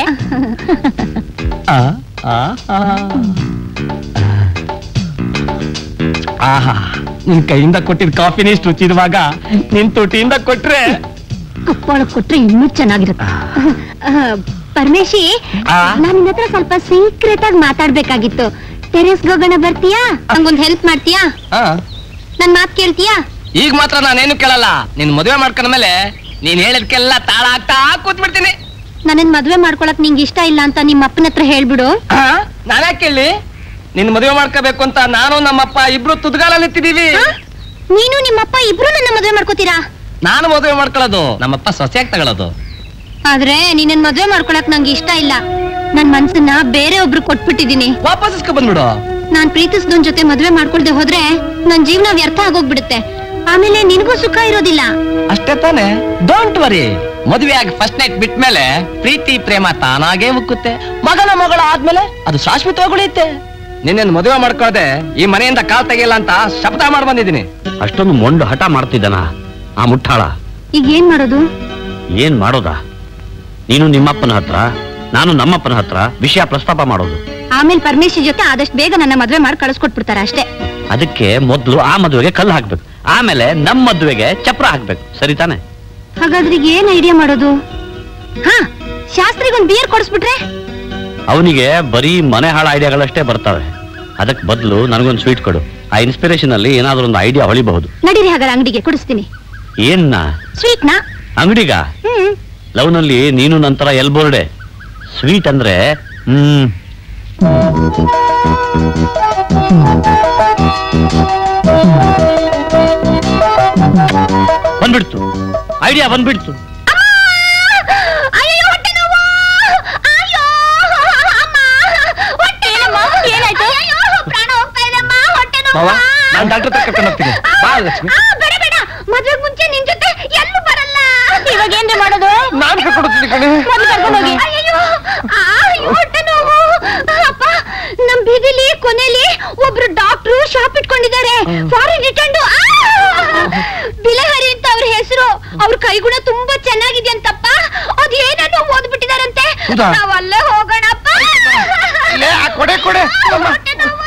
ಆಹಾ ನಿನ್ ಕೈಯಿಂದ ಕೊಟ್ಟಿದ್ ಕಾಫಿನೇ ಇಷ್ಟು ರುಚಿರುವಾಗ ನಿನ್ ತುಟಿಯಿಂದ ಕೊಟ್ರೆ ಕುಪ್ಪೊಳಗ್ ಕೊಟ್ರೆ ಇನ್ನೂ ಚೆನ್ನಾಗಿರುತ್ತೆ ಆ, ಪರಮೇಶಿ ಆ? ನಾನ್ ನಿನ್ನ ಹತ್ರ ಸ್ವಲ್ಪ ಸೀಕ್ರೆಟ್ ಆಗಿ ಮಾತಾಡ್ಬೇಕಾಗಿತ್ತು ಟೆರೆಸ್ ಹೋಗೋಣ ಬರ್ತೀಯಾ ನಂಗೊಂದ್ ಹೆಲ್ಪ್ ಮಾಡ್ತೀಯಾ ನನ್ ಮಾತ್ ಕೇಳ್ತೀಯಾ ಈಗ ಮಾತ್ರ ನಾನೇನು ಕೇಳಲ್ಲ ನಿನ್ ಮದುವೆ ಮಾಡ್ಕೊಂಡ್ಮೇಲೆ ನೀನ್ ಹೇಳಿದ್ಕೆಲ್ಲ ತಾಳ ಆಗ್ತಾ ಕೂತ್ಬಿಡ್ತೀನಿ ನನ್ನನ್ ಮದ್ವೆ ಮಾಡ್ಕೊಳಕ್ ನಿಂಗೆ ಇಷ್ಟ ಇಲ್ಲ ಅಂತ ನಿಮ್ಮ ಅಪ್ಪನ ಹತ್ರ ಹೇಳ್ಬಿಡು ನಾನೇ ಕೇಳಿ ನಿನ್ ಮದುವೆ ಮಾಡ್ಕೋಬೇಕು ಅಂತ ನಾನು ನಮ್ಮಪ್ಪ ಇಬ್ರು ತುದ್ಗಾಲಲ್ಲಿ ನಿಂತಿದೀವಿ ನೀನು ನಿಮ್ಮಪ್ಪ ಇಬ್ರು ನನ್ನ ಮದ್ವೆ ಮಾಡ್ಕೋತೀರಾ ನಾನು ಮದುವೆ ಮಾಡ್ಕೊಳ್ಳೋದು ನಮ್ಮಪ್ಪ ಸೊಸೆಯಾಗಿ ತಗೊಳ್ಳೋದು ಆದ್ರೆ ನಿನ್ನನ್ ಮದ್ವೆ ಮಾಡ್ಕೊಳಕ್ ನಂಗೆ ಇಷ್ಟ ಇಲ್ಲ ನನ್ ಮನ್ಸನ್ನ ಬೇರೆ ಒಬ್ರು ಕೊಟ್ಬಿಟ್ಟಿದೀನಿ ವಾಪಸ್ ಇಸ್ಕೊ ಬಂದ್ಬಿಡು ನಾನ್ ಪ್ರೀತಿಸ್ದೋನ್ ಜೊತೆ ಮದ್ವೆ ಮಾಡ್ಕೊಳ್ದೆ ಹೋದ್ರೆ ನನ್ ಜೀವನ ವ್ಯರ್ಥ ಆಗೋಗ್ಬಿಡುತ್ತೆ ಆಮೇಲೆ ನಿನಗೂ ಸುಖ ಇರೋದಿಲ್ಲ ಅಷ್ಟೇ ತಾನೆ ಡೋಂಟ್ ವರಿ ಮದುವೆ ಆಗಿ ಫಸ್ಟ್ ನೈಟ್ ಬಿಟ್ಮೇಲೆ ಪ್ರೀತಿ ಪ್ರೇಮ ತಾನಾಗೇ ಮುಕ್ಕುತ್ತೆ ಮಗನ ಮಗಳ ಆದ್ಮೇಲೆ ಅದು ಶಾಶ್ವತವಾಗಿ ಉಳಿಯುತ್ತೆ ನಿನ್ನ ಮದುವೆ ಮಾಡ್ಕೊಳ್ಳದೆ ಈ ಮನೆಯಿಂದ ಕಾಲ್ ತೆಗಿಯಲ್ಲ ಅಂತ ಶಪಥ ಮಾಡಿ ಬಂದಿದ್ದೀನಿ ಅಷ್ಟೊಂದು ಮೊಂಡು ಹಠ ಮಾಡ್ತಿದ್ದಾನ ಆ ಮುಟ್ಟಾಳ ಈಗ ಏನ್ ಮಾಡೋದು ಏನ್ ಮಾಡೋದಾ ನೀನು ನಿಮ್ಮಪ್ಪನ ಹತ್ರ ನಾನು ನಮ್ಮಪ್ಪನ ಹತ್ರ ವಿಷಯ ಪ್ರಸ್ತಾಪ ಮಾಡೋದು ಆಮೇಲೆ ಪರಮೇಶಿ ಜೊತೆ ಆದಷ್ಟು ಬೇಗ ನನ್ನ ಮದ್ವೆ ಮಾಡಿ ಕಳಿಸ್ಕೊಟ್ಬಿಡ್ತಾರೆ ಅಷ್ಟೇ ಅದಕ್ಕೆ ಮೊದ್ಲು ಆ ಮದುವೆಗೆ ಕಲ್ಲು ಹಾಕ್ಬೇಕು ಆಮೇಲೆ ನಮ್ಮ ಮದುವೆಗೆ ಚಪ್ರ ಹಾಕ್ಬೇಕು ಸರಿ ತಾನೆ ಹಾಗಾದ್ರೆ ಈಗ ಏನ್ ಐಡಿಯಾ ಮಾಡೋದು ಹಾ ಶಾಸ್ತ್ರಿಗೊಂದ್ ಬಿಯರ್ ಕೊಡಿಸ್ಬಿಟ್ರೆ ಅವನಿಗೆ ಬರೀ ಮನೆ ಹಾಳ ಐಡಿಯಾಗಳಷ್ಟೇ ಬರ್ತವೆ ಅದಕ್ಕೆ ಬದಲು ನನಗೊಂದು ಸ್ವೀಟ್ ಕೊಡು ಆ ಇನ್ಸ್ಪಿರೇಷನ್ ಅಲ್ಲಿ ಏನಾದ್ರೂ ಒಂದು ಐಡಿಯಾ ಹೊಳಿಬಹುದು ನಡೀರಿ ಹಾಗಾದ್ರೆ ಅಂಗಡಿಗೆ ಕೊಡಿಸ್ತೀನಿ ಏನ್ನ ಸ್ವೀಟ್ನ ಅಂಗಡಿಗ ಹ್ಮ್ ಲವ್ ನಲ್ಲಿ ನೀನು ನಂತರ ಎಲ್ಬೋರ್ಡೆ ಸ್ವೀಟ್ ಅಂದ್ರೆ ಹ್ಮ್ ಬಂದ್ಬಿಡ್ತು ಐಡಿಯಾ ಬಂದ್ಬಿಡ್ತು ಅಯ್ಯೋ ಹೊಟ್ಟೆ ನೋವು ಅಯ್ಯೋ ಅಮ್ಮ ಹೊಟ್ಟೆ ಏನಮ್ಮ ಏನಾಯ್ತು ಅಯ್ಯೋ ಪ್ರಾಣ ಹೋಗ್ತಾ ಇದೆಮ್ಮ ಹೊಟ್ಟೆ ನೋವು ನಾನ್ ಡಾಕ್ಟರ್ ಹತ್ರ ಕರ್ಕೊಂಡು ಹೋಗ್ತೀನಿ ಬಾ ಲಕ್ಷ್ಮಿ ಆ, ಬೇಡ ಬೇಡ ಮದ್ವೆಗ್ ಮುಂಚೆ ನಿನ್ ಜೊತೆ ಎಲ್ಲೂ ಬರಲ್ಲ ಇವಾಗ ಏನ್ರಿ ಮಾಡೋದು ನಾನ್ ಕರ್ಕೊಂಡು ಹೋಗ್ತೀನಿ ಕಣೆ ಮೊದ್ಲು ಕರ್ಕೊಂಡು ಹೋಗಿ ಅಯ್ಯೋ ಆ, ಅಯ್ಯೋ, ಹೊಟ್ಟೆ ನೋವು ಅಪ್ಪ ನಮ್ ಬೀದಿಲಿ ಕೊನೆಲಿ ಒಬ್ರು ಡಾಕ್ಟ್ರು ಶಾಪ್ ಇಟ್ಕೊಂಡಿದ್ದಾರೆ ಫಾರಿನ್ ರಿಟರ್ನ್ ಬಿಲಹರಿ ಅಂತ ಅವ್ರ ಹೆಸರು ಅವ್ರ ಕೈಗುಣ ತುಂಬಾ ಚೆನ್ನಾಗಿದೆ ಅಂತಪ್ಪ ಅದೇನೋ ಓದ್ಬಿಟ್ಟಿದಾರಂತೆ ಹೌದಾ? ನಾವ್ ಅಲ್ಲೇ ಹೋಗೋಣಪ್ಪ ಲೇ, ಆ ಕೊಡೆ ಕೊಡೆ ಹೊಟ್ಟೆ ನೋವು.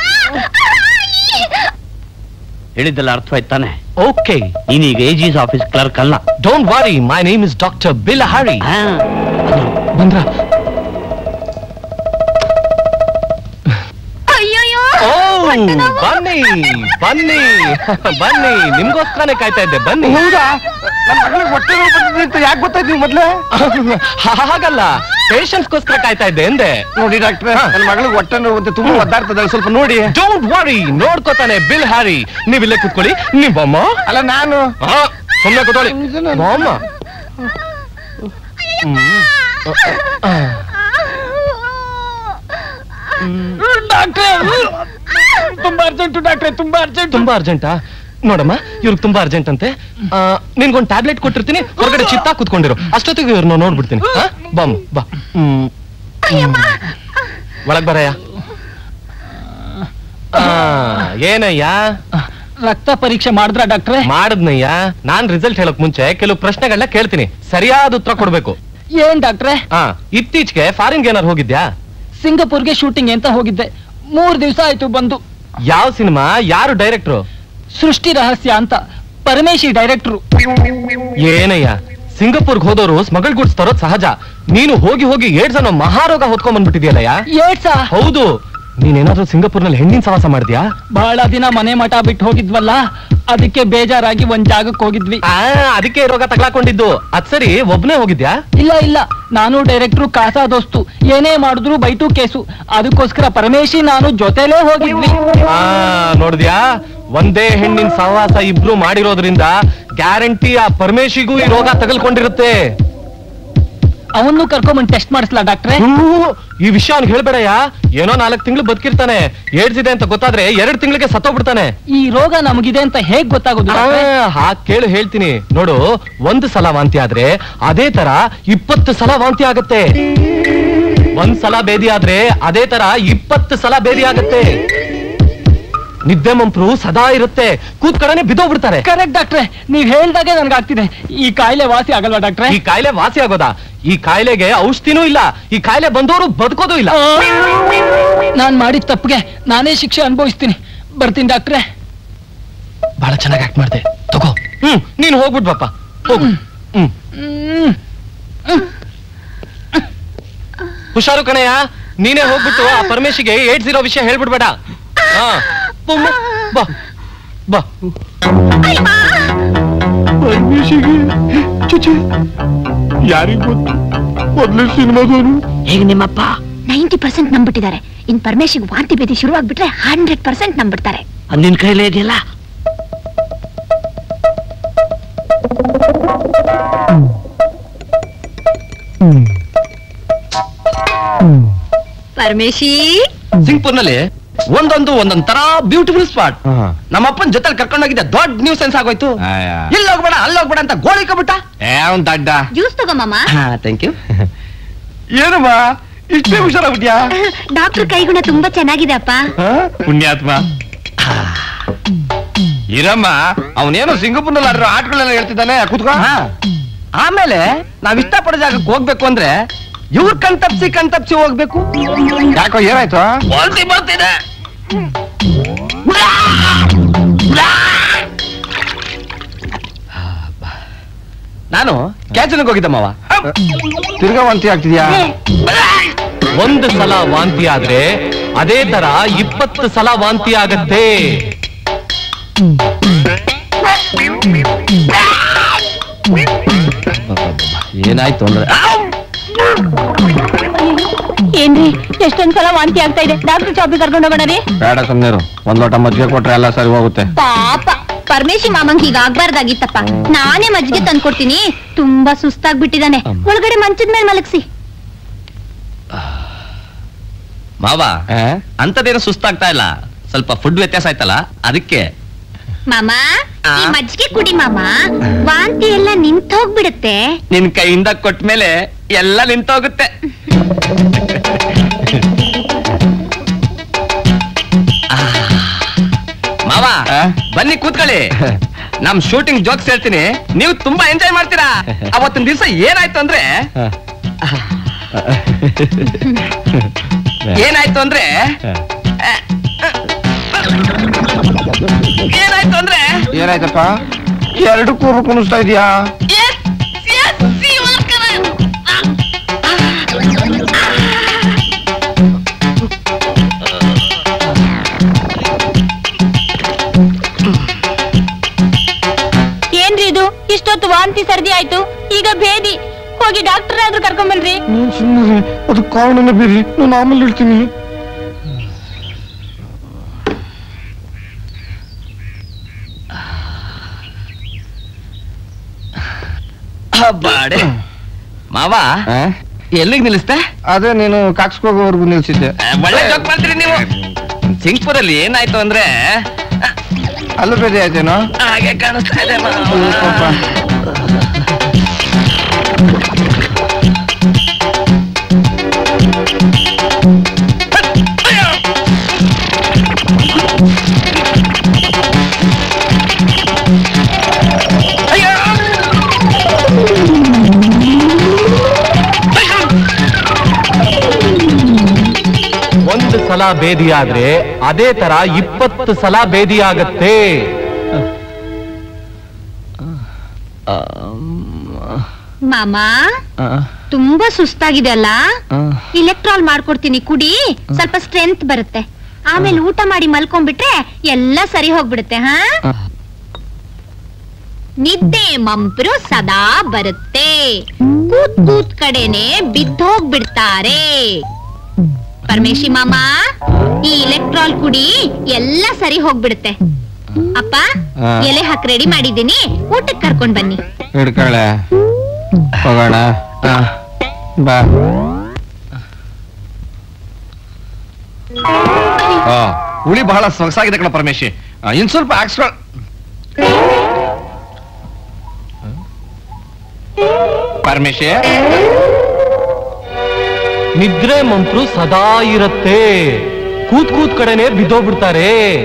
ಹೇಳಿದ್ದೆಲ್ಲ ಅರ್ಥವಾಯ್ತಾನೆ ಓಕೆ ನೀನೀಗ ಎಜಿಸ್ ಆಫೀಸ್ ಕ್ಲರ್ಕ್ ಅಲ್ಲ don't worry my name is doctor Bilahari ಬಂದ್ರ ಅಯ್ಯಯ್ಯೋ ಓ ಬನ್ನಿ ಬನ್ನಿ ಬನ್ನಿ ನಿಮ್ಗೋಸ್ಕರನೇ ಕಾಯ್ತಾ ಇದ್ದೆ ಬನ್ನಿ ಹೌದಾ ನನ್ನ ಮಗಳಿಗೆ ಹೊಟ್ಟೆ ನೋವು ಬಂದಿದೆ ಅಂತ ಯಾಕೆ ಗೊತ್ತಾಯ್ತು ನೀವು ಮೊದ್ಲೇ ಹಾಗಲ್ಲ ಪೇಷನ್ಸ್ಗೋಸ್ಕರ ಕಾಯ್ತಾ ಇದ್ದೆ ಎಂದೆ ನೋಡಿ ಡಾಕ್ಟ್ರೆ ನನ್ನ ಮಗಳಿಗೆ ಹೊಟ್ಟೆ ನೋವು ಅಂತ ತುಂಬಾ ಒದ್ದಾಡ್ತದೆ ಸ್ವಲ್ಪ ನೋಡಿ ಡೋಂಟ್ ವರಿ ನೋಡ್ಕೋತಾನೆ ಬಿಲ್ ಹ್ಯಾರಿ ನೀವ್ ಇಲ್ಲೇ ಕುತ್ಕೊಳ್ಳಿ ನಿಮ್ಮಮ್ಮ ಅಲ್ಲ ನಾನು ಸುಮ್ಮನೆ ಕೂತ್ಕೊಳ್ಳಿ ಅಮ್ಮ ತುಂಬಾ ಅರ್ಜೆಂಟ್ ಡಾಕ್ಟ್ರೆ ತುಂಬಾ ಅರ್ಜೆಂಟ್ ತುಂಬಾ ಅರ್ಜೆಂಟಾ ನೋಡಮ್ಮ ಇವ್ರಿಗೆ ತುಂಬಾ ಅರ್ಜೆಂಟ್ ಅಂತೆ ಆ, ನಿನ್ಗೊಂದ್ ಟ್ಯಾಬ್ಲೆಟ್ ಕೊಟ್ಟಿರ್ತೀನಿ ಹೊರಗಡೆ ಚಿತ್ತ ಕೂತ್ಕೊಂಡಿರು ಅಷ್ಟೊತ್ತಿಗೆ ಇವ್ರನ್ನ ನೋಡ್ಬಿಡ್ತೀನಿ ಆ? ಬಾಮ್ ಬಾ ಹ್ಮ್ ಒಳಗ್ ಬರಯ್ಯ ಆ, ಏನಯ್ಯ ರಕ್ತ ಪರೀಕ್ಷೆ ಮಾಡಿದ್ರ ಡಾಕ್ಟ್ರೆ ಮಾಡದ್ನಯ್ಯ ನಾನ್ ರಿಸಲ್ಟ್ ಹೇಳಕ್ ಮುಂಚೆ ಕೆಲವು ಪ್ರಶ್ನೆಗಳನ್ನ ಕೇಳ್ತೀನಿ ಸರಿಯಾದ ಉತ್ತರ ಕೊಡ್ಬೇಕು ಏನ್ ಡಾಕ್ಟ್ರೆ ಹಾ ಇತ್ತೀಚೆಗೆ ಫಾರಿನ್ಗೆ ಏನಾರು ಹೋಗಿದ್ಯಾ ಸಿಂಗಪುರ್ಗೆ ಶೂಟಿಂಗ್ ಅಂತ ಹೋಗಿದ್ದೆ ಮೂರ್ ದಿವಸ ಆಯ್ತು ಬಂದು ಯಾವ ಸಿನಿಮಾ ಯಾರು ಡೈರೆಕ್ಟ್ರು ಸೃಷ್ಟಿ ರಹಸ್ಯ ಅಂತ ಪರಮೇಶಿ ಡೈರೆಕ್ಟ್ರು ಏನಯ್ಯ ಸಿಂಗಪುರ್ಗೆ ಹೋದವರು ಸ್ಮಗಲ್ ಗುಡ್ಸ್ ತರೋದ್ ಸಹಜ ನೀನು ಹೋಗಿ ಹೋಗಿ ಏಡ್ಸ್ ಅನ್ನೋ ಮಹಾರೋಗ ಹೊತ್ಕೊಂಡ್ ಬಂದ್ಬಿಟ್ಟಿದ್ಯಲ್ಲಯ್ಯ ಏಡ್ಸಾ ಹೌದು ನೀನೇನಾದ್ರೂ ಸಿಂಗಪುರ್ನಲ್ಲಿ ಹೆಣ್ಣಿನ ಸವಾಸ ಮಾಡಿದ್ಯಾ ಬಹಳ ದಿನ ಮನೆ ಮಠ ಬಿಟ್ಟು ಹೋಗಿದ್ವಲ್ಲ ಅದಕ್ಕೆ ಬೇಜಾರಾಗಿ ಒಂದ್ ಜಾಗಕ್ಕೆ ಹೋಗಿದ್ವಿ ಆ ಅದಕ್ಕೆ ರೋಗ ತಗ್ಲಾಕೊಂಡಿದ್ದು ಅದ್ ಸರಿ ಒಬ್ನೇ ಹೋಗಿದ್ಯಾ ಇಲ್ಲ ಇಲ್ಲ ನಾನು ಡೈರೆಕ್ಟ್ರು ಕಾಸಾ ದೋಸ್ತು ಏನೇ ಮಾಡಿದ್ರು ಬೈಟು ಕೇಸು ಅದಕ್ಕೋಸ್ಕರ ಪರಮೇಶಿ ನಾನು ಜೊತೆಲೇ ಹೋಗಿದ್ವಿ ಆ ನೋಡಿದ್ಯಾ ಒಂದೇ ಹೆಣ್ಣಿನ ಸಹವಾಸ ಇಬ್ರು ಮಾಡಿರೋದ್ರಿಂದ ಗ್ಯಾರಂಟಿ ಆ ಪರಮೇಶಿಗೂ ಈ ರೋಗ ತಗಲ್ಕೊಂಡಿರುತ್ತೆ ಅವನು ಕರ್ಕೊಂಬಂದ್ ಟೆಸ್ಟ್ ಮಾಡಿಸ್ಲಾ ಡಾಕ್ಟ್ರೆ ಹ್ಞೂ, ಈ ವಿಷಯ ಅವ್ನಿಗೆ ಹೇಳ್ಬೇಡಯ್ಯ ಏನೋ ನಾಲ್ಕು ತಿಂಗಳು ಬದುಕಿರ್ತಾನೆ ಏಡ್ಸ್ ಇದೆ ಅಂತ ಗೊತ್ತಾದ್ರೆ ಎರಡ್ ತಿಂಗಳಿಗೆ ಸತ್ತೋಗ್ಬಿಡ್ತಾನೆ ಈ ರೋಗ ನಮಗಿದೆ ಅಂತ ಹೇಗ್ ಗೊತ್ತಾಗೋದು ಡಾಕ್ಟ್ರೆ? ಹಾ ಕೇಳು ಹೇಳ್ತೀನಿ ನೋಡು ಒಂದು ಸಲ ವಾಂತಿ ಆದ್ರೆ ಅದೇ ತರ ಇಪ್ಪತ್ತು ಸಲ ವಾಂತಿ ಆಗತ್ತೆ ಒಂದ್ ಸಲ ಬೇದಿ ಆದ್ರೆ ಅದೇ ತರ ಇಪ್ಪತ್ತು ಸಲ ಬೇದಿ ಆಗತ್ತೆ ನಿದ್ದೆ ಮಂಪ್ರು ಸದಾ ಇರುತ್ತೆ ಕೂತ್ ಕಡೆನೆ ಬಿದ್ದೋಗ್ಬಿಡ್ತಾರೆ ಕರೆಕ್ಟ್ ಡಾಕ್ಟ್ರೆ ನೀವ್ ಹೇಳ್ದಾಗೆ ನನ್ಗಾಗ್ತಿದೆ ಈ ಕಾಯಿಲೆ ವಾಸಿ ಆಗಲ್ವಾ ಡಾಕ್ಟ್ರೆ ಈ ಕಾಯಿಲೆ ವಾಸಿ ಆಗೋದಾ ಈ ಕಾಯಿಲೆಗೆ ಔಷಧಿನೂ ಇಲ್ಲ ಈ ಕಾಯಿಲೆ ಬಂದವರು ಬದುಕೋದು ಇಲ್ಲ ನಾನ್ ಮಾಡಿದ ತಪ್ಪಿಗೆ ನಾನೇ ಶಿಕ್ಷೆ ಅನುಭವಿಸ್ತೀನಿ ಬರ್ತೀನಿ ಡಾಕ್ಟ್ರೆ ಬಹಳ ಚೆನ್ನಾಗಿ ಆಕ್ಟ್ ಮಾಡ್ದೆ ತಗೋ ಹ್ಮ್ ನೀನ್ ಹೋಗ್ಬಿಟ್ ಬಾಪ ಹೋಗು ಹ್ಮ್ ಹುಷಾರು ಕಣಯ್ಯ ನೀನೇ ಹೋಗ್ಬಿಟ್ಟು ಆ ಪರಮೇಶಿಗೆ ಏಡ್ಸ್ ಇರೋ ವಿಷಯ ಹೇಳ್ಬಿಡ್ಬೇಡ ಹಾ ಬೊಮ್ಮ, ಬಾ ಬಾ ಪರಮೇಶಿಗೆ ಚುಚಿ ಯಾರಿಗ್ ಗೊತ್ತು ಮೊದ್ಲು ಸಿನಿಮಾದವನು ಹೇಗೆ ನಿಮ್ಮಪ್ಪ ನೈಂಟಿ ಪರ್ಸೆಂಟ್ ನಂಬಿಟ್ಟಿದ್ದಾರೆ ಇನ್ ಪರಮೇಶಿಗೆ ವಾಂತಿ ಭೇದಿ ಶುರು ಆಗ್ಬಿಟ್ರೆ ಹಂಡ್ರೆಡ್ ಪರ್ಸೆಂಟ್ ನಂಬಿಡ್ತಾರೆ ಅದ್ ನಿನ್ ಕೈಲೇ ಇದೆಯಲ್ಲ ಪರಮೇಶಿ ಸಿಂಗ್ಪುರ್ನಲ್ಲಿ ಒಂದೊಂದು ಒಂದೊಂದ್ ತರ ಬ್ಯೂಟಿಫುಲ್ ಸ್ಪಾಟ್ ನಮ್ಮಪ್ಪನ ಜೊತೆ ಕರ್ಕೊಂಡೋಗಿದ್ದೆ ದೊಡ್ಡ ನ್ಯೂ ಸೆನ್ಸ್ ಆಗೋಯ್ತು ಇಲ್ಲಿ ಹೋಗ್ಬೇಡ ಅಲ್ಲಿ ಹೋಗ್ಬೇಡ ಅಂತ ಗೋಳಿ ಕಬಿಟ್ಟ ಏ ಅವ್ನ್ ದಡ್ಡ ಜ್ಯೂಸ್ ತಗೋಮಮ್ಮ ಥ್ಯಾಂಕ್ ಯು ಏನಮ್ಮ ಇಷ್ಟೇ ಹುಷಾರಾಗ್ಬಿಟ್ಯಾ ಡಾಕ್ಟರ್ ಕೈಗುಣ ತುಂಬಾ ಚೆನ್ನಾಗಿದೆ ಅಪ್ಪ ಪುಣ್ಯಾತ್ಮ ಇರಮ್ಮ ಅವನೇನೋ ಸಿಂಗಪುರ್ನಲ್ಲಿ ಆಡಿರೋ ಆಟಗಳೆಲ್ಲ ಹೇಳ್ತಿದ್ದಾನೆ ಕೂತ್ಕೋ ಆಮೇಲೆ ನಾವ್ ಇಷ್ಟಪಡೋ ಜಾಗಕ್ಕೆ ಹೋಗ್ಬೇಕು ಅಂದ್ರೆ ಇವ್ರ ಕಣ್ತಪ್ಸಿ ಕಣ್ತಪ್ಸಿ ಹೋಗ್ಬೇಕು ಯಾಕೋ ಏನಾಯ್ತು ವಾಂತಿ ಬರ್ತಿದೆ ನಾನು ಕ್ಯಾಚನ್ಗೆ ಹೋಗಿದ್ದಮ್ಮವ ತಿರ್ಗಾ ವಾಂತಿ ಆಗ್ತಿದ್ಯಾ ಒಂದು ಸಲ ವಾಂತಿ ಆದ್ರೆ ಅದೇ ತರ ಇಪ್ಪತ್ತು ಸಲ ವಾಂತಿ ಆಗತ್ತೆ ಏನಾಯ್ತು ಅಂದ್ರೆ ಏನ್ರಿ ಎಷ್ಟೊಂದ್ ಸಲ ವಾಂತಿ ಆಗ್ತಾ ಇದೆ ಡಾಕ್ಟರ್ ಶಾಪಿಗೆ ಕರ್ಕೊಂಡು ಹೋಗೋಣ ರೀ ಬೇಡ ಸುಮ್ನಿರು ಒಂದ್ ಲೋಟ ಮಜ್ಜಿಗೆ ಕೊಟ್ರೆ ಎಲ್ಲ ಸರಿ ಹೋಗುತ್ತೆ ಪಾಪ ಪರಮೇಶಿ ಮಾಮಂಗ್ ಹೀಗ ಆಗ್ಬಾರ್ದಾಗಿತ್ತಪ್ಪ ನಾನೇ ಮಜ್ಜಿಗೆ ತಂದ್ಕೊಡ್ತೀನಿ ತುಂಬಾ ಸುಸ್ತಾಗ್ಬಿಟ್ಟಿದಾನೆ ಒಳಗಡೆ ಮಂಚದ ಮೇಲೆ ಮಲಗಿಸಿ ಮಾವ ಅಂತದೇನು ಸುಸ್ತಾಗ್ತಾ ಇಲ್ಲ ಸ್ವಲ್ಪ ಫುಡ್ ವ್ಯತ್ಯಾಸ ಆಯ್ತಲ್ಲ ಅದಕ್ಕೆ ಮಾಮ ಈ ಮಜ್ಜಿಗೆ ಕುಡಿ ಮಾಮ ವಾಂತಿ ಎಲ್ಲ ನಿಂತ ಹೋಗ್ಬಿಡುತ್ತೆ ನಿನ್ ಕೈಯಿಂದ ಕೊಟ್ಮೇಲೆ ಎಲ್ಲ ನಿಂತೋಗುತ್ತೆ ಮಾವ ಬನ್ನಿ ಕೂತ್ಕೊಳ್ಳಿ ನಮ್ ಶೂಟಿಂಗ್ ಜೋಕ್ಸ್ ಹೇಳ್ತೀನಿ ನೀವು ತುಂಬಾ ಎಂಜಾಯ್ ಮಾಡ್ತೀರಾ ಅವತ್ತಿನ ದಿವಸ ಏನಾಯ್ತು ಅಂದ್ರೆ ಏನಾಯ್ತು ಅಂದ್ರೆ ಏನಾಯ್ತು ಅಂದ್ರೆ ಏನಾಯ್ತಪ್ಪ ಎರಡು ಕೂರು ಕುಣಿಸ್ತಾ ಇದೀಯಾ ಏನ್ರಿ ಇದು ಇಷ್ಟೊತ್ತು ವಾಂತಿ ಸರ್ದಿ ಆಯ್ತು ಈಗ ಭೇದಿ ಹೋಗಿ ಡಾಕ್ಟರ್ ಆದ್ರೂ ಕರ್ಕೊಂಬನ್ರಿ ನೀನ್ ಸುಮ್ಮನೆ ಅದು ಕಾರಣನೇ ಬೇರೆ ನಾನು ಆಮೇಲೆ ಹೇಳ್ತೀನಿ ಬಾಡೆ ಮಾವ ಎಲ್ಲಿಗೆ ನಿಲ್ಲಿಸ್ತೆ ಅದೇ ನೀನು ಕಾಕ್ಸ್ಕೋಗೋವರೆಗೂ ನಿಲ್ಸಿದ್ದೆ ಒಳ್ಳೆ ಜೋಕ್ ಮಾಡ್ತೀರಿ ನೀವು ಸಿಂಗ್ಪುರಲ್ಲಿ ಏನಾಯ್ತು ಅಂದ್ರೆ ಅಲ್ಲೂ ಬೇರೆ ಆಯ್ತೇನೋ ಹಾಗೆ ಕಾಣಿಸ್ತಾ ಇದೆ ಪಾಪ. ಸಲ ಬೇದಿಯಾದ್ರೆ ಅದೇ ತರ ಇಪ್ಪತ್ತು ಸಲ ಬೇದಿಯಾಗತ್ತೆ ಮಾಮಾ ತುಂಬಾ ಸುಸ್ತಾಗಿದೆ ಅಲ್ಲ ಇಲೆಕ್ಟ್ರಾಲ್ ಮಾಡ್ಕೊಡ್ತೀನಿ ಕುಡಿ ಸ್ವಲ್ಪ ಸ್ಟ್ರೆಂತ್ ಬರುತ್ತೆ ಆಮೇಲೆ ಊಟ ಮಾಡಿ ಮಲ್ಕೊಂಡ್ಬಿಟ್ರೆ ಎಲ್ಲ ಸರಿ ಹೋಗ್ಬಿಡುತ್ತೆ ಹಾ ನಿದ್ದೆ ಮಂಪ್ರು ಸದಾ ಬರುತ್ತೆ ಕೂತ್ ಕೂತ್ ಕಡೆನೆ ಬಿದ್ದೋಗ್ಬಿಡ್ತಾರೆ ಪರಮೇಶಿ ಮಾಮ ಈ ಇಲೆಕ್ಟ್ರಾಲ್ ಕುಡಿ ಎಲ್ಲ ಸರಿ ಹೋಗ್ಬಿಡುತ್ತೆ ಅಪ್ಪ ಆ. ಎಲೆ ಹಾಕಿ ರೆಡಿ ಮಾಡಿದ್ದೀನಿ ಊಟಕ್ಕೆ ಕರ್ಕೊಂಡ್ ಬನ್ನಿ ಹಿಡ್ಕಳೆ ಹೋಗೋಣ ಆ, ಬಾ ಆ, ಹುಳಿ ಬಹಳ ಸೊಗಸಾಗಿದೆ ಕಣ ಪರಮೇಶಿ ಆ, ಇನ್ ಸ್ವಲ್ಪ ಹಾಕ್ಸ್ಕೊಳ್ ಪರಮೇಶಿ ನಿದ್ರೆ ಮಂಪ್ರು ಸದಾ ಇರತ್ತೆ ಕೂತ್ ಕೂತ್ ಕಡೆನೆ ಬಿದ್ದೋಗ್ಬಿಡ್ತಾರೆ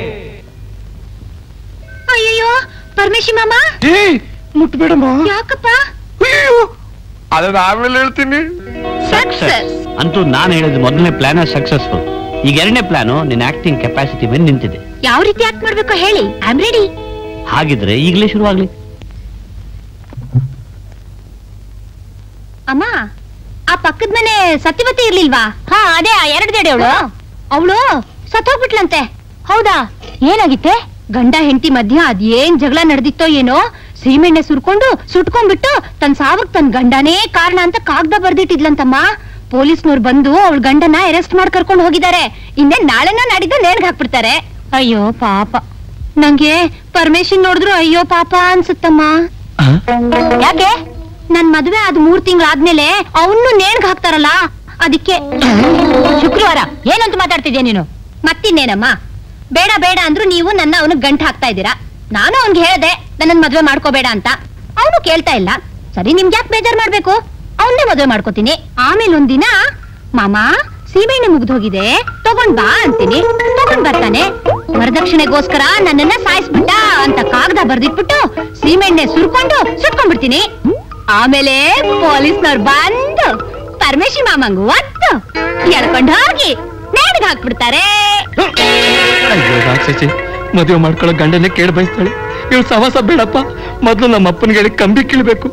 ಅಯ್ಯಯ್ಯೋ ಪರಮೇಶಿ ಮಾಮ ಮುಟ್ಬೇಡಮ್ಮ ಯಾಕಪ್ಪ ಅದನ್ನ ಆಮೇಲೆ ಹೇಳ್ತೀನಿ ಸಕ್ಸಸ್ ಅಂತೂ ನಾನು ಹೇಳಿದ ಮೊದಲನೇ ಪ್ಲಾನ್ ಸಕ್ಸಸ್ಫುಲ್ ಈಗ ಎರಡನೇ ಪ್ಲಾನು ನಿನ್ನ ಆಕ್ಟಿಂಗ್ ಕೆಪಾಸಿಟಿ ಮೇಲೆ ನಿಂತಿದೆ ಯಾವ ರೀತಿ ಆಕ್ಟ್ ಮಾಡ್ಬೇಕು ಹೇಳಿ ಐ ಆಮ್ ರೆಡಿ ಹಾಗಿದ್ರೆ ಈಗಲೇ ಶುರುವಾಗ್ಲಿ ಅಮ್ಮ ಆ ಪಕ್ಕದ ಮನೆ ಸತ್ಯವತಿ ಇರ್ಲಿಲ್ವಾ ಹಾ ಅದೇ ಆ ಎರಡು ಜಡೆ ಅವಳು ಅವಳು ಸತ್ತೋಗ್ಬಿಟ್ಲಂತೆ ಹೌದಾ ಏನಾಗಿತ್ತೆ ಗಂಡ ಹೆಂಡತಿ ಮಧ್ಯ ಅದೇನ್ ಜಗಳ ನಡೆದಿತ್ತೋ ಏನೋ ಸೀಮೆಣ್ಣೆ ಸುರ್ಕೊಂಡು ಸುಟ್ಕೊಂಡ್ಬಿಟ್ಟು ತನ್ ಸಾವಕ್ ತನ್ ಗಂಡನೇ ಕಾರಣ ಅಂತ ಕಾಗ್ದ ಬರ್ದಿಟ್ಟಿದ್ಲಂತಮ್ಮ ಪೊಲೀಸ್ನವ್ರು ಬಂದು ಅವಳ ಗಂಡನ ಅರೆಸ್ಟ್ ಮಾಡಿ ಕರ್ಕೊಂಡು ಹೋಗಿದ್ದಾರೆ ಇನ್ನೇ ನಾಳೆನ ನಾಡಿದ್ದು ನೇರ್ಗ್ ಹಾಕ್ಬಿಡ್ತಾರೆ ಅಯ್ಯೋ ಪಾಪ ನಂಗೆ ಪರಮೇಶನ್ ನೋಡಿದ್ರು ಅಯ್ಯೋ ಪಾಪ ಅನ್ಸುತ್ತಮ್ಮ ಯಾಕೆ ನನ್ ಮದ್ವೆ ಆದ್ ಮೂರ್ ತಿಂಗಳಾದ್ಮೇಲೆ ಅವನು ನೇಣ್ಗ್ ಹಾಕ್ತಾರಲ್ಲ ಅದಕ್ಕೆ ಶುಕ್ರವಾರ ಏನಂತ ಮಾತಾಡ್ತಿದ್ಯಾ ನೀನು ಮತ್ತಿನ್ನೇನಮ್ಮ ಬೇಡ ಬೇಡ ಅಂದ್ರು ನೀವು ನನ್ನ ಅವನಿಗೆ ಗಂಟ್ ಹಾಕ್ತಾ ಇದ್ದೀರಾ ನಾನು ಅವ್ನ್ಗೆ ಹೇಳ್ದೆ ನನ್ನ ಮದ್ವೆ ಮಾಡ್ಕೋಬೇಡ ಅಂತ ಅವನು ಕೇಳ್ತಾ ಇಲ್ಲ ಸರಿ ನಿಮ್ಗೆ ಯಾಕೆ ಬೇಜಾರ್ ಮಾಡ್ಬೇಕು ಅವನ್ನೇ ಮದ್ವೆ ಮಾಡ್ಕೋತೀನಿ ಆಮೇಲೆ ಒಂದಿನ ಮಾಮ ಸೀಮೆಣ್ಣೆ ಮುಗ್ದೋಗಿದೆ ತಗೊಂಡ್ ಬಾ ಅಂತೀನಿ ತಗೊಂಡ್ ಬರ್ತಾನೆ ವರದಕ್ಷಿಣೆಗೋಸ್ಕರ ನನ್ನನ್ನ ಸಾಯಿಸ್ಬಿಟ್ಟ ಅಂತ ಕಾಗದ ಬರ್ದಿಟ್ಬಿಟ್ಟು ಸೀಮೆಣ್ಣೆ ಸುರ್ಕೊಂಡು ಸುಟ್ಕೊಂಡ್ಬಿಡ್ತೀನಿ ಆಮೇಲೆ ಪೊಲೀಸ್ನವ್ರು ಬಂದು ಪರಮೇಶಿ ಮಾಮಂಗ್ ಒತ್ತು ಎಳ್ಕೊಂಡು ಹೋಗಿ ನೇಣಿಗೆ ಹಾಕ್ಬಿಡ್ತಾರೆ ಅಯ್ಯೋ ರಾಕ್ಷಸಿ ಮದುವೆ ಮಾಡ್ಕೊಳ್ಳೋ ಗಂಡನೇ ಕೇಳಿ ಬಯಸ್ತಾಳೆ ಇವಳು ಸವಾಸ ಬೇಡಪ್ಪ ಮೊದ್ಲು ನಮ್ಮ ಅಪ್ಪನಿಗೆ ಹೇಳಿ ಕಂಬಿ ಕೀಳ್ಬೇಕು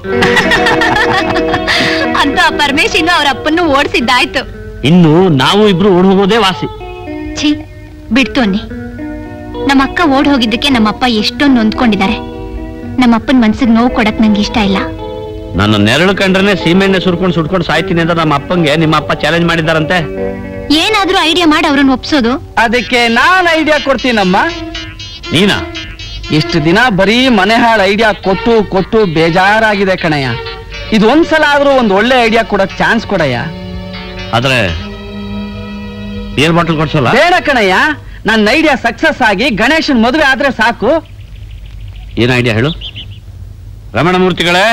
ಅಂತ ಪರಮೇಶಿನು ಅವ್ರ ಅಪ್ಪನ್ನು ಓಡಿಸಿದ್ದಾಯ್ತು ಇನ್ನು ನಾವು ಇಬ್ರು ಓಡ್ ಹೋಗೋದೇ ವಾಸಿ ಛೀ ಬಿಡ್ತು ಅನ್ನಿ ನಮ್ಮ ಅಕ್ಕ ಓಡ್ ಹೋಗಿದ್ದಕ್ಕೆ ನಮ್ಮಪ್ಪ ಎಷ್ಟೊಂದು ನೊಂದ್ಕೊಂಡಿದ್ದಾರೆ ನಮ್ಮಪ್ಪನ ಮನ್ಸಿಗೆ ನೋವು ಕೊಡಕ್ ನಂಗೆ ಇಷ್ಟ ಇಲ್ಲ ನನ್ನ ನೆರಳು ಕಂಡ್ರೆ ಸೀಮೆಣ್ಣೆ ಸುರ್ಕೊಂಡು ಸುಟ್ಕೊಂಡು ಸಾಯ್ತೀನಿ ಅಂತ ನಮ್ಮ ಅಪ್ಪಂಗೆ ನಿಮ್ಮ ಅಪ್ಪ ಚಾಲೆಂಜ್ ಮಾಡಿದಾರಂತೆ ಏನಾದ್ರೂ ಐಡಿಯಾ ಮಾಡಿ ಅವ್ರನ್ನ ಒಪ್ಸೋದು ಅದಕ್ಕೆ ನಾನ್ ಐಡಿಯಾ ಕೊಡ್ತೀನಮ್ಮ ನೀನಾ ಇಷ್ಟು ದಿನ ಬರೀ ಮನೆ ಹಾಳು ಐಡಿಯಾ ಕೊಟ್ಟು ಕೊಟ್ಟು ಬೇಜಾರಾಗಿದೆ ಕಣಯ್ಯ ಇದು ಒಂದ್ಸಲ ಆದ್ರೂ ಒಂದ್ ಒಳ್ಳೆ ಐಡಿಯಾ ಕೊಡಕ್ ಚಾನ್ಸ್ ಕೊಡಯ್ಯ ಆದ್ರೆ ಏರ್ ಬಾಟಲ್ ಕೊಡ್ಸಲ್ಲ ಬೇಡ ಕಣಯ್ಯ ನನ್ನ ಐಡಿಯಾ ಸಕ್ಸಸ್ ಆಗಿ ಗಣೇಶನ್ ಮದುವೆ ಆದ್ರೆ ಸಾಕು ಏನ್ ಐಡಿಯಾ ಹೇಳು ರಮಣಮೂರ್ತಿಗಳೇ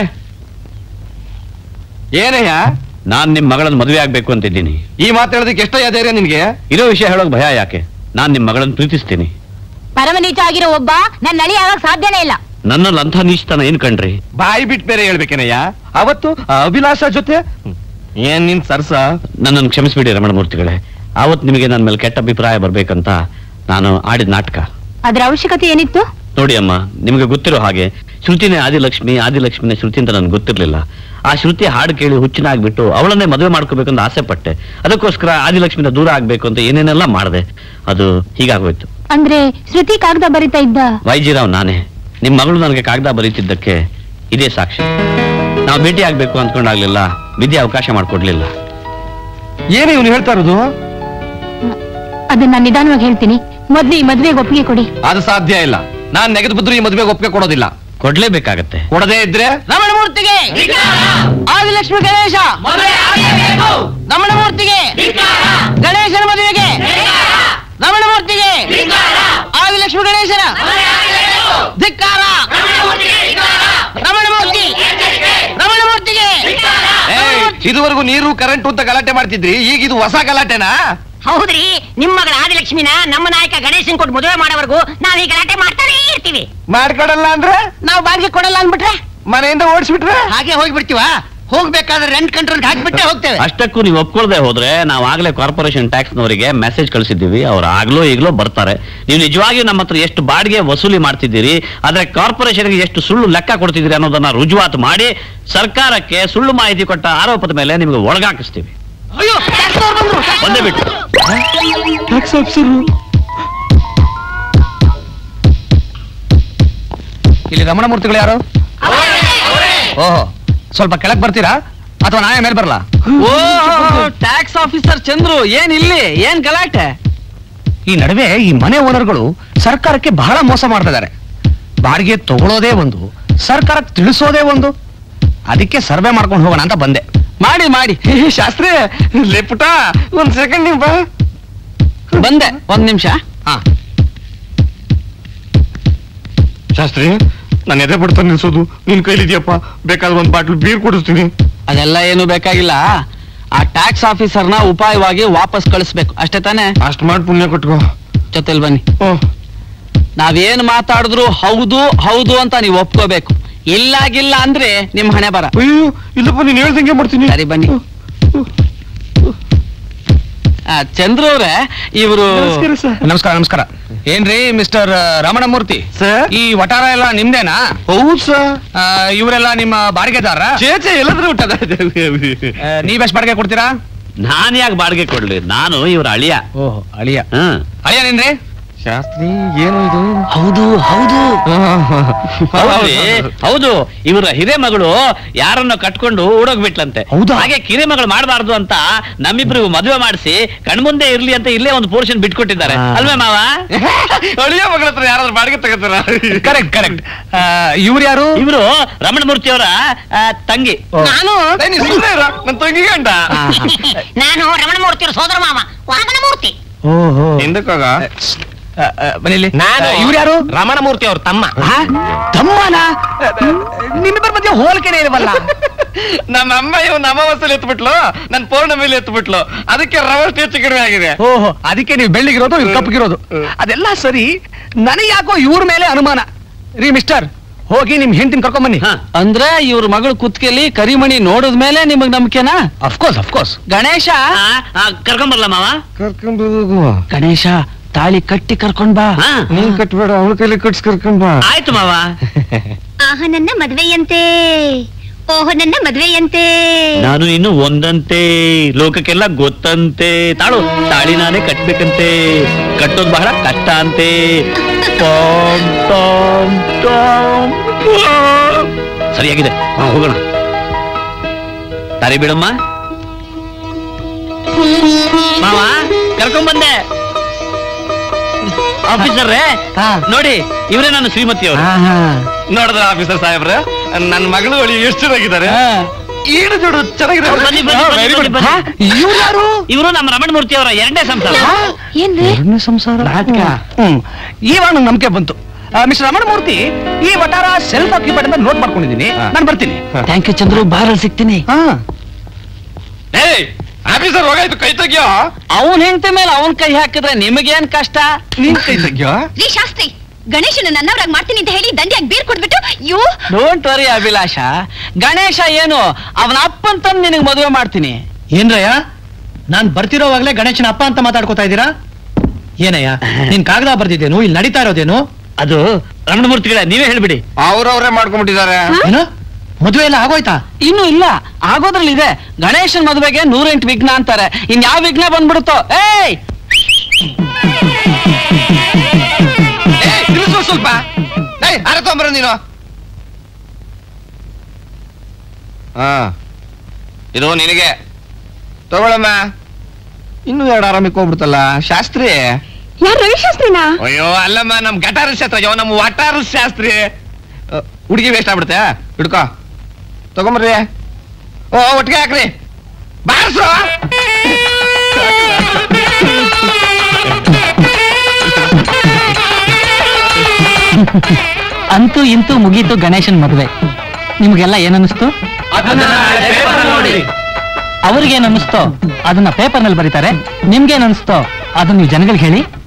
ಏನಯ್ಯ ನಾನ್ ನಿಮ್ ಮಗಳನ್ನ ಮದುವೆ ಆಗ್ಬೇಕು ಅಂತಿದ್ದೀನಿ ಈ ಮಾತು ಹೇಳೋದಕ್ಕೆ ಎಷ್ಟಯ್ಯ ಧೈರ್ಯ ನಿನ್ಗೆ ಇರೋ ವಿಷಯ ಹೇಳೋಕ್ ಭಯ ಯಾಕೆ ನಾನ್ ನಿಮ್ ಮಗಳನ್ನ ಪ್ರೀತಿಸ್ತೀನಿ ಪರಮನೀಚ ಆಗಿರೋ ಒಬ್ಬ ನನ್ನ ನಳಿ ಆಗಕ್ ಸಾಧ್ಯನೇ ಇಲ್ಲ ನನ್ನಲ್ಲಿ ಅಂಥ ನೀಚತನ ಏನ್ ಕಂಡ್ರಿ ಬಾಯಿ ಬಿಟ್ಟು ಬೇರೆ ಹೇಳ್ಬೇಕೇನಯ್ಯ ಅವತ್ತು ಆ ಅಭಿಲಾಷ ಜೊತೆ ಹ್ಮ್. ಏನ್ ನಿನ್ ಸರ್ಸ ನನ್ನನ್ನು ಕ್ಷಮಿಸ್ಬಿಡಿ ರಮಣಮೂರ್ತಿಗಳೇ ಆವತ್ ನಿಮಗೆ ನನ್ನ ಮೇಲೆ ಕೆಟ್ಟ ಅಭಿಪ್ರಾಯ ಬರ್ಬೇಕಂತ ನಾನು ಆಡಿದ ನಾಟಕ ಅದ್ರ ಅವಶ್ಯಕತೆ ಏನಿತ್ತು ನೋಡಿ ಅಮ್ಮ ನಿಮಗೆ ಗೊತ್ತಿರೋ ಹಾಗೆ ಶ್ರುತಿನೇ ಆದಿಲಕ್ಷ್ಮಿ ಆದಿಲಕ್ಷ್ಮಿನೇ ಶ್ರುತಿ ಅಂತ ನನ್ಗೆ ಗೊತ್ತಿರ್ಲಿಲ್ಲ ಆ ಶ್ರುತಿ ಹಾಡು ಕೇಳಿ ಹುಚ್ಚಿನಾಗ್ಬಿಟ್ಟು ಅವಳನ್ನೇ ಮದುವೆ ಮಾಡ್ಕೋಬೇಕು ಅಂತ ಆಸೆ ಪಟ್ಟೆ ಅದಕ್ಕೋಸ್ಕರ ಆದಿಲಕ್ಷ್ಮಿಯಿಂದ ದೂರ ಆಗ್ಬೇಕು ಅಂತ ಏನೇನೆಲ್ಲ ಮಾಡಿದೆ ಅದು ಹೀಗಾಗೋಯ್ತು ಅಂದ್ರೆ ಶ್ರುತಿ ಕಾಗದ ಬರಿತಾ ಇದ್ದ ವೈಜಿರಾವ್ ನಾನೇ ನಿಮ್ ಮಗಳು ನನಗೆ ಕಾಗದ ಬರೀತಿದ್ದಕ್ಕೆ ಇದೇ ಸಾಕ್ಷಿ ನಾವು ಭೇಟಿ ಆಗ್ಬೇಕು ಅಂದ್ಕೊಂಡಾಗ್ಲಿಲ್ಲ ವಿದ್ಯೆ ಅವಕಾಶ ಮಾಡ್ಕೊಡ್ಲಿಲ್ಲ ಏನು ಇವನು ಹೇಳ್ತಾ ಇರೋದು ಅದನ್ನ ನಾನ್ ನಿಧಾನವಾಗಿ ಹೇಳ್ತೀನಿ ಮೊದ್ಲು ಈ ಮದ್ವೆಗೆ ಒಪ್ಪಿಗೆ ಕೊಡಿ ಅದು ಸಾಧ್ಯ ಇಲ್ಲ ನಾನ್ ನೆಗೆದು ಬಿದ್ರು ಈ ಮದುವೆಗೆ ಒಪ್ಪಿಗೆ ಕೊಡೋದಿಲ್ಲ ಕೊಡ್ಲೇಬೇಕಾಗತ್ತೆ ಕೊಡದೇ ಇದ್ರೆ ರಮಣಮೂರ್ತಿಗೆ ಆದಿಲಕ್ಷ್ಮಿ ಗಣೇಶ ರಮಣಮೂರ್ತಿಗೆ ಗಣೇಶನ ಮದುವೆಗೆ ರಮಣಮೂರ್ತಿಗೆ ಆದಿಲಕ್ಷ್ಮಿ ಗಣೇಶನ ಧಿಕ್ಕಾರ ರಮಣಮೂರ್ತಿ ರಮಣಮೂರ್ತಿಗೆ ಏಯ್, ಇದುವರೆಗೂ ನೀರು ಕರೆಂಟ್ ಅಂತ ಗಲಾಟೆ ಮಾಡ್ತಿದ್ರಿ ಈಗ ಇದು ಹೊಸ ಗಲಾಟೆನಾ ಹೌದ್ರಿ ನಿಮ್ಮ ಮಗಳ ಆದಿಲಕ್ಷ್ಮಿನ ನಮ್ಮ ನಾಯಕ ಗಣೇಶನ್ ಕೊಟ್ಟು ಮದುವೆ ಮಾಡೋವರೆಗೂ ನಾವ್ ಈ ಗಲಾಟೆ ಮಾಡ್ತಾನೆ ಇರ್ತೀವಿ ಮಾಡ್ಕೊಡಲ್ಲ ಅಂದ್ರೆ ನಾವು ಬಾಡಿಗೆ ಕೊಡಲ್ಲ ಅಂದ್ಬಿಟ್ರೆ ಮನೆಯಿಂದ ಓಡಿಸ್ಬಿಟ್ರೆ ಹಾಗೆ ಹೋಗ್ಬಿಡ್ತೀವ ಹೋಗ್ಬೇಕಾದ್ರೆ ರೆಂಟ್ ಕಂಟ್ರೋಲ್ ಹಾಕ್ಬಿಟ್ಟೆ ಹೋಗ್ತೇವೆ ಅಷ್ಟಕ್ಕೂ ನೀವು ಒಪ್ಕೊಳ್ದೆ ಹೋದ್ರೆ ನಾವು ಆಗ್ಲೇ ಕಾರ್ಪೊರೇಷನ್ ಟ್ಯಾಕ್ಸ್ನವರಿಗೆ ಮೆಸೇಜ್ ಕಳಿಸಿದ್ದೀವಿ ಅವ್ರು ಆಗ್ಲೋ ಈಗಲೋ ಬರ್ತಾರೆ ನೀವು ನಿಜವಾಗಿಯೂ ನಮ್ಮ ಹತ್ರ ಎಷ್ಟು ಬಾಡಿಗೆ ವಸೂಲಿ ಮಾಡ್ತಿದ್ದೀರಿ ಆದ್ರೆ ಕಾರ್ಪೊರೇಷನ್ಗೆ ಎಷ್ಟು ಸುಳ್ಳು ಲೆಕ್ಕ ಕೊಡ್ತಿದ್ದೀರಿ ಅನ್ನೋದನ್ನ ರುಜುವಾತು ಮಾಡಿ ಸರ್ಕಾರಕ್ಕೆ ಸುಳ್ಳು ಮಾಹಿತಿ ಕೊಟ್ಟ ಆರೋಪದ ಮೇಲೆ ನಿಮಗೆ ಒಳಗಾಕಿಸ್ತೀವಿ ಅಯ್ಯೋ ಒಂದೇ ಬಿಟ್ಟು ಟ್ಯಾಕ್ಸ್ ಆಫೀಸರ್ ಇಲ್ಲಿ ರಮಣಮೂರ್ತಿಗಳು ಯಾರು ಓಹೋ ಸ್ವಲ್ಪ ಕೆಳಗ್ ಬರ್ತೀರಾ ಅಥವಾ ನಾನೇ ಮೇಲೆ ಬರಲ್ಲ ಓ ಟ್ಯಾಕ್ಸ್ ಆಫೀಸರ್ ಚಂದ್ರು ಏನ್ ಇಲ್ಲಿ ಏನ್ ಗಲಾಟೆ ಈ ನಡುವೆ ಈ ಮನೆ ಓನರ್ಗಳು ಸರ್ಕಾರಕ್ಕೆ ಬಹಳ ಮೋಸ ಮಾಡ್ತಾ ಇದ್ದಾರೆ ಬಾಡಿಗೆ ತಗೊಳ್ಳೋದೇ ಒಂದು ಸರ್ಕಾರಕ್ಕೆ ತಿಳಿಸೋದೇ ಒಂದು ಅದಕ್ಕೆ ಸರ್ವೆ ಮಾಡ್ಕೊಂಡು ಹೋಗೋಣ ಅಂತ ಬಂದೆ ಮಾಡಿ ಮಾಡಿ ಶಾಸ್ತ್ರಿ ಲೇಪುಟ ಒಂದ್ ಸೆಕೆಂಡ್ ನೀವು ಬಾ ಬಂದೆ ಒಂದ್ ನಿಮಿಷ ಹಾ ಶಾಸ್ತ್ರಿ ನಾನು ಎದೆ ಬಿಡ್ತಾ ನಿಲ್ಸೋದು ನಿನ್ ಕೈಲಿದ್ಯಪ್ಪ ಬೇಕಾದ್ರೆ ಒಂದ್ ಬಾಟ್ಲ್ ಬೀರ್ ಕೊಡಿಸ್ತೀನಿ ಅದೆಲ್ಲ ಏನು ಬೇಕಾಗಿಲ್ಲ ಆ ಟ್ಯಾಕ್ಸ್ ಆಫೀಸರ್ನ ಉಪಾಯವಾಗಿ ವಾಪಸ್ ಕಳಿಸ್ಬೇಕು ಅಷ್ಟೇ ತಾನೇ ಅಷ್ಟ್ ಮಾಡಿ ಪುಣ್ಯ ಕೊಟ್ಕೋ ಜೊತೆಲ್ ಬನ್ನಿ ನಾವೇನ್ ಮಾತಾಡಿದ್ರು ಹೌದು ಹೌದು ಅಂತ ನೀವು ಒಪ್ಕೋಬೇಕು ಇಲ್ಲಾಗಿಲ್ಲ ಅಂದ್ರೆ ನಿಮ್ ಹಣೆ ಬರ ಅಯ್ಯೋ ಇಲ್ಲಪ್ಪ ನೀನ್ ಹೇಳ್ದಂಗೆ ಮಾಡ್ತೀನಿ ಸರಿ ಬನ್ನಿ ಆ, ಚಂದ್ರು ಅವ್ರೆ ಇವರು ನಮಸ್ಕಾರ ನಮಸ್ಕಾರ ಏನ್ರಿ ಮಿಸ್ಟರ್ ರಮಣಮೂರ್ತಿ ಈ ವಟಾರ ಎಲ್ಲ ನಿಮ್ದೇನಾ ಹೌದು ಸರ್ ಇವರೆಲ್ಲ ನಿಮ್ಮ ಬಾಡಿಗೆದಾರ ಚೇಚೆ ಎಲ್ಲಾದ್ರೂ ಹುಟ್ಟದ ನೀವೆಷ್ಟು ಬಾಡಿಗೆ ಕೊಡ್ತೀರಾ ನಾನು ಯಾಕೆ ಬಾಡಿಗೆ ಕೊಡ್ಲಿ ನಾನು ಇವ್ರ ಅಳಿಯ ಓಹೋ ಅಳಿಯ ಹ್ಮ್ ಅಳಿಯನೇನ್ರಿ ಶಾಸ್ತ್ರಿ ಏನು ಇದು ಹೌದು ಹೌದು ಹೌದ್ರಿ? ಹೌದು ಇವರ ಹಿರೇ ಮಗಳು ಯಾರನ್ನ ಕಟ್ಕೊಂಡು ಓಡೋಗ್ಬಿಟ್ಲಂತೆ ಹಾಗೆ ಕಿರೆ ಮಗಳು ಮಾಡಬಾರ್ದು ಅಂತ ನಮ್ಮಿಬ್ರಿಗೂ ಮದುವೆ ಮಾಡಿಸಿ ಕಣ್ಮುಂದೆ ಇರ್ಲಿ ಅಂತ ಇಲ್ಲೇ ಒಂದು ಪೋರ್ಷನ್ ಬಿಟ್ಕೊಟ್ಟಿದ್ದಾರೆ ಅಲ್ವೇ ಮಾವ ಅಳಿಯ ಮಗಳ ಹತ್ರ ಯಾರಾದ್ರೂ ಬಾಡಿಗೆ ತಗೋತಾರ ಕರೆಕ್ಟ್ ಕರೆಕ್ಟ್ ಇವ್ರು ಯಾರು ಇವರು ರಮಣಮೂರ್ತಿ ಅವರ ತಂಗಿ ನಾನು ನನ್ ತಂಗಿ ಗಂಡ ನಾನು ರಮಣಮೂರ್ತಿ ಸೋದರ ಮಾವ ವಾಮನಮೂರ್ತಿ ಓಹೋ ಹಿಂದಕ್ಕಾಗ ಬನ್ನಿ ನಾನು ಇವ್ರು ಯಾರು ರಮಣಮೂರ್ತಿ ಅವ್ರ ತಮ್ಮ ತಮ್ಮನ ನಿಮ್ಮಿಬ್ಬರ ಮಧ್ಯೆ ಹೋಲಿಕೆನೇ ಇಲ್ವಲ್ಲ ನಮ್ಮ ಅಮ್ಮ ಇವ್ ನಮ್ಮ ವಸೂಲಿ ಎತ್ಬಿಟ್ಲು ನನ್ ಪೌರ್ಣಮಿಲಿ ಎತ್ಬಿಟ್ಲು ಅದಕ್ಕೆ ರವಲ್ ಹೆಚ್ಚು ಕಡಿಮೆ ಆಗಿದೆ ಓಹೋ ಅದಕ್ಕೆ ನೀವು ಬೆಳ್ಳಿಗಿರೋದು ನೀವು ಕಪ್ಪಗಿರೋದು ಅದೆಲ್ಲ ಸರಿ ನನಗೆ ಯಾಕೋ ಇವ್ರ ಮೇಲೆ ಅನುಮಾನ ರೀ ಮಿಸ್ಟರ್ ಹೋಗಿ ನಿಮ್ ಹೆಂಡತಿನ ಕರ್ಕೊಂಡ್ ಬನ್ನಿ ಅಂದ್ರೆ ಇವ್ರ ಮಗಳು ಕುತ್ಕೆಲಿ ಕರಿಮಣಿ ನೋಡಿದ್ಮೇಲೆ ನಿಮಗ್ ನಂಬಿಕೆನಾ ಅಫ್ಕೋರ್ಸ್ ಅಫ್ಕೋರ್ಸ್ ಗಣೇಶ ಕರ್ಕೊಂಬರ್ಲ ಮಾವ ಕರ್ಕೊಂಡು ಗಣೇಶ ತಾಳಿ ಕಟ್ಟಿ ಕರ್ಕೊಂಡ್ ಬಾ ಹಾ. ನೀನ್ ಕಟ್ಬೇಡ ಅವಳ ಕೈಲಿ ಕಟ್ಸ್ ಕರ್ಕೊಂಡ್ ಬಾ ಆಯ್ತು ಮಾವ ಆಹ ನನ್ನ ಮದ್ವೆಯಂತೆ ಓಹೋ ನನ್ನ ಮದ್ವೆಯಂತೆ ನಾನು ಇನ್ನು ಒಂದಂತೆ ಲೋಕಕ್ಕೆಲ್ಲ ಗೊತ್ತಂತೆ ತಾಳು ತಾಳಿ ನಾನೇ ಕಟ್ಬೇಕಂತೆ ಕಟ್ಟೋದು ಬಹಳ ಕಷ್ಟ ಅಂತೆ ಟಾಮ್, ಟಾಮ್, ಟಾಮ್, ಟಾಮ್. ಸರಿಯಾಗಿದೆ ಹಾ, ಹೋಗೋಣ ತಾರಿ ಬಿಡಮ್ಮ ಮಾವ ಕರ್ಕೊಂಬಂದೆ ಆಫೀಸರ್ರೇ ನೋಡಿ ಇವರೇ ನಾನು ಶ್ರೀಮತಿ ಅವರು ನೋಡಿದ್ರ ಆಫೀಸರ್ ಸಾಹೇಬ್ರ ನನ್ ಮಗಳು ಅಳಿ ಎಷ್ಟು ಚೆನ್ನಾಗಿದ್ದಾರೆ ಈಡು ಜೋಡು ಚೆನ್ನಾಗಿದೆ ಬನ್ನಿ ಬನ್ನಿ ಬನ್ನಿ, ಬನ್ನಿ ಇವ್ರು ಯಾರು ಇವರು ನಮ್ಮ ರಮಣಮೂರ್ತಿ ಅವರ ಎರಡನೇ ಸಂಸಾರ ಏನ್ರಿ ಎರಡನೇ ಸಂಸಾರ ಹ್ಮ್ ಇವಾಗ ನಂಗೆ ನಂಬಿಕೆ ಬಂತು ಮಿಸ್ಟರ್ ರಮಣಮೂರ್ತಿ ಈ ವಟಾರ ಸೆಲ್ಫ್ ಆಕ್ಯುಪೈಡ್ ಅಂತ ನೋಟ್ ಮಾಡ್ಕೊಂಡಿದ್ದೀನಿ ನಾನು ಬರ್ತೀನಿ ಥ್ಯಾಂಕ್ ಯು ಚಂದ್ರು ಬಾರಲ್ಲಿ ಸಿಗ್ತೀನಿ ಹಾ ಏಯ್ ಆಫೀಸರ್ ಹೋಗಾಯ್ತು ಕೈ ತೆಗಿಯೋ ಅವನ್ ಹೆಂಡತಿ ಮೇಲೆ ಅವನ್ ಕೈ ಹಾಕಿದ್ರೆ ನಿಮಗೇನ್ ಕಷ್ಟ ನಿನ್ ಕೈ ತೆಗಿಯೋ ರೀ ಶಾಸ್ತ್ರಿ ಗಣೇಶನ ನನ್ನವರಾಗ್ ಮಾಡ್ತೀನಿ ಅಂತ ಹೇಳಿ ದಂಡಿಯಾಗಿ ಬೀರ್ ಕೊಟ್ಬಿಟ್ಟು yo don't worry Abhilasha Ganesha ಏನು ಅವನ ಅಪ್ಪನ್ ತಂದು ನಿನಗೆ ಮದುವೆ ಮಾಡ್ತೀನಿ ಏನ್ರಯ್ಯ ನಾನ್ ಬರ್ತಿರೋವಾಗ್ಲೇ ಗಣೇಶನ ಅಪ್ಪ ಅಂತ ಮಾತಾಡ್ಕೋತಾ ಇದ್ದೀರಾ ಏನಯ್ಯ ನೀನ್ ಕಾಗದ ಬರ್ದಿದ್ದೇನು ಇಲ್ಲಿ ನಡೀತಾ ಇರೋದೇನು ಅದು ರಮಣಮೂರ್ತಿಗಳೇ ನೀವೇ ಹೇಳ್ಬಿಡಿ ಅವ್ರವ್ರೇ ಮಾಡ್ಕೊಂಡ್ಬಿಟ್ಟಿದ್ದಾರೆ ಏನು ಮದುವೆ ಎಲ್ಲ ಆಗೋಯ್ತಾ ಇನ್ನು ಇಲ್ಲ ಆಗೋದ್ರಲ್ಲಿ ಇದೆ ಗಣೇಶನ್ ಮದುವೆಗೆ ನೂರೆಂಟು ವಿಘ್ನ ಅಂತಾರೆ ಇನ್ ಯಾವ ವಿಘ್ನ ಬಂದ್ಬಿಡುತ್ತೋ ಏಯ್ ತಿಳಿಸು ಸ್ವಲ್ಪ ಏಯ್ ಅರ ತೊಂಬರ ನೀನು ಹಾ ಇದು ನಿನಗೆ ತಗೊಳಮ್ಮ ಇನ್ನು ಎರಡು ಆರಾಮಿಕ್ ಹೋಗ್ಬಿಡ್ತಲ್ಲ ಶಾಸ್ತ್ರಿ ಯಾರು ರವಿಶಾಸ್ತ್ರಿನಾ ಅಯ್ಯೋ ಅಲ್ಲಮ್ಮ ನಮ್ ಗಟಾರ ಶಾಸ್ತ್ರ ಅಯ್ಯೋ ನಮ್ ವಟಾರ ಶಾಸ್ತ್ರಿ ಹುಡುಗಿ ವೇಸ್ಟ್ ಆಗ್ಬಿಡುತ್ತೆ ಹಿಡ್ಕೋ ತಗೊಂಬರ್ರಿ ಓ ಒಟ್ಟಿಗೆ ಹಾಕ್ರಿ ಬಾರ್ಸು ಅಂತೂ ಇಂತೂ ಮುಗೀತು ಗಣೇಶನ್ ಮದುವೆ ನಿಮ್ಗೆಲ್ಲ ಏನನ್ನಿಸ್ತು ಅವ್ರಿಗೇನ್ ಅನ್ನಿಸ್ತೋ ಅದನ್ನ ಪೇಪರ್ನಲ್ಲಿ ಬರೀತಾರೆ ನಿಮ್ಗೇನ್ ಅನಿಸ್ತೋ ಅದನ್ನ ನೀವು ಜನಗಳಿಗೆ ಹೇಳಿ